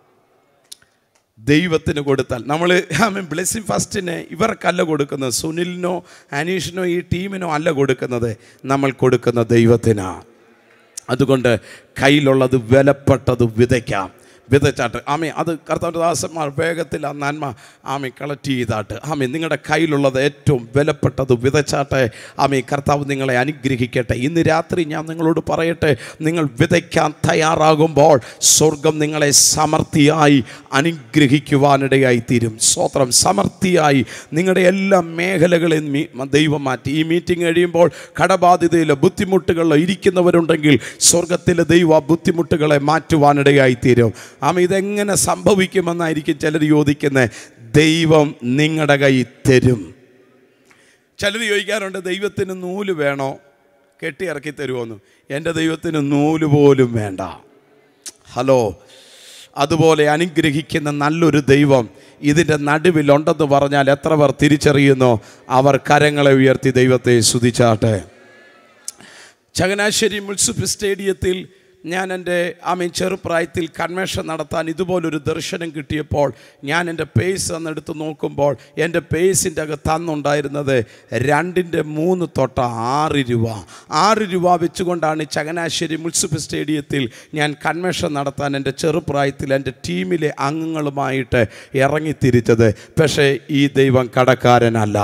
ദൈവത്തിന് കൊടുത്താൽ നമ്മൾ ബ്ലെസ്സിങ് ഫസ്റ്റിന് ഇവർക്കല്ല കൊടുക്കുന്നത് സുനിലിനോ അനീഷിനോ ഈ ടീമിനോ അല്ല കൊടുക്കുന്നത് നമ്മൾ കൊടുക്കുന്ന ദൈവത്തിനാണ് അതുകൊണ്ട് കയ്യിലുള്ളത് വിലപ്പെട്ടത് വിതയ്ക്കാം വിതച്ചാട്ട് ആമേ അത് കർത്താവിൻ്റെ ദാസന്മാർ വേഗത്തിൽ ആ നന്മ ആമേ കളക്ട് ചെയ്താട്ട് ആമേ നിങ്ങളുടെ കയ്യിലുള്ളത് ഏറ്റവും വിലപ്പെട്ടത് വിതച്ചാട്ടെ ആമേ കർത്താവ് നിങ്ങളെ അനുഗ്രഹിക്കട്ടെ ഇന്ന് രാത്രി ഞാൻ നിങ്ങളോട് പറയട്ടെ നിങ്ങൾ വിതയ്ക്കാൻ തയ്യാറാകുമ്പോൾ സ്വർഗം നിങ്ങളെ സമൃദ്ധിയായി അനുഗ്രഹിക്കുവാനിടയായി തീരും സ്വത്രം സമൃദ്ധിയായി നിങ്ങളുടെ എല്ലാ മേഖലകളെയും മീ- ദൈവം മാറ്റി ഈ മീറ്റിംഗ് കഴിയുമ്പോൾ കടബാധിതയിലോ ബുദ്ധിമുട്ടുകളിലോ ഇരിക്കുന്നവരുണ്ടെങ്കിൽ സ്വർഗത്തിലെ ദൈവം ആ ബുദ്ധിമുട്ടുകളെ മാറ്റുവാനിടയായി തീരും ആമ ഇതെങ്ങനെ സംഭവിക്കുമെന്നായിരിക്കും ചിലർ ചോദിക്കുന്നത് ദൈവം നിങ്ങളുടെ കയ്യിൽ തരും ചിലർ ചോദിക്കാറുണ്ട് ദൈവത്തിന് നൂല് വേണോ കെട്ടിയിറക്കി തരുമോന്ന് എൻ്റെ ദൈവത്തിന് നൂല് പോലും വേണ്ട ഹലോ അതുപോലെ അനുഗ്രഹിക്കുന്ന നല്ലൊരു ദൈവം ഇതിൻ്റെ നടുവിലുണ്ടെന്ന് പറഞ്ഞാൽ എത്ര പേർ തിരിച്ചറിയുന്നോ അവർ കരങ്ങളെ ഉയർത്തി ദൈവത്തെ സ്തുതിച്ചാട്ടെ ചങ്ങനാശ്ശേരി മുനിസിപ്പൽ സ്റ്റേഡിയത്തിൽ ഞാൻ എൻ്റെ ആമീൻ ചെറുപ്രായത്തിൽ കൺവെൻഷൻ നടത്താൻ ഇതുപോലൊരു ദർശനം കിട്ടിയപ്പോൾ ഞാൻ എൻ്റെ പേസ് അന്നെടുത്ത് നോക്കുമ്പോൾ എൻ്റെ പേസിൻ്റെ അകത്ത് അന്നുണ്ടായിരുന്നത് രണ്ടിൻ്റെ മൂന്ന് തൊട്ട ആറ് രൂപ ആറ് രൂപ വെച്ചുകൊണ്ടാണ് ചങ്ങനാശ്ശേരി മുനിസിപ്പൽ സ്റ്റേഡിയത്തിൽ ഞാൻ കൺവെൻഷൻ നടത്താൻ എൻ്റെ ചെറുപ്രായത്തിൽ എൻ്റെ ടീമിലെ അംഗങ്ങളുമായിട്ട് ഇറങ്ങിത്തിരിച്ചത് പക്ഷേ ഈ ദൈവം കടക്കാരനല്ല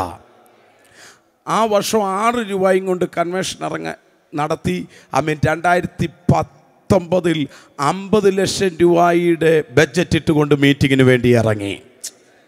ആ വർഷം ആറ് രൂപയും കൊണ്ട് കൺവെൻഷൻ ഇറങ്ങ നടത്തി ഐ മീൻ രണ്ടായിരത്തി പത്തൊമ്പതിൽ അമ്പത് ലക്ഷം രൂപയുടെ ബഡ്ജറ്റ് ഇട്ടുകൊണ്ട് മീറ്റിങ്ങിന് വേണ്ടി ഇറങ്ങി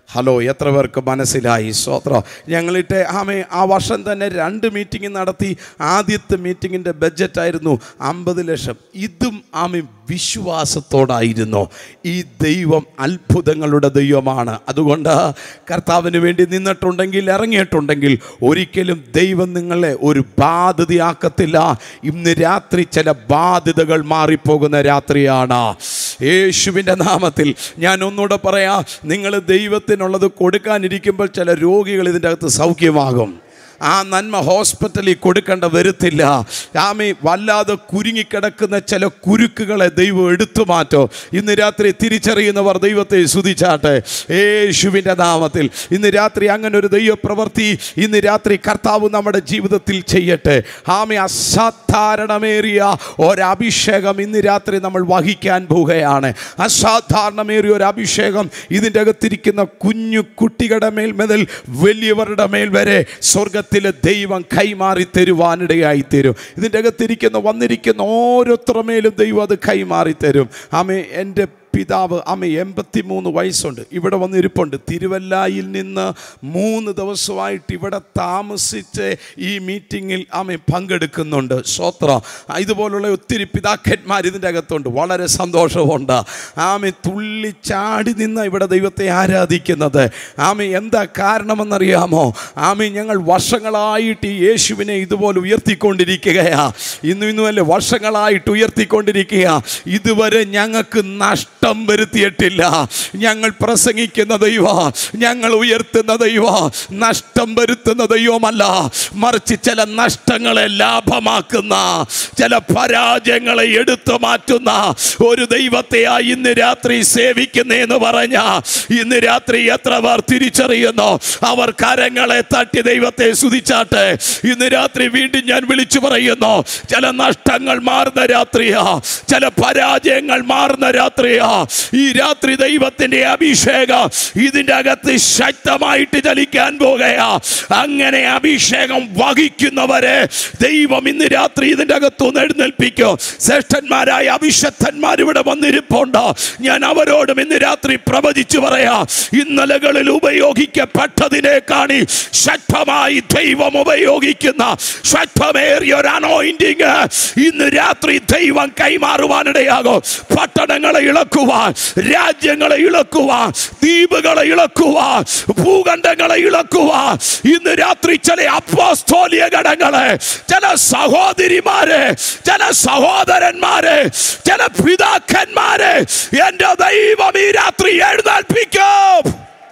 ഹലോ എത്ര പേർക്ക് മനസ്സിലായി സ്വത്രം ഞങ്ങളിട്ട് ആമേ ആ വർഷം തന്നെ രണ്ട് മീറ്റിംഗ് നടത്തി ആദ്യത്തെ മീറ്റിങ്ങിൻ്റെ ബഡ്ജറ്റായിരുന്നു അമ്പത് ലക്ഷം ഇതും ആമേ വിശ്വാസത്തോടായിരുന്നു ഈ ദൈവം അത്ഭുതങ്ങളുടെ ദൈവമാണ് അതുകൊണ്ട് കർത്താവിന് വേണ്ടി നിന്നിട്ടുണ്ടെങ്കിൽ ഇറങ്ങിയിട്ടുണ്ടെങ്കിൽ ഒരിക്കലും ദൈവം നിങ്ങളെ ഒരു ബാധ്യതയാക്കത്തില്ല ഇന്ന് രാത്രി ചില ബാധ്യതകൾ മാറിപ്പോകുന്ന രാത്രിയാണ് യേശുവിൻ്റെ നാമത്തിൽ ഞാൻ ഒന്നുകൂടെ പറയാം നിങ്ങൾ ദൈവത്തിനുള്ളത് കൊടുക്കാനിരിക്കുമ്പോൾ ചില രോഗികൾ ഇതിൻ്റെ അകത്ത് സൗഖ്യമാകും ആ നന്മ ഹോസ്പിറ്റലിൽ കൊടുക്കേണ്ട വരുത്തില്ല ആമി വല്ലാതെ കുരുങ്ങിക്കിടക്കുന്ന ചില കുരുക്കുകളെ ദൈവം എടുത്തു മാറ്റോ ഇന്ന് രാത്രി തിരിച്ചറിയുന്നവർ ദൈവത്തെ സ്തുതിച്ചാട്ടെ യേശുവിൻ്റെ നാമത്തിൽ ഇന്ന് രാത്രി അങ്ങനെ ഒരു ദൈവ പ്രവൃത്തി ഇന്ന് രാത്രി കർത്താവ് നമ്മുടെ ജീവിതത്തിൽ ചെയ്യട്ടെ ആമി അസാധാരണമേറിയ ഒരഭിഷേകം ഇന്ന് രാത്രി നമ്മൾ വഹിക്കാൻ പോവുകയാണ് അസാധാരണമേറിയ ഒരു അഭിഷേകം ഇതിൻ്റെ അകത്തിരിക്കുന്ന കുഞ്ഞു കുട്ടികളുടെ മേൽ മുതൽ വലിയവരുടെ മേൽ വരെ സ്വർഗത്തിലെ ദൈവം കൈമാറി തരുവാനിടയായി തരും ഇതിൻ്റെ അകത്തിരിക്കുന്ന വന്നിരിക്കുന്ന ഓരോരുത്തരുടെ മേലും ദൈവം അത് കൈമാറി തരും ആമേ എൻ്റെ പിതാവ് അമ്മ എൺപത്തി മൂന്ന് വയസ്സുണ്ട് ഇവിടെ വന്നിരിപ്പുണ്ട് തിരുവല്ലായിൽ നിന്ന് മൂന്ന് ദിവസമായിട്ട് ഇവിടെ താമസിച്ച് ഈ മീറ്റിങ്ങിൽ അമ്മ പങ്കെടുക്കുന്നുണ്ട് സ്വത്ര ഇതുപോലുള്ള ഒത്തിരി പിതാക്കന്മാർ ഇതിൻ്റെ അകത്തുണ്ട് വളരെ സന്തോഷമുണ്ട് ആമ തുള്ളിച്ചാടി നിന്ന് ഇവിടെ ദൈവത്തെ ആരാധിക്കുന്നത് ആമ എന്താ കാരണമെന്നറിയാമോ ആമ ഞങ്ങൾ വർഷങ്ങളായിട്ട് ഈ യേശുവിനെ ഇതുപോലെ ഉയർത്തിക്കൊണ്ടിരിക്കുകയാ ഇന്നും ഇന്നുമല്ലേ വർഷങ്ങളായിട്ട് ഉയർത്തിക്കൊണ്ടിരിക്കുക ഇതുവരെ ഞങ്ങൾക്ക് നഷ്ടം വരുത്തിയിട്ടില്ല ഞങ്ങൾ പ്രസംഗിക്കുന്ന ദൈവ ഞങ്ങൾ ഉയർത്തുന്ന ദൈവ നഷ്ടം വരുത്തുന്ന ദൈവമല്ല മറിച്ച് ചില നഷ്ടങ്ങളെ ലാഭമാക്കുന്ന ചില പരാജയങ്ങളെ എടുത്തു മാറ്റുന്ന ഒരു ദൈവത്തെയാ ഇന്ന് രാത്രി സേവിക്കുന്നതെന്ന് പറഞ്ഞ ഇന്ന് രാത്രി എത്ര പേർ തിരിച്ചറിയുന്നു അവർ കരങ്ങളെ തട്ടി ദൈവത്തെ സ്തുതിച്ചാട്ടെ ഇന്ന് രാത്രി വീണ്ടും ഞാൻ വിളിച്ചു പറയുന്നു ചില നഷ്ടങ്ങൾ മാറുന്ന രാത്രിയാ ചില പരാജയങ്ങൾ മാറുന്ന രാത്രിയാ ഈ രാത്രി ദൈവത്തിന്റെ അഭിഷേകം ഇതിന്റെ അകത്ത് ശക്തമായിട്ട് ചലിക്കാൻ പോകുകയാ അങ്ങനെ അഭിഷേകം വഹിക്കുന്നവരെ ദൈവം ഇന്ന് രാത്രി ഇതിന്റെ അകത്തുനിന്ന് എഴുന്നേൽപ്പിക്കും ശ്രേഷ്ഠന്മാരായ അഭിഷക്തന്മാർ ഇവിടെ വന്നിരിപ്പുണ്ട് ഞാൻ അവരോടും ഇന്ന് രാത്രി പ്രവചിച്ചു പറയാ ഇന്നലകളിൽ ഉപയോഗിക്കപ്പെട്ടതിനെ കാണി ശക്തമായി ദൈവം ഉപയോഗിക്കുന്ന ശക്തമേറിയ ഒരു അനോയിന്റിങ് ഇന്ന് രാത്രി ദൈവം കൈമാറുവാനിടയാകും പട്ടണങ്ങളെ ഇളക്കുവാൻ രാജ്യങ്ങളെ ഇളക്കുവാൻ ദ്വീപുകളെ ഇളക്കുവാൻ ഭൂഖണ്ഡങ്ങളെ ഇളക്കുവാൻ ഇന്ന് രാത്രി ചില അപ്പോസ്തോലിയ ഘടങ്ങളെ ചില സഹോദരിമാരെ ചില സഹോദരന്മാരെ ചില പിതാക്കന്മാരെ എന്റെ ദൈവം ഈ രാത്രി എഴുന്നേൽപ്പിക്കും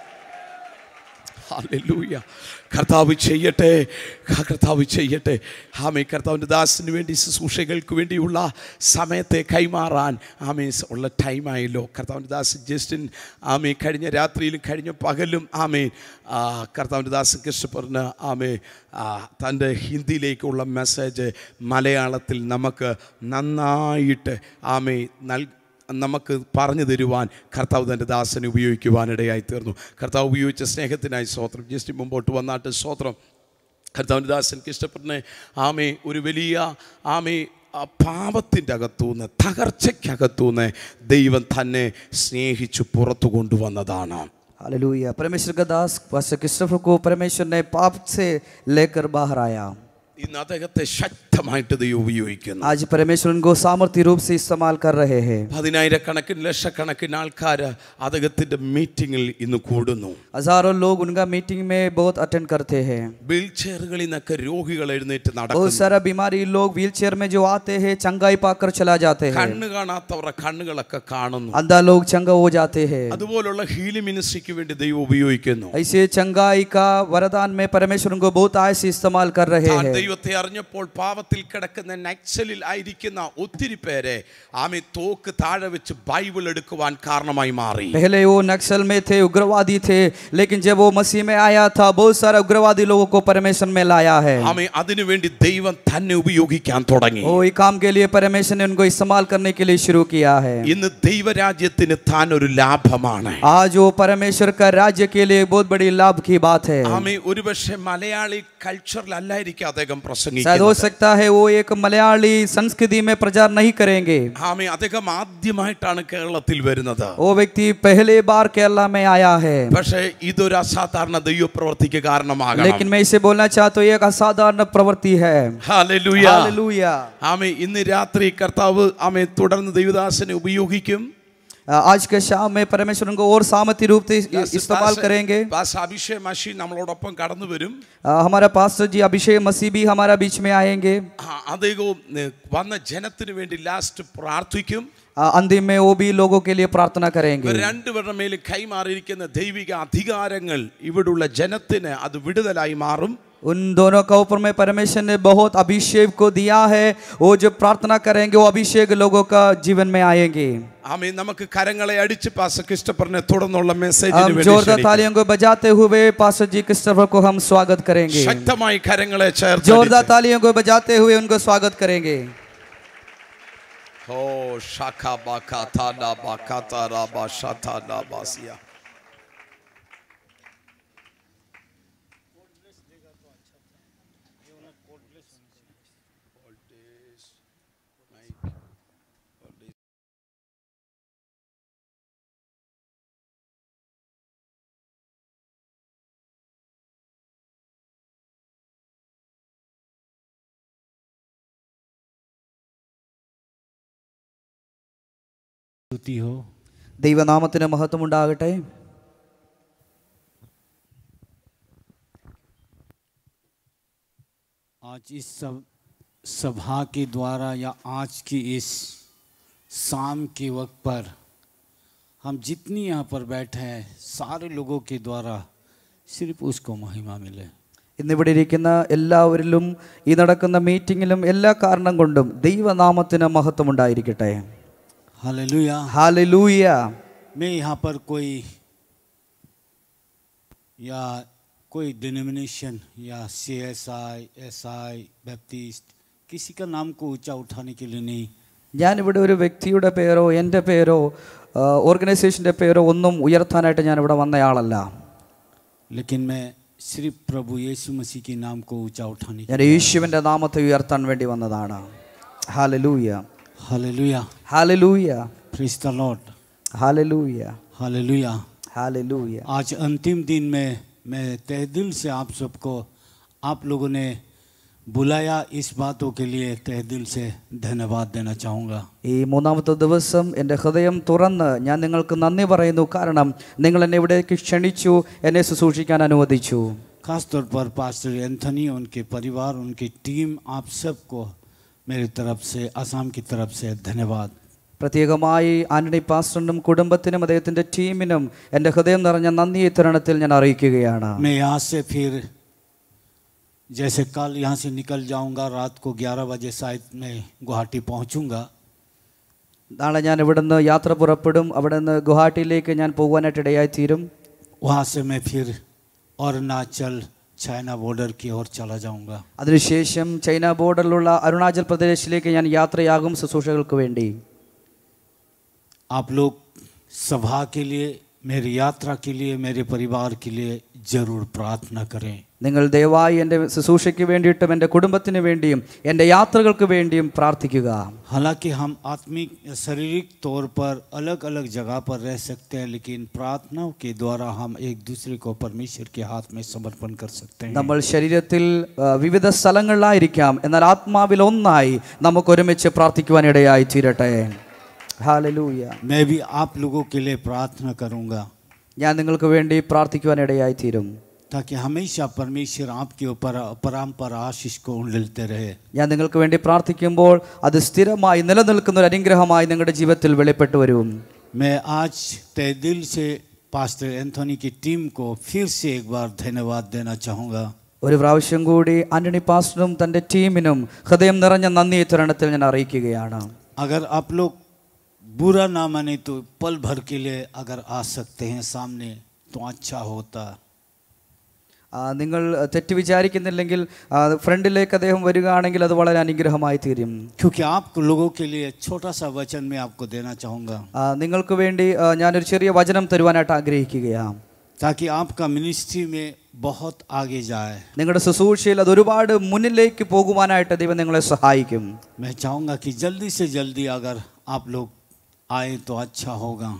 ഹല്ലേലൂയ കർത്താവ് ചെയ്യട്ടെ കർത്താവ് ചെയ്യട്ടെ ആമേ കർത്താവിൻ്റെ ദാസിന് വേണ്ടി ശുശ്രൂഷകൾക്ക് വേണ്ടിയുള്ള സമയത്തെ കൈമാറാൻ ആമേ ഉള്ള ടൈമായല്ലോ കർത്താവിൻ്റെ ദാസ് ജസ്റ്റിൻ ആമേ കഴിഞ്ഞ രാത്രിയിലും കഴിഞ്ഞ പകലും ആമേ ആ, കർത്താവിൻ്റെ ദാസ് കൃഷ്ണപ്പറിന് ആമേ ആ, തൻ്റെ ഹിന്ദിയിലേക്കുള്ള മെസ്സേജ് മലയാളത്തിൽ നമുക്ക് നന്നായിട്ട് ആമേ നൽ നമുക്ക് പറഞ്ഞു തരുവാൻ കർത്താവ് തൻ്റെ ദാസനെ ഉപയോഗിക്കുവാനിടയായി തീർന്നു കർത്താവ് ഉപയോഗിച്ച സ്നേഹത്തിനായി സ്തോത്രം ജസ്റ്റ് മുമ്പോട്ട് വന്നാട്ട് സ്തോത്രം കർത്താവിൻ്റെ ദാസൻ ഇഷ്ടപ്പെടുന്ന ആമേ ഒരു വലിയ ആമേ ആ പാപത്തിൻ്റെ അകത്തുനിന്ന് തകർച്ചയ്ക്കകത്തുനിന്ന് ദൈവം തന്നെ സ്നേഹിച്ചു പുറത്തു കൊണ്ടുവന്നതാണ് हालेलुया परमेश्वर का दास पास्टर क्रिस्टोफर को परमेश्वर ने पाप से लेकर बाहर आया ഇന്ന് അദ്ദേഹത്തെ ശക്തമായിട്ട് ദൈവം ഉപയോഗിക്കുന്നു आज परमेश्वर उनको सामर्थ्य रूप से इस्तेमाल कर रहे हैं പതിനായിരക്കണക്കിന് ലക്ഷക്കണക്കിന് ആൾക്കാർ അദ്ദേഹത്തിൻ്റെ മീറ്റിങ്ങിൽ ഇന്ന് കൂടുന്നു हजारों लोग उनका मीटिंग में बहुत अटेंड करते हैं വീൽ ചെയറുകളിൽ നിന്നൊക്കെ രോഗികൾ എഴുന്നേറ്റ് बहुत നടക്കുന്നു सारा बीमारी लोग व्हील चेयर में जो आते हैं चंगाई पाकर चला जाते हैं കണ്ണ് കാണാത്തവരുടെ കണ്ണുകളൊക്കെ കാണുന്നു अंधा लोग चंगा हो जाते हैं അതുപോലുള്ള ഹീലി മിനിസ്ട്രിക്ക് വേണ്ടി ദൈവം ഉപയോഗിക്കുന്നു ऐसे चंगाई का वरदान में परमेश्वर उनको बहुत आय से इस्तेमाल कर रहे താൻ हैं ദൈവത്തെ അറിഞ്ഞപ്പോൾ പാവത്തിൽ കിടക്കുന്ന നക്സലിൽ ആയിരിക്കുന്ന ഒത്തിരി പേരെ ആമെ തോക്ക് താഴെ വെച്ച് ബൈബിൾ എടുക്കുവാൻ കാരണമായി മാറി पहले वो नक्सल में थे उग्रवादी थे लेकिन जब वो मसीह में आया था बहुत सारा उग्रवादी लोगों को परमेश्वर में लाया है ആമെ അതിനുവേണ്ടി ദൈവം തന്നെ ഉപയോഗിക്കാൻ തുടങ്ങി वो ये काम के लिए परमेश्वर ने उनको इस्तेमाल करने के लिए शुरू किया है ഇന്ന് ദൈവരാജ്യത്തിന് താൻ ഒരു ലാഭമാണ് आज वो परमेश्वर का राज्य के लिए बहुत बड़ी लाभ की बात है ആമെ ഒരുപക്ഷെ മലയാളി കൾച്ചറിൽ അല്ലായിരിക്കും അദ്ദേഹം शायद हो പ്രസംഗിക്കുന്നത് सकता है वो एक मलयाली संस्कृति में प्रचार नहीं करेंगे ആമേ അദ്ദേഹം ആദ്യമായിട്ടാണ് കേരളത്തിൽ വരുന്നത് वो व्यक्ति पहले बार केरला में आया है പക്ഷേ ഇതൊരു അസാധാരണ ദൈവപ്രവർത്തിക്ക് കാരണമാകണം लेकिन मैं इसे बोलना चाहता हूँ ये एक असाधारण प्रवृत्ति है ഹല്ലേലൂയ. हालेलुया ആമേ ഇന്ന് രാത്രി കർത്താവ് ആമേ തുടർന്ന് ദൈവദാസനെ ഉപയോഗിക്കും आज के शाम में परमेश्वर उनको और सामर्थ्य रूप से इस्तेमाल करेंगे പാസ്റ്റർ അഭിഷേക് മഷി നമ്മളോടൊപ്പം കടന്നു വരും आ, हमारा पास्टर जी अभिषेक मसीह भी हमारा बीच में आएंगे ആ, അദ്ദേഹവും ഏ, വന്ന ജനത്തിന് വേണ്ടി ലാസ്റ്റ് പ്രാർത്ഥിക്കും आ, अंतिम में वो भी लोगों के लिए प्रार्थना करेंगे ഇവർ രണ്ടുപേരുടെ മേലും കൈമാറിയിരിക്കുന്ന ദൈവിക അധികാരങ്ങൾ ഇവിടുള്ള ജനത്തിന് അത് വിടുതലായി മാറും उन दोनों का ऊपर में परमेश्वर ने बहुत अभिषेक को दिया है वो जो प्रार्थना करेंगे वो अभिषेक लोगों का जीवन में आएंगे ആമേ നമുക്ക് കരങ്ങളെ അടിച്ച് പാസ്റ്റർ ക്രിസ്റ്റഫറിനെ തുടർന്നുള്ള हम മെസ്സേജിന് जोरदार വേണ്ടി तालियों को बजाते हुए पास्टर जी क्रिस्टोफर को हम स्वागत करेंगे ശക്തമായി കരങ്ങളെ ചേർത്ത് जोरदार तालियों को बजाते हुए उनको स्वागत करेंगे ഓ ഷാഖ ബാഖ താന ബാഖ താര ബാഷ താന ബാസിയ स्तुति हो ദൈവനാമത്തിന് മഹത്വം ഉണ്ടാകട്ടെ आज इस सब सभा के द्वारा या आज की इस शाम के वक्त पर हम जितनी यहाँ पर बैठे हैं सारे लोगों के द्वारा सिर्फ उसको महिमा मिले ഇന്നിവിടെ ഇരിക്കുന്ന എല്ലാവരിലും ഈ നടക്കുന്ന മീറ്റിങ്ങിലും എല്ലാ കാരണം കൊണ്ടും ദൈവനാമത്തിന് മഹത്വം ഉണ്ടായിരിക്കട്ടെ हालेलुया ഹാലലൂയ मैं यहाँ पर कोई या कोई डिनोमिनेशन या C S I S I Baptist किसी का नाम को ऊंचा उठाने के लिए नहीं ഞാനിവിടെ ഒരു വ്യക്തിയുടെ പേരോ എൻ്റെ പേരോ ആ, ഓർഗനൈസേഷൻ്റെ പേരോ ഒന്നും ഉയർത്താനായിട്ട് ഞാനിവിടെ വന്നയാളല്ല लेकिन मैं सिर्फ प्रभु यीशु मसीह के नाम को ऊंचा उठाने ഞാൻ യേശുവിൻ്റെ നാമത്തെ ഉയർത്താൻ വേണ്ടി വന്നതാണ് hallelujah hallelujah hallelujah praise the Lord hallelujah hallelujah hallelujah आज अंतिम दिन में मैं तहे दिल से आप सबको आप लोगों ने बुलाया इस बातों के लिए तहे दिल से धन्यवाद देना चाहूँगा ഈ മൂന്നാമത്തെ ദിവസം എൻ്റെ ഹൃദയം തുറന്ന് ഞാൻ നിങ്ങൾക്ക് നന്ദി പറയുന്നു കാരണം നിങ്ങൾ എന്നെ ഇവിടേക്ക് ക്ഷണിച്ചു എന്നെ ശുശ്രൂഷിക്കാൻ അനുവദിച്ചു खासतौर पर पास्टर एंथनी उनके परिवार उनकी टीम आप सबको मेरी तरफ से असम की तरफ से धन्यवाद പ്രത്യേകമായി ആന്റണി പാസ്റ്ററിനും കുടുംബത്തിനും അദ്ദേഹത്തിൻ്റെ ടീമിനും എൻ്റെ ഹൃദയം നിറഞ്ഞ നന്ദി ഈ തരുണത്തിൽ ഞാൻ അറിയിക്കുകയാണ് मैं यहाँ से फिर जैसे कल यहाँ से निकल जाऊँगा रात को 11 बजे शायद मैं गुवाहाटी पहुँचूँगा നാളെ ഞാൻ ഇവിടുന്ന് യാത്ര പുറപ്പെടും അവിടെ നിന്ന് ഗുവാഹട്ടിയിലേക്ക് ഞാൻ പോകുവാനായിട്ട് ഇടയായി തീരും वहाँ से मैं फिर अरुणाचल चाइना बॉर्डर की ओर चला जाऊँगा അതിനുശേഷം ചൈന ബോർഡറിലുള്ള അരുണാചൽ പ്രദേശിലേക്ക് ഞാൻ യാത്രയാകും ശുശ്രൂഷകൾക്ക് വേണ്ടി आप लोग सभा के लिए मेरी यात्रा के लिए मेरे परिवार के लिए जरूर प्रार्थना करें നിങ്ങൾ ദയവായി എൻ്റെ ശുശ്രൂഷയ്ക്ക് വേണ്ടിയിട്ടും എൻ്റെ കുടുംബത്തിന് വേണ്ടിയും എൻ്റെ യാത്രകൾക്ക് വേണ്ടിയും പ്രാർത്ഥിക്കുക हालांकि हम आत्मिक शारीरिक तौर पर अलग अलग जगह पर रह सकते हैं लेकिन प्रार्थनाओं के द्वारा हम एक दूसरे को परमेश्वर के हाथ में समर्पण कर सकते हैं നമ്മൾ ശരീരത്തിൽ ആ, വിവിധ സ്ഥലങ്ങളിലായിരിക്കാം എന്നാൽ ആത്മാവിൽ ഒന്നായി നമുക്ക് ഒരുമിച്ച് പ്രാർത്ഥിക്കുവാൻ ഇടയായി തീരട്ടെ ഹാലലൂയ मैं भी आप लोगों के लिए प्रार्थना करूंगा ഞാൻ നിങ്ങൾക്ക് വേണ്ടി പ്രാർത്ഥിക്കുവാൻ ഇടയായി തീരും ताकि हमेशा परमेश्वर आपके ऊपर परम्पर आशीष को उंडलते रहे ഞാൻ നിങ്ങൾക്ക് വേണ്ടി പ്രാർത്ഥിക്കുമ്പോൾ അത് സ്ഥിരമായി നിലനിൽക്കുന്ന ഒരു അനുഗ്രഹമായി നിങ്ങളുടെ ജീവിതത്തിൽ വെളിപ്പെട്ടു വരും मैं आज तय दिल से पास्टर एंथोनी की टीम को फिर से एक बार धन्यवाद देना चाहूँगा ഒരു പ്രാവശ്യം കൂടി ആന്റണി പാസ്റ്ററും തൻ്റെ ടീമിനും ഹൃദയം നിറഞ്ഞ നന്ദി ഈ തരുണത്തിൽ ഞാൻ അറിയിക്കുകയാണ് अगर आप लोग बुरा ना माने तो पल भर के लिए अगर आ सकते हैं सामने तो अच्छा होता ആ, നിങ്ങൾ തെറ്റ് വിചാരിക്കുന്നില്ലെങ്കിൽ ആ, ഫ്രണ്ടിലേക്ക് അദ്ദേഹം വരികയാണെങ്കിൽ അത് വളരെ അനുഗ്രഹമായി തീരും क्योंकि आप लोगों के लिए छोटा सा वचन मैं आपको देना चाहूँगा ആ, നിങ്ങൾക്ക് വേണ്ടി ആ, ഞാനൊരു ചെറിയ വചനം തരുവാനായിട്ട് ആഗ്രഹിക്കുകയാണ് ताकि आपका मिनिस्ट्री में बहुत आगे जाए നിങ്ങളുടെ ശുശ്രൂഷയിൽ അത് ഒരുപാട് മുന്നിലേക്ക് പോകുവാനായിട്ട് ദൈവം നിങ്ങളെ സഹായിക്കും मैं चाहूँगा कि जल्दी से जल्दी अगर आप लोग आए तो अच्छा होगा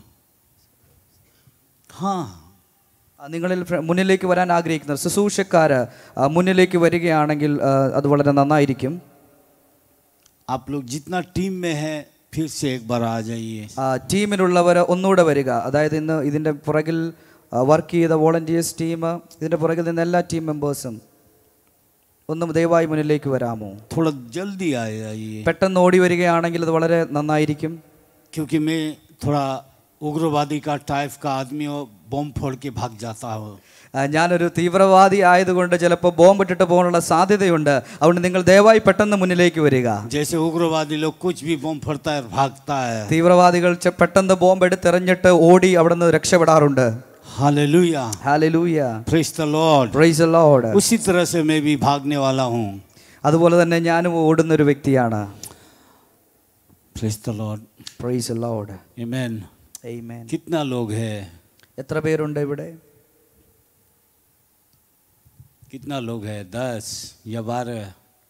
हाँ ആ, നിങ്ങളിൽ ഫ്ര- മുന്നിലേക്ക് വരാൻ ആഗ്രഹിക്കുന്നവർ ശുശ്രൂഷക്കാർ ആ, മുന്നിലേക്ക് വരികയാണെങ്കിൽ ആ, അത് വളരെ നന്നായിരിക്കും आप लोग जितना टीम में है फिर से एक बार आ जाइए ആ, ടീമിലുള്ളവർ ഒന്നുകൂടെ വരിക അതായത് ഇന്ന് ഇതിൻ്റെ പുറകിൽ വർക്ക് ചെയ്ത വോളണ്ടിയേഴ്സ് ടീം ഇതിൻ്റെ പുറകിൽ നിന്ന് എല്ലാ ടീം മെമ്പേഴ്സും ഒന്നും ദയവായി മുന്നിലേക്ക് വരാമോ थोड़ा जल्दी आ जाइए പെട്ടെന്ന് ഓടി വരികയാണെങ്കിൽ അത് വളരെ നന്നായിരിക്കും क्योंकि मैं थोड़ा उग्रवादी का टाइप का आदमी हो बम फोड़ के भाग जाता हूँ ആ, ഞാനൊരു തീവ്രവാദി ആയതുകൊണ്ട് ചിലപ്പോൾ ബോംബിട്ടിട്ട് പോകാനുള്ള സാധ്യതയുണ്ട് അതുകൊണ്ട് നിങ്ങൾ ദയവായി പെട്ടെന്ന് മുന്നിലേക്ക് വരിക जैसे उग्रवादी लोग कुछ भी बम फोड़ता है और भागता है തീവ്രവാദികൾ ചെ- പെട്ടെന്ന് ബോംബ് എടുത്തെറിഞ്ഞിട്ട് ഓടി അവിടെ നിന്ന് രക്ഷപ്പെടാറുണ്ട് hallelujah hallelujah praise the Lord praise Lord उसी तरह से मैं भी भागने वाला हूँ അതുപോലെ തന്നെ ഞാനും ഓടുന്ന ഒരു വ്യക്തിയാണ് praise the Lord praise Lord amen Amen. कितना लोग है എത്ര പേരുണ്ട് ഇവിടെ कितना लोग है दस या बारह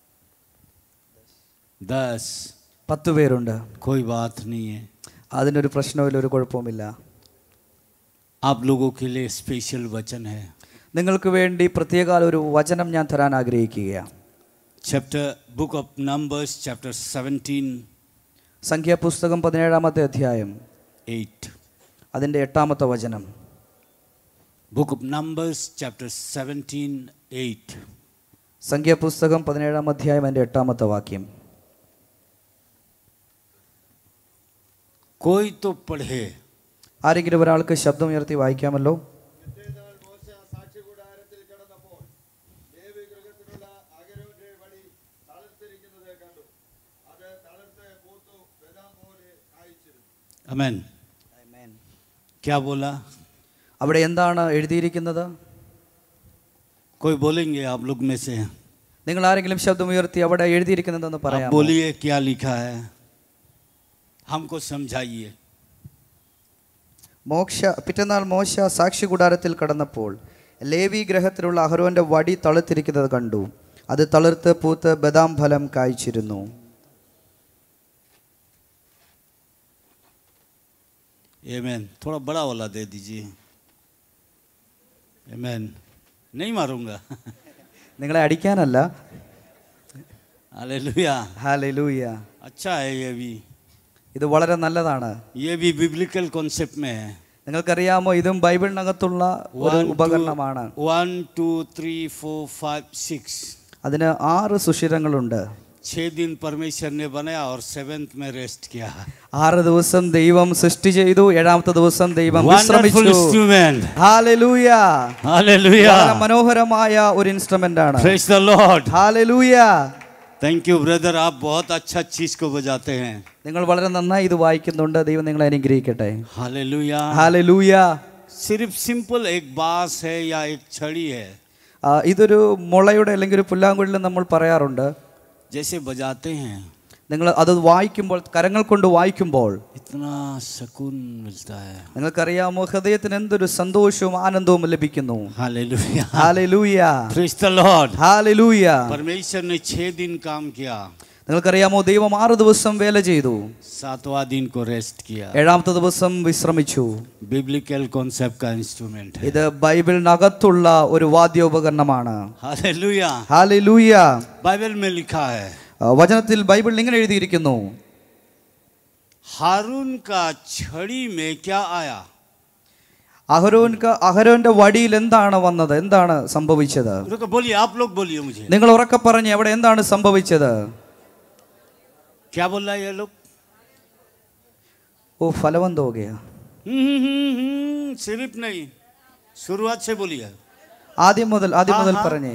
दस പത്ത് പേരുണ്ട് कोई बात नहीं है അതിനൊരു പ്രശ്നമില്ല ഒരു കുഴപ്പവുമില്ല आप लोगों के लिए स्पेशल वचन है നിങ്ങൾക്ക് വേണ്ടി പ്രത്യേക ഒരു വചനം ഞാൻ തരാൻ ആഗ്രഹിക്കുകയാണ് chapter book of Numbers chapter 17 സംഖ്യാപുസ്തകം പതിനേഴാമത്തെ അധ്യായം 8 അതിൻ്റെ എട്ടാമത്തെ വചനം बुक ऑफ नंबर्स चैप्टर 17 8 സംഖ്യാപുസ്തകം പതിനേഴാം അധ്യായം അതിൻ്റെ എട്ടാമത്തെ വാക്യം कोई तो पढ़े ആരെങ്കിലും ഒരാൾക്ക് ശബ്ദം ഉയർത്തി വായിക്കാമല്ലോ अमेन क्या बोला അവിടെ എന്താണ് എഴുതിയിരിക്കുന്നത് कोई बोलेंगे आप लोग में से നിങ്ങൾ ആരെങ്കിലും ശബ്ദം ഉയർത്തി അവിടെ എഴുതിയിരിക്കുന്നതെന്ന് आप പറയാം बोलिए क्या लिखा है हमको समझाइए മോക്ഷ പിറ്റന്നാൾ മോശ സാക്ഷി കൂടാരത്തിൽ കടന്നപ്പോൾ ലേവി ഗ്രഹത്തിലുള്ള അഹരോന്റെ വടി തളുത്തിരിക്കുന്നത് കണ്ടു അത് തളിർത്ത് പൂത്ത് ബദാം ഫലം കായ്ച്ചിരുന്നു एमेन थोड़ा बड़ा वाला दे दीजिए एमेन नहीं मारूंगा നിങ്ങളെ അടിക്കാനല്ല हालेलुया ഹാലലൂയ अच्छा है ये भी ഇത് വളരെ നല്ലതാണ് ये भी बिब्लिकल कॉन्सेप्ट में है നിങ്ങൾക്കറിയാമോ ഇതും ബൈബിളിനകത്തുള്ള ഒരു One, two, ഉപകരണമാണ് one, two, three, four, five, six. അതിന് ആറ് സുഷിരങ്ങളുണ്ട് छह दिन परमेश्वर ने बनाया और सेवेंथ में रेस्ट किया ആറ് ദിവസം ദൈവം സൃഷ്ടി ചെയ്തു ഏഴാമത്തെ ദിവസം ദൈവം Wonderful വിശ്രമിച്ചു instrument. Hallelujah Hallelujah. വളരെ മനോഹരമായ ഒരു ഇൻസ്ട്രുമെന്റ് ആണ് Praise the Lord. Hallelujah thank you brother आप बहुत अच्छा चीज को बजाते हैं നിങ്ങൾ വളരെ നന്നായി ഇത് വായിക്കുന്നുണ്ട് ദൈവം നിങ്ങളെ അനുഗ്രഹിക്കട്ടെ हालेलुया ഹാലലൂയ सिर्फ सिंपल एक बांस है या एक छड़ी है ആ, ഇതൊരു മുളയുടെ അല്ലെങ്കിൽ ഒരു പുല്ലാങ്കുഴലിൽ നമ്മൾ പറയാറുണ്ട് जैसे बजाते हैं നിങ്ങൾ അത് വായിക്കുമ്പോൾ കരങ്ങൾ കൊണ്ട് വായിക്കുമ്പോൾ इतना सुकून मिलता है നിങ്ങൾക്കറിയാമോ ഹൃദയത്തിന് എന്തൊരു സന്തോഷവും ആനന്ദവും ലഭിക്കുന്നു hallelujah hallelujah praise the Lord hallelujah परमेश्वर ने छह दिन काम किया നിങ്ങൾക്കറിയാമോ ദൈവം ആറ് ദിവസം വേല ചെയ്തു सातवां दिन को रेस्ट किया ഏഴാമത്തെ ദിവസം വിശ്രമിച്ചു बिब्लिकल कॉन्सेप्ट का इंस्ट्रूमेंट है ഇത് ബൈബിളിനകത്തുള്ള ഒരു വാദ്യോപകരണമാണ് हालेलुया ഹാലലൂയ बाइबल में लिखा है ആ, വചനത്തിൽ ബൈബിളിൽ ഇങ്ങനെ എഴുതിയിരിക്കുന്നു हारून का छड़ी में क्या आया അഹരോൻക്ക് അഹരോന്റെ വടിയിൽ എന്താണ് വന്നത് എന്താണ് സംഭവിച്ചത് रुको बोलिए आप लोग बोलिए मुझे നിങ്ങൾ ഉറക്കെ പറഞ്ഞ് അവിടെ എന്താണ് സംഭവിച്ചത് क्या बोल रहा है ये लोग ഓ ഫലവന്ത് हो गया हम्म, हम्म, हम्म, हम्म, सिर्फ नहीं शुरुआत से बोलिए ആദ്യം മുതൽ ആദ്യം മുതൽ ആഹാ. പറഞ്ഞേ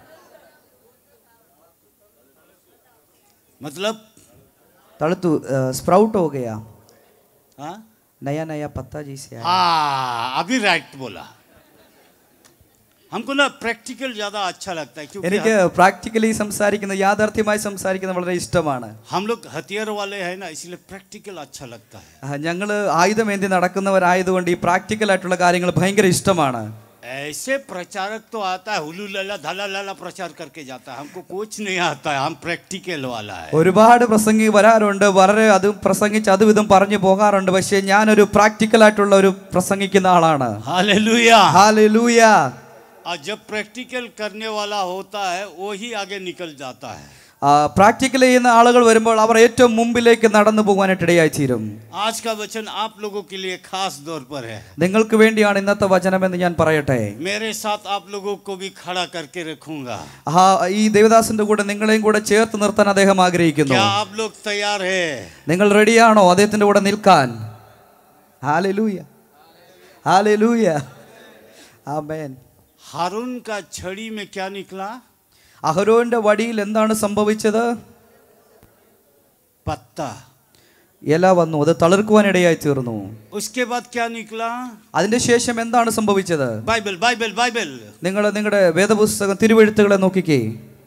मतलब തളുത്തു സ്പ്രൗട്ട് हो गया हाँ नया नया पत्ता जैसे आया। हाँ अभी राइट बोला हमको ना प्रैक्टिकल ज्यादा अच्छा लगता है क्योंकि എനിക്ക് പ്രാക്ടിക്കലി സംസാരിക്കുന്നത് യാഥാർത്ഥ്യമായി സംസാരിക്കുന്നത് വളരെ ഇഷ്ടമാണ് हम, हम लोग हथियार वाले हैं ना इसलिए प्रैक्टिकल अच्छा लगता है ഞങ്ങൾ ആയുധമേന്തി നടക്കുന്നവരായതുകൊണ്ട് ഈ പ്രാക്ടിക്കൽ ആയിട്ടുള്ള കാര്യങ്ങൾ ഭയങ്കര ഇഷ്ടമാണ് ऐसे प्रचारक तो आता है हुलू लला धला लला प्रचार करके जाता है हमको कुछ नहीं आता है हम प्रैक्टिकल वाला है ഒരുപാട് പ്രസംഗി വരാറുണ്ട് വളരെ അത് പ്രസംഗിച്ച് അതും ഇതും പറഞ്ഞു പോകാറുണ്ട് പക്ഷേ ഞാനൊരു പ്രാക്ടിക്കൽ ആയിട്ടുള്ള ഒരു പ്രസംഗിക്കുന്ന ആളാണ് हालेलुया ഹാലലൂയ और जब प्रैक्टिकल करने वाला होता है वो ही आगे निकल जाता है പ്രാക്ടിക്കൽ ചെയ്യുന്ന ആളുകൾ വരുമ്പോൾ അവർ ഏറ്റവും മുമ്പിലേക്ക് നടന്നു പോകാനായിട്ട് ഇടയായി തീരും आज का वचन आप लोगों के लिए खास तौर पर है നിങ്ങൾക്ക് വേണ്ടിയാണ് ഇന്നത്തെ വചനമെന്ന് ഞാൻ പറയട്ടെ मेरे साथ आप लोगों को भी खड़ा करके रखूंगा ആ ഈ ദേവദാസിന്റെ കൂടെ നിങ്ങളെയും കൂടെ ചേർത്ത് നിർത്താൻ അദ്ദേഹം ആഗ്രഹിക്കുന്നു क्या आप लोग तैयार है നിങ്ങൾ റെഡിയാണോ അദ്ദേഹത്തിന്റെ കൂടെ നിൽക്കാൻ ഹാലലൂയ ഹാലലൂയ ആമേൻ हारून का छड़ी में क्या निकला അഹരോന്റെ വടിയിൽ എന്താണ് സംഭവിച്ചത് पत्ता ഇല വന്നു അത് തളിർക്കുവാനിടയായി തീർന്നു उसके बाद क्या निकला അതിന്റെ ശേഷം എന്താണ് സംഭവിച്ചത് बाइबल बाइबल बाइबल നിങ്ങൾ നിങ്ങളുടെ വേദപുസ്തകം തിരുവെഴുത്തുകളെ നോക്കിക്കേ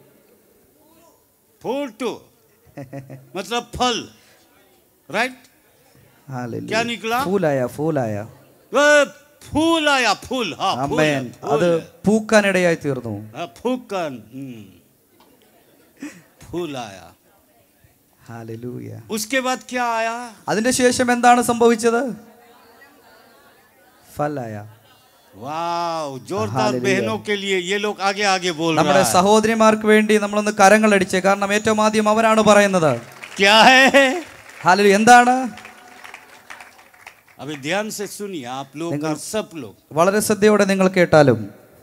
फ्रूट मतलब फल राइट ഹാലലൂയ. क्या निकला? ഫൂലായ ഫൂലായ ए, फूल आया फूल हाँ फूल അമ്മേൻ അത് फूल പൂക്കാനിടയായി തീർന്നു हाँ, फूकन हम्म, फूल आया ഹാലലൂയ उसके बाद क्या आया അതിന്റെ ശേഷം എന്താണ് സംഭവിച്ചത് ഫലായ वाह जोरदार हालेलुया। बहनों के लिए ये लोग आगे आगे बोल നമ്മുടെ रहा है സഹോദരിമാർക്ക് വേണ്ടി നമ്മളൊന്ന് കരങ്ങൾ അടിച്ചേ കാരണം ഏറ്റവും ആദ്യം അവരാണ് പറയുന്നത് क्या है ഹാലലു എന്താണ് अभी ध्यान से सुनिए आप लोग देखो। और सब लोग വളരെ ശ്രദ്ധയോടെ നിങ്ങൾ കേട്ടാലും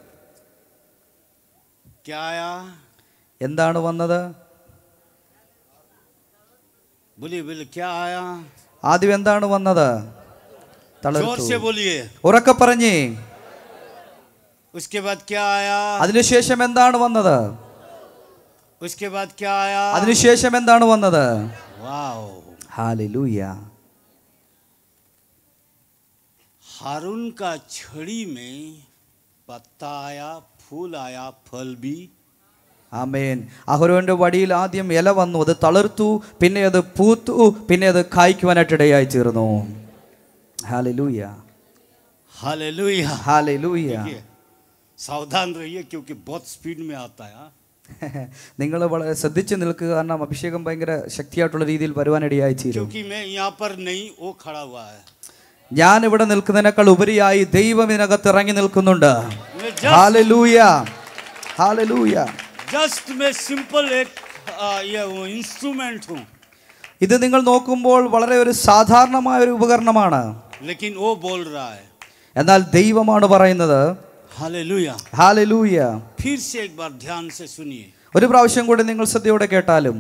क्या आया എന്താണ് വന്നത് बोलिए बोलिए क्या आया ആദ്യം എന്താണ് വന്നത് जोर തളർത്തു से बोलिए ഉറക്കെ പറഞ്ഞേ उसके बाद क्या आया അതിനുശേഷം എന്താണ് വന്നത് उसके बाद क्या आया അതിനുശേഷം എന്താണ് വന്നത് वाह ഹാലലൂയ हारून का छड़ी में पत्ता आया फूल आया फल भी ആമേൻ അഹരോന്റെ വടിയിൽ ആദ്യം ഇല വന്നു അത് തളിർത്തു പിന്നെ അത് പൂത്തു പിന്നെ അത് കായ്ക്കുവാനായിട്ട് ഇടയായി തീർന്നു ഹാലലൂയ हालेलुया ഹാലലൂയ देखिए, सावधान रहिए क्योंकि बहुत स्पीड में आता है हाँ? നിങ്ങൾ വളരെ ശ്രദ്ധിച്ചു നിൽക്കുക കാരണം അഭിഷേകം ഭയങ്കര ശക്തിയായിട്ടുള്ള രീതിയിൽ വരുവാനിടയായി തീരും क्योंकि मैं यहाँ पर नहीं वो खड़ा हुआ है ഞാൻ ഇവിടെ നിൽക്കുന്നതിനേക്കാൾ ഉപരിയായി ദൈവം ഇതിനകത്ത് ഇറങ്ങി നിൽക്കുന്നുണ്ട് मैं जस्ट ഹാലലൂയ ഹാലലൂയ जस्ट मैं सिंपल एक आ, ये इंस्ट्रूमेंट हूँ ഇത് നിങ്ങൾ നോക്കുമ്പോൾ വളരെ ഒരു സാധാരണമായ ഒരു ഉപകരണമാണ് लेकिन वो बोल रहा है എന്നാൽ ദൈവമാണ് പറയുന്നത് हालेलुया ഹാലലൂയ फिर से एक बार ध्यान से सुनिए ഒരു പ്രാവശ്യം കൂടി നിങ്ങൾ ശ്രദ്ധയോടെ കേട്ടാലും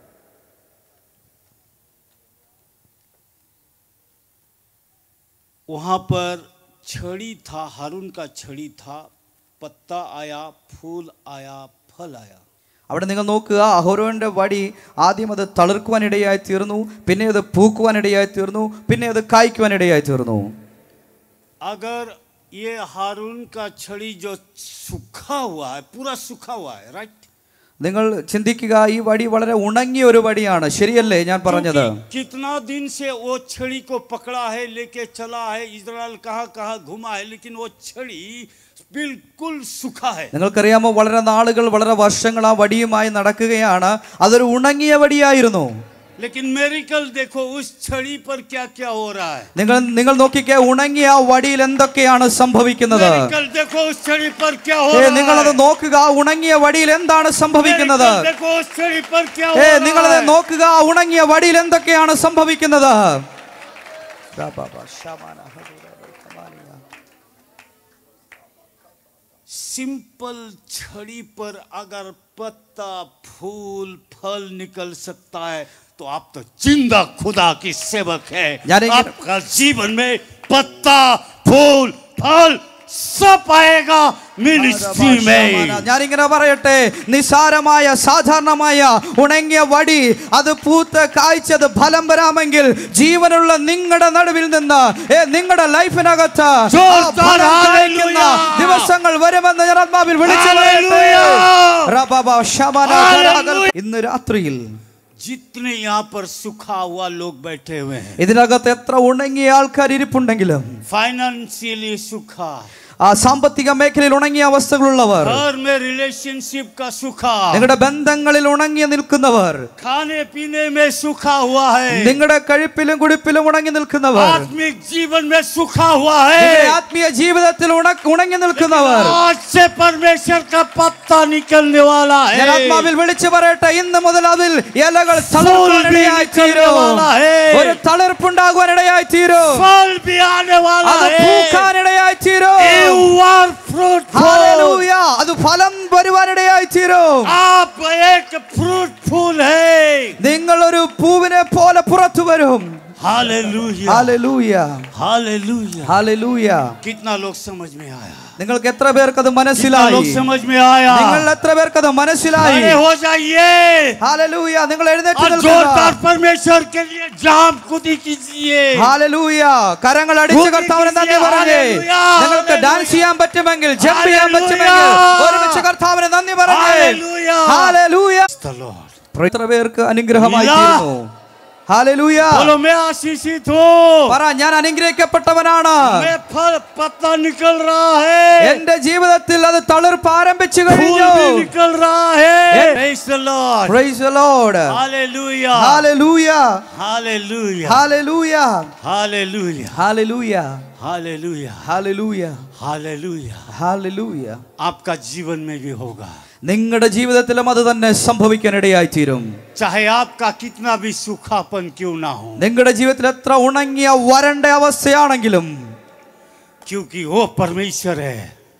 वहाँ पर छड़ी था हारून का छड़ी था पत्ता आया फूल आया फल आया അവിടെ നിങ്ങൾ നോക്കുക അഹോരോന്റെ വടി ആദ്യം അത് തളിർക്കുവാനിടയായി തീർന്നു പിന്നെ അത് പൂക്കുവാനിടയായി തീർന്നു പിന്നെ അത് കായ്ക്കുവാനിടയായി തീർന്നു अगर ये हारून का छड़ी जो सूखा हुआ है पूरा सूखा हुआ है राइट നിങ്ങൾ ചിന്തിക്കുക ഈ വടി വളരെ ഉണങ്ങിയ ഒരു വടിയാണ് ശരിയല്ലേ ഞാൻ പറഞ്ഞത് क्योंकि कितना दिन से वो छड़ी को पकड़ा है लेके चला है इजराइल कहाँ कहाँ घुमा है लेकिन वो छड़ी बिल्कुल सूखा है നിങ്ങൾക്കറിയാമോ വളരെ നാളുകൾ വളരെ വർഷങ്ങൾ ആ വടിയുമായി നടക്കുകയാണ് അതൊരു ഉണങ്ങിയ വടിയായിരുന്നു लेकिन मेरिकल देखो उस छड़ी पर क्या क्या हो रहा है നിങ്ങൾ നിങ്ങൾ നോക്കിക്കേ ഉണങ്ങിയ ആ വടിയിൽ എന്തൊക്കെയാണ് സംഭവിക്കുന്നത് मेरिकल देखो उस छड़ी पर क्या हो ഏ रहा നിങ്ങളത് है നോക്കുക ആ ഉണങ്ങിയ വടിയിൽ എന്താണ് സംഭവിക്കുന്നത് मेरिकल देखो उस छड़ी पर क्या हो ഏ रहा നിങ്ങളത് है നോക്കുക ആ ഉണങ്ങിയ വടിയിൽ എന്തൊക്കെയാണ് സംഭവിക്കുന്നത് सिंपल छड़ी पर अगर पत्ता फूल फल निकल सकता है तो आप तो जिंदा खुदा की सेवक है यानी कि- आपका जीवन में पत्ता फूल फल सब आएगा मिनिस्ट्री में ഞാനിങ്ങനെ പറയട്ടെ നിസാരമായ സാധാരണമായ ഉണങ്ങിയ വടി അത് പൂത്ത് കായ്ച്ചത് ഫലം വരാമെങ്കിൽ ജീവനുള്ള നിങ്ങളുടെ നടുവിൽ നിന്ന് ഏ, നിങ്ങളുടെ ലൈഫിനകത്ത് ആ ജോർദാൻ ഫലം കായ്ക്കുന്ന ഹല്ലേലൂയ. ദിവസങ്ങൾ വരുമെന്ന് ഞാൻ ആത്മാവിൽ വിളിച്ചു പറയട്ടെ. ഹല്ലേലൂയ. റബബ ശമന ഹല്ലേലൂയ. ഇന്ന് രാത്രിയിൽ जितने यहाँ पर सूखा हुआ लोग बैठे हुए हैं ഇതിനകത്ത് എത്ര ഉണങ്ങിയ ആൾക്കാർ ഇരിപ്പുണ്ടെങ്കിലും फाइनेंशियली सूखा ആ സാമ്പത്തിക മേഖലയിൽ ഉണങ്ങിയ അവസ്ഥകളുള്ളവർ घर में रिलेशनशिप का सूखा നിങ്ങളുടെ ബന്ധങ്ങളിൽ ഉണങ്ങി നിൽക്കുന്നവർ खाने पीने में सूखा हुआ है നിങ്ങളുടെ കഴിപ്പിലും കുടിപ്പിലും ഉണങ്ങി നിൽക്കുന്നവർ आत्मिक जीवन में सूखा हुआ നിങ്ങളുടെ है ആത്മീയ ജീവിതത്തിൽ ഉണ- ഉണങ്ങി നിൽക്കുന്നവർ आज से परमेश्वर का पत्ता निकलने वाला ഞാൻ है ആത്മാവിൽ വിളിച്ചു പറയട്ടെ ഇന്ന് മുതൽ അതിൽ ഇലകൾ फूल भी തളർപ്പുവാനിടയായി निकलने തീരും वाला है ഒരു തളർപ്പുണ്ടാകുവാനിടയായി തീരും फल भी आने वाला അത് है പൂക്കാനിടയായി തീരും You are fruitful. ഹല്ലേലൂയ. അത് ഫലം വരുവാനിടയായി തീരും आप एक फ्रूटफुल है നിങ്ങൾ ഒരു പൂവിനെ പോലെ പുറത്തു വരും हालेलुया ഹാലലൂയ हालेलुया ഹാലലൂയ कितना लोग समझ में आया നിങ്ങൾക്ക് എത്ര പേർക്ക് അത് कितना മനസ്സിലായി लोग समझ में आया നിങ്ങൾ എത്ര പേർക്ക് അത് മനസ്സിലായി खड़े हो जाइए ഹാലലൂയ നിങ്ങൾ എഴുന്നേറ്റ് और നിൽക്കുക जोरदार परमेश्वर के लिए जाम कुदी कीजिए ഹാലലൂയ കരങ്ങൾ അടിച്ച് ഭൂമി കർത്താവിന് നന്ദി കിസിയെ പറഞ്ഞേ ഹല്ലേലൂയ, നിങ്ങൾക്ക് ഹല്ലേലൂയ. ഡാൻസ് ചെയ്യാൻ പറ്റുമെങ്കിൽ ജമ്പ് ചെയ്യാൻ ഹല്ലേലൂയ. പറ്റുമെങ്കിൽ ഒരുമിച്ച് കർത്താവിന് നന്ദി പറഞ്ഞേ ഹല്ലേലൂയ. Hallelujah The Lord. എത്ര പേർക്ക് അനുഗ്രഹമായി ഇല്ല. തീർന്നു ഹാലലൂയ बोलो मैं आशीषित हूँ പറ ഞാൻ അനുഗ്രഹിക്കപ്പെട്ടവനാണ് मैं फल पत्ता निकल रहा है എന്റെ ജീവിതത്തിൽ അത് തളിർപ്പ് ആരംഭിച്ചു फूल കഴിഞ്ഞു भी निकल रहा है Yes. Praise the Lord. Praise the Lord. Hallelujah. Hallelujah. Hallelujah. Hallelujah. Hallelujah. Hallelujah. Hallelujah. Hallelujah. Hallelujah. Hallelujah. आपका जीवन में भी होगा നിങ്ങളുടെ ജീവിതത്തിലും അത് തന്നെ സംഭവിക്കാനിടയായി തീരും चाहे आपका कितना भी सूखापन क्यों ना हो നിങ്ങളുടെ ജീവിതത്തിൽ എത്ര ഉണങ്ങിയ വരണ്ട അവസ്ഥയാണെങ്കിലും क्योंकि वो परमेश्वर है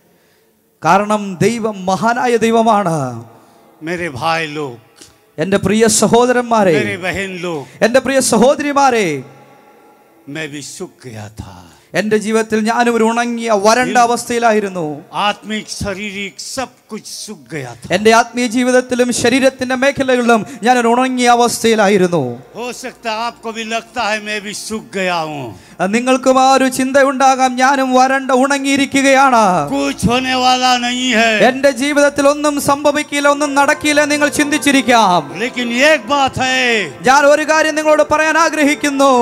കാരണം ദൈവം മഹാനായ ദൈവമാണ് मेरे भाई लोग എന്റെ പ്രിയ സഹോദരന്മാരെ मेरे बहन लोग എന്റെ പ്രിയ സഹോദരിമാരെ मैं भी सूख गया था എന്റെ ജീവിതത്തിൽ ഞാനും ഒരു ഉണങ്ങിയ വരണ്ട അവസ്ഥയിലായിരുന്നു आत्मिक शारीरिक सब कुछ सूख गया था എന്റെ ആത്മീയ ജീവിതത്തിലും ശരീരത്തിന്റെ മേഖലകളിലും ഞാൻ ഒരു ഉണങ്ങിയ അവസ്ഥയിലായിരുന്നു हो सकता है आपको भी लगता है मैं भी सूख गया हूँ നിങ്ങൾക്കും ആ ഒരു ചിന്തയുണ്ടാകാം ഞാനും വരണ്ട ഉണങ്ങിയിരിക്കുകയാണ് कुछ होने वाला नहीं है എന്റെ ജീവിതത്തിൽ ഒന്നും സംഭവിക്കില്ല ഒന്നും നടക്കില്ല നിങ്ങൾ ചിന്തിച്ചിരിക്കാം लेकिन एक बात है ഞാൻ ഒരു കാര്യം നിങ്ങളോട് പറയാൻ ആഗ്രഹിക്കുന്നു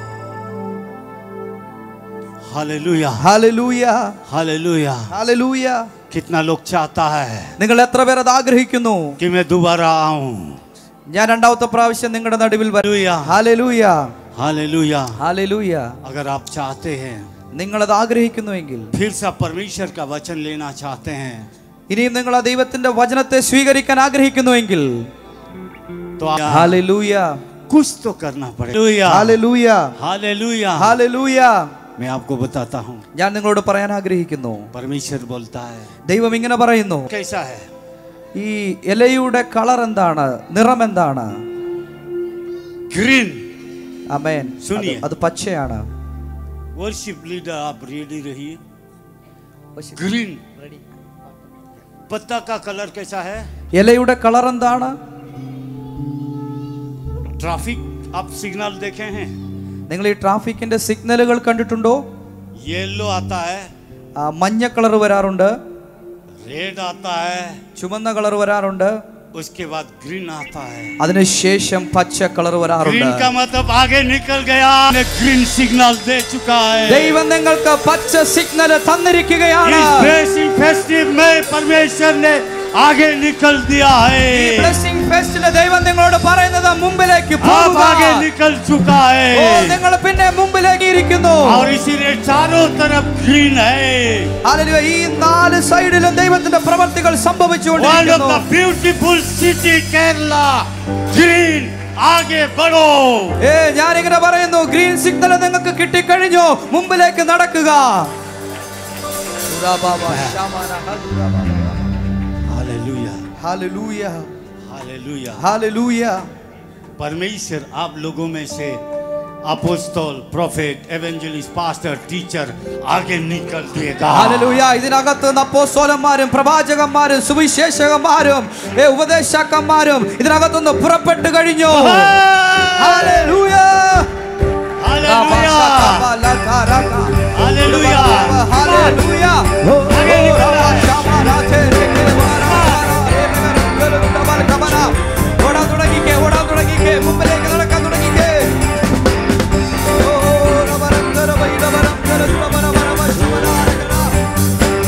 हालेलुया ഹല്ലേലൂയ हालेलुया ഹല്ലേലൂയ कितना लोग चाहता है നിങ്ങൾ എത്ര പേർ അത് ആഗ്രഹിക്കുന്നു कि मैं दोबारा आऊं ഞാൻ രണ്ടാമത്തെ പ്രാവശ്യം നിങ്ങളുടെ നടുവിൽ വരും हालेलुया ഹാലലൂയ हालेलुया ഹാലലൂയ अगर आप चाहते हैं നിങ്ങൾ അത് ആഗ്രഹിക്കുന്നുവെങ്കിൽ फिर से परमेश्वर का वचन लेना चाहते हैं ഇനിയും നിങ്ങൾ ആ ദൈവത്തിന്റെ വചനത്തെ സ്വീകരിക്കാൻ ആഗ്രഹിക്കുന്നുവെങ്കിൽ तो आप ഹാലലൂയ कुछ तो करना पड़ेगा ഹാലലൂയ हालेलुया ഹാലലൂയ मैं आपको बताता हूँ ഞാൻ നിങ്ങളോട് പറയാൻ ആഗ്രഹിക്കുന്നു परमेश्वर बोलता है ദൈവം ഇങ്ങനെ പറയുന്നു कैसा है ഈ ഇലയുടെ കളർ എന്താണ് നിറം എന്താണ് ग्रीन അമേൻ സുനിയെ. അത് പച്ചയാണ് वर्शिप लीडर आप रेडी रहिए ग्रीन पत्ता का कलर कैसा है ഇലയുടെ കളർ എന്താണ് ट्रैफिक आप सिग्नल देखे हैं നിങ്ങൾ ഈ ട്രാഫിക്കിന്റെ സിഗ്നലുകൾ കണ്ടിട്ടുണ്ടോ येलो आता है ആ, മഞ്ഞ കളർ വരാറുണ്ട് रेड आता है ചുമന്ന കളർ വരാറുണ്ട് उसके बाद ग्रीन आता है അതിനുശേഷം പച്ച കളർ ग्रीन വരാറുണ്ട് का मतलब आगे निकल गया ग्रीन सिग्नल दे चुका है ദൈവം നിങ്ങൾക്ക് പച്ച സിഗ്നൽ തന്നിരിക്കുകയാണ് इस ब्लेसिंग फेस्टिव में परमेश्वर ने आगे निकल दिया ഈ है ബ്ലെസ്സിംഗ് ഫെസ്റ്റില് ദൈവം നിങ്ങളോട് പറയുന്നത് മുമ്പിലേക്ക് आप പോകുക. आगे निकल चुका ഓ है നിങ്ങൾ പിന്നെ മുമ്പിലേക്ക് ഇരിക്കുന്നു और इसीलिए चारों तरफ ग्रीन है ഹല്ലേലൂയ. ഈ നാല് സൈഡിലും ദൈവത്തിന്റെ പ്രവർത്തികൾ One of സംഭവിച്ചുകൊണ്ടിരിക്കുന്നു the beautiful city Kerala green ആകെ बढ़ो ഏ ഞാനിങ്ങനെ പറയുന്നു ഗ്രീൻ സിഗ്നൽ നിങ്ങൾക്ക് കിട്ടിക്കഴിഞ്ഞു മുമ്പിലേക്ക് നടക്കുക हालेलुया ഹല്ലേലൂയ हालेलुया ഹല്ലേലൂയ परमेश्वर आप लोगों में से apostle prophet evangelist pastor teacher आगे निकल देगा ഹല്ലേലൂയ ഇതിനകത്ത് നിന്ന് അപ്പോസ്തലന്മാരും പ്രവാചകന്മാരും സുവിശേഷകന്മാരും ഏ, ഉപദേശകന്മാരും ഇതിനകത്തുനിന്ന് പുറപ്പെട്ടു കഴിഞ്ഞു ഹല്ലേലൂയ हालेलुया हालेलुया ഹല്ലേലൂയ ഓടാൻ തുടങ്ങിക്കേ ഓടാൻ തുടങ്ങിക്കേ മുമ്പിലേക്ക് നടക്കാൻ തുടങ്ങിക്കേ ഓ, രവരം, രവ, ഇടവരം, രവ, രവ, രവ, രവ, ശവന, രവ.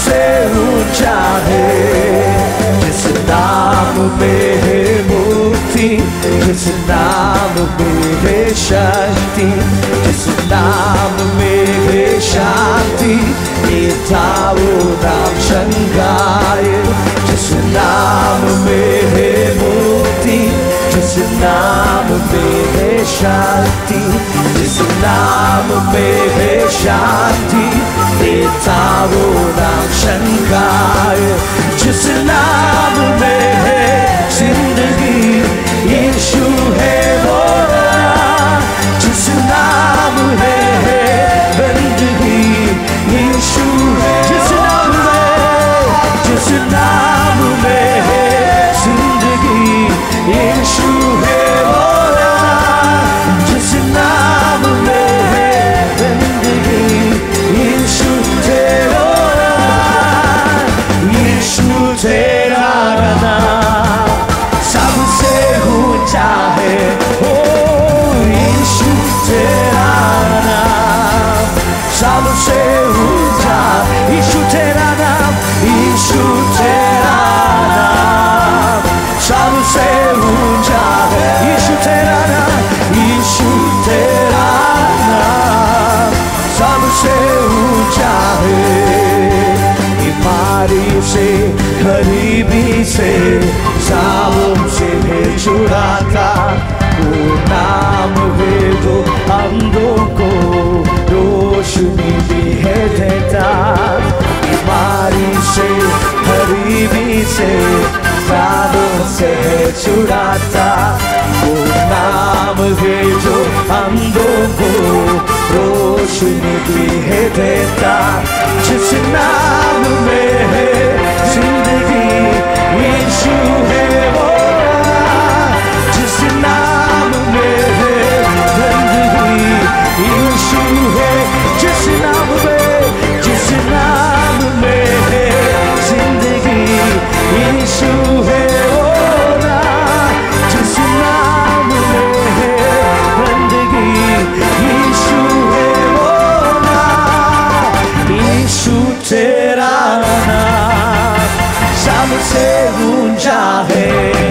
सबसे ऊंचा है जिस नाम में है मुक्ति जिस नाम में है शक्ति जिस नाम में है शांति ये था वो नाम शंगाय जिस नाम में है मुक्ति जिस नाम में है शांति जिस नाम में है शांति देता वो नाम शंकाय जिस नाम में है जिंदगी यीशु है वो नाम। जिस नाम में है बंदगी यीशु है जिस नाम में जिस नाम में है जिंदगी यीशु है वो नाम। जिस नाम में है बंदगी यीशु है वो नाम। यीशु तेरा नाम सबसे ऊंचा है ओ यीशु तेरा नाम सबसे ऊंचा यीशु तेरा नाम यीशु तेरा नाम सबसे ऊंचा है यीशु तेरा नाम यीशु तेरा नाम सबसे ऊंचा है बीमारी से गरीबी से सावों से है छुड़ाता वो नाम है जो अंधों को रोशनी भी है देता बीमारी से गरीबी से सावों से है छुड़ाता वो नाम है जो अंधों को रोशनी भी है देता जिस नाम में है जिंदगी यीशु है वो नाम। जिस नाम में है जिंदगी यीशु है जिस नाम में जिस नाम में है जिंदगी यीशु है वो नाम। जिस नाम में है बंदगी यीशु है वो नाम। यीशु तेरा नाम सबसे ऊंचा है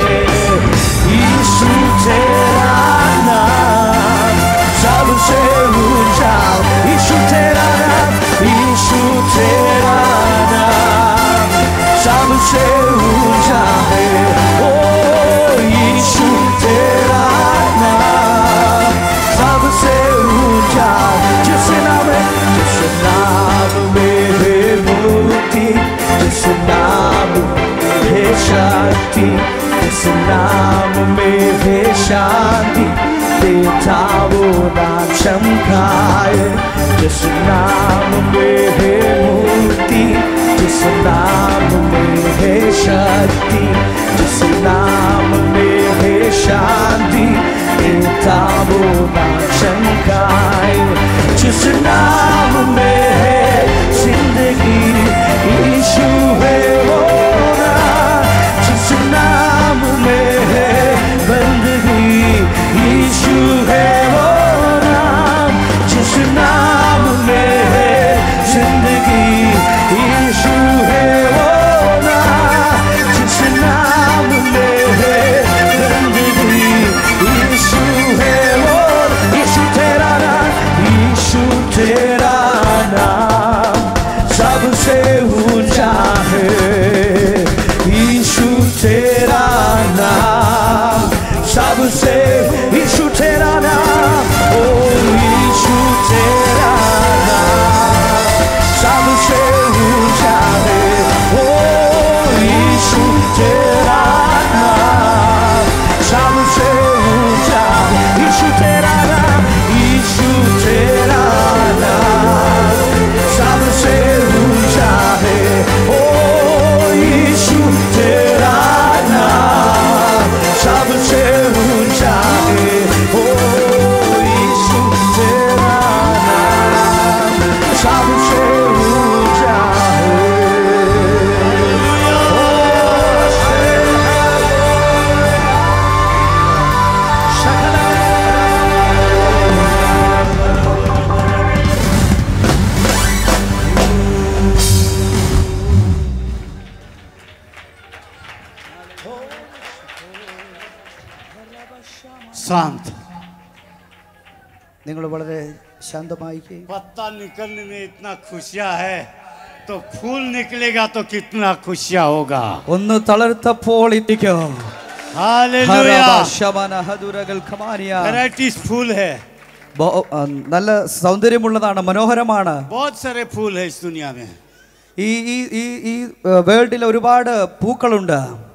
यीशु तेरा नाम सबसे ऊंचा यीशु तेरा नाम यीशु तेरा नाम सबसे ऊंचा है ओ यीशु तेरा नाम सबसे ऊंचा जिस नाम में जिस नाम में है मुक्ति जिस नाम में है शक्ति जिस नाम में है शांति देता वो नाम शंकाय जिस नाम में है मुक्ति जिस नाम में है शक्ति जिस नाम में है शांति देता वो नाम शंकाय जिस नाम में है जिंदगी यीशु है वो नाम जिस नाम में है बंदगी यीशु है वो नाम जिस नाम में है जिंदगी यीशु है वो नाम जिस नाम में है बंदगी यीशु है वो നിങ്ങൾ വളരെ ശാന്തമായിരിക്കും पत्ता निकलने में इतना खुशियाँ है तो फूल निकलेगा तो कितना खुशियाँ होगा ഒന്ന് തളർത്തപ്പോൾ ഇരിക്കും हालेलुया वैरायटीज फूल है ബോ- ആ, നല്ല സൗന്ദര്യമുള്ളതാണ് മനോഹരമാണ് बहुत सारे फूल है इस दुनिया में ഈ ഈ ഈ ഈ വേൾഡിൽ ഒരുപാട് പൂക്കളുണ്ട്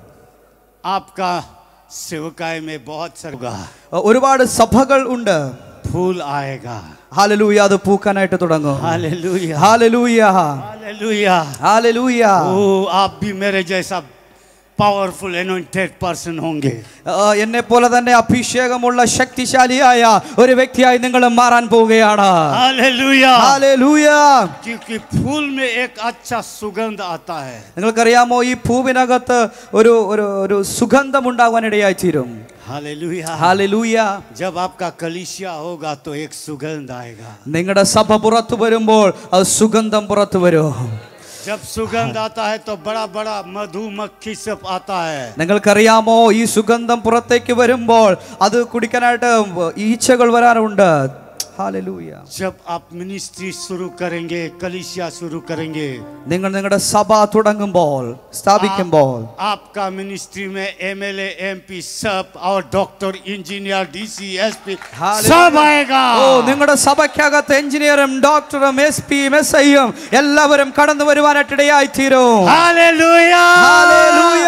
आपका सेवकाई में बहुत सारे होगा ഒരുപാട് സഭകൾ ഉണ്ട് फूल आएगा ഹാലലൂയ അത് പൂക്കാനായിട്ട് തുടങ്ങും हालेलुया ഹാലലൂയ हालेलुया ഹാലലൂയ ओ आप भी मेरे जैसा पावरफुल एनोइंटेड पर्सन होंगे എന്നെ പോലെ തന്നെ അഭിഷേകമുള്ള ശക്തിശാലിയായ ഒരു വ്യക്തിയായി നിങ്ങൾ മാറാൻ പോവുകയാണ് हालेलुया ഹാലലൂയ क्योंकि फूल में एक अच्छा सुगंध आता है നിങ്ങൾക്കറിയാമോ ഈ പൂവിനകത്ത് ഒരു ഒരു ഒരു സുഗന്ധം ഉണ്ടാകുവാനിടയായി തീരും हालेलुया ഹാലലൂയ जब आपका कलिसिया होगा तो एक सुगंध आएगा നിങ്ങളുടെ സഭ പുറത്തു വരുമ്പോൾ അത് സുഗന്ധം പുറത്തു വരും जब सुगंध आता है तो बड़ा बड़ा मधुमक्खी सब आता है നിങ്ങൾക്കറിയാമോ ഈ സുഗന്ധം പുറത്തേക്ക് വരുമ്പോൾ അത് കുടിക്കാനായിട്ട് ഈച്ചകൾ വരാറുണ്ട് ഹാലലൂയ जब आप मिनिस्ट्री शुरू करेंगे कलिसिया शुरू करेंगे നിങ്ങൾ നിങ്ങളുടെ സഭ തുടങ്ങുമ്പോൾ സ്ഥാപിക്കുമ്പോൾ आपका मिनिस्ट्री में एमएलए एमपी सब और डॉक्टर इंजीनियर डीसी एसपी सब आएगा ഓ നിങ്ങളുടെ സഭയ്ക്കകത്ത് എഞ്ചിനീയറും ഡോക്ടറും എസ് പിയും എസ് ഐയും എല്ലാവരും കടന്നു വരുവാനായിട്ട് ഇടയായി തീരും hallelujah hallelujah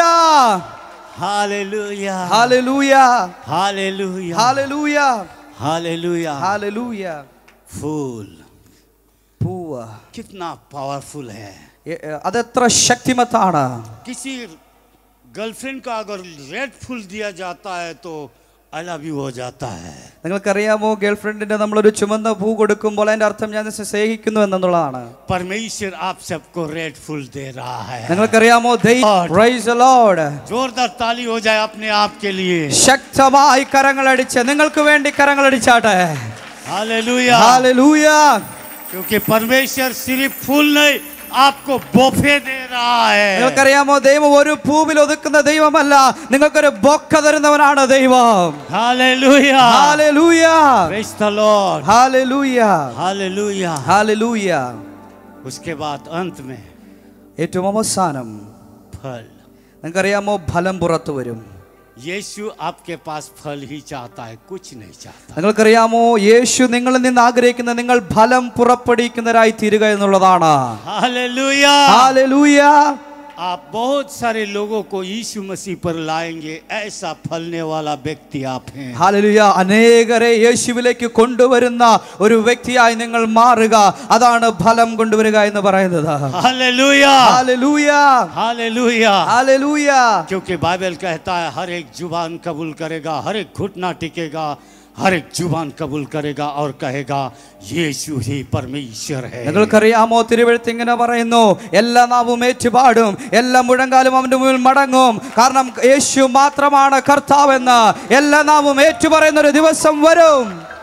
hallelujah hallelujah hallelujah hallelujah hallelujah hallelujah फूल പൂവ് कितना पावरफुल है എ- എ- അതെത്ര ശക്തിമത്താണ് किसी गर्लफ्रेंड का अगर रेड फूल दिया जाता है तो आई लव यू हो जाता है നിങ്ങൾക്കറിയാമോ ഗേൾഫ്രണ്ടിന് നമ്മളൊരു ചുമന്ന പൂ കൊടുക്കുമ്പോൾ അതിന്റെ അർത്ഥം ഞാൻ നിന്നെ സ്നേഹിക്കുന്നു എന്നുള്ളതാണ് परमेश्वर आप सबको रेड फूल दे रहा है നിങ്ങൾക്കറിയാമോ Lord. പ്രൈസ് ലോർഡ് जोरदार ताली हो जाए अपने आप के लिए ശക്തമായി കരങ്ങളടിച്ച് നിങ്ങൾക്ക് വേണ്ടി കരങ്ങളടിച്ചാട്ടെ हालेलुया ഹാലലൂയ क्योंकि परमेश्वर सिर्फ फूल नहीं आपको बोफे दे रहा है നിങ്ങൾക്കറിയാമോ ദൈവം ഒരു പൂവിൽ ഒതുക്കുന്ന ദൈവമല്ല നിങ്ങൾക്കൊരു ബൊക്ക തരുന്നവനാണ് ദൈവം hallelujah hallelujah Praise the Lord hallelujah hallelujah hallelujah उसके बाद अंत में ഏറ്റവും അവസാനം फल നിങ്ങൾക്കറിയാമോ ഫലം പുറത്തു വരും यीशु आपके पास फल ही चाहता है कुछ नहीं चाहता നിങ്ങൾക്കറിയാമോ യേശു നിങ്ങളിൽ നിന്ന് ആഗ്രഹിക്കുന്ന നിങ്ങൾ ഫലം പുറപ്പെടുവിക്കുന്നവരായി തീരുക എന്നുള്ളതാണ് हालेलुया ഹാലലൂയ आप बहुत सारे लोगों को यीशु मसीह पर लाएंगे ऐसा फलने वाला व्यक्ति आप हैं ഹാലലൂയ അനേകരെ യേശുവിലേക്ക് കൊണ്ടുവരുന്ന ഒരു വ്യക്തിയായി നിങ്ങൾ മാറുക അതാണ് ഫലം കൊണ്ടുവരിക എന്ന് പറയുന്നത് हालेलुया ഹാലലൂയ हालेलुया ഹാലലൂയ क्योंकि बाइबल कहता है हर एक जुबान कबूल करेगा हर एक घुटना टिकेगा हर एक जुबान कबूल करेगा और कहेगा यीशु ही परमेश्वर है നിങ്ങൾക്കറിയാമോ തിരുവഴുത്ത് ഇങ്ങനെ പറയുന്നു എല്ലാ നാവും ഏറ്റുപാടും എല്ലാ മുഴങ്കാലും അവന്റെ മുന്നിൽ മടങ്ങും കാരണം യേശു മാത്രമാണ് കർത്താവെന്ന് എല്ലാ നാവും ഏറ്റുപറയുന്ന ഒരു ദിവസം വരും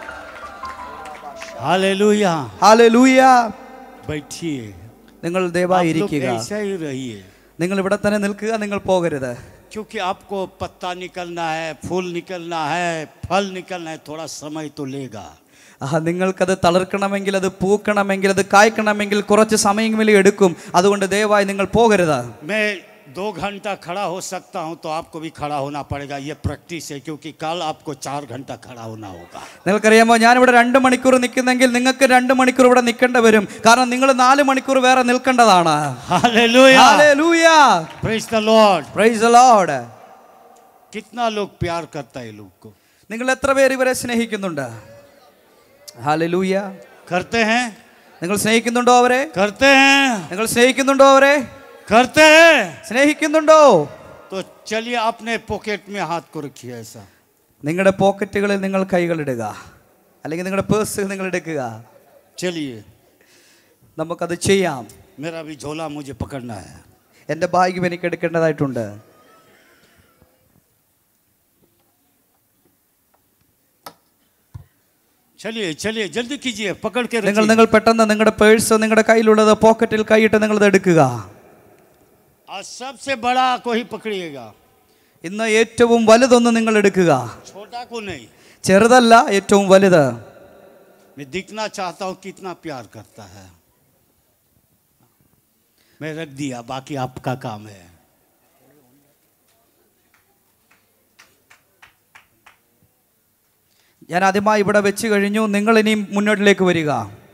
हालेलुया ഹാലലൂയ बैठिए നിങ്ങൾ आप ദയവായി लोग ഇരിക്കുക ऐसा ही रहिए നിങ്ങൾ ഇവിടെ തന്നെ നിൽക്കുക നിങ്ങൾ പോകരുത് क्योंकि आपको पत्ता निकलना है फूल निकलना है फल निकलना है थोड़ा समय तो लेगा ആ നിങ്ങൾക്കത് തളിർക്കണമെങ്കിൽ അത് പൂക്കണമെങ്കിൽ അത് കായ്ക്കണമെങ്കിൽ കുറച്ച് സമയമെങ്കിലും എടുക്കും അതുകൊണ്ട് ദയവായി നിങ്ങൾ പോകരുത് मैं दो घंटा खड़ा हो सकता हूं तो आपको भी खड़ा होना पड़ेगा ये प्रैक्टिस है क्योंकि कल आपको चार घंटा खड़ा होना होगा നിങ്ങൾക്കറിയാമോ ഞാനിവിടെ രണ്ട് മണിക്കൂർ നിൽക്കുന്നെങ്കിൽ നിങ്ങൾക്ക് രണ്ട് മണിക്കൂർ ഇവിടെ നിൽക്കേണ്ടി വരും കാരണം നിങ്ങൾ നാല് മണിക്കൂർ വേറെ നിൽക്കേണ്ടതാണ് hallelujah Hallelujah. Praise the Lord Praise the Lord. कितना लोग प्यार करता है लोग को നിങ്ങൾ എത്ര പേര് ഇവരെ സ്നേഹിക്കുന്നുണ്ട് ഹാലലൂയ करते हैं നിങ്ങൾ സ്നേഹിക്കുന്നുണ്ടോ അവരെ करते हैं നിങ്ങൾ സ്നേഹിക്കുന്നുണ്ടോ അവരെ करते हैं സ്നേഹിക്കുന്നുണ്ടോ तो चलिए अपने पॉकेट में हाथ को रखिए ऐसा നിങ്ങളുടെ പോക്കറ്റുകളിൽ നിങ്ങൾ കൈകൾ ഇടുക അല്ലെങ്കിൽ നിങ്ങളുടെ പേഴ്സ് നിങ്ങൾ എടുക്കുക चलिए നമുക്കത് ചെയ്യാം मेरा भी झोला मुझे पकड़ना है എൻ്റെ ഭാഗ്യം എനിക്ക് എടുക്കേണ്ടതായിട്ടുണ്ട് चलिए चलिए जल्दी कीजिए पकड़ के നിങ്ങൾ रखिए നിങ്ങൾ പെട്ടെന്ന് നിങ്ങളുടെ പേഴ്സ് നിങ്ങളുടെ കയ്യിലുള്ളത് പോക്കറ്റിൽ കൈയിട്ട് നിങ്ങളത് എടുക്കുക और सबसे बड़ा को ही पकड़िएगा ഇന്ന് ഏറ്റവും വലുതൊന്ന് നിങ്ങൾ എടുക്കുക छोटा को नहीं ചെറുതല്ല ഏറ്റവും വലുത് मैं दिखना चाहता हूँ कितना प्यार करता है मैं रख दिया बाकी आपका काम है ഞാൻ ആദ്യമായി ഇവിടെ വെച്ച് കഴിഞ്ഞു നിങ്ങൾ ഇനിയും മുന്നോട്ടിലേക്ക് വരിക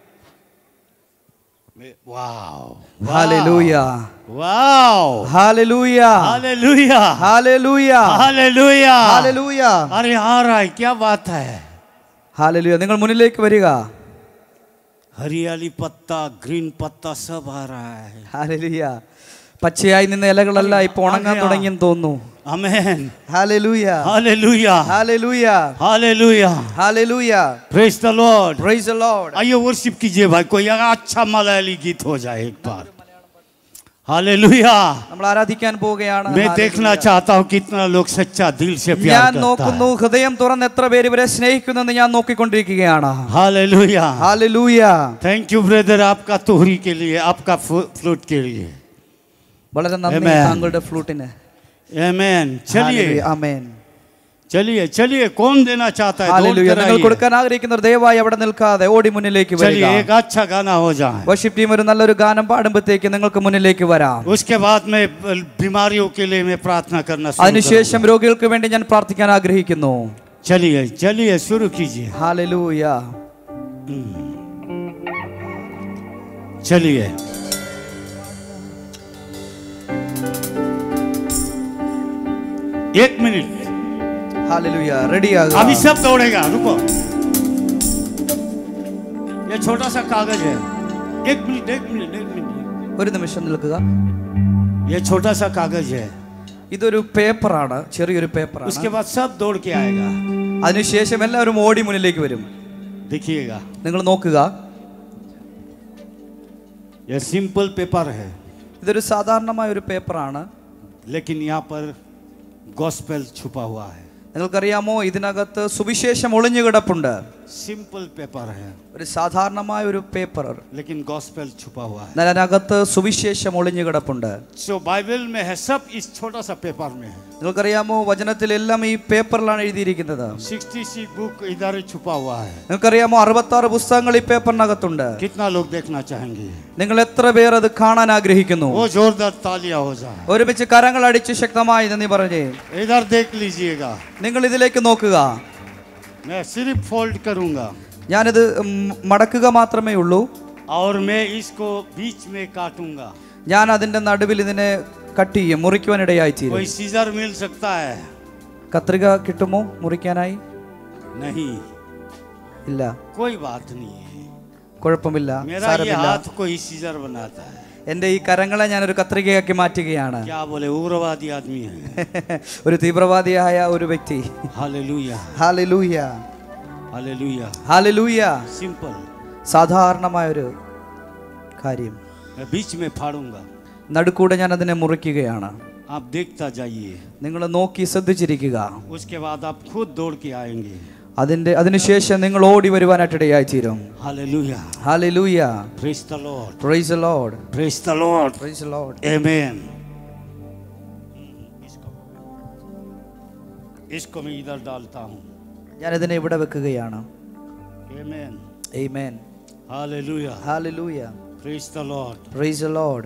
मैं wow hallelujah wow hallelujah hallelujah hallelujah hallelujah hallelujah अरे आ रहा है क्या बात है ഹാലലൂയ നിങ്ങൾ മുന്നിലേക്ക് വരിക हरियाली पत्ता ग्रीन पत्ता सब आ रहा है ഹാലലൂയ പച്ചയായി നിന്ന ഇലകളെല്ലാം ഇപ്പൊ ഉണങ്ങാൻ തുടങ്ങിയെന്ന് തോന്നുന്നു amen hallelujah hallelujah hallelujah hallelujah hallelujah praise the Lord praise the Lord आइए वर्शिप कीजिए भाई कोई अच्छा मलयाली गीत हो जाए एक बार हालेलुया നമ്മൾ ആരാധിക്കാൻ പോവുകയാണ് मैं Hallelujah. देखना चाहता हूँ कितना लोग सच्चा दिल से ഞാൻ प्यार करता നോക്കുന്നു है ഹൃദയം തുറന്ന് എത്ര പേര് ഇവരെ സ്നേഹിക്കുന്നെന്ന് ഞാൻ നോക്കിക്കൊണ്ടിരിക്കുകയാണ് hallelujah hallelujah thank you brother आपका तोहरी के लिए आपका फ्लूट के लिए വളരെ നന്ദി Amen. താങ്കളുടെ ഫ്ലൂട്ടിന് आमेन चलिए അമേൻ चलिए चलिए कौन देना चाहता है दौड़ ഹാലലൂയ कर നിങ്ങൾ आइए। കൊടുക്കാൻ ആഗ്രഹിക്കുന്നവർ ദയവായി അവിടെ നിൽക്കാതെ ഓടി മുന്നിലേക്ക് വരിക चलिए एक अच्छा गाना हो जाए വർഷിപ്പ് ടീം ഒരു നല്ലൊരു ഗാനം പാടുമ്പോഴത്തേക്ക് നിങ്ങൾക്ക് മുന്നിലേക്ക് വരാം उसके बाद में बीमारियों के लिए मैं प्रार्थना करना शुरू അതിനുശേഷം രോഗികൾക്ക് വേണ്ടി ഞാൻ പ്രാർത്ഥിക്കാൻ ആഗ്രഹിക്കുന്നു करूंगा। चलिए चलिए शुरू कीजिए ഹാലലൂയ चलिए एक मिनट ഹാലലൂയ റെഡിയാകുക अभी सब दौड़ेगा रुको ये छोटा सा कागज है एक मिनट एक मिनट एक मिनट ഒരു നിമിഷം നിൽക്കുക ये छोटा सा कागज है ഇതൊരു പേപ്പറാണ് ചെറിയൊരു പേപ്പറാണ് उसके बाद सब दौड़ के आएगा അതിനുശേഷം എല്ലാവരും ഓടി മുന്നിലേക്ക് വരും देखिएगा നിങ്ങൾ നോക്കുക ये सिंपल पेपर है ഇതൊരു സാധാരണമായ ഒരു പേപ്പറാണ് लेकिन यहाँ पर गॉस्पेल छुपा हुआ है നിങ്ങൾക്കറിയാമോ ഇതിനകത്ത് സുവിശേഷം ഒളിഞ്ഞു കിടപ്പുണ്ട് सिंपल पेपर है ഒരു സാധാരണമായ ഒരു പേപ്പർ लेकिन गॉस्पेल छुपा हुआ है എന്നാൽ അതിനകത്ത് സുവിശേഷം ഒളിഞ്ഞു കിടപ്പുണ്ട് जो बाइबल में है सब इस छोटा सा पेपर में है നിങ്ങൾക്കറിയാമോ വചനത്തിലെല്ലാം ഈ പേപ്പറിലാണ് എഴുതിയിരിക്കുന്നത് सिक्सटी सी बुक इधर ही छुपा हुआ है നിങ്ങൾക്കറിയാമോ അറുപത്തി ആറ് പുസ്തകങ്ങൾ ഈ പേപ്പറിനകത്തുണ്ട് कितना लोग देखना चाहेंगे നിങ്ങൾ എത്ര പേർ അത് കാണാൻ ആഗ്രഹിക്കുന്നു वो जोरदार तालियां हो जाए ഒരുമിച്ച് കരങ്ങൾ അടിച്ച് ശക്തമായി നന്ദി പറഞ്ഞേ इधर देख लीजिएगा നിങ്ങൾ ഇതിലേക്ക് നോക്കുക मैं सिर्फ फोल्ड करूंगा ഞാനിത് ഉം, മടക്കുക മാത്രമേ ഉള്ളൂ और मैं इसको बीच में काटूंगा ഞാൻ അതിന്റെ നടുവിൽ ഇതിനെ കട്ട് ചെയ്യും മുറിക്കുവാനിടയായി തീരും कोई सीजर मिल सकता है കത്രിക കിട്ടുമോ മുറിക്കാനായി नहीं ഇല്ല कोई बात नहीं है കുഴപ്പമില്ല मेरा ये സാരമില്ല हाथ कोई सीजर बनाता है എൻ്റെ ഈ കരങ്ങളെ ഞാനൊരു കത്രികയാക്കി മാറ്റുകയാണ് क्या बोले उग्रवादी आदमी है ഒരു തീവ്രവാദിയായ ഒരു വ്യക്തി hallelujah hallelujah hallelujah hallelujah simple സാധാരണമായ ഒരു കാര്യം मैं बीच में फाड़ूंगा നടുക്കൂടെ ഞാൻ അതിനെ മുറിക്കുകയാണ് आप देखता जाइए നിങ്ങൾ നോക്കി ശ്രദ്ധിച്ചിരിക്കുക उसके बाद आप खुद दौड़ के आएंगे അതിന്റെ അതിനുശേഷം നിങ്ങൾ ഓടി വരുവാനായിട്ടിടയായി തീരും hallelujah hallelujah praise the Lord praise Lord praise the Lord praise Lord amen इसको इसको मैं इधर डालता हूँ ഞാൻ ഇതിനെ ഇവിടെ വെക്കുകയാണ് आमेन Amen. Hallelujah Hallelujah. Praise the Lord Praise the Lord.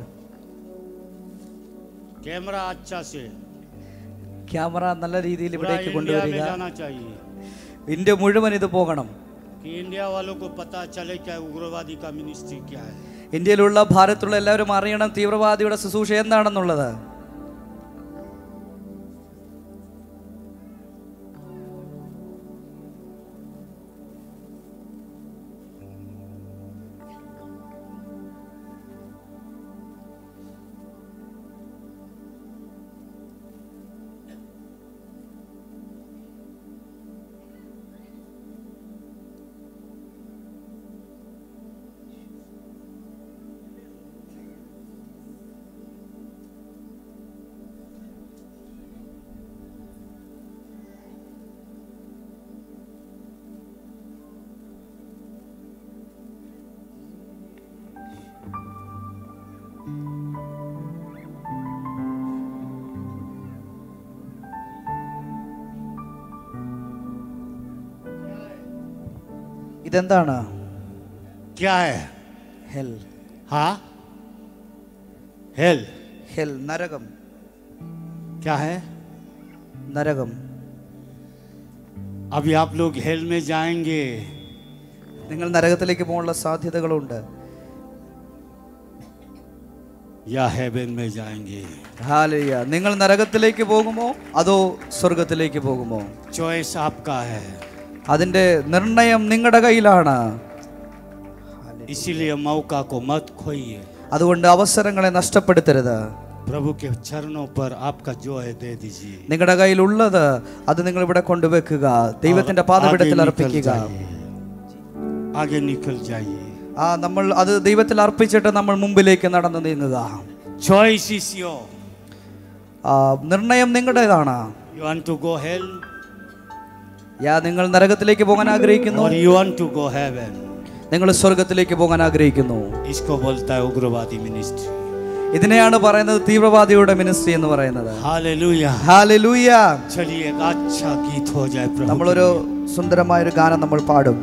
Camera अच्छा से ക്യാമറ നല്ല രീതിയിൽ पूरा ഇവിടേക്ക് इंडिया में കൊണ്ടുവരിക जाना चाहिए ഇന്ത്യ മുഴുവൻ ഇത് പോകണം कि इंडिया वालों को पता चले क्या उग्रवादी का मिनिस्ट्री क्या है ഇന്ത്യയിലുള്ള ഭാരതത്തിലുള്ള എല്ലാവരും അറിയണം തീവ്രവാദിയുടെ ശുശ്രൂഷ എന്താണെന്നുള്ളത് ഇതെന്താണ് क्या है ഹെൽ हाँ हेल ഹെൽ നരകം क्या है നരകം अभी आप लोग हेल में जाएंगे നിങ്ങൾ നരകത്തിലേക്ക് പോകാനുള്ള സാധ്യതകളുണ്ട് या हेवन में जाएंगे ഹാലയ്യ നിങ്ങൾ നരകത്തിലേക്ക് പോകുമോ അതോ സ്വർഗത്തിലേക്ക് പോകുമോ चॉइस आपका है അതിന്റെ നിർണയം നിങ്ങളുടെ കയ്യിലാണ് इसीलिए मौका को मत खोइए അതുകൊണ്ട് അവസരങ്ങളെ നഷ്ടപ്പെടുത്തരുത് प्रभु के चरणों पर आपका जो है दे दीजिए നിങ്ങളുടെ കയ്യിലുള്ളത് അത് നിങ്ങൾ ഇവിടെ കൊണ്ടുവെക്കുക ദൈവത്തിന്റെ और പാതപീഠത്തിൽ आगे निकल അർപ്പിക്കുക जाइए। आगे निकल जाइए ആ നമ്മൾ അത് ദൈവത്തിൽ അർപ്പിച്ചിട്ട് നമ്മൾ മുമ്പിലേക്ക് നടന്നു നീങ്ങുക चॉइस इज योर ആ, നിർണയം നിങ്ങളുടേതാണ് you want to go hell യാ നിങ്ങൾ നരകത്തിലേക്ക് പോകാൻ ആഗ്രഹിക്കുന്നു और you want to go heaven നിങ്ങൾ സ്വർഗത്തിലേക്ക് പോകാൻ ആഗ്രഹിക്കുന്നു इसको बोलता है उग्रवादी मिनिस्ट्री ഇതിനെയാണ് പറയുന്നത് തീവ്രവാദിയുടെ മിനിസ്ട്രി എന്ന് പറയുന്നത് हालेलुया ഹാലലൂയ चलिए एक अच्छा गीत हो जाए प्रभु നമ്മളൊരു के लिए। സുന്ദരമായ ഒരു ഗാനം നമ്മൾ പാടും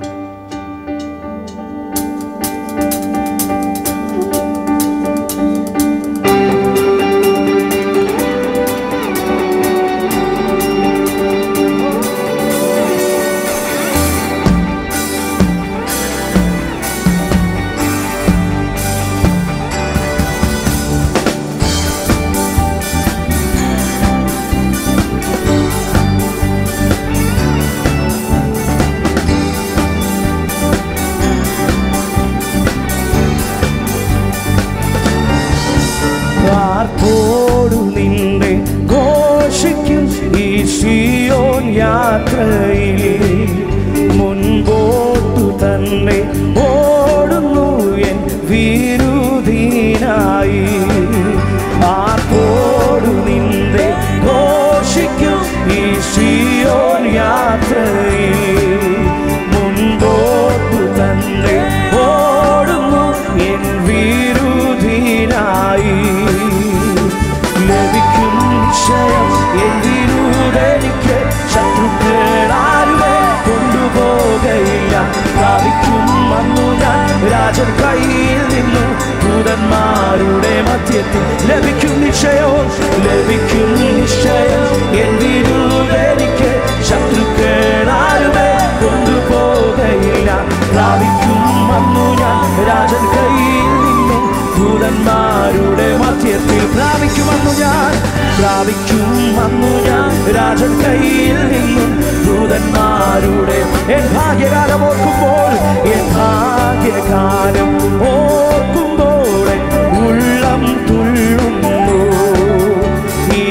പാർപ്പോടു നിന്നെ ഘോഷിക്കും ഈ സിയോൻ യാത്രയിൽ മുൻപോട്ടു തന്നെ ഓടുന്നു എൻ വീരുധീനായി പാർപ്പോടു നിന്നെ ഘോഷിക്കും ഈ സിയോൻ യാത്രയിൽ മുൻപോട്ടു തന്നെ ഓടുന്നു എൻ വീരുധീനായി ലഭിക്കും നിശ്ചയം എന്തിനൂടെനിക്ക് ശത്രുക്കളാരുമേ കൊണ്ടുപോകയില്ല പ്രാപിക്കും അന്നു ഞാൻ രാജൻ കയ്യിൽ നിന്നും ദൂതന്മാരുടെ മധ്യത്തിൽ ലഭിക്കും നിശ്ചയവും ലഭിക്കും നിശ്ചയം എന്തിനൂടെനിക്ക് ശത്രുക്കളാരുമേ കൊണ്ടുപോകയില്ല പ്രാപിക്കും അന്നു ഞാൻ രാജൻ കയ്യിൽ നിന്നും ദൂതന്മാരുടെ മധ്യത്തിൽ പ്രാപിക്കുമെന്നു ഞാൻ പ്രാപിക്കും അന്നു ഞാൻ രാജൻ കയ്യിൽ നിന്നും ദൂതന്മാരുടെ എൻ ഭാഗ്യകാലം ഓർക്കുമ്പോൾ എൻ ഭാഗ്യകാലം ഓർക്കുമ്പോൾ എൻ ഉള്ളം തുള്ളുന്നു ഈ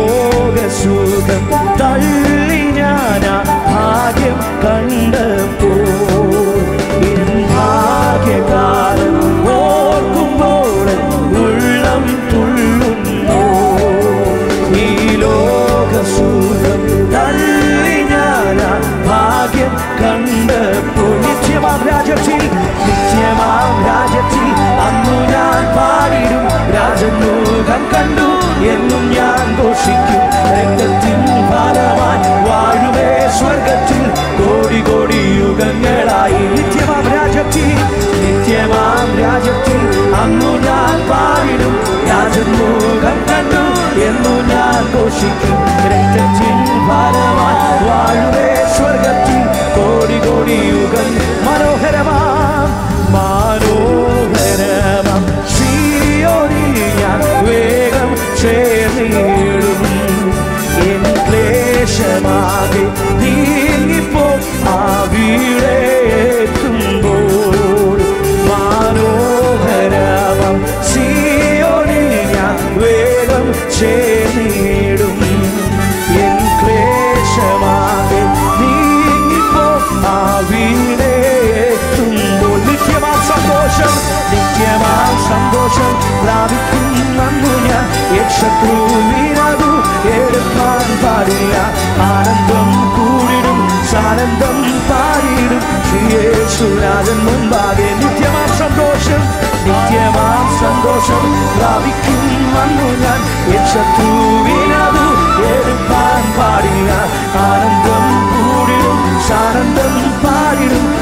ലോകസുഖം തള്ളി ഞാനാ ഭാഗ്യം കണ്ടപ്പോൾ എൻ ഭാഗ്യകാലം ഓർക്കുമ്പോൾ ഉള്ളം തുള്ളുന്നു ഈ ലോകസുഖം തള്ളി ഞാനാ ഭാഗ്യം കണ്ടപ്പോൾ നിത്യമാം രാജ്യത്തിൽ നിത്യമാം രാജ്യത്തിൽ അന്നു ഞാൻ പാടിടും രാജമുഖം കണ്ടു എന്നും ഞാൻ ഘോഷിക്കും രംഗത്തിൻ ഫലമായി വാഴുവേ സ്വർഗത്തിൽ കോടി കോടി യുഗങ്ങളായി നിത്യമാം രാജ്യത്തിൽ നിത്യമാം രാജ്യത്തിൽ അന്നു ഞാൻ പാടിടും രാജമുഖം കണ്ടു എന്നു ഞാൻ ഘോഷിക്കും രക്തത്തിൻ ഫലമായി വാഴുവേ സ്വർഗത്തിൽ കോടി കോടി യുഗം മനോഹരമാം മനോഹരമാം ശ്രീയോരിൽ ഞാൻ വേഗം ചേർന്നിടും എൻ ക്ലേശമാകെ നീങ്ങിപ്പോ ആ വീടേ എത്തുമ്പോൾ മനോഹരമാം ശ്രീയോരിൽ ഞാൻ വേഗം ചേർന്നിടും എൻ ക്ലേശമാകെ നീങ്ങിപ്പോ ആ വീടേ എത്തുമ്പോൾ നിത്യമാം സന്തോഷം നിത്യമാം സന്തോഷം പ്രാപിക്കും നന്നു ഞാൻ എൻ ശത്രുവിനതു എടുക്കാൻ പാടില്ല ആനന്ദം കൂടിടും സാനന്ദം പാടിയിടും ശ്രീയേശുരാജൻ മുമ്പാകെ നിത്യമാം സന്തോഷം നിത്യമാം സന്തോഷം പ്രാപിക്കും വന്നു ഞാൻ എൻ ശത്രുവിനതു എടുക്കാൻ പാടില്ല ആനന്ദം കൂടിടും സാനന്ദം പാടിടും ശ്രീ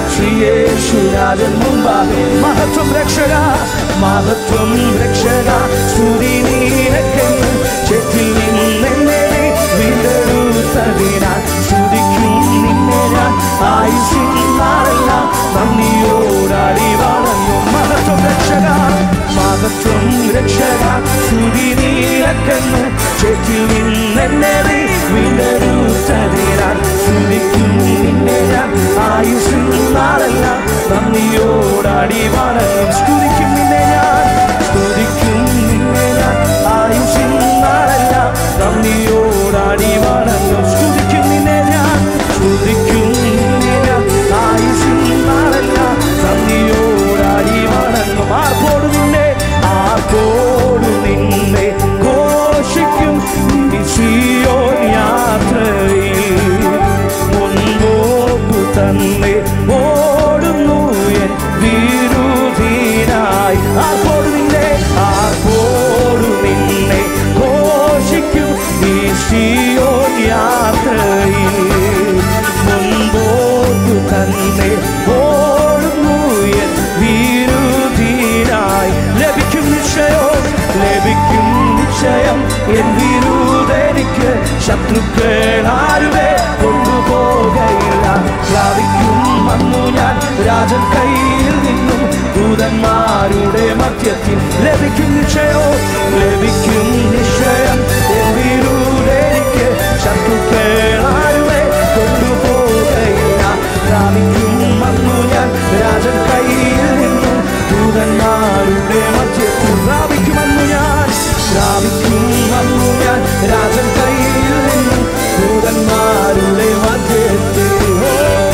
യേശുരാജൻ മുമ്പാകെ മഹത്വം രക്ഷക മഹത്വം രക്ഷക സ്തുതി നീനക്കെന്ന് ചെത്തിൽ നിന്നെന്നെ വിടരുത്തതിനാൽ സ്തുതിക്കും നിന്നെ ഞാൻ ആയുസിൻ നാളെല്ലാം നന്ദിയോടാടി വളഞ്ഞു മഹത്വം രക്ഷക മഹത്വം രക്ഷക സ്തുതി നീനക്കെന്ന് ചെത്തിൽ നിന്നെന്നെ വിടരുത്തതിനാൽ സ്തുതിക്കും നിന്നെ ഞാൻ ആയുസിൻ നാളെല്ലാം നന്ദിയോടാടി വളഞ്ഞു സ്തുതിക്കും നിന്നെ ഞാൻ സ്തുതിക്കും നിന്നെ ഞാൻ ആയുസിൻ നാളെല്ലാം നന്ദിയോടാടി വളഞ്ഞു സ്തുതിക്കും നിന്നെ ഞാൻ സ്തുതിക്കും നിന്നെ ഞാൻ ആയുസിൻ നാളെല്ലാം നന്ദിയോടാടി വളഞ്ഞു ആർപ്പോട് നിന്നെ ആർപ്പോട് നിന്നെ ഘോഷിക്കും ഈ സിയോൻ യാത്രയിൽ മുൻപോട്ടു തന്നെ ഓടുന്നു എൻ വിരുദ്ധീനായി ആർപ്പോട് നിന്നെ ആർപ്പോട് നിന്നെ ഘോഷിക്കും ഈ സിയോൻ യാത്രയിൽ മുൻപോട്ടു തന്നെ ഓടുന്നു എൻ വിരുദ്ധീനായി ലഭിക്കും നിശ്ചയോ ലഭിക്കും നിശ്ചയം എൻ വിരുദ്ധനിക്ക് ശത്രുക്കളാരുവേ കൊണ്ടുപോകയില്ല പ്രാപിക്കും വന്നു ഞാൻ രാജൻ കയ്യിൽ നിന്നും ദൂതന്മാരുടെ മധ്യത്തിൽ ലഭിക്കും നിശ്ചയോ ലഭിക്കും നിശ്ചയം എൻ വിരുദ്ധനിക്ക് ശത്രുക്കളാരുവേ കൊണ്ടുപോകയില്ല പ്രാപിക്കും വന്നു ഞാൻ രാജൻ കയ്യിൽ നിന്നും ദൂതന്മാരുടെ മധ്യത്തിൽ പ്രാപിക്കുമെന്നു ഞാൻ പ്രാപിക്കും വന്നു ഞാൻ രാജൻ കയ്യിൽ നിന്നും ദൂതന്മാരുടെ മധ്യത്തിൽ ഓ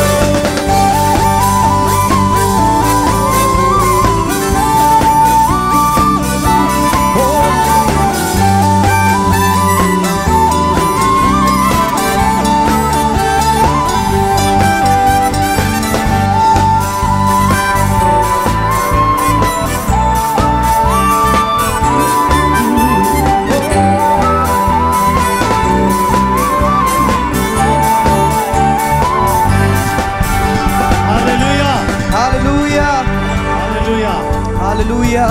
हालेलुया Hallelujah. Hallelujah Hallelujah.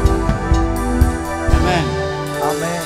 आमेन Amen.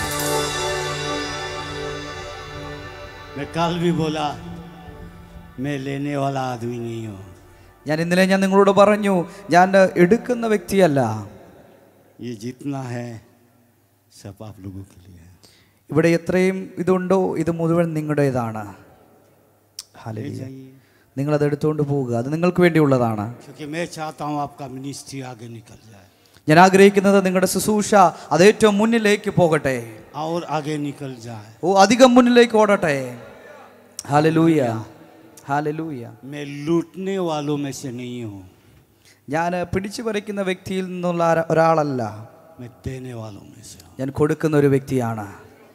मैं कल भी बोला मैं लेने वाला आदमी नहीं हूँ ഞാൻ ഇന്നലെ ഞാൻ നിങ്ങളോട് പറഞ്ഞു ഞാൻ എടുക്കുന്ന വ്യക്തിയല്ല ये जितना है सब आप लोगों के लिए है ഇവിടെ എത്രയും ഇതുണ്ടോ ഇത് മുഴുവൻ നിങ്ങളുടേതാണ് ले Hallelujah. जाइए നിങ്ങൾ അത് എടുത്തുകൊണ്ട് പോവുക അത് നിങ്ങൾക്ക് വേണ്ടിയുള്ളതാണ് क्योंकि मैं चाहता हूँ आपका मिनिस्ट्री आगे निकल जाए ഞാൻ ആഗ്രഹിക്കുന്നത് നിങ്ങളുടെ ശുശ്രൂഷ അത് ഏറ്റവും മുന്നിലേക്ക് പോകട്ടെ और आगे निकल जाए ഓ അധികം മുന്നിലേക്ക് ഓടട്ടെ ഹാലലൂയ ഹാലലൂയ मैं लूटने वालों में से नहीं हूँ ഞാൻ പിടിച്ചു പറിക്കുന്ന വ്യക്തിയിൽ നിന്നുള്ള ആര- ഒരാളല്ല मैं देने वालों में से हूँ ഞാൻ കൊടുക്കുന്ന ഒരു വ്യക്തിയാണ്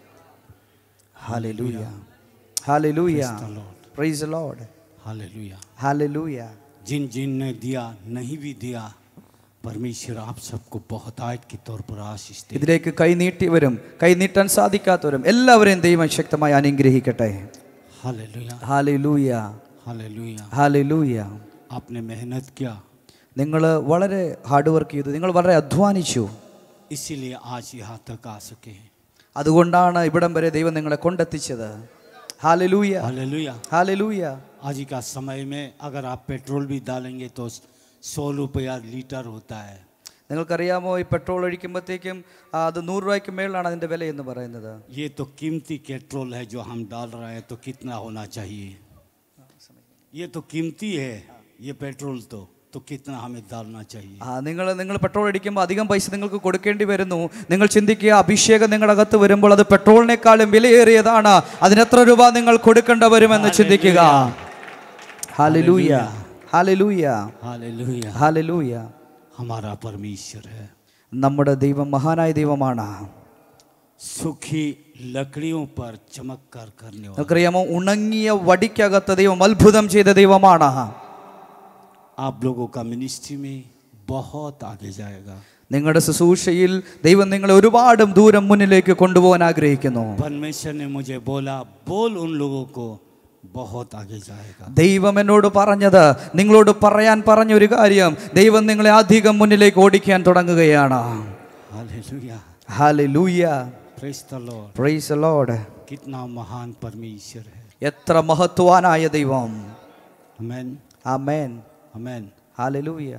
hallelujah hallelujah Praise the Lord. Praise Lord hallelujah hallelujah जिन जिन ने दिया नहीं भी दिया परमेश्वर आप सबको बहुत आयत के तौर पर आशीष दे ഇതിലേക്ക് കൈ നീട്ടിയവരും കൈ നീട്ടാൻ സാധിക്കാത്തവരും എല്ലാവരെയും ദൈവം ശക്തമായി അനുഗ്രഹിക്കട്ടെ हालेलुया ഹാലലൂയ हालेलुया ഹാലലൂയ आपने मेहनत किया നിങ്ങൾ വളരെ ഹാർഡ് വർക്ക് ചെയ്തു നിങ്ങൾ വളരെ അധ്വാനിച്ചു इसीलिए आज यहाँ तक आ सके हैं അതുകൊണ്ടാണ് ഇവിടം വരെ ദൈവം നിങ്ങളെ കൊണ്ടെത്തിച്ചത് ഹാലലൂയ हालेलुया ഹാലലൂയ आज ही का समय में अगर आप पेट्रोल भी डालेंगे तो सौ रुपया लीटर होता है നിങ്ങൾക്കറിയാമോ ഈ പെട്രോൾ ഒഴിക്കുമ്പോഴത്തേക്കും ആ, അത് നൂറ് രൂപയ്ക്ക് മേളിലാണ് അതിൻ്റെ വില എന്ന് പറയുന്നത് ये तो कीमती पेट्रोल है जो हम डाल रहे हैं तो कितना होना चाहिए ये तो कीमती है ये पेट्रोल तो तो कितना हमें डालना चाहिए ആ നിങ്ങൾ നിങ്ങൾ പെട്രോൾ അടിക്കുമ്പോൾ അധികം പൈസ നിങ്ങൾക്ക് കൊടുക്കേണ്ടി വരുന്നു നിങ്ങൾ ചിന്തിക്കുക അഭിഷേകം നിങ്ങളുടെ അകത്ത് വരുമ്പോൾ അത് പെട്രോളിനേക്കാളും വിലയേറിയതാണ് അതിനെത്ര രൂപ നിങ്ങൾ കൊടുക്കേണ്ട വരുമെന്ന് ചിന്തിക്കുക ഹാലലൂയ ഹാലലൂയ हालेलुया ഹാലലൂയ हमारा परमेश्वर है നമ്മുടെ ദൈവം മഹാനായ ദൈവമാണ് सूखी लकड़ियों पर चमक कर करने वाला നമുക്കറിയാമോ ഉണങ്ങിയ വടിക്കകത്ത് ദൈവം അത്ഭുതം ചെയ്ത ദൈവമാണ് आप लोगों का मिनिस्ट्री में बहुत आगे जाएगा നിങ്ങളുടെ ശുശ്രൂഷയിൽ ദൈവം നിങ്ങളെ ഒരുപാട് ദൂരം മുന്നിലേക്ക് കൊണ്ടുപോകാൻ ആഗ്രഹിക്കുന്നു परमेश्वर ने मुझे बोला बोल उन लोगों को बहुत आगे जाएगा ദൈവം എന്നോട് പറഞ്ഞത് നിങ്ങളോട് പറയാൻ പറഞ്ഞ ഒരു കാര്യം ദൈവം നിങ്ങളെ അധികം മുന്നിലേക്ക് ഓടിക്കാൻ തുടങ്ങുകയാണ് hallelujah hallelujah praise the Lord praise Lord कितना महान परमेश्वर है എത്ര മഹത്വാനായ ദൈവം अमेन ആമേൻ अमेन ഹല്ലേലൂയ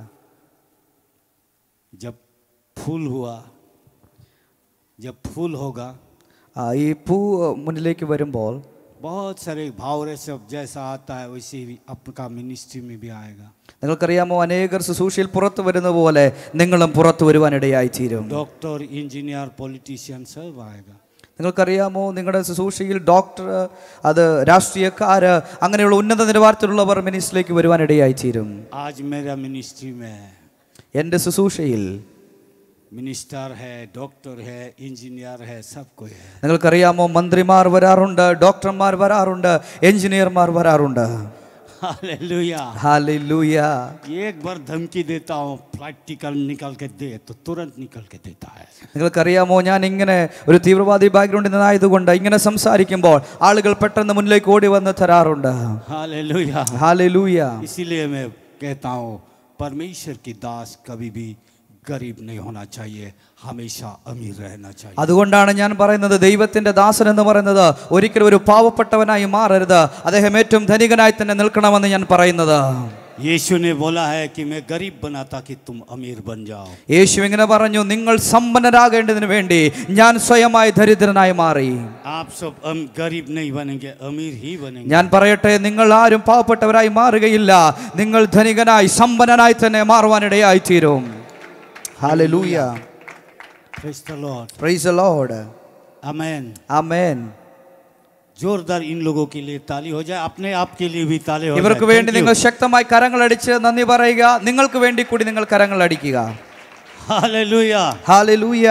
जब फूल हुआ जब फूल होगा ആ, ഈ പൂ മുന്നിലേക്ക് വരുമ്പോൾ बहुत सारे भावरे सब जैसा आता है वैसे ही आपका मिनिस्ट्री में भी आएगा നിങ്ങൾക്കറിയാമോ അനേകർ ശുശ്രൂഷയിൽ പുറത്തു വരുന്ന പോലെ നിങ്ങളും പുറത്തു വരുവാനിടയായി തീരും डॉक्टर इंजीनियर पॉलिटिशियन सब आएगा നിങ്ങൾക്കറിയാമോ നിങ്ങളുടെ ശുശ്രൂഷയിൽ ഡോക്ടർ അത് രാഷ്ട്രീയക്കാര് അങ്ങനെയുള്ള ഉന്നത നിലവാരത്തിലുള്ളവർ മിനിസ്റ്റിലേക്ക് വരുവാനിടയായി തീരും आज मेरा मिनिस्ट्री में എൻ്റെ ശുശ്രൂഷയിൽ मिनिस्टर है डॉक्टर है इंजीनियर है सब कोई है നിങ്ങൾക്കറിയാമോ മന്ത്രിമാർ വരാറുണ്ട് ഡോക്ടർമാർ വരാറുണ്ട് എഞ്ചിനീയർമാർ വരാറുണ്ട് हालेलुया ഹാലൂയ एक बार धमकी देता हूँ प्रैक्टिकल निकल के दे तो तुरंत निकल के देता है നിങ്ങൾക്കറിയാമോ ഞാൻ ഇങ്ങനെ ഒരു തീവ്രവാദി ബാക്ക്ഗ്രൗണ്ടിൽ നിന്നായതുകൊണ്ട് ഇങ്ങനെ സംസാരിക്കുമ്പോൾ ആളുകൾ പെട്ടെന്ന് മുന്നിലേക്ക് ഓടി വന്ന് തരാറുണ്ട് हालेलुया ഹാലൂയ इसीलिए मैं कहता हूँ परमेश्वर की दास कभी भी गरीब नहीं होना चाहिए हमेशा अमीर रहना चाहिए അതുകൊണ്ടാണ് ഞാൻ പറയുന്നത് ദൈവത്തിന്റെ ദാസൻ എന്ന് പറയുന്നത് ഒരിക്കലും ഒരു പാവപ്പെട്ടവനായി മാറരുത് അദ്ദേഹം ഏറ്റവും ധനികനായി തന്നെ നിൽക്കണമെന്ന് ഞാൻ പറയുന്നത് यीशु ने बोला है कि मैं गरीब बना ताकि तुम अमीर बन जाओ യേശു ഇങ്ങനെ പറഞ്ഞു നിങ്ങൾ സമ്പന്നരാകേണ്ടതിന് വേണ്ടി ഞാൻ സ്വയമായി ദരിദ്രനായി മാറി आप सब अम, गरीब नहीं बनेंगे अमीर ही बनेंगे ഞാൻ പറയട്ടെ നിങ്ങൾ ആരും പാവപ്പെട്ടവരായി മാറുകയില്ല നിങ്ങൾ ധനികനായി സമ്പന്നനായി തന്നെ മാറുവാനിടയായി തീരും hallelujah Praise the Lord. Praise the Lord Amen. Amen जोरदार इन लोगों के लिए ताली हो जाए अपने आप के लिए भी ताली हो ഇവർക്ക് जाए വേണ്ടി Thank നിങ്ങൾ you. ശക്തമായി കരങ്ങളടിച്ച് നന്ദി പറയുക നിങ്ങൾക്ക് വേണ്ടി കൂടി നിങ്ങൾ കരങ്ങൾ അടിക്കുക Hallelujah. ഹാലലൂയ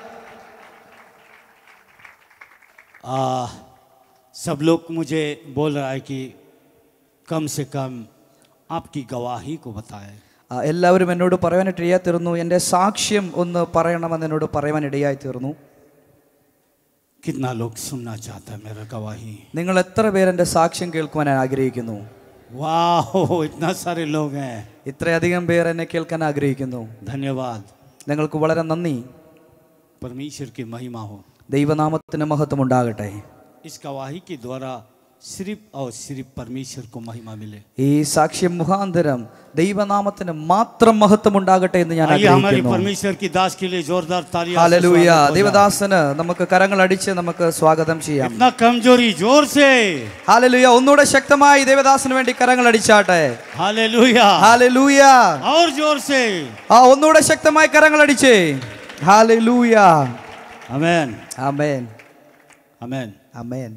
आ, सब लोग मुझे बोल रहा है कि कम से कम आपकी गवाही को बताएं ആ, എല്ലാവരും എന്നോട് പറയാനായിട്ട് ഇടയായി തീർന്നു എൻ്റെ സാക്ഷ്യം ഒന്ന് പറയണമെന്ന് എന്നോട് പറയുവാൻ ഇടയായി തീർന്നു कितना लोग सुनना चाहता है मेरा गवाही നിങ്ങൾ എത്ര പേര് എൻ്റെ സാക്ഷ്യം കേൾക്കുവാൻ ആഗ്രഹിക്കുന്നു वाह इतना सारे लोग हैं ഇത്രയധികം പേർ എന്നെ കേൾക്കാൻ ആഗ്രഹിക്കുന്നു धन्यवाद നിങ്ങൾക്ക് വളരെ നന്ദി परमेश्वर की महिमा हो ദൈവനാമത്തിന് മഹത്വം ഉണ്ടാകട്ടെ इस गवाही के द्वारा सिर्फ और सिर्फ परमेश्वर को महिमा मिले ഈ സാക്ഷ്യം മുഖാന്തരം ദൈവനാമത്തിന് മാത്രം മഹത്വം ഉണ്ടാകട്ടെ എന്ന് ഞാൻ आइए हमारे ആഗ്രഹിക്കുന്നു परमेश्वर की दास के लिए जोरदार तालियां से ഹാലലൂയ स्वागत हो जाए। ദൈവദാസന് നമുക്ക് കരങ്ങൾ അടിച്ച് നമുക്ക് സ്വാഗതം ചെയ്യാം इतना कमजोरी जोर से ഹാലലൂയ ഒന്നുകൂടെ ശക്തമായി ദേവദാസന് വേണ്ടി കരങ്ങൾ അടിച്ചാട്ടെ हालेलुया ഹാലലൂയ और जोर से ആ ഒന്നുകൂടെ ശക്തമായി കരങ്ങൾ അടിച്ചേ hallelujah amen amen amen amen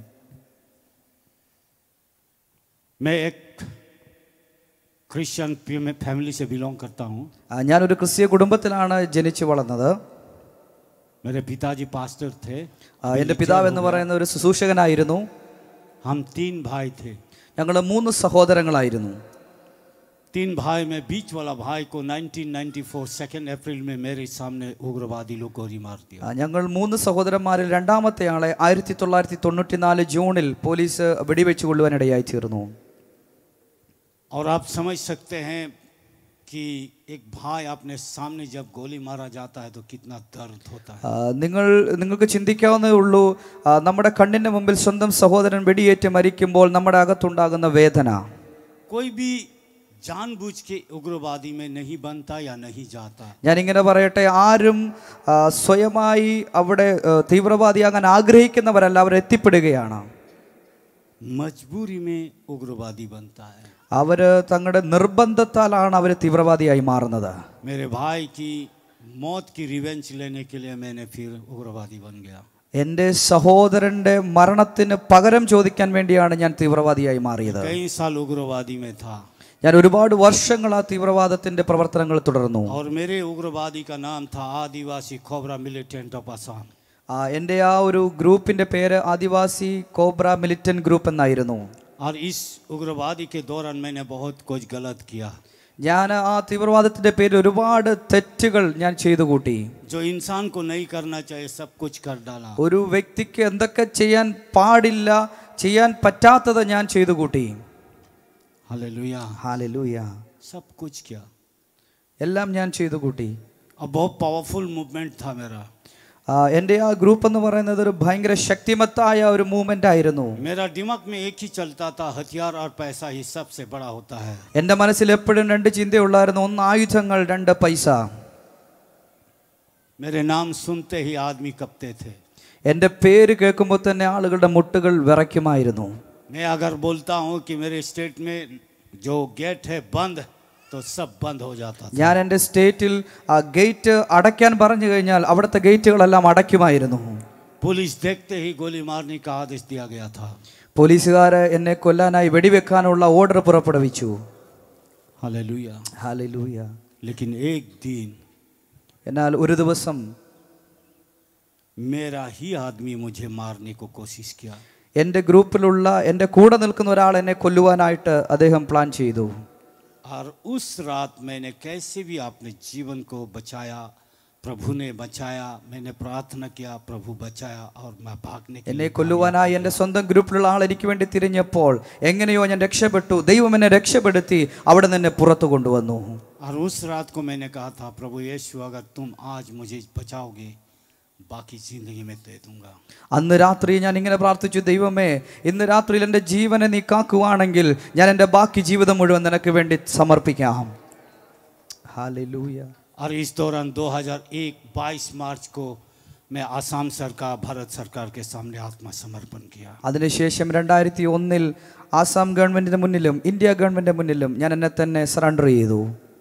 मैं एक क्रिश्चियन फैमिली से बिलोंग करता हूँ ആ, ഞാനൊരു ക്രിസ്തീയ കുടുംബത്തിലാണ് ജനിച്ചു വളർന്നത് मेरे पिताजी पास्टर थे ആ, എൻ്റെ പിതാവ് എന്ന് പറയുന്ന ഒരു ശുശ്രൂഷകനായിരുന്നു हम तीन भाई थे ഞങ്ങൾ മൂന്ന് സഹോദരങ്ങളായിരുന്നു तीन भाई में बीच वाला भाई को 1994 सेकेंड अप्रैल में मेरे सामने उग्रवादी लोग गोली मार दिया ആ, ഞങ്ങൾ മൂന്ന് സഹോദരന്മാരിൽ രണ്ടാമത്തെ ആളെ ആയിരത്തി തൊള്ളായിരത്തി തൊണ്ണൂറ്റിനാല് ജൂണിൽ പോലീസ് വെടിവെച്ച് കൊള്ളുവാനിടയായി തീർന്നു और आप समझ सकते हैं कि एक भाई अपने सामने जब गोली मारा जाता है तो कितना दर्द होता है ആ, നിങ്ങൾ നിങ്ങൾക്ക് ചിന്തിക്കാവുന്നതേ ഉള്ളൂ ആ, നമ്മുടെ കണ്ണിന് മുമ്പിൽ സ്വന്തം സഹോദരൻ വെടിയേറ്റ് മരിക്കുമ്പോൾ നമ്മുടെ അകത്തുണ്ടാകുന്ന വേദന कोई भी जानबूझ के उग्रवादी में नहीं बनता या नहीं जाता ഞാനിങ്ങനെ പറയട്ടെ ആരും ആ, സ്വയമായി അവിടെ ആ, തീവ്രവാദിയാകാൻ ആഗ്രഹിക്കുന്നവരല്ല അവർ എത്തിപ്പെടുകയാണ് मजबूरी में उग्रवादी बनता है അവർ തങ്ങളുടെ നിർബന്ധത്താലാണ് അവർ തീവ്രവാദിയായി മാറുന്നത് मेरे भाई की मौत की रिवेंज लेने के लिए मैंने फिर उग्रवादी बन गया എൻ്റെ സഹോദരൻ്റെ മരണത്തിന് പകരം ചോദിക്കാൻ വേണ്ടിയാണ് ഞാൻ തീവ്രവാദിയായി മാറിയത് कई साल उग्रवादी में था ഞാൻ ഒരുപാട് വർഷങ്ങൾ ആ തീവ്രവാദത്തിന്റെ പ്രവർത്തനങ്ങൾ തുടർന്നു और मेरे उग्रवादी का नाम था Adivasi cobra militant of Assam ആ, എൻ്റെ ആ ഒരു ഗ്രൂപ്പിന്റെ പേര് ആദിവാസി കോബ്ര മിലിറ്റന്റ് ഗ്രൂപ്പ് എന്നായിരുന്നു और इस उग्रवादी के दौरान मैंने बहुत कुछ गलत किया ഞാൻ ആ തീവ്രവാദത്തിന്റെ പേരിൽ ഒരുപാട് തെറ്റുകൾ ഞാൻ ചെയ്തു കൂട്ടി जो इंसान को नहीं करना चाहिए सब कुछ कर डाला ഒരു വ്യക്തിക്ക് എന്തൊക്കെ ചെയ്യാൻ പാടില്ല ചെയ്യാൻ പറ്റാത്തത് ഞാൻ ചെയ്തു കൂട്ടി हालेलुया ഹാലലൂയ सब कुछ किया എല്ലാം ഞാൻ ചെയ്തു കൂട്ടി अब बहुत पावरफुल मूवमेंट था मेरा ആ, എൻ്റെ ആ ഗ്രൂപ്പ് എന്ന് പറയുന്നത് ഒരു ഭയങ്കര ശക്തിമത്തായ ഒരു മൂവ്മെന്റ് ആയിരുന്നു मेरा दिमाग में एक ही चलता था हथियार और पैसा ही सबसे बड़ा होता है എൻ്റെ മനസ്സിൽ എപ്പോഴും രണ്ട് ചിന്തയുള്ളായിരുന്നു ഒന്ന് ആയുധങ്ങൾ രണ്ട് പൈസ मेरे नाम सुनते ही आदमी कपते थे എൻ്റെ പേര് കേൾക്കുമ്പോൾ തന്നെ ആളുകളുടെ മുട്ടുകൾ വിറയ്ക്കുമായിരുന്നു मैं अगर बोलता हूँ कि मेरे स्टेट में जो गेट है बंद तो सब बंद हो जाता था ഞാൻ എൻ്റെ സ്റ്റേറ്റിൽ ആ ഗേറ്റ് അടയ്ക്കാൻ പറഞ്ഞു കഴിഞ്ഞാൽ അവിടുത്തെ ഗേറ്റുകളെല്ലാം അടയ്ക്കുമായിരുന്നു पुलिस देखते ही गोली मारने का आदेश दिया गया था പോലീസുകാരെ എന്നെ കൊല്ലാനായി വെടിവെക്കാനുള്ള ഓർഡർ പുറപ്പെടുവിച്ചു हालेलुया ഹാലലൂയ लेकिन एक दिन എന്നാൽ ഒരു ദിവസം मेरा ही आदमी मुझे मारने को कोशिश किया എൻ്റെ ഗ്രൂപ്പിലുള്ള എൻ്റെ കൂടെ നിൽക്കുന്ന ഒരാൾ എന്നെ കൊല്ലുവാനായിട്ട് അദ്ദേഹം പ്ലാൻ ചെയ്തു और उस रात मैंने कैसे भी अपने जीवन को बचाया प्रभु ने बचाया मैंने प्रार्थना किया प्रभु बचाया और मैं भागने के എന്നെ लिए കൊല്ലുവാനായി എൻ്റെ സ്വന്തം ഗ്രൂപ്പിലുള്ള ആൾ എനിക്ക് വേണ്ടി തിരിഞ്ഞപ്പോൾ എങ്ങനെയോ ഞാൻ രക്ഷപ്പെട്ടു ദൈവം എന്നെ രക്ഷപ്പെടുത്തി അവിടെ നിന്ന് എന്നെ പുറത്തു കൊണ്ടുവന്നു और उस रात को मैंने कहा था प्रभु यीशु अगर तुम आज मुझे बचाओगे बाकी जिंदगी में दे दूंगा അന്ന് രാത്രി ഞാൻ ഇങ്ങനെ പ്രാർത്ഥിച്ചു ദൈവമേ ഇന്ന് രാത്രിയിൽ എൻ്റെ ജീവനെ നീ കാക്കുവാണെങ്കിൽ ഞാൻ എൻ്റെ ബാക്കി ജീവിതം മുഴുവൻ നിനക്ക് വേണ്ടി സമർപ്പിക്കാം ഹാലലൂയ और इस दौरान 2001 22 मार्च को मैं आसाम सरकार भारत सरकार के सामने आत्मसमर्पण किया അതിനുശേഷം രണ്ടായിരത്തി ഒന്നിൽ ആസാം ഗവൺമെൻറ്റിൻ്റെ മുന്നിലും ഇന്ത്യ ഗവൺമെൻറ്റിൻ്റെ മുന്നിലും ഞാൻ എന്നെ തന്നെ സറണ്ടർ ചെയ്തു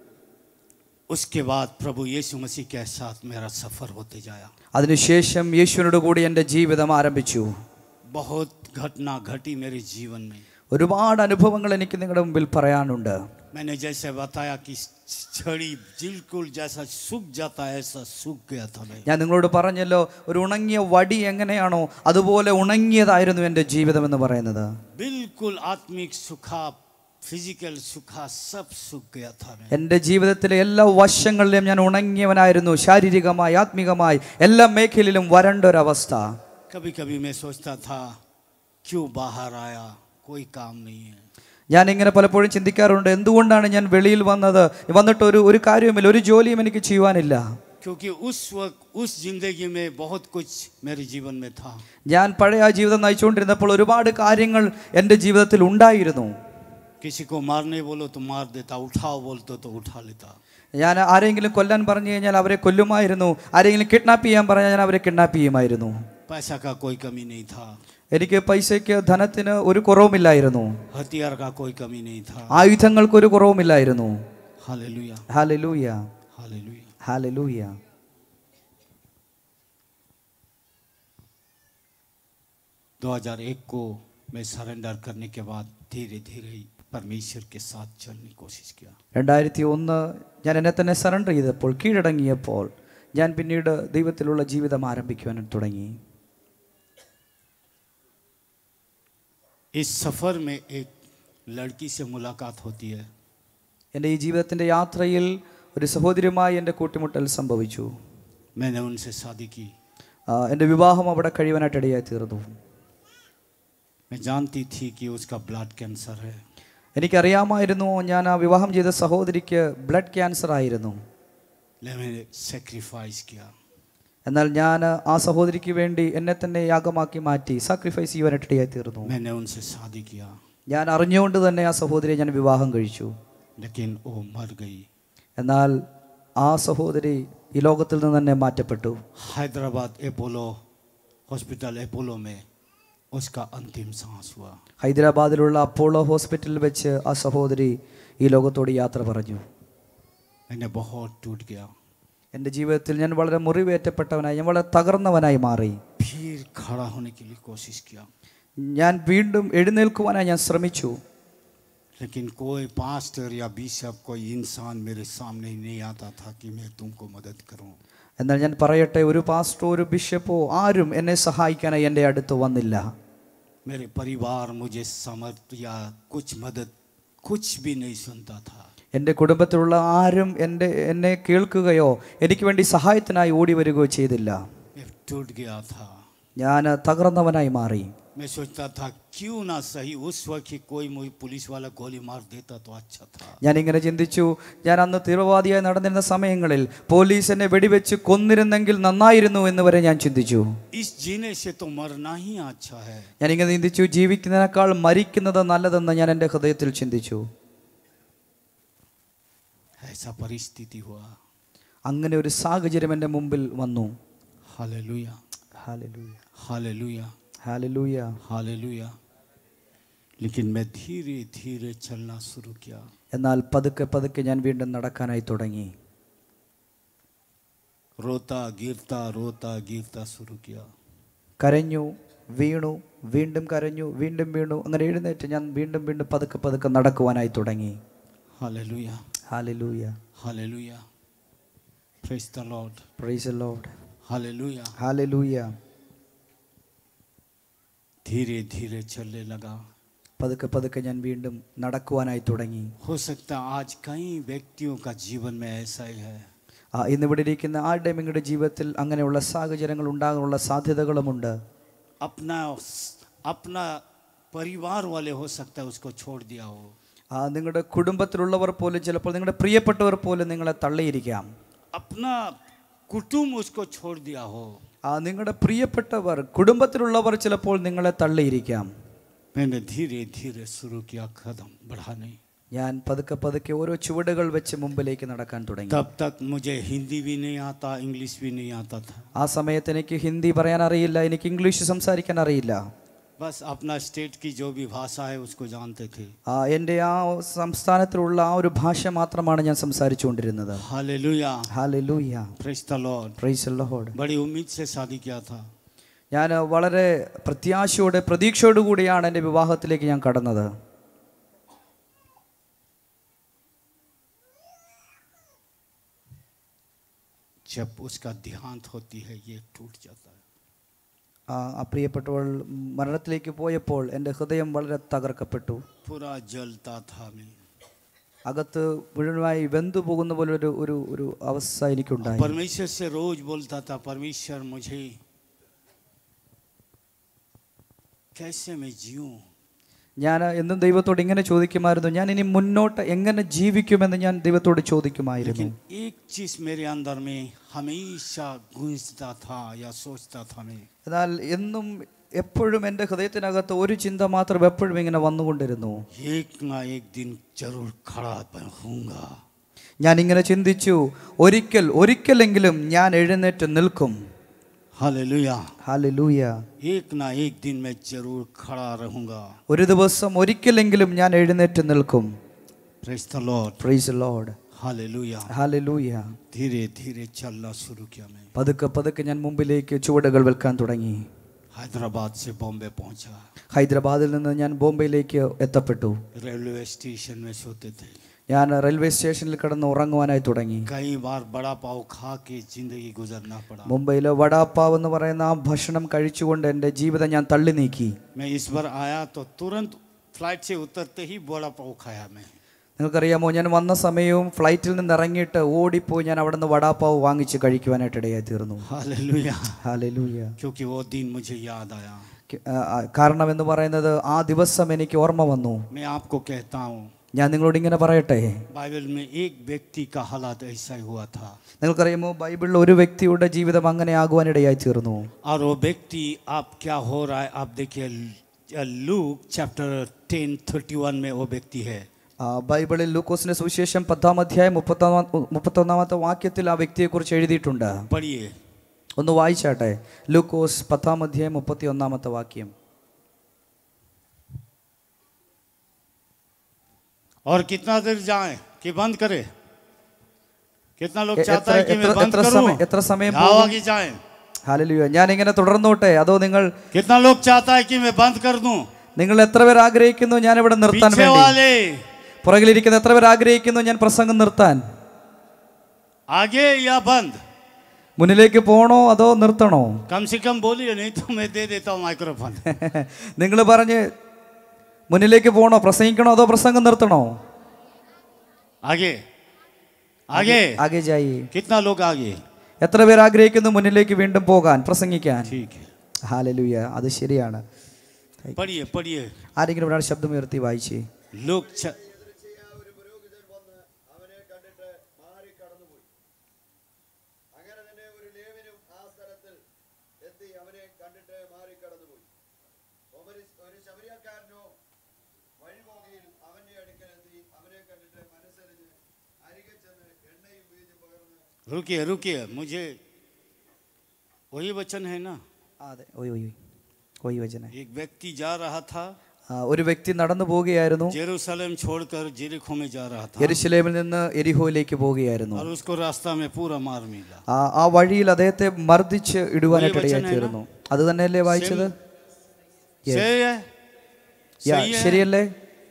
उसके बाद प्रभु यीशु मसीह के साथ मेरा सफर होते जाया അതിനുശേഷം യേശുവിനോട് കൂടി എൻ്റെ ജീവിതം ആരംഭിച്ചു बहुत घटना घटी मेरे जीवन में ഒരുപാട് അനുഭവങ്ങൾ എനിക്ക് നിങ്ങളുടെ മുമ്പിൽ പറയാനുണ്ട് मैंने जैसे बताया कि छड़ी बिल्कुल जैसा सूख जाता है ऐसा सूख गया था मैं ഞാൻ നിങ്ങളോട് പറഞ്ഞല്ലോ ഒരു ഉണങ്ങിയ വടി എങ്ങനെയാണോ അതുപോലെ ഉണങ്ങിയതായിരുന്നു എൻ്റെ ജീവിതം എന്ന് പറയുന്നത് बिल्कुल आत्मिक सुखा फिजिकल सुखा सब सूख गया था मैं എൻ്റെ ജീവിതത്തിലെ എല്ലാ വശങ്ങളിലും ഞാൻ ഉണങ്ങിയവനായിരുന്നു ശാരീരികമായി ആത്മീകമായി എല്ലാ മേഖലയിലും വരണ്ട ഒരവസ്ഥ कभी कभी मैं सोचता था क्यों बाहर आया कोई काम नहीं है ഞാൻ ഇങ്ങനെ പലപ്പോഴും ചിന്തിക്കാറുണ്ട് എന്തുകൊണ്ടാണ് ഞാൻ വെളിയിൽ വന്നത് വന്നിട്ട് ഒരു ഒരു കാര്യവുമില്ല ഒരു ജോലിയും എനിക്ക് ചെയ്യുവാനില്ല क्योंकि उस वक्त उस जिंदगी में बहुत कुछ मेरे जीवन में था ഞാൻ പഴയ ആ ജീവിതം നയിച്ചുകൊണ്ടിരുന്നപ്പോൾ ഒരുപാട് കാര്യങ്ങൾ എൻ്റെ ജീവിതത്തിൽ ഉണ്ടായിരുന്നു किसी को मारने बोलो तो मार देता उठाओ बोलते तो उठा लेता ഞാൻ ആരെങ്കിലും കൊല്ലാൻ പറഞ്ഞു കഴിഞ്ഞാൽ അവരെ കൊല്ലുമായിരുന്നു ആരെങ്കിലും കിഡ്നാപ്പ് ചെയ്യാൻ പറഞ്ഞാൽ ഞാൻ അവരെ കിഡ്നാപ്പ് ചെയ്യുമായിരുന്നു पैसा का कोई कमी नहीं था എനിക്ക് പൈസയ്ക്ക് ധനത്തിന് ഒരു കുറവുമില്ലായിരുന്നു हथियार का कोई कमी नहीं था ആയുധങ്ങൾക്ക് ഒരു കുറവുമില്ലായിരുന്നു हालेलुया ഹാലലൂയ हालेलुया ഹാലലൂയ दो हजार एक को मैं सरेंडर करने के बाद धीरे धीरे परमेश्वर के साथ चलने की कोशिश किया രണ്ടായിരത്തി ഒന്ന് ഞാൻ എന്നെ തന്നെ സറണ്ടർ ചെയ്തപ്പോൾ കീഴടങ്ങിയപ്പോൾ ഞാൻ പിന്നീട് ദൈവത്തിലുള്ള ജീവിതം ആരംഭിക്കുവാൻ തുടങ്ങി इस सफ़र में एक लड़की से मुलाकात होती है എൻ്റെ ഈ ജീവിതത്തിൻ്റെ യാത്രയിൽ ഒരു സഹോദരിയുമായി എൻ്റെ കൂട്ടിമുട്ടൽ സംഭവിച്ചു मैंने उनसे शादी की ആ, എൻ്റെ വിവാഹം അവിടെ കഴിയുവാനായിട്ട് ഇടയായി തീർന്നു मैं जानती थी कि उसका ब्लड कैंसर है എനിക്കറിയാമായിരുന്നു ഞാൻ ആ വിവാഹം ചെയ്ത സഹോദരിക്ക് ബ്ലഡ് ക്യാൻസർ ആയിരുന്നു ले मैंने सेक्रीफाइस किया എന്നാൽ ഞാൻ ആ സഹോദരിക്ക് വേണ്ടി എന്നെ തന്നെ യാഗമാക്കി മാറ്റി സാക്രിഫൈസ് ചെയ്യുവാനായിട്ട് ഇടയായി തീർന്നു मैंने उनसे शादी किया ഞാൻ അറിഞ്ഞുകൊണ്ട് തന്നെ ആ സഹോദരിയെ ഞാൻ വിവാഹം കഴിച്ചു लेकिन वो मर गई എന്നാൽ ആ സഹോദരി ഈ ലോകത്തിൽ നിന്ന് തന്നെ മാറ്റപ്പെട്ടു हैदराबाद एपोलो हॉस्पिटल एपोलो में उसका अंतिम सांस हुआ ഹൈദരാബാദിലുള്ള അപ്പോളോ ഹോസ്പിറ്റലിൽ വെച്ച് ആ സഹോദരി ഈ ലോകത്തോട് യാത്ര പറഞ്ഞു मैंने बहुत टूट गया എൻ്റെ ജീവിതത്തിൽ ഞാൻ വളരെ മുറിവേറ്റപ്പെട്ടവനായി ഞാൻ വളരെ തകർന്നവനായി മാറി फिर खड़ा होने के लिए कोशिश किया ഞാൻ വീണ്ടും എഴുന്നേൽക്കുവാനായി ഞാൻ ശ്രമിച്ചു लेकिन कोई पास्टर या बिशप कोई इंसान मेरे सामने नहीं आता था कि मैं तुमको मदद करूं എന്നാൽ ഞാൻ പറയട്ടെ ഒരു പാസ്റ്ററോ ഒരു ബിഷപ്പോ ആരും എന്നെ സഹായിക്കാനായി എൻ്റെ അടുത്ത് വന്നില്ല मेरे परिवार मुझे समर्थ या कुछ मदद कुछ भी नहीं सुनता था എൻ്റെ കുടുംബത്തിലുള്ള ആരും എൻ്റെ എന്നെ കേൾക്കുകയോ എനിക്ക് വേണ്ടി സഹായത്തിനായി ഓടി വരികയോ ചെയ്തില്ല मैं टूट गया था ഞാൻ തകർന്നവനായി മാറി मैं सोचता था क्यों ना सही उस वक्त ही कोई मुझे पुलिस वाला गोली मार देता तो अच्छा था ഞാൻ ഇങ്ങനെ ചിന്തിച്ചു ഞാൻ അന്ന് തീവ്രവാദിയായി നടന്നിരുന്ന സമയങ്ങളിൽ പോലീസ് എന്നെ വെടിവെച്ച് കൊന്നിരുന്നെങ്കിൽ നന്നായിരുന്നു എന്ന് വരെ ഞാൻ ചിന്തിച്ചു इस जीने से तो मरना ही अच्छा है ഞാൻ ഇങ്ങനെ ചിന്തിച്ചു ജീവിക്കുന്നതിനേക്കാൾ മരിക്കുന്നത് നല്ലതെന്ന് ഞാൻ എൻ്റെ ഹൃദയത്തിൽ ചിന്തിച്ചു ऐसा परिस्थिति हुआ അങ്ങനെ ഒരു സാഹചര്യം എൻ്റെ മുമ്പിൽ വന്നു hallelujah hallelujah hallelujah hallelujah hallelujah लेकिन मैं धीरे धीरे चलना शुरू किया എന്നാൽ പതുക്കെ പതുക്കെ ഞാൻ വീണ്ടും നടക്കാനായി തുടങ്ങി रोता गिरता रोता गिरता शुरू किया കരഞ്ഞു വീണു വീണ്ടും കരഞ്ഞു വീണ്ടും വീണു അങ്ങനെ എഴുന്നേറ്റ് ഞാൻ വീണ്ടും വീണ്ടും പതുക്കെ പതുക്കെ നടക്കുവാനായി തുടങ്ങി hallelujah hallelujah hallelujah praise the Lord praise Lord hallelujah hallelujah धीरे धीरे चलने लगा പതുക്കെ പതുക്കെ ഞാൻ വീണ്ടും നടക്കുവാനായി തുടങ്ങി हो सकता है आज कई व्यक्तियों का जीवन में ऐसा ही है ആ ഇന്നിവിടെ ഇരിക്കുന്ന ആരുടെയും നിങ്ങളുടെ ജീവിതത്തിൽ അങ്ങനെയുള്ള സാഹചര്യങ്ങൾ ഉണ്ടാകാനുള്ള സാധ്യതകളുമുണ്ട് अपना अपना परिवार वाले हो सकता है उसको छोड़ दिया हो ആ നിങ്ങളുടെ കുടുംബത്തിലുള്ളവർ പോലും ചിലപ്പോൾ നിങ്ങളുടെ പ്രിയപ്പെട്ടവർ പോലും നിങ്ങളെ തള്ളിയിരിക്കാം अपना कुटुंब उसको छोड़ दिया हो ആ നിങ്ങളുടെ പ്രിയപ്പെട്ടവർ കുടുംബത്തിലുള്ളവർ ചിലപ്പോൾ നിങ്ങളെ തള്ളിയിരിക്കാം मैंने धीरे धीरे शुरू किया कदम बढ़ाने ഞാൻ പതുക്കെ പതുക്കെ ഓരോ ചുവടുകൾ വെച്ച് മുമ്പിലേക്ക് നടക്കാൻ തുടങ്ങി तब तक मुझे हिंदी भी नहीं आता इंग्लिश भी नहीं आता था ആ സമയത്ത് എനിക്ക് ഹിന്ദി പറയാൻ അറിയില്ല എനിക്ക് ഇംഗ്ലീഷ് സംസാരിക്കാൻ അറിയില്ല बस अपना स्टेट की जो भी भाषा है उसको जानते थे ആ എൻ്റെ ആ സംസ്ഥാനത്തിലുള്ള ആ ഒരു ഭാഷ മാത്രമാണ് ഞാൻ സംസാരിച്ചുകൊണ്ടിരുന്നത് hallelujah hallelujah praise the Lord praise Lord बड़ी उम्मीद से शादी किया था ഞാൻ വളരെ പ്രത്യാശയോടെ പ്രതീക്ഷയോടു കൂടിയാണ് എൻ്റെ വിവാഹത്തിലേക്ക് ഞാൻ കടന്നത് जब उसका देहांत होती है ये टूट जाता है ആ ആ പ്രിയപ്പെട്ടവൾ മരണത്തിലേക്ക് പോയപ്പോൾ എൻ്റെ ഹൃദയം വളരെ തകർക്കപ്പെട്ടു पूरा जलता था मैं അകത്ത് മുഴുവനായി വെന്തു പോകുന്ന പോലെ ഒരു ഒരു ഒരു അവസ്ഥ എനിക്കുണ്ടായി परमेश्वर से रोज बोलता था परमेश्वर मुझे कैसे मैं जीऊं ഞാൻ എന്നും ദൈവത്തോട് ഇങ്ങനെ ചോദിക്കുമായിരുന്നു ഞാൻ ഇനി മുന്നോട്ട് എങ്ങനെ ജീവിക്കുമെന്ന് ഞാൻ ദൈവത്തോട് ചോദിക്കുമായിരുന്നു लेकिन एक चीज मेरे अंदर में हमेशा गूंजता था या सोचता था मैं എന്നാൽ എന്നും എപ്പോഴും എൻ്റെ ഹൃദയത്തിനകത്ത് ഒരു ചിന്ത മാത്രം എപ്പോഴും ഇങ്ങനെ വന്നുകൊണ്ടിരുന്നു एक ना एक दिन जरूर खड़ा होऊंगा ഞാൻ ഇങ്ങനെ ചിന്തിച്ചു ഒരിക്കൽ ഒരിക്കലെങ്കിലും ഞാൻ എഴുന്നേറ്റ് നിൽക്കും हालेलुया ഹാലലൂയ एक ना एक दिन मैं जरूर खड़ा रहूंगा ഒരു ദിവസം ഒരിക്കലെങ്കിലും ഞാൻ എഴുന്നേറ്റ് നിൽക്കും praise the Lord praise Lord hallelujah hallelujah धीरे धीरे चलना शुरू किया मैं പതുക്കെ പതുക്കെ ഞാൻ മുമ്പിലേക്ക് ചുവടുകൾ വെക്കാൻ തുടങ്ങി हैदराबाद से बॉम्बे पहुंचा ഹൈദരാബാദിൽ നിന്ന് ഞാൻ ബോംബെയിലേക്ക് എത്തപ്പെട്ടു रेलवे स्टेशन में सोते थे ഞാൻ റെയിൽവേ സ്റ്റേഷനിൽ കിടന്ന് ഉറങ്ങുവാനായി തുടങ്ങി कई बार बड़ा पाव खा के जिंदगी गुजरना पड़ा മുംബൈയിലെ വടാപ്പാവ് എന്ന് പറയുന്ന ആ ഭക്ഷണം കഴിച്ചുകൊണ്ട് എൻ്റെ ജീവിതം ഞാൻ തള്ളി നീക്കി मैं इस बार आया तो तुरंत फ्लाइट से उतरते ही बड़ा पाव खाया मैं നിങ്ങൾക്കറിയാമോ ഞാൻ വന്ന സമയവും ഫ്ലൈറ്റിൽ നിന്ന് ഇറങ്ങിയിട്ട് ഓടിപ്പോയി ഞാൻ അവിടെ നിന്ന് വടാപ്പാവ് വാങ്ങിച്ച് കഴിക്കുവാനായിട്ട് ഇടയായി തീർന്നു हालेलुया ഹാലലൂയ क्योंकि वो दिन मुझे याद आया കാരണം എന്ന് പറയുന്നത് ആ ദിവസം എനിക്ക് ഓർമ്മ വന്നു मैं आपको कहता हूँ ഞാൻ നിങ്ങളോട് ഇങ്ങനെ പറയട്ടെ बाइबल में एक व्यक्ति का हालात ऐसा ही हुआ था നിങ്ങൾക്കറിയാമോ ബൈബിളിൽ ഒരു വ്യക്തിയുടെ ജീവിതം അങ്ങനെ ആകുവാനിടയായി തീർന്നു और वो व्यक्ति आप क्या हो रहा है आप देखिए Luke chapter ten thirty one में वो व्यक्ति है ആ, ബൈബിളിൽ ലൂക്കോസിന്റെ സുവിശേഷം പത്താം അധ്യായം മുപ്പത്താം മുപ്പത്തൊന്നാമത്തെ വാക്യത്തിൽ ആ വ്യക്തിയെക്കുറിച്ച് എഴുതിയിട്ടുണ്ട് पढ़िए ഒന്ന് വായിച്ചാട്ടെ ലൂക്കോസ് പത്താം അധ്യായം മുപ്പത്തി ഒന്നാമത്തെ വാക്യം और कितना देर जाए कि बंद करे कितना लोग ए- चाहता है एत्र- कि मैं एत्र- बंद एत्र करूं समय- एत्र समय आओ बोलूं? आगे जाए ഹാലലുയ ഞാൻ ഇങ്ങനെ തുടർന്നോട്ടെ അതോ നിങ്ങൾ कितना लोग चाहता है कि मैं बंद कर दूं നിങ്ങൾ എത്ര പേർ ആഗ്രഹിക്കുന്നു ഞാൻ ഇവിടെ നിർത്താൻ पीछे വേണ്ടി वाले പുറകിലിരിക്കുന്ന എത്ര പേർ ആഗ്രഹിക്കുന്നു ഞാൻ പ്രസംഗം നിർത്താൻ आगे या बंद മുന്നിലേക്ക് പോണോ അതോ നിർത്തണോ कम से कम बोलिए नहीं तो मैं दे देता हूँ माइक्रोफोन നിങ്ങൾ പറഞ്ഞ് മുന്നിലേക്ക് പോണോ പ്രസംഗിക്കണോ അതോ പ്രസംഗം നിർത്തണോ आगे आगे ആകെ ജായി कितना लोग आगे എത്ര പേർ ആഗ്രഹിക്കുന്നു മുന്നിലേക്ക് വീണ്ടും പോകാൻ പ്രസംഗിക്കാൻ ठीक है ഹാലലുയ അത് ശരിയാണ് पढ़िए पढ़िए ആരെങ്കിലും ഒരാൾ ശബ്ദമുയർത്തി വായിച്ചേ लोग छ... रुकिए रुकिए मुझे वही वचन है ना ആ, അതെ ഓയ് ഓയ് ഓയ്. ഓയ് വചനെ एक व्यक्ति जा रहा था ആ, ഒരു വ്യക്തി നടന്നു പോവുകയായിരുന്നു जेरूसलम छोड़कर जेरिको में जा रहा था യെരുശലേമിൽ നിന്ന് എരിഹോയിലേക്ക് പോവുകയായിരുന്നു और उसको रास्ता में पूरा मार मिला ആ ആ വഴിയിൽ അദ്ദേഹത്തെ മർദ്ദിച്ച് ഇടുവാനായിട്ട് ഇടയായി തീർന്നു അത് തന്നെയല്ലേ വായിച്ചത് Yes. सही है യാ, सही है ശരിയല്ലേ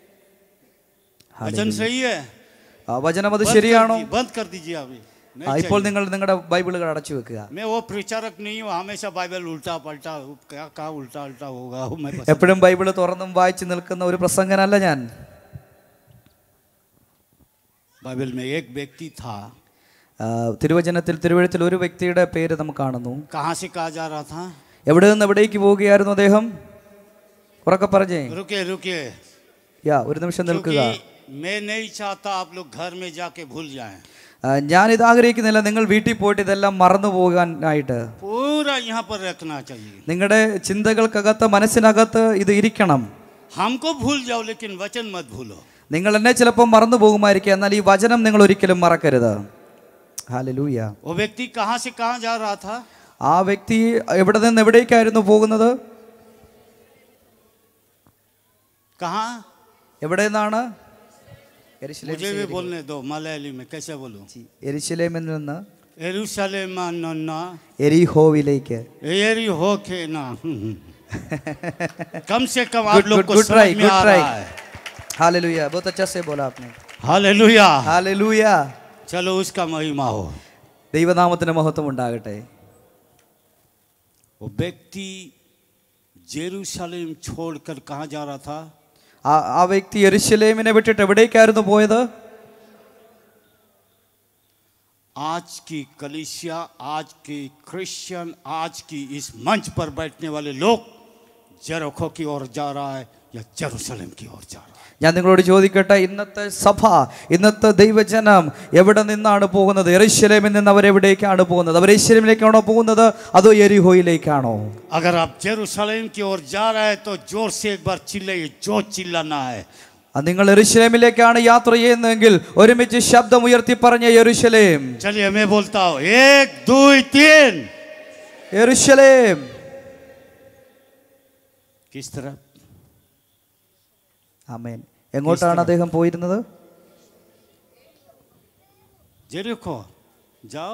वचन सही है ആ വചനം അത് बंद कर ശരിയാണോ दी- बंद कर दीजिए अभी नहीं ആ, ഇപ്പോൾ चाहिए। നിങ്ങൾ നിങ്ങളുടെ ബൈബിളുകൾ അടച്ചു വെക്കുക मैं वो प्रचारक नहीं हूँ हमेशा बाइबल उल्टा पलटा क्या क्या उल्टा उल्टा होगा वो मैं पसंद- എപ്പോഴും ബൈബിൾ തുറന്നും വായിച്ചു നിൽക്കുന്ന ഒരു പ്രസംഗനല്ല ഞാൻ बाइबल में एक व्यक्ति था ആ, തിരുവചനത്തിൽ തിരുവഴുത്തിൽ ഒരു വ്യക്തിയുടെ പേര് നമുക്ക് കാണുന്നു कहाँ से कहा जा रहा था എവിടെ നിന്ന് എവിടേക്ക് പോവുകയായിരുന്നു അദ്ദേഹം ഉറക്കെ പറഞ്ഞേ रुकिए रुकिए യാ ഒരു നിമിഷം നിൽക്കുക क्योंकि मैं नहीं चाहता आप लोग घर में जाके भूल जाएं ആ, ഞാൻ ഇത് ആഗ്രഹിക്കുന്നില്ല നിങ്ങൾ വീട്ടിൽ പോയിട്ട് ഇതെല്ലാം മറന്നു പോകാനായിട്ട് पूरा यहाँ पर रखना चाहिए നിങ്ങളുടെ ചിന്തകൾക്കകത്ത് മനസ്സിനകത്ത് ഇത് ഇരിക്കണം हमको भूल जाओ लेकिन वचन मत भूलो നിങ്ങൾ എന്നെ ചിലപ്പോൾ മറന്നു പോകുമായിരിക്കും എന്നാൽ ഈ വചനം നിങ്ങൾ ഒരിക്കലും മറക്കരുത് ഹാലലൂയ वो व्यक्ति कहाँ से कहाँ जा रहा था ആ വ്യക്തി എവിടെ നിന്ന് എവിടേക്കായിരുന്നു പോകുന്നത് कहाँ എവിടെ നിന്നാണ് मुझे भी बोलने दो मलयाली में कैसे बोलूं എരിശിലേമിൽ നിന്ന് यरूशलेम नन्ना എരിഹോവിലേക്ക് एरी हो के ना कम से कम आप गुड लोग गुड को गुड ट्राई समझ में गुड आ ट्राई रहा है हालेलुया बहुत अच्छा से बोला आपने हालेलुया ഹാലലൂയ चलो उसका महिमा हो ദൈവനാമത്തിന് മഹത്വം ഉണ്ടാകട്ടെ वो व्यक्ति जेरूशलेम छोड़कर कहाँ जा रहा था ആ ആ വ്യക്തി എരുശലേമിനെ വിട്ടിട്ട് എവിടേക്കായിരുന്നു പോയത് आज की कलिसिया आज की क्रिश्चियन आज की इस मंच पर बैठने वाले लोग जेरोखो की ओर जा रहा है या जेरूशलेम की ओर जा रहा है ഞാൻ നിങ്ങളോട് ചോദിക്കട്ടെ ഇന്നത്തെ സഭ ഇന്നത്തെ ദൈവജനം എവിടെ നിന്നാണ് പോകുന്നത് എറിശലേമിൽ നിന്ന് അവരെവിടേക്കാണ് പോകുന്നത് അവർ എരിശലേമിലേക്കാണോ പോകുന്നത് അതോ എരിഹോയിലേക്കാണോ अगर आप जेरूशलेम की ओर जा रहे हैं तो जोर से एक बार चिल्लाइए जो चिल्लाना है അത് നിങ്ങൾ എരുശലേമിലേക്കാണ് യാത്ര ചെയ്യുന്നതെങ്കിൽ ഒരുമിച്ച് ശബ്ദം ഉയർത്തി പറഞ്ഞ യെരുശലേം चलिए मैं बोलता हूँ एक दो तीन യെരുശലേം किस तरह ആമേൻ എങ്ങോട്ടാണ് അദ്ദേഹം പോയിരുന്നത് जेरिको जाओ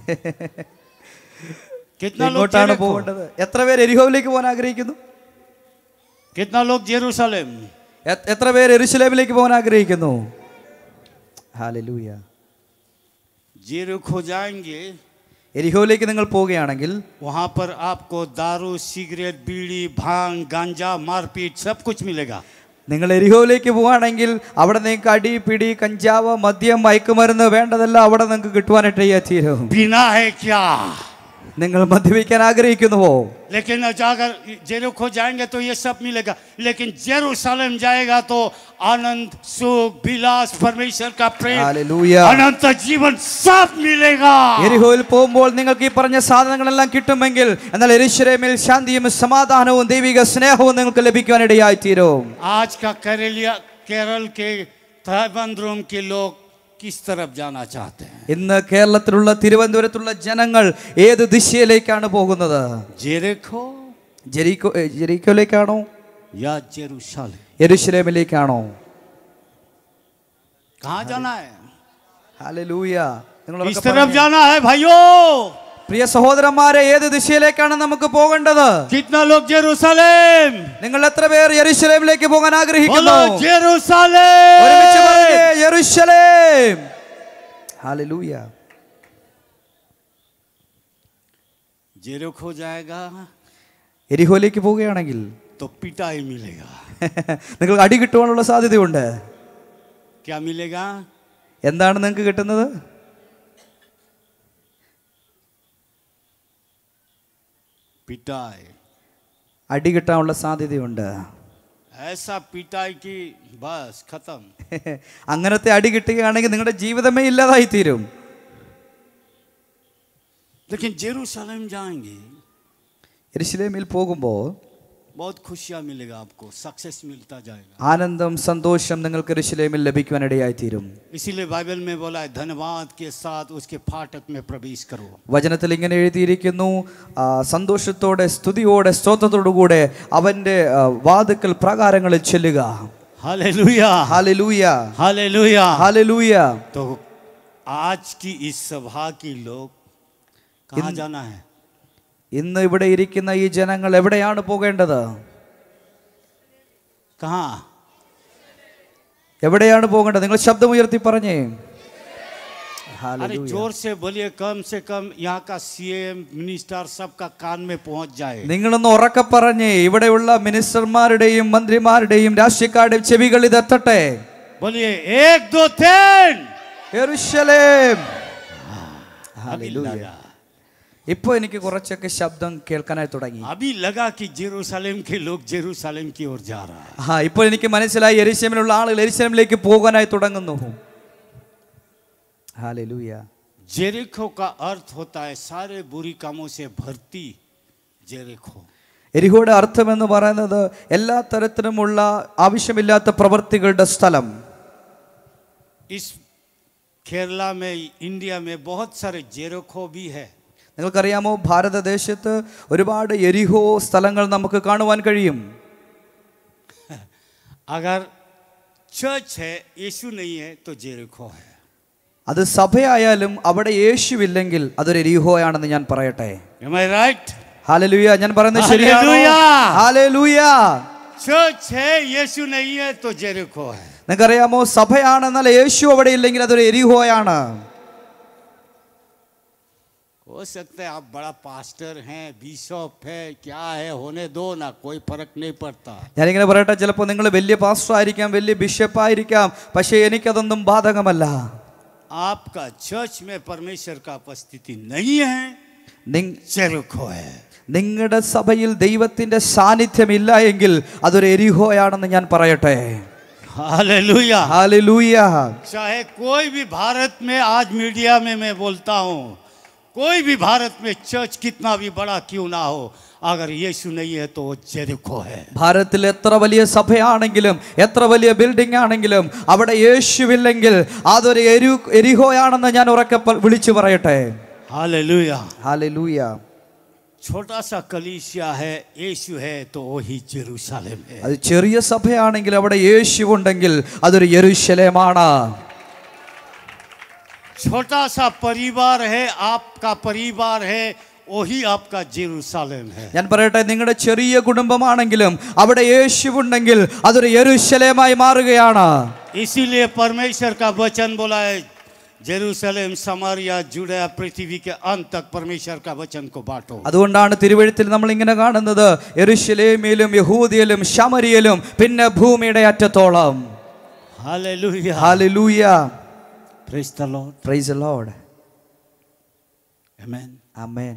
कितना लोग എങ്ങോട്ടാണ് जेरिको? പോകേണ്ടത് എത്ര പേര് എരിഹോവിലേക്ക് പോകാൻ ആഗ്രഹിക്കുന്നു कितना लोग जेरूशलेम എ- എത്ര പേര് എരുശലേമിലേക്ക് പോകാൻ ആഗ്രഹിക്കുന്നു ഹാലലൂയ जेरिको जाएंगे എരിഹോയിലേക്ക് നിങ്ങൾ പോവുകയാണെങ്കിൽ वहां पर आपको दारू सिगरेट बीड़ी भांग गांजा मारपीट सब कुछ मिलेगा നിങ്ങൾ എരിഹോയിലേക്ക് പോവുകയാണെങ്കിൽ അവിടെ നിങ്ങൾക്ക് അടി പിടി കഞ്ചാവ് മദ്യം മയക്കുമരുന്ന് വേണ്ടതെല്ലാം അവിടെ നിങ്ങൾക്ക് കിട്ടുവാനായിട്ട് തീരും बिना है क्या നിങ്ങൾ മദ്യപിക്കാൻ ആഗ്രഹിക്കുന്നുവോ लेकिन अगर जेरिको जाएंगे तो ये सब मिलेगा लेकिन जेरूशलेम जाएगा तो आनंद सुख विलास परमेश्वर का प्रेम ഹാലലൂയ अनंत जीवन सब मिलेगा എരിഹോയിൽ പോകുമ്പോൾ നിങ്ങൾക്ക് ഈ പറഞ്ഞ സാധനങ്ങളെല്ലാം കിട്ടുമെങ്കിൽ എന്നാൽ എരിശ്വരമിൽ ശാന്തിയും സമാധാനവും ദൈവിക സ്നേഹവും നിങ്ങൾക്ക് ലഭിക്കുവാനിടയായി തീരും आज का केरलिया केरल के त्रिवेंद्रम के लोग किस तरफ जाना चाहते हैं ഇന്ന് കേരളത്തിലുള്ള തിരുവനന്തപുരത്തുള്ള ജനങ്ങൾ ഏത് ദിശയിലേക്കാണ് പോകുന്നത് जेरिको ജെരീക്കോ ഏ, ജെരീക്കോയിലേക്കാണോ या जेरूशलेम യെരുശലേമിലേക്കാണോ कहाँ जाना है ഹാലലൂയ നിങ്ങൾ किस ഉറക്കെ तरफ പറഞ്ഞേ. जाना है भाइयों പ്രിയ സഹോദരന്മാരെ ഏത് ദിശയിലേക്കാണ് നമുക്ക് പോകേണ്ടത് कितना लोग जेरूशलेम നിങ്ങൾ എത്ര പേർ യെരുശലേമിലേക്ക് പോകാൻ ആഗ്രഹിക്കുന്നു बोलो जेरूशलेम ഒരുമിച്ച് പറഞ്ഞേ, യെരൂശലേം ഹാലലൂയ जेरिको जाएगा എരിഹോയിലേക്ക് പോവുകയാണെങ്കിൽ तो पिटाई मिलेगा നിങ്ങൾ അടി കിട്ടുവാനുള്ള സാധ്യതയുണ്ട് क्या मिलेगा എന്താണ് നിങ്ങൾക്ക് കിട്ടുന്നത് पिटाई അടി കിട്ടാനുള്ള സാധ്യതയുണ്ട് ऐसा पिटाई की बस खत्म അങ്ങനത്തെ അടി കിട്ടുകയാണെങ്കിൽ നിങ്ങളുടെ ജീവിതമേ ഇല്ലാതായി തീരും लेकिन जेरूसलम जाएंगे എരുശലേമിൽ പോകുമ്പോൾ बहुत खुशियाँ मिलेगा आपको सक्सेस मिलता जाएगा ആനന്ദം സന്തോഷം നിങ്ങൾക്ക് എരുശലേമിൽ ലഭിക്കുവാനിടയായി തീരും इसीलिए बाइबल में बोला है धन्यवाद के साथ उसके फाटक में प्रवेश करो വചനത്തിൽ ഇങ്ങനെ എഴുതിയിരിക്കുന്നു ആ, സന്തോഷത്തോടെ സ്തുതിയോടെ സ്തോത്രത്തോടുകൂടെ അവന്റെ ആ, വാതുക്കൽ പ്രകാരങ്ങളിൽ ചെല്ലുക हालेलुया ഹാലലൂയ हालेलुया ഹാലലൂയ तो आज की इस सभा की लोग कहाँ इन- जाना है ഇന്ന് ഇവിടെ ഇരിക്കുന്ന ഈ ജനങ്ങൾ എവിടെയാണ് പോകേണ്ടത് कहाँ എവിടെയാണ് പോകേണ്ടത് നിങ്ങൾ ശബ്ദം ഉയർത്തി പറഞ്ഞേ अरे ഹാലലൂയ. जोर से बोलिए कम से कम यहाँ का सीएम मिनिस्टर सबका कान में पहुंच जाए നിങ്ങളൊന്ന് ഉറക്കെ പറഞ്ഞേ ഇവിടെയുള്ള മിനിസ്റ്റർമാരുടെയും മന്ത്രിമാരുടെയും രാഷ്ട്രീയക്കാരുടെയും ചെവികൾ ഇതെത്തട്ടെ बोलिए एक दो तीन യെരൂശലേം अभी लगा ഇപ്പൊ എനിക്ക് കുറച്ചൊക്കെ ശബ്ദം കേൾക്കാനായി തുടങ്ങി अभी लगा कि जेरूसलेम के लोग जेरूसलेम की ओर जा रहा है ആ ഇപ്പോൾ എനിക്ക് മനസ്സിലായി എരിശമിലുള്ള ആളുകൾ എരിശമിലേക്ക് പോകാനായി തുടങ്ങുന്നു ഹാലലൂയ जेरिको का अर्थ होता है सारे बुरी कामों से भर्ती जेरिको എരിഹോയുടെ അർത്ഥം എന്ന് പറയുന്നത് എല്ലാ തരത്തിലുമുള്ള ആവശ്യമില്ലാത്ത പ്രവൃത്തികളുടെ സ്ഥലം इस केरला में इंडिया में बहुत सारे जेरिको भी है നിങ്ങൾക്കറിയാമോ ഭാരതദേശത്ത് ഒരുപാട് എരിഹോ സ്ഥലങ്ങൾ നമുക്ക് കാണുവാൻ കഴിയും अगर चर्च है यीशु नहीं है तो जेरिको है അത് സഭയായാലും അവിടെ യേശുവില്ലെങ്കിൽ അതൊരു എരിഹോയാണെന്ന് ഞാൻ പറയട്ടെ Am I right? ഹാലലൂയ ഞാൻ പറയുന്നത് ശരിയാണോ Hallelujah. ഹാലലൂയ चर्च है यीशु नहीं है तो जेरिको है നിങ്ങൾക്കറിയാമോ സഭയാണെന്നാൽ യേശു അവിടെ ഇല്ലെങ്കിൽ അതൊരു എരിഹോയാണ് हो सकता है आप बड़ा पास्टर हैं बिशप है क्या है होने दो ना कोई फर्क नहीं पड़ता ഞാനിങ്ങനെ പറയട്ടെ ചിലപ്പോൾ നിങ്ങൾ വലിയ പാസ്റ്റർ ആയിരിക്കാം വലിയ ബിഷപ്പ് ആയിരിക്കാം പക്ഷേ എനിക്കതൊന്നും ബാധകമല്ല आपका चर्च में परमेश्वर का उपस्थिति नहीं है നിങ്- जेरिको है നിങ്ങളുടെ സഭയിൽ ദൈവത്തിന്റെ സാന്നിധ്യം ഇല്ല എങ്കിൽ അതൊരു എരിഹോയാണെന്ന് ഞാൻ പറയട്ടെ हालेलुया ഹാലലൂയ चाहे कोई भी भारत में आज मीडिया में मैं बोलता हूँ कोई भी भारत में चर्च कितना भी बड़ा क्यों ना हो अगर यीशु नहीं है तो वो जेरिको है ഭാരതത്തിൽ എത്ര വലിയ സഭയാണെങ്കിലും എത്ര വലിയ ബിൽഡിംഗ് ആണെങ്കിലും അവിടെ യേശുവില്ലെങ്കിൽ അതൊരു എരു എരിഹോയാണെന്ന് ഞാൻ ഉറക്കെ പ- വിളിച്ചു പറയട്ടെ हालेलुया ഹാലലൂയ छोटा सा कलीसिया है यीशु है तो वही जेरूशलेम है അത് ചെറിയ സഭയാണെങ്കിൽ അവിടെ യേശു ഉണ്ടെങ്കിൽ അതൊരു യെരുശലേമാണ് छोटा सा परिवार है आपका परिवार है वही आपका जेरूशलेम है ഞാൻ പറയട്ടെ നിങ്ങളുടെ ചെറിയ കുടുംബമാണെങ്കിലും അവിടെ യേശു ഉണ്ടെങ്കിൽ അതൊരു യെരുശലേമായി മാറുകയാണ് इसीलिए परमेश्वर का वचन बोला है जेरूशलेम समारिया जुड़ा पृथ्वी के अंत तक परमेश्वर का वचन को बांटो അതുകൊണ്ടാണ് തിരുവഴുത്തിൽ നമ്മൾ ഇങ്ങനെ കാണുന്നത് യെരുശലേമിലും യഹൂദിയിലും ശമരിയിലും പിന്നെ ഭൂമിയുടെ അറ്റത്തോളം hallelujah hallelujah praise the Lord praise Lord amen amen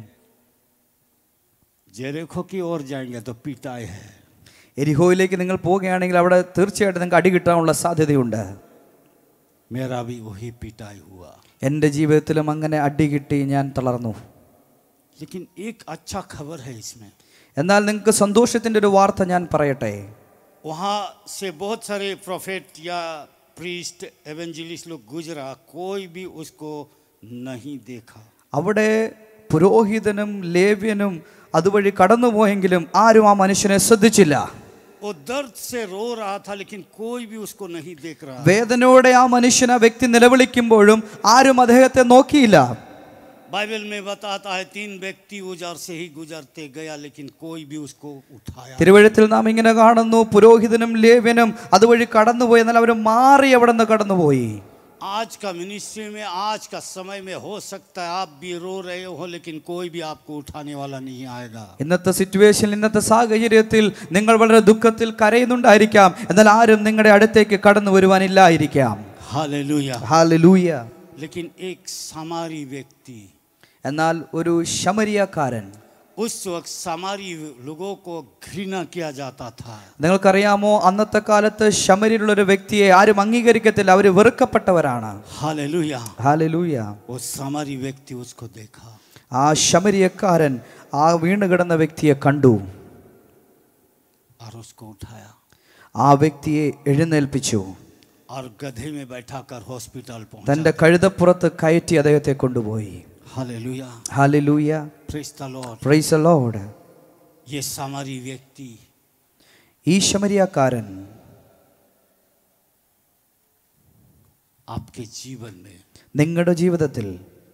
Jericho की ओर जाएंगे तो पिटाई है എരിഹോയിലേക്ക് നിങ്ങൾ പോവുകയാണെങ്കിൽ അവിടെ തീർച്ചയായിട്ടും നിങ്ങൾക്ക് അടി കിട്ടാനുള്ള സാധ്യതയുണ്ട് मेरा भी वही पिटाई हुआ എൻ്റെ ജീവിതത്തിലും അങ്ങനെ അടി കിട്ടി ഞാൻ തളർന്നു लेकिन एक अच्छा खबर है इसमें എന്നാൽ നിങ്ങൾക്ക് സന്തോഷത്തിൻ്റെ ഒരു വാർത്ത ഞാൻ പറയട്ടെ वहाँ से बहुत सारे प्रोफेट या प्रीस्ट एवेंजलिस्ट लोग गुजरा कोई भी उसको नहीं देखा അവിടെ പുരോഹിതനും ലേവ്യനും അതുവഴി കടന്നുപോയെങ്കിലും ആരും ആ മനുഷ്യനെ ശ്രദ്ധിച്ചില്ല वो दर्द से रो रहा था लेकिन कोई भी उसको नहीं देख रहा വേദനയോടെ ആ മനുഷ്യൻ ആ വ്യക്തി നിലവിളിക്കുമ്പോഴും ആരും അദ്ദേഹത്തെ നോക്കിയില്ല बाइबल में बताता है तीन व्यक्ति उजर से ही गुजरते गया लेकिन कोई भी उसको उठाया തിരുവഴുത്തിൽ നാം ഇങ്ങനെ കാണുന്നു പുരോഹിതനും ലേവ്യനും അതുവഴി കടന്നുപോയി എന്നാൽ അവർ മാറി അവിടെ നിന്ന് കടന്നുപോയി आज का मिनिस्ट्री में आज का समय में हो सकता है आप भी रो रहे हो लेकिन कोई भी आपको उठाने वाला नहीं आएगा ഇന്നത്തെ സിറ്റുവേഷനിൽ ഇന്നത്തെ സാഹചര്യത്തിൽ നിങ്ങൾ വളരെ ദുഃഖത്തിൽ കരയുന്നുണ്ടായിരിക്കാം എന്നാൽ ആരും നിങ്ങളുടെ അടുത്തേക്ക് കടന്നു വരുവാനില്ലായിരിക്കാം हालेलुया ഹാലലൂയ लेकिन एक सामारी व्यक्ति എന്നാൽ ഒരു ശമരിയക്കാരൻ उस वक्त सामारी लोगों को घृणा किया जाता था നിങ്ങൾക്കറിയാമോ അന്നത്തെ കാലത്ത് ശമരിലുള്ള ഒരു വ്യക്തിയെ ആരും അംഗീകരിക്കത്തില്ല അവർ വെറുക്കപ്പെട്ടവരാണ് हालेलुया ഹാലലൂയ वो सामारी व्यक्ति उसको देखा ആ ശമരിയക്കാരൻ ആ വീണുകിടന്ന വ്യക്തിയെ കണ്ടു और उसको उठाया ആ വ്യക്തിയെ എഴുന്നേൽപ്പിച്ചു और गधे में बैठाकर हॉस्पिटल पहुंचा തൻ്റെ കഴുതപ്പുറത്ത് കയറ്റി അദ്ദേഹത്തെ കൊണ്ടുപോയി hallelujah hallelujah praise the Lord praise Lord ये सामारी व्यक्ति ഈ ശമരിയാക്കാരൻ आपके जीवन में നിങ്ങളുടെ ജീവിതത്തിൽ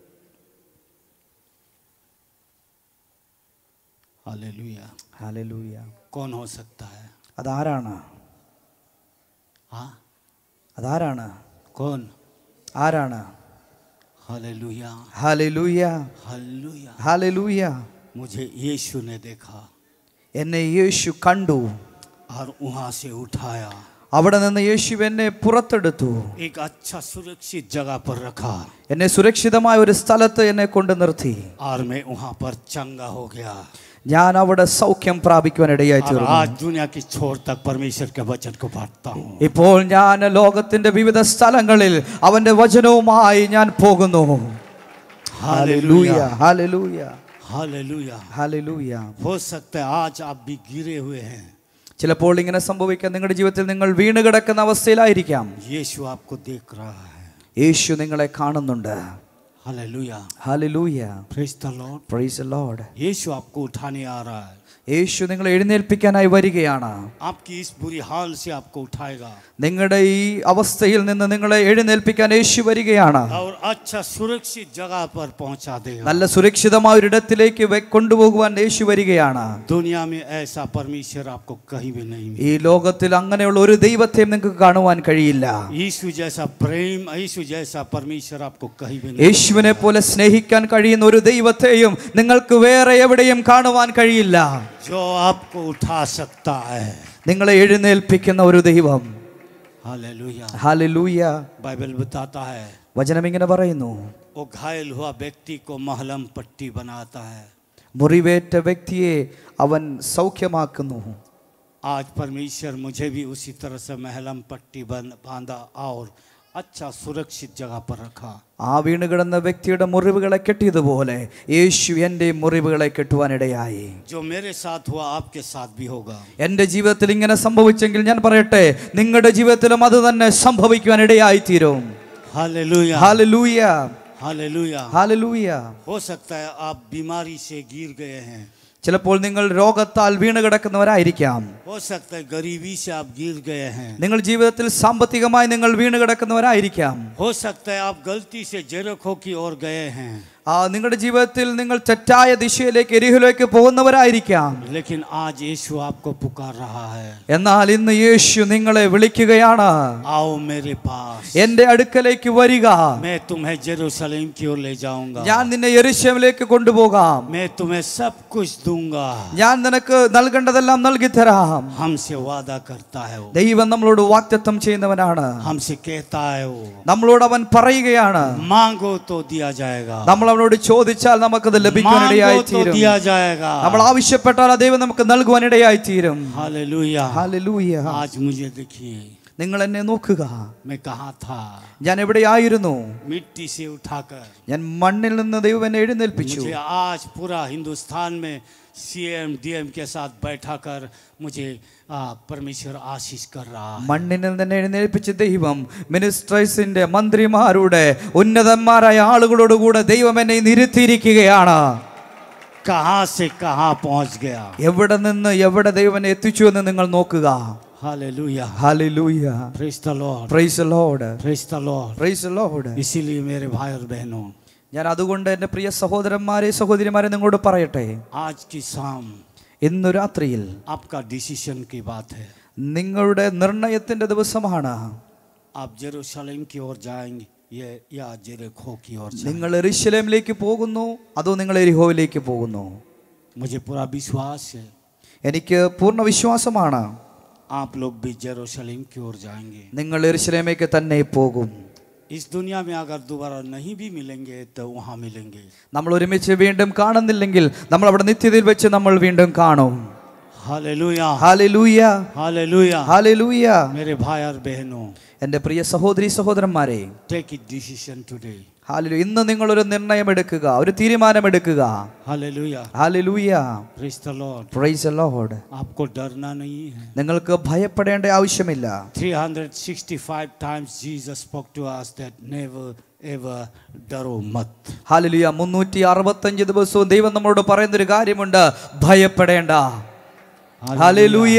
हालेलुया ഹാലലൂയ कौन हो सकता है അതാരാണ് हाँ അതാരാണ് कौन ആരാണ് हालेलुया ഹാലലൂയ हालेलुया ഹാലലൂയ मुझे यीशु ने देखा എന്നെ യേശു കണ്ടു और वहां से उठाया അവിടെ നിന്ന് യേശു എന്നെ പുറത്തെടുത്തു एक अच्छा सुरक्षित जगह पर रखा എന്നെ സുരക്ഷിതമായ ഒരു സ്ഥലത്ത് എന്നെ കൊണ്ട് നിർത്തി और मैं वहां पर चंगा हो गया ഞാൻ അവിടെ സൗഖ്യം പ്രാപിക്കുവാൻ ഇടയായി और തീർന്നു आज दुनिया की छोर तक परमेश्वर के वचन को बांटता हूँ ഇപ്പോൾ ഞാൻ ലോകത്തിന്റെ വിവിധ സ്ഥലങ്ങളിൽ അവന്റെ വചനവുമായി ഞാൻ പോകുന്നു ഹാലലൂയ ഹാലലൂയ हालेलुया ഹാലലൂയ हो सकता है आज आप भी गिरे हुए हैं ചിലപ്പോൾ ഇങ്ങനെ സംഭവിക്കാം നിങ്ങളുടെ ജീവിതത്തിൽ നിങ്ങൾ വീണ് കിടക്കുന്ന അവസ്ഥയിലായിരിക്കാം यीशु आपको देख रहा है യേശു നിങ്ങളെ കാണുന്നുണ്ട് hallelujah hallelujah praise the Lord praise Lord यीशु आपको उठाने आ रहा है യേശു നിങ്ങളെ എഴുന്നേൽപ്പിക്കാനായി വരികയാണ് आपकी इस बुरी हाल से आपको उठाएगा നിങ്ങളുടെ ഈ അവസ്ഥയിൽ നിന്ന് നിങ്ങളെ എഴുന്നേൽപ്പിക്കാൻ യേശു വരികയാണ് और अच्छा सुरक्षित जगह पर पहुंचा देगा നല്ല സുരക്ഷിതമായ ഒരിടത്തിലേക്ക് വെ- കൊണ്ടുപോകുവാൻ യേശു വരികയാണ് दुनिया में ऐसा परमेश्वर आपको कहीं भी नहीं मिलेगा ഈ ലോകത്തിൽ അങ്ങനെയുള്ള ഒരു ദൈവത്തെയും നിങ്ങൾക്ക് കാണുവാൻ കഴിയില്ല यीशु जैसा प्रेम यीशु जैसा परमेश्वर आपको कहीं भी नहीं യേശുവിനെ പോലെ സ്നേഹിക്കാൻ കഴിയുന്ന ഒരു ദൈവത്തെയും നിങ്ങൾക്ക് വേറെ എവിടെയും കാണുവാൻ കഴിയില്ല जो आपको उठा सकता है നിങ്ങളെ എഴുന്നേൽപ്പിക്കുന്ന ഒരു ദൈവം हालेलुया ഹാലലൂയ बाइबल बताता है വചനം ഇങ്ങനെ പറയുന്നു वो घायल हुआ व्यक्ति को महलम पट्टी बनाता है മുറിവേറ്റ വ്യക്തിയെ അവൻ സൗഖ്യമാക്കുന്നു आज परमेश्वर मुझे भी उसी तरह से महलम पट्टी बन बांधा और अच्छा सुरक्षित जगह पर रखा ആ വീണ് കിടന്ന വ്യക്തിയുടെ മുറിവുകളെ കെട്ടിയതുപോലെ യേശു എൻ്റെ മുറിവുകളെ കെട്ടുവാനിടയായി जो मेरे साथ हुआ आपके साथ भी होगा എൻ്റെ ജീവിതത്തിൽ ഇങ്ങനെ സംഭവിച്ചെങ്കിൽ ഞാൻ പറയട്ടെ നിങ്ങളുടെ ജീവിതത്തിലും അത് തന്നെ സംഭവിക്കുവാൻ ഇടയായി തീരും हालेलुया ഹാലലൂയ हालेलुया ഹാലലൂയ हो सकता है आप बीमारी से गिर गए हैं ചിലപ്പോൾ നിങ്ങൾ രോഗത്താൽ വീണ് കിടക്കുന്നവരായിരിക്കാം हो सकता है गरीबी से आप गिर गए हैं നിങ്ങൾ ജീവിതത്തിൽ സാമ്പത്തികമായി നിങ്ങൾ വീണ് കിടക്കുന്നവരായിരിക്കാം हो सकता है आप गलती से जेरखो की ओर गए हैं ആ നിങ്ങളുടെ ജീവിതത്തിൽ നിങ്ങൾ തെറ്റായ ദിശയിലേക്ക് എരിഹിലേക്ക് പോകുന്നവരായിരിക്കാം लेकिन आज यीशु आपको पुकार रहा है എന്നാൽ ഇന്ന് യേശു നിങ്ങളെ വിളിക്കുകയാണ് आओ मेरे पास എന്റെ അടുക്കലേക്ക് വരിക मैं तुम्हें जेरूसलेम की ओर ले जाऊंगा ഞാൻ നിന്നെ യെരുശലേമിലേക്ക് കൊണ്ടുപോകാം मैं तुम्हें सब कुछ दूंगा ഞാൻ നിനക്ക് നൽകേണ്ടതെല്ലാം നൽകി തരാം हमसे वादा करता है वो ദൈവം നമ്മളോട് വാക്തത്വം ചെയ്യുന്നവനാണ് हमसे कहता है वो നമ്മളോട് അവൻ പറയുകയാണ് मांगो तो दिया जाएगा നമ്മൾ അവനോട് ചോദിച്ചാൽ നമുക്കത് ലഭിക്കുവാനിടയായി मांगो तो തീരും दिया जाएगा നമ്മൾ ആവശ്യപ്പെട്ടാൽ ആ ദൈവം നമുക്ക് നൽകുവാനിടയായി തീരും हालेलुया ഹല്ലേലൂയ आज मुझे देखिए നിങ്ങൾ എന്നെ നോക്കുക मैं कहाँ था ഞാൻ എവിടെയായിരുന്നു मिट्टी से उठाकर ഞാൻ മണ്ണിൽ നിന്ന് ദൈവം എന്നെ എഴുന്നേൽപ്പിച്ചു मुझे आज पूरा हिंदुस्तान में सीएम डीएम के साथ बैठा कर मुझे आ, परमेश्वर आशीष कर रहा है മണ്ണിൽ നിന്ന് എഴുന്നേൽപ്പിച്ച ദൈവം മിനിസ്ട്രേഴ്സിന്റെ മന്ത്രിമാരുടെ ഉന്നതന്മാരായ ആളുകളോടുകൂടെ ദൈവം എന്നെ ഇരുത്തിയിരിക്കുകയാണ് कहाँ से कहाँ पहुंच गया എവിടെ നിന്ന് എവിടെ ദൈവം എന്നെ എത്തിച്ചു എന്ന് നിങ്ങൾ നോക്കുക hallelujah hallelujah praise the Lord praise Lord praise the Lord praise Lord इसीलिए मेरे भाई और बहनों ഞാൻ അതുകൊണ്ട് എൻ്റെ പ്രിയ സഹോദരന്മാരെ സഹോദരിമാരെ നിങ്ങളോട് പറയട്ടെ आज की शाम ഇന്നു രാത്രിയിൽ आपका डिसीजन की बात है നിങ്ങളുടെ നിർണയത്തിന്റെ ദിവസമാണ് आप जेरूशलेम की ओर जाएंगे ये या जेरिको की ओर जाएंगे നിങ്ങൾ എറിശലേമിലേക്ക് പോകുന്നു അതോ നിങ്ങൾ എരിഹോയിലേക്ക് പോകുന്നു मुझे पूरा विश्वास है എനിക്ക് പൂർണ്ണ വിശ്വാസമാണ് आप लोग भी जेरूशलेम की ओर जाएंगे നിങ്ങൾ എറിശലേമേക്ക് തന്നെ പോകും इस दुनिया में अगर दोबारा नहीं भी मिलेंगे तो वहाँ मिलेंगे നമ്മൾ ഒരുമിച്ച് വീണ്ടും കാണുന്നില്ലെങ്കിൽ നമ്മൾ അവിടെ നിത്യതയിൽ വെച്ച് നമ്മൾ വീണ്ടും കാണും हालेलुया ഹാലലൂയ हालेलुया ഹാലലൂയ मेरे भाई और बहनों എൻ്റെ പ്രിയ സഹോദരി സഹോദരന്മാരെ टेक इट डिसीजन टुडे ഹാലലു ഇന്ന് നിങ്ങളൊരു നിർണയം എടുക്കുക ഒരു തീരുമാനമെടുക്കുക hallelujah hallelujah praise the Lord praise Lord आपको डरना नहीं है നിങ്ങൾക്ക് ഭയപ്പെടേണ്ട ആവശ്യമില്ല 365 times Jesus spoke to us that never ever डरो मत ഹാലലുയ മുന്നൂറ്റി അറുപത്തഞ്ച് ദിവസവും ദൈവം നമ്മളോട് പറയുന്നൊരു കാര്യമുണ്ട് ഭയപ്പെടേണ്ട ഹാലലൂയ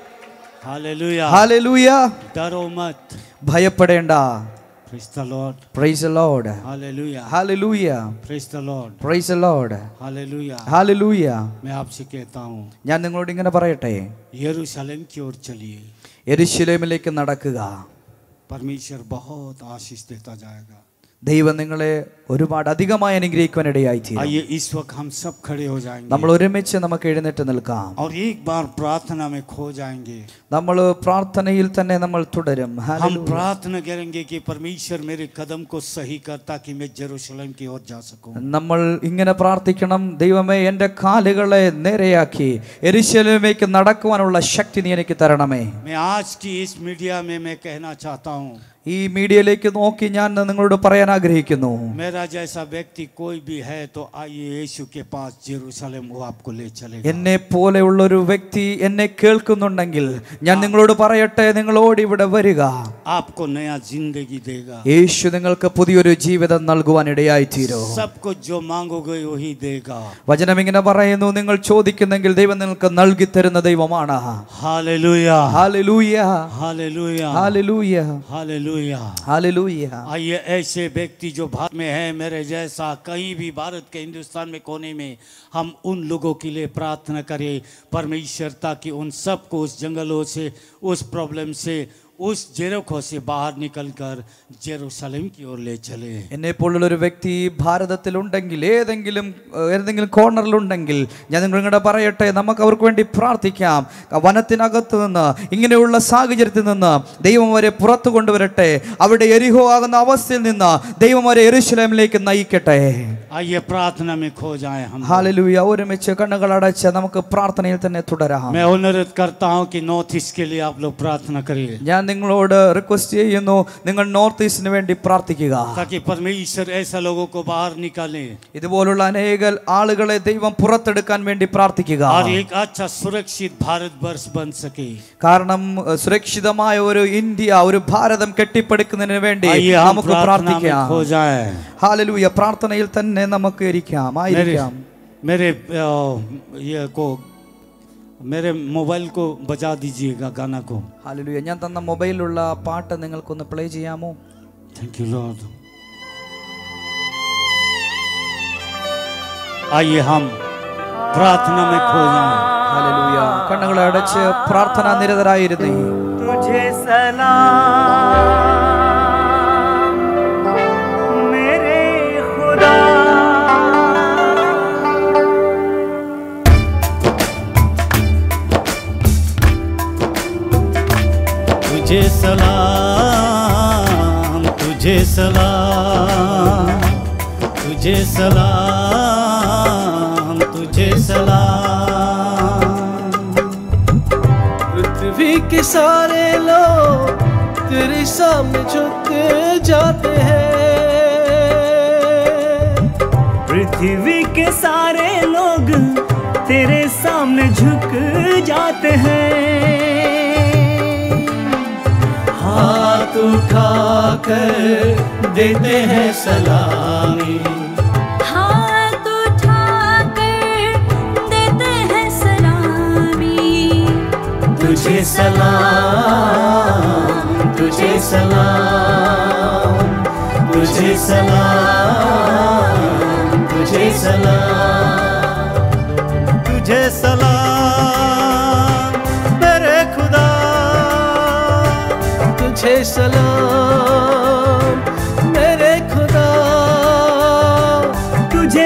हालेलुया ഹാലലൂയ डरो मत ഭയപ്പെടേണ്ട praise the Lord praise Lord hallelujah hallelujah praise the Lord praise Lord hallelujah hallelujah मैं आपसे कहता हूँ ഞാൻ നിങ്ങളോട് ഇങ്ങനെ പറയട്ടെ यरूशलेम की ओर चलिए എരുശലേമിലേക്ക് നടക്കുക परमेश्वर बहुत आशीष देता जाएगा ദൈവം നിങ്ങളെ ഒരുപാട് അധികമായി അനുഗ്രഹിക്കുവാൻ ഇടയായി തീരും आइए इस वक्त हम सब खड़े हो जाएंगे നമ്മൾ ഒരുമിച്ച് നമുക്ക് എഴുന്നേറ്റ് നിൽക്കാം और एक बार प्रार्थना में खो जाएंगे നമ്മൾ പ്രാർത്ഥനയിൽ തന്നെ നമ്മൾ തുടരും हम Hallelujah. प्रार्थना करेंगे कि परमेश्वर मेरे कदम को सही कर ताकि मैं जेरूशलेम की ओर जा सकूं നമ്മൾ ഇങ്ങനെ പ്രാർത്ഥിക്കണം ദൈവമേ എൻ്റെ കാലുകളെ നേരെയാക്കി എരിശലമേക്ക് നടക്കുവാനുള്ള ശക്തി നീ എനിക്ക് തരണമേ मैं आज की इस मीडिया में मैं कहना चाहता हूँ ഈ മീഡിയയിലേക്ക് നോക്കി ഞാൻ നിങ്ങളോട് പറയാൻ ആഗ്രഹിക്കുന്നു मेरा जैसा व्यक्ति कोई भी है तो आइए यीशु के पास जेरूशलेम वो आपको ले चलेगा എന്നെ പോലെയുള്ള ഒരു വ്യക്തി എന്നെ കേൾക്കുന്നുണ്ടെങ്കിൽ ഞാൻ നിങ്ങളോട് പറയട്ടെ നിങ്ങൾ ഓടി ഇവിടെ വരിക आपको नया जिंदगी देगा യേശു നിങ്ങൾക്ക് പുതിയൊരു ജീവിതം നൽകുവാൻ ഇടയായി തീരോ सब कुछ जो मांगोगे वही देगा വചനം ഇങ്ങനെ പറയുന്നു നിങ്ങൾ ചോദിക്കുന്നെങ്കിൽ ദൈവം നിങ്ങൾക്ക് നൽകി തരുന്ന ദൈവമാണ് hallelujah hallelujah hallelujah hallelujah hallelujah hallelujah आइए ऐसे व्यक्ति जो भारत में है मेरे जैसा कहीं भी भारत के हिंदुस्तान में कोने में हम उन लोगों के लिए प्रार्थना करें परमेश्वर ताकि उन सबको उस जंगलों से उस प्रॉब्लम से उस जेरोखो से बाहर निकलकर जेरूशलेम की ओर ले चले എന്നെ പോലുള്ള ഒരു വ്യക്തി ഭാരതത്തിലുണ്ടെങ്കിൽ ഏതെങ്കിലും ഏഹ്, ഏതെങ്കിലും കോർണറിലുണ്ടെങ്കിൽ ഞാൻ നിങ്ങളുടെ പറയട്ടെ നമുക്ക് അവർക്ക് വേണ്ടി പ്രാർത്ഥിക്കാം വനത്തിനകത്ത് നിന്ന് ഇങ്ങനെയുള്ള സാഹചര്യത്തിൽ നിന്ന് ദൈവം വരെ പുറത്തു കൊണ്ടുവരട്ടെ അവിടെ എരിഹോ ആകുന്ന അവസ്ഥയിൽ നിന്ന് ദൈവം വരെ എരുശലേമിലേക്ക് നയിക്കട്ടെ आइए प्रार्थना में खो जाए हम ഹാലലൂയ ഒരുമിച്ച് കണ്ണുകൾ അടച്ച് നമുക്ക് പ്രാർത്ഥനയിൽ തന്നെ തുടരാം मैं अनुरोध करता हूं कि नॉर्थ ईस्ट के लिए आप लोग प्रार्थना करिए ഞാൻ നിങ്ങളോട് റിക്വസ്റ്റ് ചെയ്യുന്നു നിങ്ങൾ നോർത്ത് ഈസ്റ്റിന് വേണ്ടി പ്രാർത്ഥിക്കുക ताकि परमेश्वर ऐसा लोगों को बाहर निकाले ഇതുപോലുള്ള അനേക ആളുകളെ ദൈവം പുറത്തെടുക്കാൻ വേണ്ടി പ്രാർത്ഥിക്കുക और एक अच्छा सुरक्षित भारत वर्ष बन सके കാരണം ഏഹ്, സുരക്ഷിതമായ ഒരു ഇന്ത്യ ഒരു ഭാരതം കെട്ടിപ്പടുക്കുന്നതിന് വേണ്ടി आइए हम നമുക്ക് प्रार्थना में പ്രാർത്ഥിക്കാം खो जाए ഹാലലൂയ പ്രാർത്ഥനയിൽ തന്നെ നമുക്ക് ഇരിക്കാം मेरे ആയിരിക്കാം मेरे अ, ये को मेरे मोबाइल को बजा दीजिएगा गाना को ഹാലലൂയ ഞാൻ തന്ന മൊബൈലിലുള്ള പാട്ട് നിങ്ങൾക്കൊന്ന് പ്ലേ ചെയ്യാമോ थैंक यू लॉर्ड आइए हम प्रार्थना में खो जाएं ഹാലലൂയ കണ്ണുകളെ അടച്ച് പ്രാർത്ഥന നിരതരായിരുന്നേ तुझे सलाम मेरे खुदा तुझे सलाम तुझे सलाम तुझे सलाम तुझे सलाम पृथ्वी के सारे लोग तेरे सामने झुक जाते हैं पृथ्वी के सारे लोग तेरे सामने झुक जाते हैं हाथ उठाकर देते हैं सलामी हाथ उठाकर देते हैं सलामी तुझे सलाम तुझे सलाम तुझे सलाम तुझे सलाम तुझे सलाम मेरे खुदा तुझे सलाम मेरे खुदा तुझे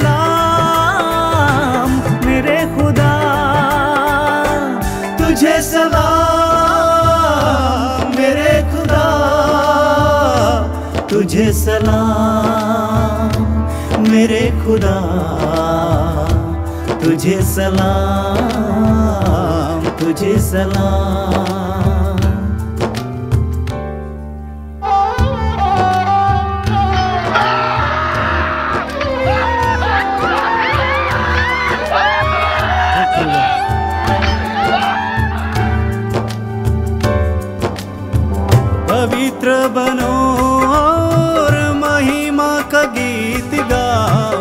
सलाम मेरे खुदा तुझे सलाम मेरे खुदा तुझे सलाम मेरे खुदा तुझे सलाम तुझे सलाम पवित्र बनो और महिमा का गीत गाओ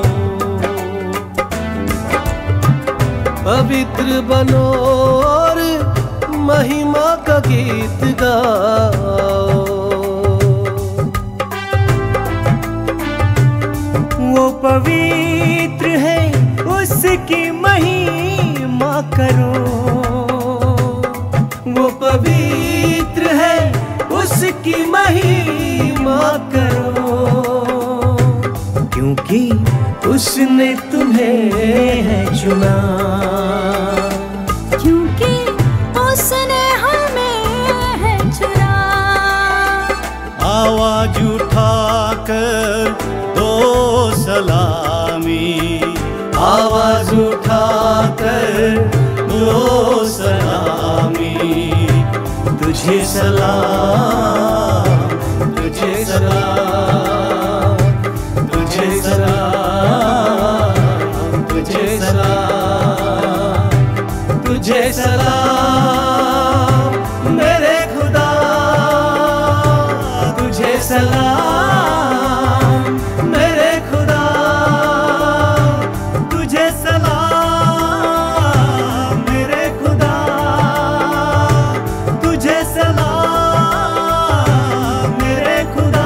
पवित्र बनो और महिमा का गीत गाओ वो पवित्र है उसकी महिमा करो वो पवित्र है उसकी महिमा करो क्योंकि उसने तुम्हें है चुना क्योंकि उसने हमें है चुरा आवाज उठाकर दो सलामी आवाज उठाकर दो सलामी तुझे सलाम तुझे सलाम तुझे सलाम तुझे सलाम तुझे सलाम मेरे खुदा तुझे सलाम मेरे खुदा तुझे सलाम मेरे खुदा तुझे सलाम मेरे खुदा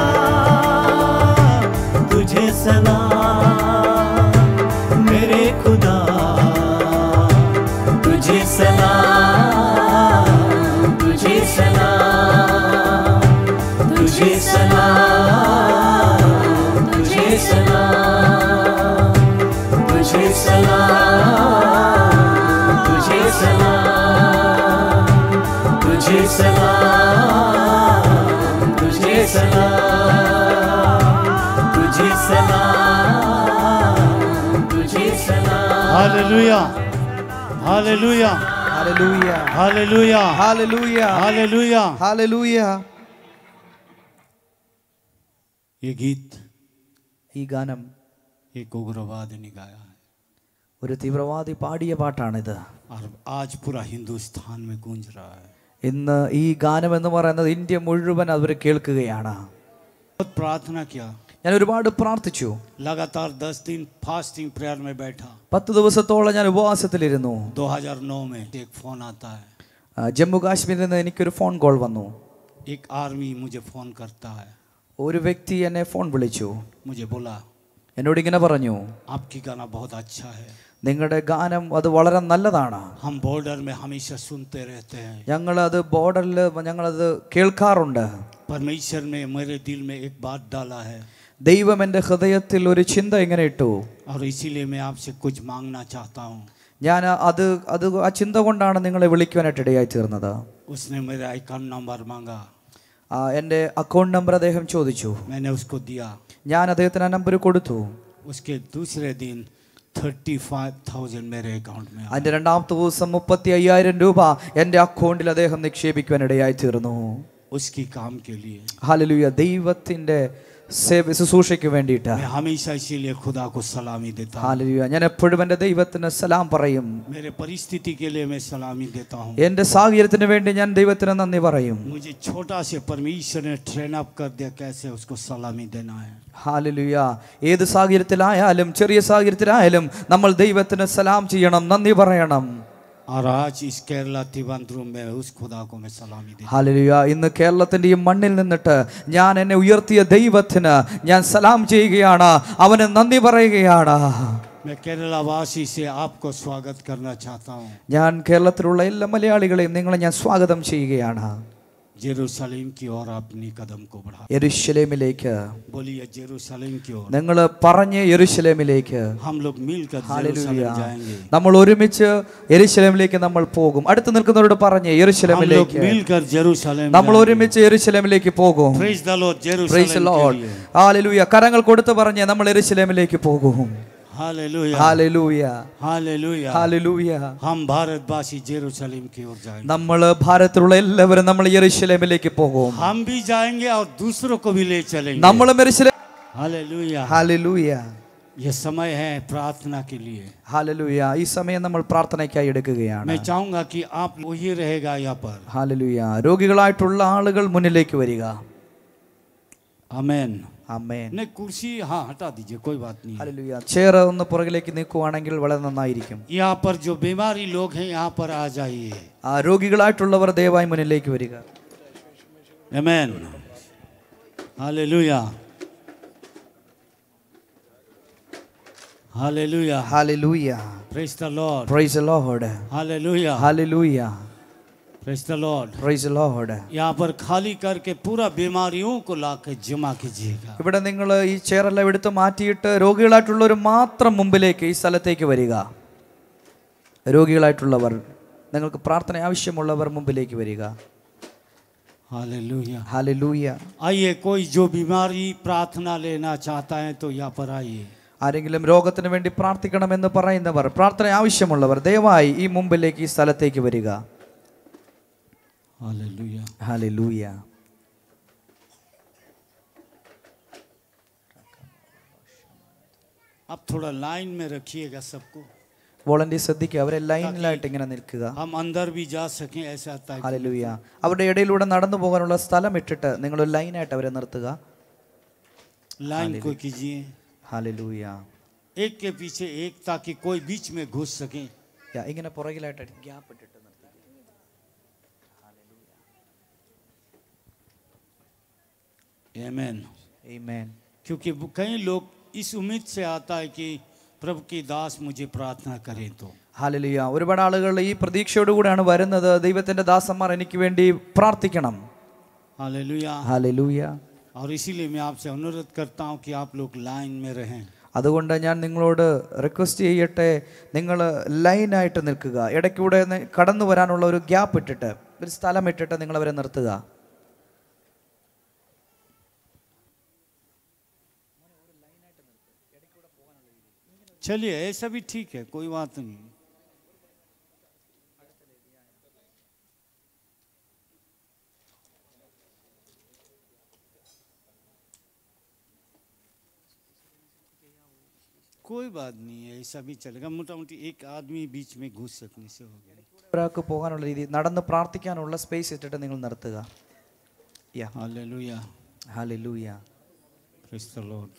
तुझे सलाम मेरे खुदा तुझे सलाम तुझे सलाम तुझे सलाम तुझे सलाम तुझे सलाम तुझे सलाम तुझे सलाम तुझे सलाम तुझे सलाम तुझे सलाम hallelujah hallelujah Hallelujah. Hallelujah Hallelujah. Hallelujah Hallelujah. ये गीत ഈ ഗാനം एक उग्रवाद ने गाया है ഒരു തീവ്രവാദി പാടിയ പാട്ടാണിത് और आज पूरा हिंदुस्तान में गूंज रहा है ഇന്ന് ഈ ഗാനം എന്ന് പറയുന്നത് ഇന്ത്യ മുഴുവൻ അവർ കേൾക്കുകയാണ് बहुत प्रार्थना किया ഞാൻ ഒരുപാട് പ്രാർത്ഥിച്ചു लगातार दस दिन फास्टिंग प्रेयर में बैठा പത്ത് ദിവസത്തോളം ഞാൻ ഉപവാസത്തിലിരുന്നു 2009 में एक फोन आता है ആ, ജമ്മു കാശ്മീരിൽ നിന്ന് എനിക്കൊരു ഫോൺ കോൾ വന്നു एक आर्मी मुझे फोन करता है ഒരു വ്യക്തി എന്നെ ഫോൺ വിളിച്ചു मुझे बोला എന്നോട് ഇങ്ങനെ പറഞ്ഞു आपकी गाना बहुत अच्छा है നിങ്ങളുടെ ഗാനം അത് വളരെ നല്ലതാണ് हम बॉर्डर में हमेशा सुनते रहते हैं ഞങ്ങളത് ബോർഡറിൽ ഞങ്ങളത് കേൾക്കാറുണ്ട് परमेश्वर ने मेरे दिल में एक बात डाला है ദൈവം എൻ്റെ ഹൃദയത്തിൽ ഒരു ചിന്ത ഇങ്ങനെ ഇട്ടു और इसीलिए मैं आपसे कुछ मांगना चाहता हूँ ഞാൻ അത് അത് ആ ചിന്ത കൊണ്ടാണ് നിങ്ങളെ വിളിക്കുവാനായിട്ട് ഇടയായി തീർന്നത് उसने मेरा अकाउंट नंबर मांगा ആ, എൻ്റെ അക്കൗണ്ട് നമ്പർ അദ്ദേഹം ചോദിച്ചു मैंने उसको दिया ഞാൻ അദ്ദേഹത്തിന് ആ നമ്പർ കൊടുത്തു उसके दूसरे दिन थर्टी फाइव थाउजेंड मेरे अकाउंट में आया। അതിൻ്റെ രണ്ടാമത്തെ ദിവസം മുപ്പത്തി അയ്യായിരം രൂപ എൻ്റെ അക്കൗണ്ടിൽ അദ്ദേഹം നിക്ഷേപിക്കുവാൻ ഇടയായി തീർന്നു उसकी काम के लिए ഹാലലുയ ദൈവത്തിൻ്റെ സേവ ശുശ്രൂഷയ്ക്ക് വേണ്ടിയിട്ട് मैं हमेशा इसीलिए खुदा को सलामी देता हूँ ഹാലലുയ ഞാൻ എപ്പോഴും എൻ്റെ ദൈവത്തിന് സലാം പറയും मेरे परिस्थिति के लिए मैं सलामी देता हूँ എൻ്റെ സാഹചര്യത്തിന് വേണ്ടി ഞാൻ ദൈവത്തിന് നന്ദി പറയും मुझे छोटा से परमेश्वर ने ट्रेन अप कर दिया कैसे उसको सलामी देना है ഹാലലുയ ഏത് സാഹചര്യത്തിലായാലും ചെറിയ സാഹചര്യത്തിലായാലും നമ്മൾ ദൈവത്തിന് സലാം ചെയ്യണം നന്ദി പറയണം और आज इस केरला तिरुवनंतपुरम में उस खुदा को मैं सलामी देता ഹാലലുയ ഇന്ന് കേരളത്തിന്റെ ഈ മണ്ണിൽ നിന്നിട്ട് ഞാൻ എന്നെ ഉയർത്തിയ ദൈവത്തിന് ഞാൻ സലാം ചെയ്യുകയാണ് അവന് നന്ദി പറയുകയാണ് हूँ मैं केरला वासी से आपको स्वागत करना चाहता हूँ ഞാൻ കേരളത്തിലുള്ള എല്ലാ മലയാളികളെയും നിങ്ങളെ ഞാൻ സ്വാഗതം ചെയ്യുകയാണ് जेरूसलेम की ओर अपनी कदम को बढ़ा യെരുശലേമിലേക്ക് बोलिए जेरूसलेम की ओर നിങ്ങൾ പറഞ്ഞ് യെരുശലേമിലേക്ക് हम लोग मिलकर ഹല്ലേലൂയ. जेरूसलेम जाएंगे നമ്മൾ ഒരുമിച്ച് യെരുശലേമിലേക്ക് നമ്മൾ പോകും അടുത്ത് നിൽക്കുന്നവരോട് പറഞ്ഞ് हम लोग യെരുശലേമിലേക്ക് मिलकर जेरूसलेम നമ്മൾ ഒരുമിച്ച് യെരുശലേമിലേക്ക് പോകും praise the Lord Praise the Jerusalem Lord. के लिए Hallelujah. കരങ്ങൾ കൊടുത്ത് പറഞ്ഞ് നമ്മൾ യെരുശലേമിലേക്ക് പോകും हालेलुया Hallelujah. Hallelujah Hallelujah. हम भारतवासी जेरूसलेम की ओर जाएंगे നമ്മൾ ഭാരതത്തിലുള്ള എല്ലാവരും നമ്മൾ യെരുശലേമിലേക്ക് പോകും हम भी जाएंगे और दूसरों को भी ले चलेंगे നമ്മളും യെരുശലേം हालेलुया Hallelujah. ये समय है प्रार्थना के लिए Hallelujah. ഈ സമയം നമ്മൾ പ്രാർത്ഥനയ്ക്കായി എടുക്കുകയാണ് मैं चाहूंगा कि आप वही रहेगा यहाँ पर ഹാലലുയ രോഗികളായിട്ടുള്ള ആളുകൾ മുന്നിലേക്ക് വരിക अमेन അമ്മേൻ नहीं कुर्सी हाँ हटा दीजिए कोई बात नहीं है। ഹാലലുയ ചെയർ ഒന്ന് പുറകിലേക്ക് നീക്കുവാണെങ്കിൽ വളരെ നന്നായിരിക്കും यहाँ पर जो बीमारी लोग हैं यहाँ पर आ जाइए ആ രോഗികളായിട്ടുള്ളവർ ദയവായി മുന്നിലേക്ക് വരിക amen hallelujah hallelujah hallelujah praise the Lord praise Lord hallelujah hallelujah praise the Lord praise Lord यहाँ पर खाली करके पूरा बीमारियों को लाकर जमा कीजिएगा ഇവിടെ നിങ്ങൾ ഈ ചെയറെല്ലാം എടുത്ത് മാറ്റിയിട്ട് രോഗികളായിട്ടുള്ളവർ മാത്രം മുമ്പിലേക്ക് ഈ സ്ഥലത്തേക്ക് വരിക രോഗികളായിട്ടുള്ളവർ നിങ്ങൾക്ക് പ്രാർത്ഥന ആവശ്യമുള്ളവർ മുമ്പിലേക്ക് വരിക हालेलुया ഹാലലൂയ आइए कोई जो बीमारी प्रार्थना लेना चाहता है तो यहाँ पर आइए ആരെങ്കിലും രോഗത്തിന് വേണ്ടി പ്രാർത്ഥിക്കണമെന്ന് പറയുന്നവർ പ്രാർത്ഥന ആവശ്യമുള്ളവർ ദയവായി ഈ മുമ്പിലേക്ക് ഈ സ്ഥലത്തേക്ക് വരിക हालेलुया ഹാലലൂയ आप थोड़ा लाइन में रखिएगा सबको വോളണ്ടിയർ ശ്രദ്ധിക്കുക അവരെ ലൈനിലായിട്ട് ഇങ്ങനെ നിൽക്കുക हम अंदर भी जा सकें ऐसा तय ഹാലലൂയ അവരുടെ ഇടയിലൂടെ നടന്നു പോകാനുള്ള സ്ഥലം ഇട്ടിട്ട് നിങ്ങൾ ഒരു ലൈനായിട്ട് അവരെ നിർത്തുക लाइन को कीजिए ഹാലലൂയ एक के पीछे एक ताकि कोई बीच में घुस सके യാ, ഇങ്ങനെ പുറകിലായിട്ട് ഗ്യാപ്പ് ഇട്ടിട്ട് നിർത്തുക आमेन Amen. क्योंकि वो- कई लोग इस उम्मीद से आता है कि प्रभु की दास मुझे प्रार्थना करें तो ഹാലലിയ ഒരുപാട് ആളുകൾ ഈ പ്രതീക്ഷയോടുകൂടിയാണ് വരുന്നത് ദൈവത്തിന്റെ ദാസന്മാർ എനിക്ക് വേണ്ടി പ്രാർത്ഥിക്കണം हालेलुया ഹാലലൂയ और इसीलिए मैं आपसे अनुरोध करता हूं कि आप लोग लाइन में रहें അതുകൊണ്ട് ഞാൻ നിങ്ങളോട് റിക്വസ്റ്റ് ചെയ്യട്ടെ നിങ്ങൾ ലൈനായിട്ട് നിൽക്കുക ഇടയ്ക്കൂടെ നി- കടന്നു വരാനുള്ള ഒരു ഗ്യാപ്പ് ഇട്ടിട്ട് ഒരു സ്ഥലം ഇട്ടിട്ട് നിങ്ങൾ അവരെ നിർത്തുക चलिए ऐसा भी ठीक है कोई बात नहीं कोई बात नहीं है ऐसा भी चलेगा मोटा मोटी एक आदमी बीच में घुस सकने से हो गया ഒരാൾക്ക് പോകാനുള്ള രീതി നടന്ന് പ്രാർത്ഥിക്കാനുള്ള സ്പേസ് ഇട്ടിട്ട് നിങ്ങൾ നിർത്തുക യാ hallelujah hallelujah praise the Lord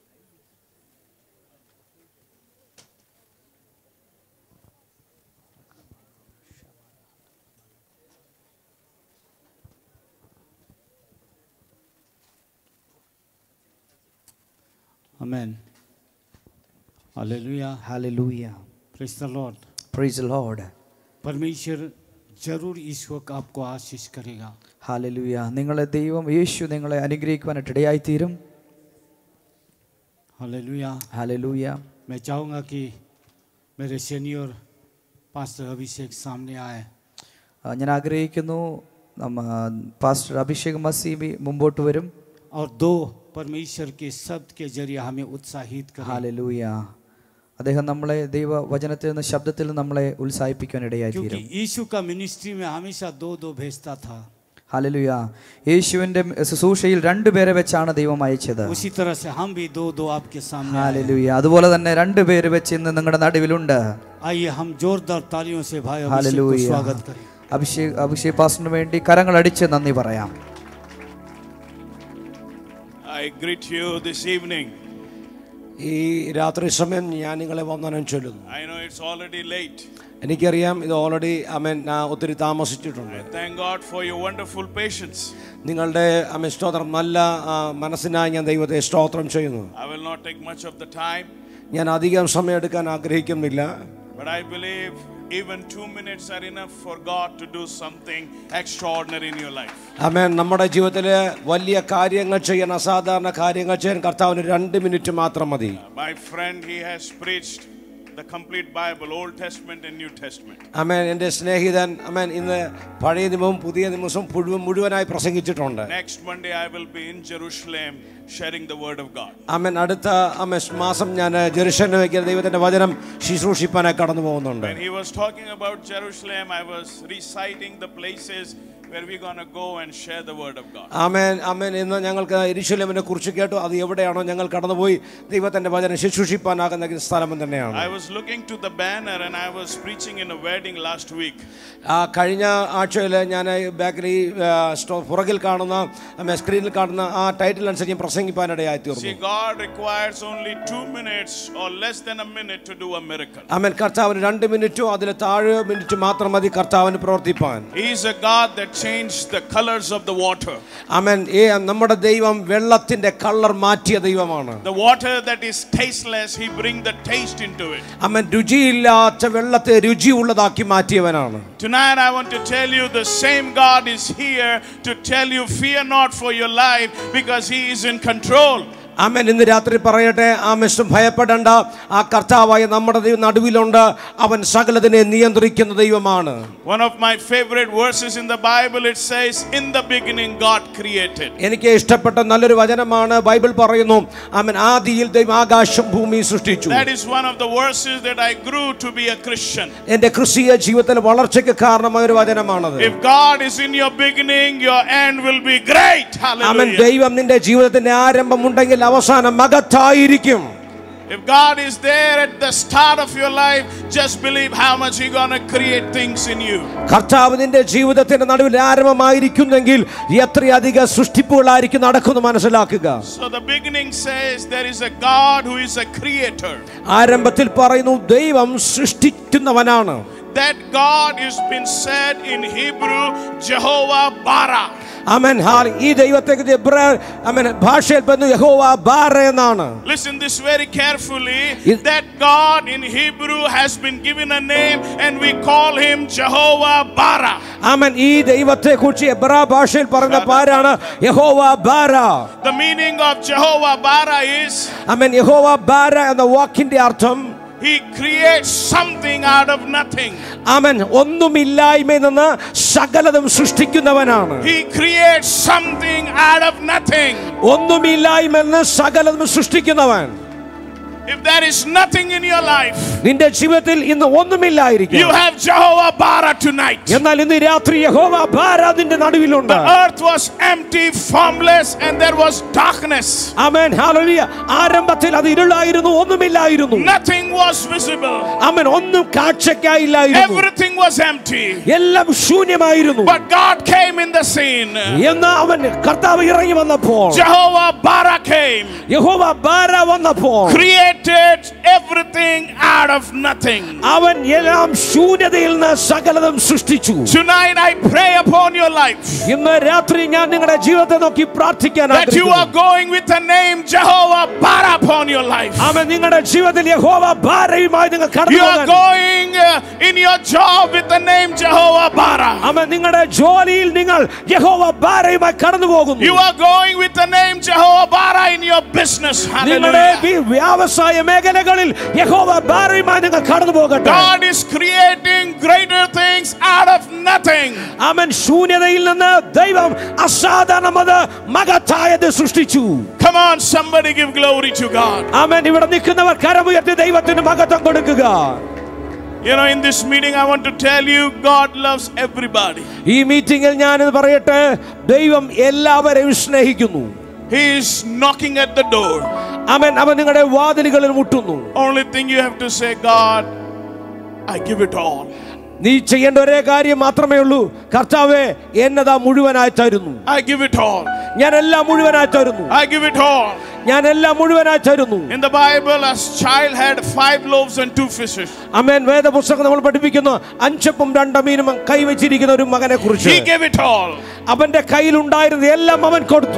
Amen. Hallelujah. Hallelujah Praise the Lord. Praise Lord परमेश्वर जरूर इस वक्त आपको आशीष करेगा ഹാലലൂയ നിങ്ങളെ ദൈവം യേശു നിങ്ങളെ അനുഗ്രഹിക്കുവാനായിട്ട് ഇടയായിത്തീരും हालेलुया ഹാലലൂയ मैं चाहूँगा कि मेरे सीनियर पास्टर अभिषेक सामने आए ആ, ഞാൻ ആഗ്രഹിക്കുന്നു നമ്മ പാസ്റ്റർ അഭിഷേക് മസീബി മുമ്പോട്ട് വരും और दो परमेश्वर के शब्द के जरिए हमें उत्साहित करें ഹാലലൂയ അദ്ദേഹം നമ്മളെ ദൈവ വചനത്തിൽ നിന്ന് ശബ്ദത്തിൽ നിന്ന് നമ്മളെ ഉത്സാഹിപ്പിക്കാൻ ഇടയായി क्योंकि തീരും यीशु का मिनिस्ट्री में हमेशा दो दो भेजता था ഹാലലൂയ യേശുവിന്റെ ശുശ്രൂഷയിൽ രണ്ടുപേരെ വെച്ചാണ് ദൈവം അയച്ചത് उसी तरह से हम भी दो दो आपके सामने आए हैं। ഹാലലൂയ അതുപോലെ തന്നെ രണ്ടുപേര് വെച്ച് ഇന്ന് നിങ്ങളുടെ നടുവിലുണ്ട് आइए हम जोरदार तालियों से भाई अभिषेक को ഹാലലൂയ स्वागत करें അഭിഷേക് അഭിഷേക് പാസ്റ്ററിന് വേണ്ടി കരങ്ങൾ അടിച്ച് നന്ദി പറയാം I greet you this evening. ഈ രാത്രി സമയം ഞാൻ നിങ്ങളെ വന്ദനം ചൊല്ലുന്നു I know it's already late. എനിക്കറിയാം ഇത് ഓൾറെഡി അമൻ ഒത്തിരി താമസിച്ചിട്ടുണ്ട് Thank God for your wonderful patience. നിങ്ങളുടെ അമൻ സ്തോത്രം നല്ല ആ, മനസ്സിനായി ഞാൻ ദൈവത്തെ സ്തോത്രം ചെയ്യുന്നു I will not take much of the time, ഞാൻ അധികം സമയം എടുക്കാൻ ആഗ്രഹിക്കുന്നില്ല but I believe even two minutes are enough for God to do something extraordinary in your life. അമേൻ നമ്മുടെ ജീവിതത്തിൽ വലിയ കാര്യങ്ങൾ ചെയ്യാൻ അസാധാരണ കാര്യങ്ങൾ ചെയ്യാൻ കർത്താവിന് രണ്ട് മിനിറ്റ് മാത്രം മതി My friend, he has preached the complete Bible, Old Testament and New Testament. അമേൻ എൻ്റെ സ്നേഹിതൻ അമേൻ ഇന്ന് പഴയ നിയമവും പുതിയ നിയമവും മുഴുവൻ മുഴുവനായി പ്രസംഗിച്ചിട്ടുണ്ട് Next Monday, I will be in Jerusalem sharing the word of God. അമേൻ അടുത്ത അമേൻ മാസം ഞാൻ ജെറുസലേമിലേക്ക് ദൈവത്തിന്റെ വചനം ശുശ്രൂഷിപ്പാനായി കടന്നു പോകുന്നുണ്ട് When he was talking about Jerusalem, I was reciting the places where we're going to go and share the word of God. ആമേൻ ആമേൻ ഇന്ന് ഞങ്ങൾക്ക് എരിശുലേമിനെ കുറിച്ച് കേട്ടു അത് എവിടെയാണോ ഞങ്ങൾ കടന്നുപോയി ദൈവത്തിന്റെ വചനം ശുശ്രൂഷിപ്പാനാകുന്ന സ്ഥലം തന്നെയാണ് I was looking to the banner and I was preaching in a wedding last week. ആ കഴിഞ്ഞ ആഴ്ചയിൽ ഞാൻ ബാക്കിൽ ഈ ആ, സ്റ്റോ പുറകിൽ കാണുന്ന ആമേൻ, സ്ക്രീനിൽ കാണുന്ന ആ ടൈറ്റിൽ അനുസരിച്ച് ഞാൻ പ്രസംഗിപ്പാനിടയായി See, തീർന്നു God requires only two minutes or less than a minute to do a miracle. ആമേൻ കർത്താവിന് രണ്ട് മിനിറ്റോ അതിൽ താഴെ മിനിറ്റ് മാത്രം മതി കർത്താവിന് പ്രവർത്തിപ്പാൻ He is a God that changed the colors of the water. ആമേൻ ഏ നമ്മുടെ ദൈവം വെള്ളത്തിന്റെ കളർ മാറ്റിയ ദൈവമാണ് The water that is tasteless, He bring the taste into it. അമ്മൻ രുചിയില്ലാത്ത വെള്ളത്തെ രുചിയുള്ളതാക്കി മാറ്റിയവനാണ് Tonight, I want to tell you the same God is here to tell you, fear not for your life because He is in control. ആമേൻ ഇന്ന് രാത്രി പറയട്ടെ ആമേശം ഭയപ്പെടേണ്ട ആ കർത്താവായ നമ്മുടെ ദൈവം നടുവിലുണ്ട് അവൻ സകലതിനെ നിയന്ത്രിക്കുന്ന ദൈവമാണ് One of my favorite verses in the Bible it says, In the beginning, God created. എനിക്ക് ഇഷ്ടപ്പെട്ട നല്ലൊരു വചനമാണ് ബൈബിൾ പറയുന്നു ആമൻ ആദിയിൽ ദൈവം ആകാശം ഭൂമി സൃഷ്ടിച്ചു That is one of the verses that I grew to be a Christian. എന്റെ ക്രിസ്തീയ ജീവിതത്തിൽ വളർച്ചയ്ക്ക് കാരണമായ ഒരു വചനമാണത് If God is in your beginning, your end will be great. അവൻ Hallelujah. ദൈവം നിന്റെ ജീവിതത്തിന്റെ ആരംഭം ഉണ്ടെങ്കിൽ അവസാനം മകത്തായിരിക്കും If God is there at the start of your life, just believe how much He's gonna create things in you. കർത്താവ് നിന്റെ ജീവിതത്തിന്റെ നടുവിൽ ആരംഭമായിരിക്കുന്നെങ്കിൽ എത്രയധികം സൃഷ്ടിപ്പുകളായിരിക്കും നടക്കുന്നു മനസ്സിലാക്കുക So the beginning says there is a God who is a creator. ആരംഭത്തിൽ പറയുന്നു ദൈവം സൃഷ്ടിക്കുന്നവനാണ് That God has been said in Hebrew, Jehovah Bara. Aman ഹാൽ ഈ ദൈവത്തെ അമൻ ഭാഷയിൽ പറഞ്ഞു യഹോവ ബാറ എന്നാണ് Listen this very carefully. That God in Hebrew has been given a name and we call him Jehovah Bara. Aman ഈ ദൈവത്തെ കുറിച്ച് എബ്രാ ഭാഷയിൽ പറഞ്ഞ പേരാണ് യഹോവ ബാര The meaning of Jehovah Bara is Aman യഹോവ ബാര എന്ന വാക്കിന്റെ അർത്ഥം he creates something out of nothing. അവൻ ഒന്നുമില്ലായ്മയിൽ നിന്ന് സകലതും സൃഷ്ടിക്കുന്നവനാണ് He creates something out of nothing. ഒന്നുമില്ലായ്മയിൽ നിന്ന് സകലതും സൃഷ്ടിക്കുന്നവൻ If there is nothing in your life, നിന്റെ ജീവിതത്തിൽ ഇന്ന് ഒന്നുമില്ലായിരിക്കും you have Jehovah Bara tonight. എന്നാൽ ഇന്ന് രാത്രി യഹോവ ബാര നിന്റെ നടുവിലുണ്ട് The earth was empty, formless, and there was darkness. Amen hallelujah ആരംഭത്തിൽ അത് ഇരുളായിരുന്നു ഒന്നുമില്ലായിരുന്നു Nothing was visible. അവൻ ഒന്നും കാഴ്ചയ്ക്കായില്ലായിരുന്നു Everything was empty. എല്ലാം ശൂന്യമായിരുന്നു But God came in the scene. എന്ന് അവൻ കർത്താവ് ഇറങ്ങി വന്നപ്പോൾ Jehovah Bara came, യഹോവ ബാര വന്നപ്പോൾ created everything out of nothing. അവൻ എല്ലാം ശൂന്യതയിൽ നിന്ന് സകലതും സൃഷ്ടിച്ചു Tonight I pray upon your life ഇന്ന് രാത്രി ഞാൻ നിങ്ങളുടെ ജീവിതത്തെ നോക്കി പ്രാർത്ഥിക്കാൻ that you are going with the name Jehovah Bara upon your life. അവൻ നിങ്ങളുടെ ജീവിതത്തിൽ യഹോവ ഭാരയുമായി നിങ്ങൾ You കടന്നു are going uh, in your job with the name Jehovah Bara. അവൻ നിങ്ങളുടെ ജോലിയിൽ നിങ്ങൾ യഹോവ ഭാരയുമായി കടന്നു പോകുന്നു You are going with the name Jehovah Bara in your business. നിങ്ങളുടെ Hallelujah. വി- വ്യവസായ മേഖലകളിൽ യഹോവ ഭാരയുമായി നിങ്ങൾ കടന്നു പോകട്ടെ God is creating greater things out of nothing. അവൻ ശൂന്യതയിൽ നിന്ന് ദൈവം അസാധാരണമത് മകത്തായത് സൃഷ്ടിച്ചു Come on, somebody give glory to God. അവൻ ഇവിടെ നിൽക്കുന്നവർ കരമുയർത്തി ദൈവത്തിന് മകത്വം കൊടുക്കുക You know, in this meeting, I want to tell you, God loves everybody. ഈ മീറ്റിംഗിൽ ഞാനിത് പറയട്ടെ ദൈവം എല്ലാവരെയും സ്നേഹിക്കുന്നു He is knocking at the door. അവൻ അവൻ നിങ്ങളുടെ വാതിലുകളിൽ മുട്ടുന്നു Only thing you have to say, God, I give it all. നീ ചെയ്യേണ്ട ഒരേ കാര്യം മാത്രമേ ഉള്ളൂ കർത്താവെ എന്നതാ മുഴുവനായി തരുന്നു I give it all. ഞാൻ എല്ലാം മുഴുവനായി തരുന്നു I give it all. ഞാൻ എല്ലാം മുഴുവനായി തരുന്നു In the Bible, a child had five loaves and two fishes. അമേൻ വേദപുസ്തകം നമ്മൾ പഠിപ്പിക്കുന്നു അഞ്ചപ്പും രണ്ടമീനും കൈവച്ചിരിക്കുന്ന ഒരു മകനെ കുറിച്ച് He gave it all. അവന്റെ കയ്യിലുണ്ടായിരുന്നത് എല്ലാം അവൻ കൊടുത്തു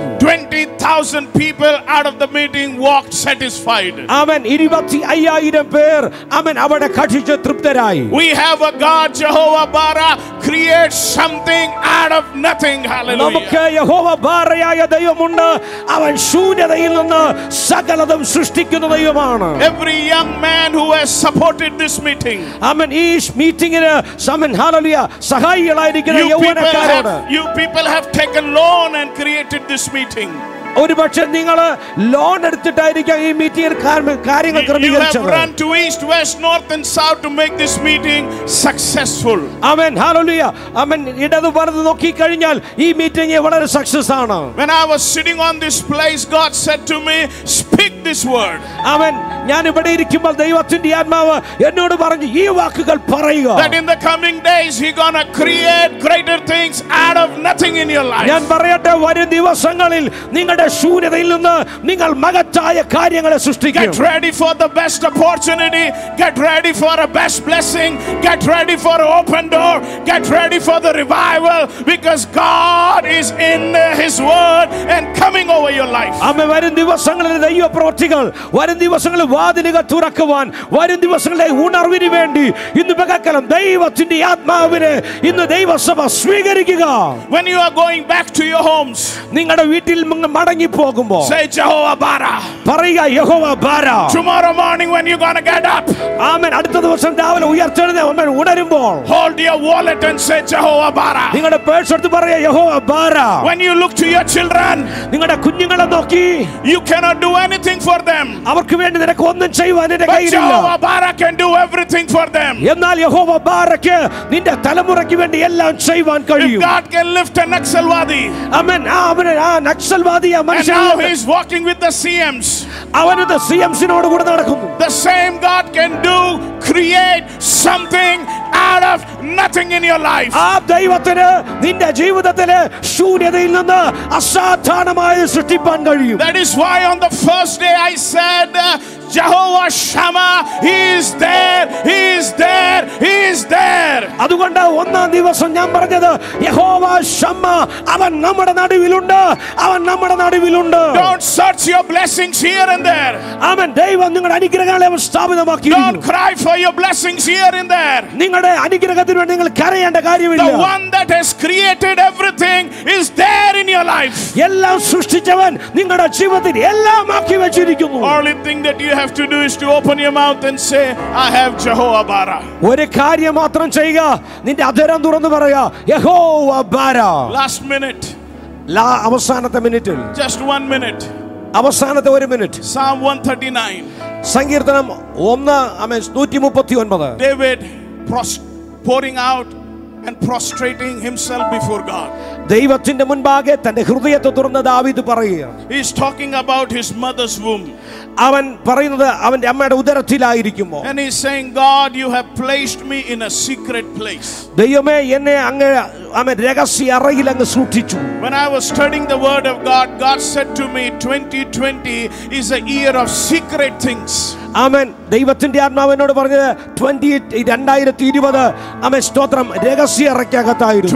20,000 people out of the meeting walked satisfied. അവൻ ഇരുപത്തി അയ്യായിരം പേർ അവൻ അവിടെ കക്ഷിച്ച് തൃപ്തരായി We have a God, Jehovah Bara, creates something out of nothing. Hallelujah. നമുക്ക് യഹോവ ഭാരയായ ദൈവമുണ്ട് അവൻ ശൂന്യതയിൽ നിന്ന് സകലതും സൃഷ്ടിക്കുന്ന ദൈവമാണ് Every young man who has supported this meeting, അവൻ ഈ മീറ്റിംഗിന് സമൻ ഹാലലിയ സഹായികളായിരിക്കുന്ന you people, യൗവനക്കാരോട് have, you people have taken loan and created this meeting. ഒരുപക്ഷെ നിങ്ങൾ ലോൺ എടുത്തിട്ടായിരിക്കാം ഈ മീറ്റിംഗിൽ കാര്യങ്ങൾ You have ക്രമീകരിച്ചത് run to east, west, north, and south to make this meeting successful. അവൻ ഹാലലിയ അവൻ ഇടത് വലത് നോക്കി കഴിഞ്ഞാൽ ഈ മീറ്റിംഗ് വളരെ സക്സസ് ആണ് When I was sitting on this place, God said to me, Speak this word. അവൻ ഞാൻ ഇവിടെ ഇരിക്കുമ്പോൾ ദൈവത്തിന്റെ ആത്മാവ് എന്നോട് പറഞ്ഞു ഈ വാക്കുകൾ പറയുക That in the coming days, He's gonna create greater things out of nothing in your life. ഞാൻ പറയട്ടെ വരും ദിവസങ്ങളിൽ നിങ്ങളുടെ ശൂന്യതയിൽ നിന്ന് നിങ്ങൾ മകത്തായ കാര്യങ്ങളെ സൃഷ്ടിക്കും Get ready for the best opportunity. Get ready for a best blessing. Get ready for an open door. Get ready for the revival because God is in His Word and coming over your life. അമ്മ വരും ദിവസങ്ങളിൽ ദൈവ പ്രവൃത്തികൾ വരും ദിവസങ്ങളിൽ വാതിലുകൾ തുറക്കുവാൻ വരും ദിവസങ്ങളിലെ ഉണർവിന് വേണ്ടി ഇന്ന് പകൽക്കാലം ദൈവത്തിന്റെ ആത്മാവിനെ ഇന്ന് ദൈവസഭ സ്വീകരിക്കുക When you are going back to your homes, നിങ്ങളുടെ വീട്ടിൽ നിങ്ങൾ മടങ്ങി പോകുമ്പോ say Jehovah Bara. പറയുക യഹോവ ബാര Tomorrow morning when you're gonna get up, ആമൻ അടുത്ത ദിവസം രാവിലെ ഉയർത്തെഴുന്ന ഉണരുമ്പോൾ hold your wallet and say Jehovah Bara. നിങ്ങളുടെ പേഴ്സ് എടുത്ത് പറയുക യഹോവ ബാര When you look to your children, നിങ്ങളുടെ കുഞ്ഞുങ്ങളെ നോക്കി you cannot do anything for them. അവർക്ക് വേണ്ടി നിനക്ക് ഒന്നും ചെയ്യുവാൻ നിന്റെ But കയ്യിലില്ല Jehovah Bara can do everything for them. എന്നാൽ യഹോവ ബാരയ്ക്ക് നിന്റെ തലമുറയ്ക്ക് വേണ്ടി എല്ലാം ചെയ്യുവാൻ If കഴിയും God can lift a Naxalwadi, അവൻ ആ അവന് ആ നക്സൽവാദി ആ and മനുഷ്യൻ now he's walking with the CMs, അവനത് സി എംസിനോട് കൂടെ നടക്കുന്നു the same God can do, create something out of nothing in your life. ആ ദൈവത്തിന് നിന്റെ ജീവിതത്തില് ശൂന്യതയിൽ നിന്ന് അസാധാരണമായി സൃഷ്ടിപ്പാൻ കഴിയും That is why on the first day I said, uh, Jehovah Shammah, He is there, He is there, He is there. അതുകൊണ്ട് ഒന്നാം ദിവസം ഞാൻ പറഞ്ഞത് യഹോവ ഷമ്മ അവൻ നമ്മുടെ നടുവിലുണ്ട് അവൻ നമ്മുടെ നടുവിലുണ്ട് Don't search your blessings here and there. അവൻ ദൈവം നിങ്ങളുടെ അനുഗ്രഹങ്ങളെ അവൻ സ്ഥാപിതമാക്കി Don't cry for your blessings here and there. നിങ്ങളുടെ അനുഗ്രഹത്തിന് വേണ്ടി നിങ്ങൾ കരയേണ്ട കാര്യമില്ല The one that has created everything is there in your life. എല്ലാം സൃഷ്ടിച്ചവൻ നിങ്ങളുടെ ജീവിതത്തിൽ എല്ലാം ആക്കി വെച്ചിരിക്കുന്നു Only thing that you have to do is to open your mouth and say, I have Jehovah Bara. ഒരു കാര്യം മാത്രം ചെയ്യുക നിന്റെ അധരം തുറന്നു പറയുക യഹോവ ബാര Last minute, ലാ അവസാനത്തെ മിനിറ്റിൽ just one minute. അവസാനത്തെ ഒരു മിനിറ്റ് Psalm 139. സങ്കീർത്തനം ഒന്ന് അമേ നൂറ്റി മുപ്പത്തി ഒൻപത് David pros- pouring out and prostrating himself before God. ദൈവത്തിന്റെ മുൻപാകെ തന്റെ ഹൃദയത്തെ തുറന്ന് ദാവീദ് പറയുകയാണ് He's talking about his mother's womb. അവൻ പറയുന്നത് അവന്റെ അമ്മയുടെ ഉദരത്തിലായിരിക്കുമോ And he's saying, God, you have placed me in a secret place. ദൈവമേ എന്നെ അങ്ങ് അവൻ രഹസ്യ അറയിൽ അങ്ങ് സൂക്ഷിച്ചു When I was studying the word of God, God said to me, 2020 is a year of secret things. അവൻ ദൈവത്തിന്റെ ആത്മാവിനോട് പറഞ്ഞത് ട്വന്റി രണ്ടായിരത്തി ഇരുപത് അവൻ സ്തോത്രം രഹസ്യ അറയ്ക്കകത്തായിരുന്നു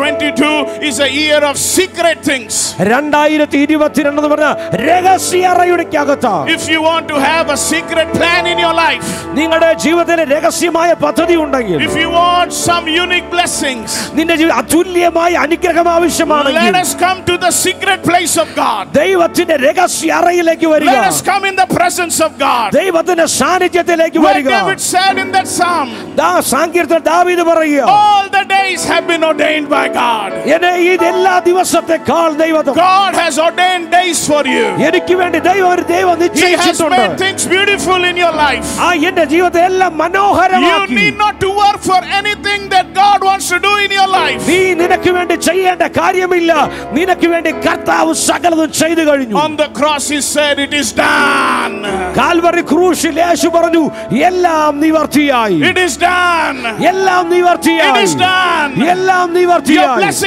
2022 is a year of secret things. രണ്ടായിരത്തി ഇരുപത്തിരണ്ട് എന്ന് പറഞ്ഞ രഹസ്യ അറയുടെ അകത്താ If you want to have a secret plan in your life, നിങ്ങളുടെ ജീവിതത്തിൽ രഹസ്യമായ പദ്ധതി ഉണ്ടെങ്കിൽ if you want some unique blessings, നിന്റെ ജീവിതം അതുല്യമായ അനുഗ്രഹം ആവശ്യമാണെങ്കിൽ let us come to the secret place of God. ദൈവത്തിന്റെ രഹസ്യ അറയിലേക്ക് വരിക Let us come in the presence of God. ദൈവത്തിന്റെ സാന്നിധ്യത്തിലേക്ക് Like വരിക David said in that psalm, ദാ സാങ്കീർത്തന ദാവീദ് പറയുക all the days have been ordained by God. എന്നെ ഇതെല്ലാ ദിവസത്തെക്കാൾ ദൈവം God has ordained days for you. എനിക്ക് വേണ്ടി ദൈവം ഒരു ദൈവം He has നിശ്ചയിച്ചിട്ടുണ്ട് made things beautiful in your life. ആ എന്റെ ജീവിതത്തെ എല്ലാം You മനോഹരമാക്കി need not to work for anything that God wants to do in your life. നീ നിനക്ക് വേണ്ടി ചെയ്യേണ്ട കാര്യമില്ല നിനക്ക് വേണ്ടി കർത്താവ് സകലതും ചെയ്തു കഴിഞ്ഞു On the cross, He said, It is done. Calvary ക്രൂശിൽ യേശു പറഞ്ഞു എല്ലാം നിവർത്തിയായി It is done. എല്ലാം It നിവർത്തിയായി is done. എല്ലാം Your നിവർത്തിയായി blessings are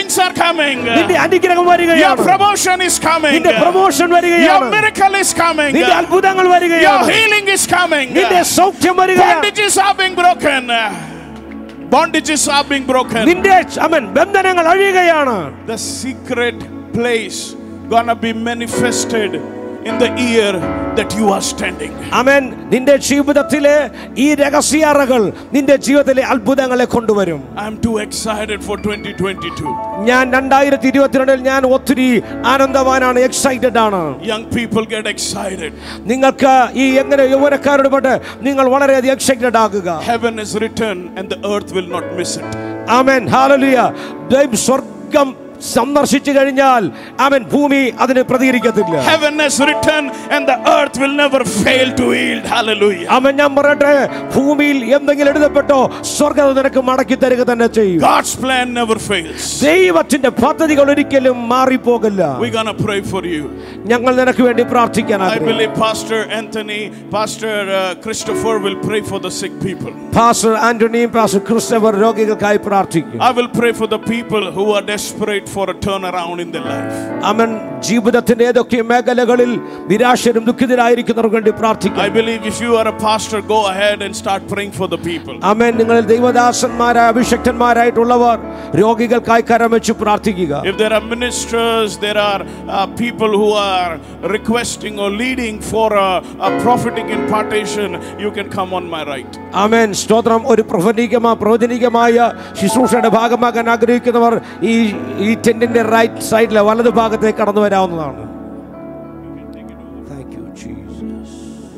coming. നിന്റെ അനുഗ്രഹം Your വരികയാണ് promotion is coming. നിന്റെ പ്രൊമോഷൻ Your വരികയാണ് miracle is coming. നിന്റെ അത്ഭുതങ്ങൾ Your വരികയാണ് healing is coming. നിന്റെ സൗഖ്യം വരികയാണ് Bondages are being broken. Bondages are being broken. നിന്റെ അവൻ ബന്ധനങ്ങൾ അഴിയുകയാണ് The secret place gonna be manifested in the year that you are standing. അവൻ നിന്റെ ജീവിതത്തിലെ ഈ രഹസ്യാറകൾ നിന്റെ ജീവിതത്തിലെ അത്ഭുതങ്ങളെ കൊണ്ടുവരും I'm too excited for 2022. ഞാൻ രണ്ടായിരത്തി ഇരുപത്തിരണ്ടിൽ ഞാൻ ഒത്തിരി ആനന്ദവാനാണ് എക്സൈറ്റഡ് ആണ് Young people get excited. നിങ്ങൾക്ക് ഈ എങ്ങനെ യൗവനക്കാരോട് പെട്ട് നിങ്ങൾ വളരെയധികം എക്സൈറ്റഡ് ആകുക Heaven is written and the earth will not miss it. ആമേൻ ഹാലലുയ ദൈവം സ്വർഗം സന്ദർശിച്ചു കഴിഞ്ഞാൽ അവൻ ഭൂമി അതിന് പ്രതികരിക്കത്തില്ല Heaven has written and the earth will never fail to yield. Hallelujah. അവൻ ഞാൻ പറയട്ടെ ഭൂമിയിൽ എന്തെങ്കിലും എഴുതപ്പെട്ടോ സ്വർഗം നിനക്ക് മടക്കി തരിക തന്നെ ചെയ്യും God's plan never fails. ദൈവത്തിന്റെ പദ്ധതികൾ ഒരിക്കലും മാറിപ്പോകില്ല We're gonna pray for you. ഞങ്ങൾ നിനക്ക് വേണ്ടി പ്രാർത്ഥിക്കാൻ I ആഗ്രഹിക്കുന്നു. believe Pastor Anthony, Pastor uh, Christopher will pray for the sick people. Pastor ആന്റണിയും പാസ്റ്റർ ക്രിസ്റ്റഫർ രോഗികൾക്കായി പ്രാർത്ഥിക്കും I will pray for the people who are desperate for a turnaround in their life. അവൻ ജീവിതത്തിന്റെ ഏതൊക്കെ മേഖലകളിൽ നിരാശരും ദുഃഖിതരായിരിക്കുന്നവർക്ക് വേണ്ടി പ്രാർത്ഥിക്കും I believe if you are a pastor, go ahead and start praying for the people. അമേൻ നിങ്ങൾ ദൈവദാസന്മാരായ അഭിഷക്തന്മാരായിട്ടുള്ളവർ രോഗികൾക്കായി കരം വെച്ച് പ്രാർത്ഥിക്കുക If there are ministers, there are uh, people who are requesting or leading for a, a prophetic impartation, you can come on my right. ആമേൻ സ്തോത്രം ഒരു പ്രവചനികമായ പ്രവചനികമായ ശുശ്രൂഷയുടെ ഭാഗമാകാൻ ആഗ്രഹിക്കുന്നവർ ഈ ഈ ടെന്റിന്റെ റൈറ്റ് സൈഡിലെ വലതു ഭാഗത്തേക്ക് കടന്നു വരാവുന്നതാണ് Thank you, Jesus.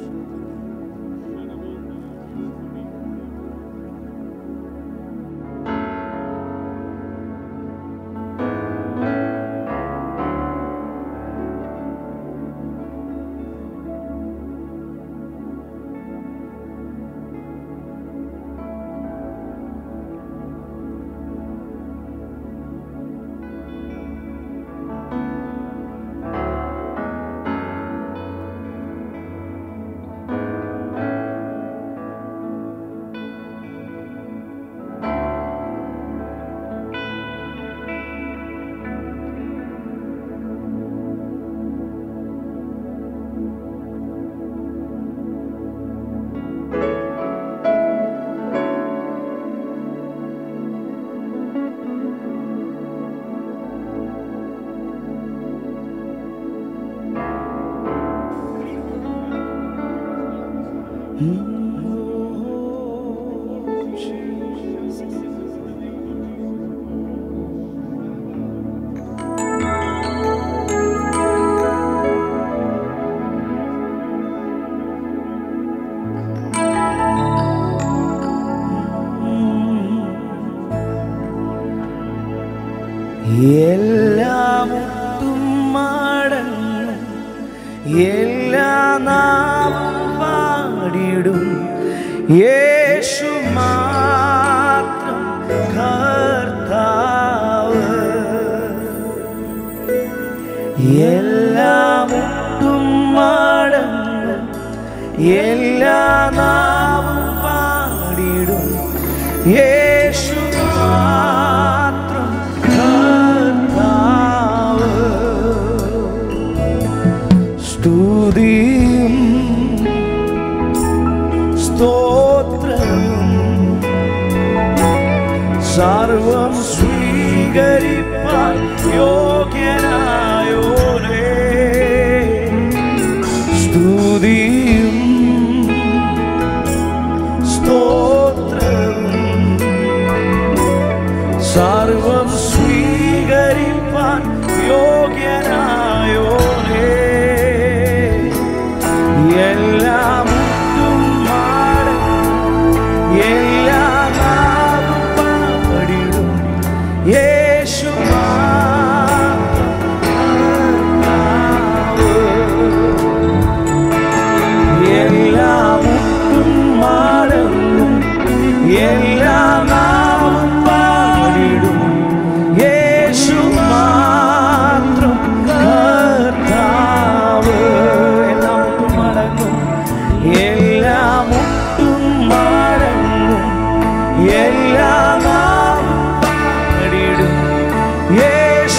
എല്ലാം ഒട്ടും മടങ്ങും എല്ലാ നാവും പാടിടും യേശു മാത്രം കർത്താവ് എല്ലാം ഒട്ടും മടങ്ങും എല്ലാ നാവും പാടിടും യേശു മാത്രം കർത്താവ് സ്തുതിയും സ്തോത്രവും സർവം സ്വീകരിപ്പാൻ യോഗ്യനായോരേ സ്തുതിയും സ്തോത്രവും സർവം സ്വീകരിപ്പാൻ യോഗ്യനായോരേ എല്ലാം ഒട്ടും മടങ്ങും, എല്ലാ നാവും പാടിടും യേശു മാത്രം കർത്താവ്. എല്ലാം ഒട്ടും മടങ്ങും, എല്ലാ നാവും പാടിടും യേശു മാത്രം കർത്താവ് എല്ലാം ഒട്ടും മടങ്ങും എല്ലാം ഒട്ടും മടങ്ങും എല്ലാ നാവും പാടിടും യേശു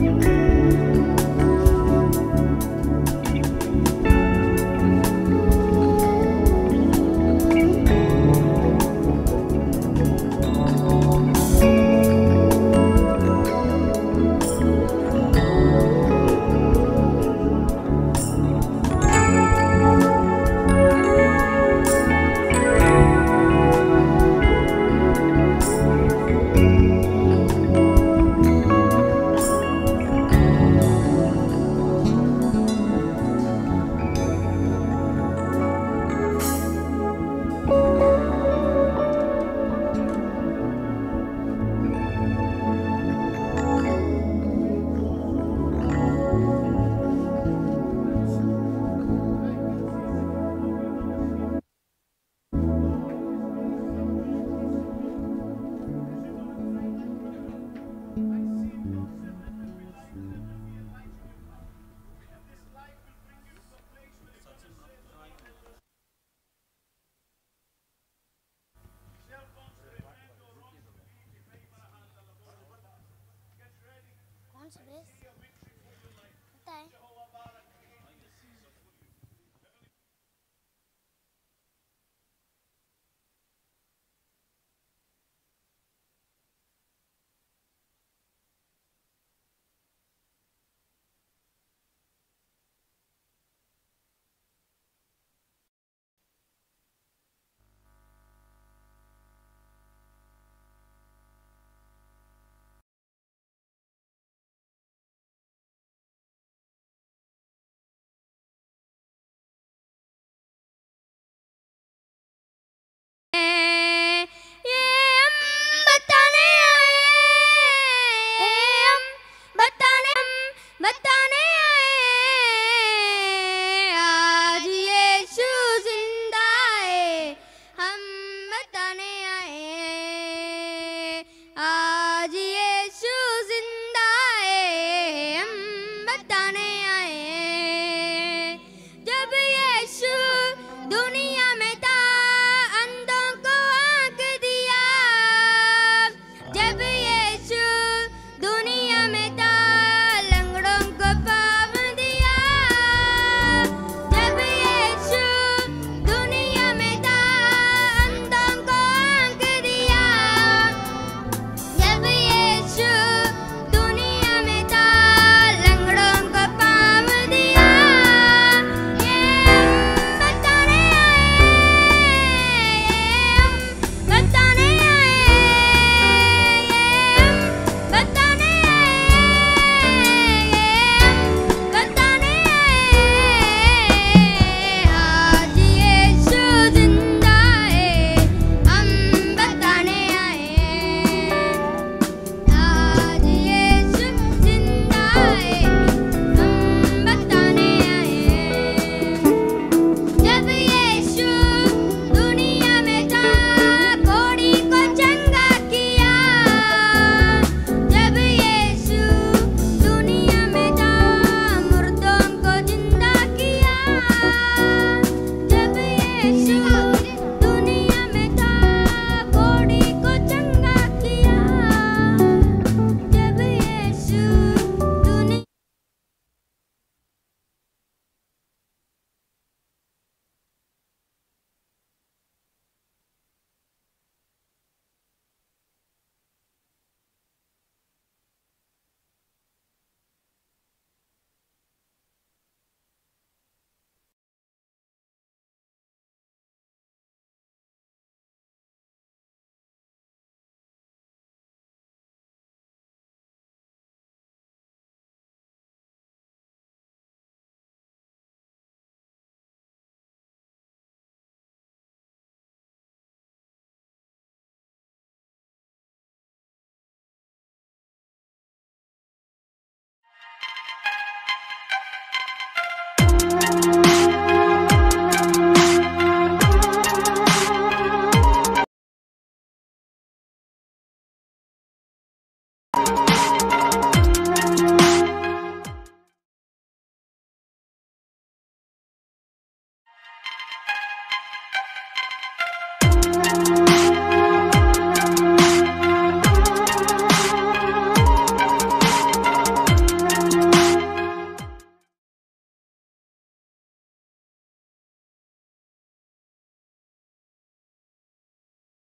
कौन सा बेस पता है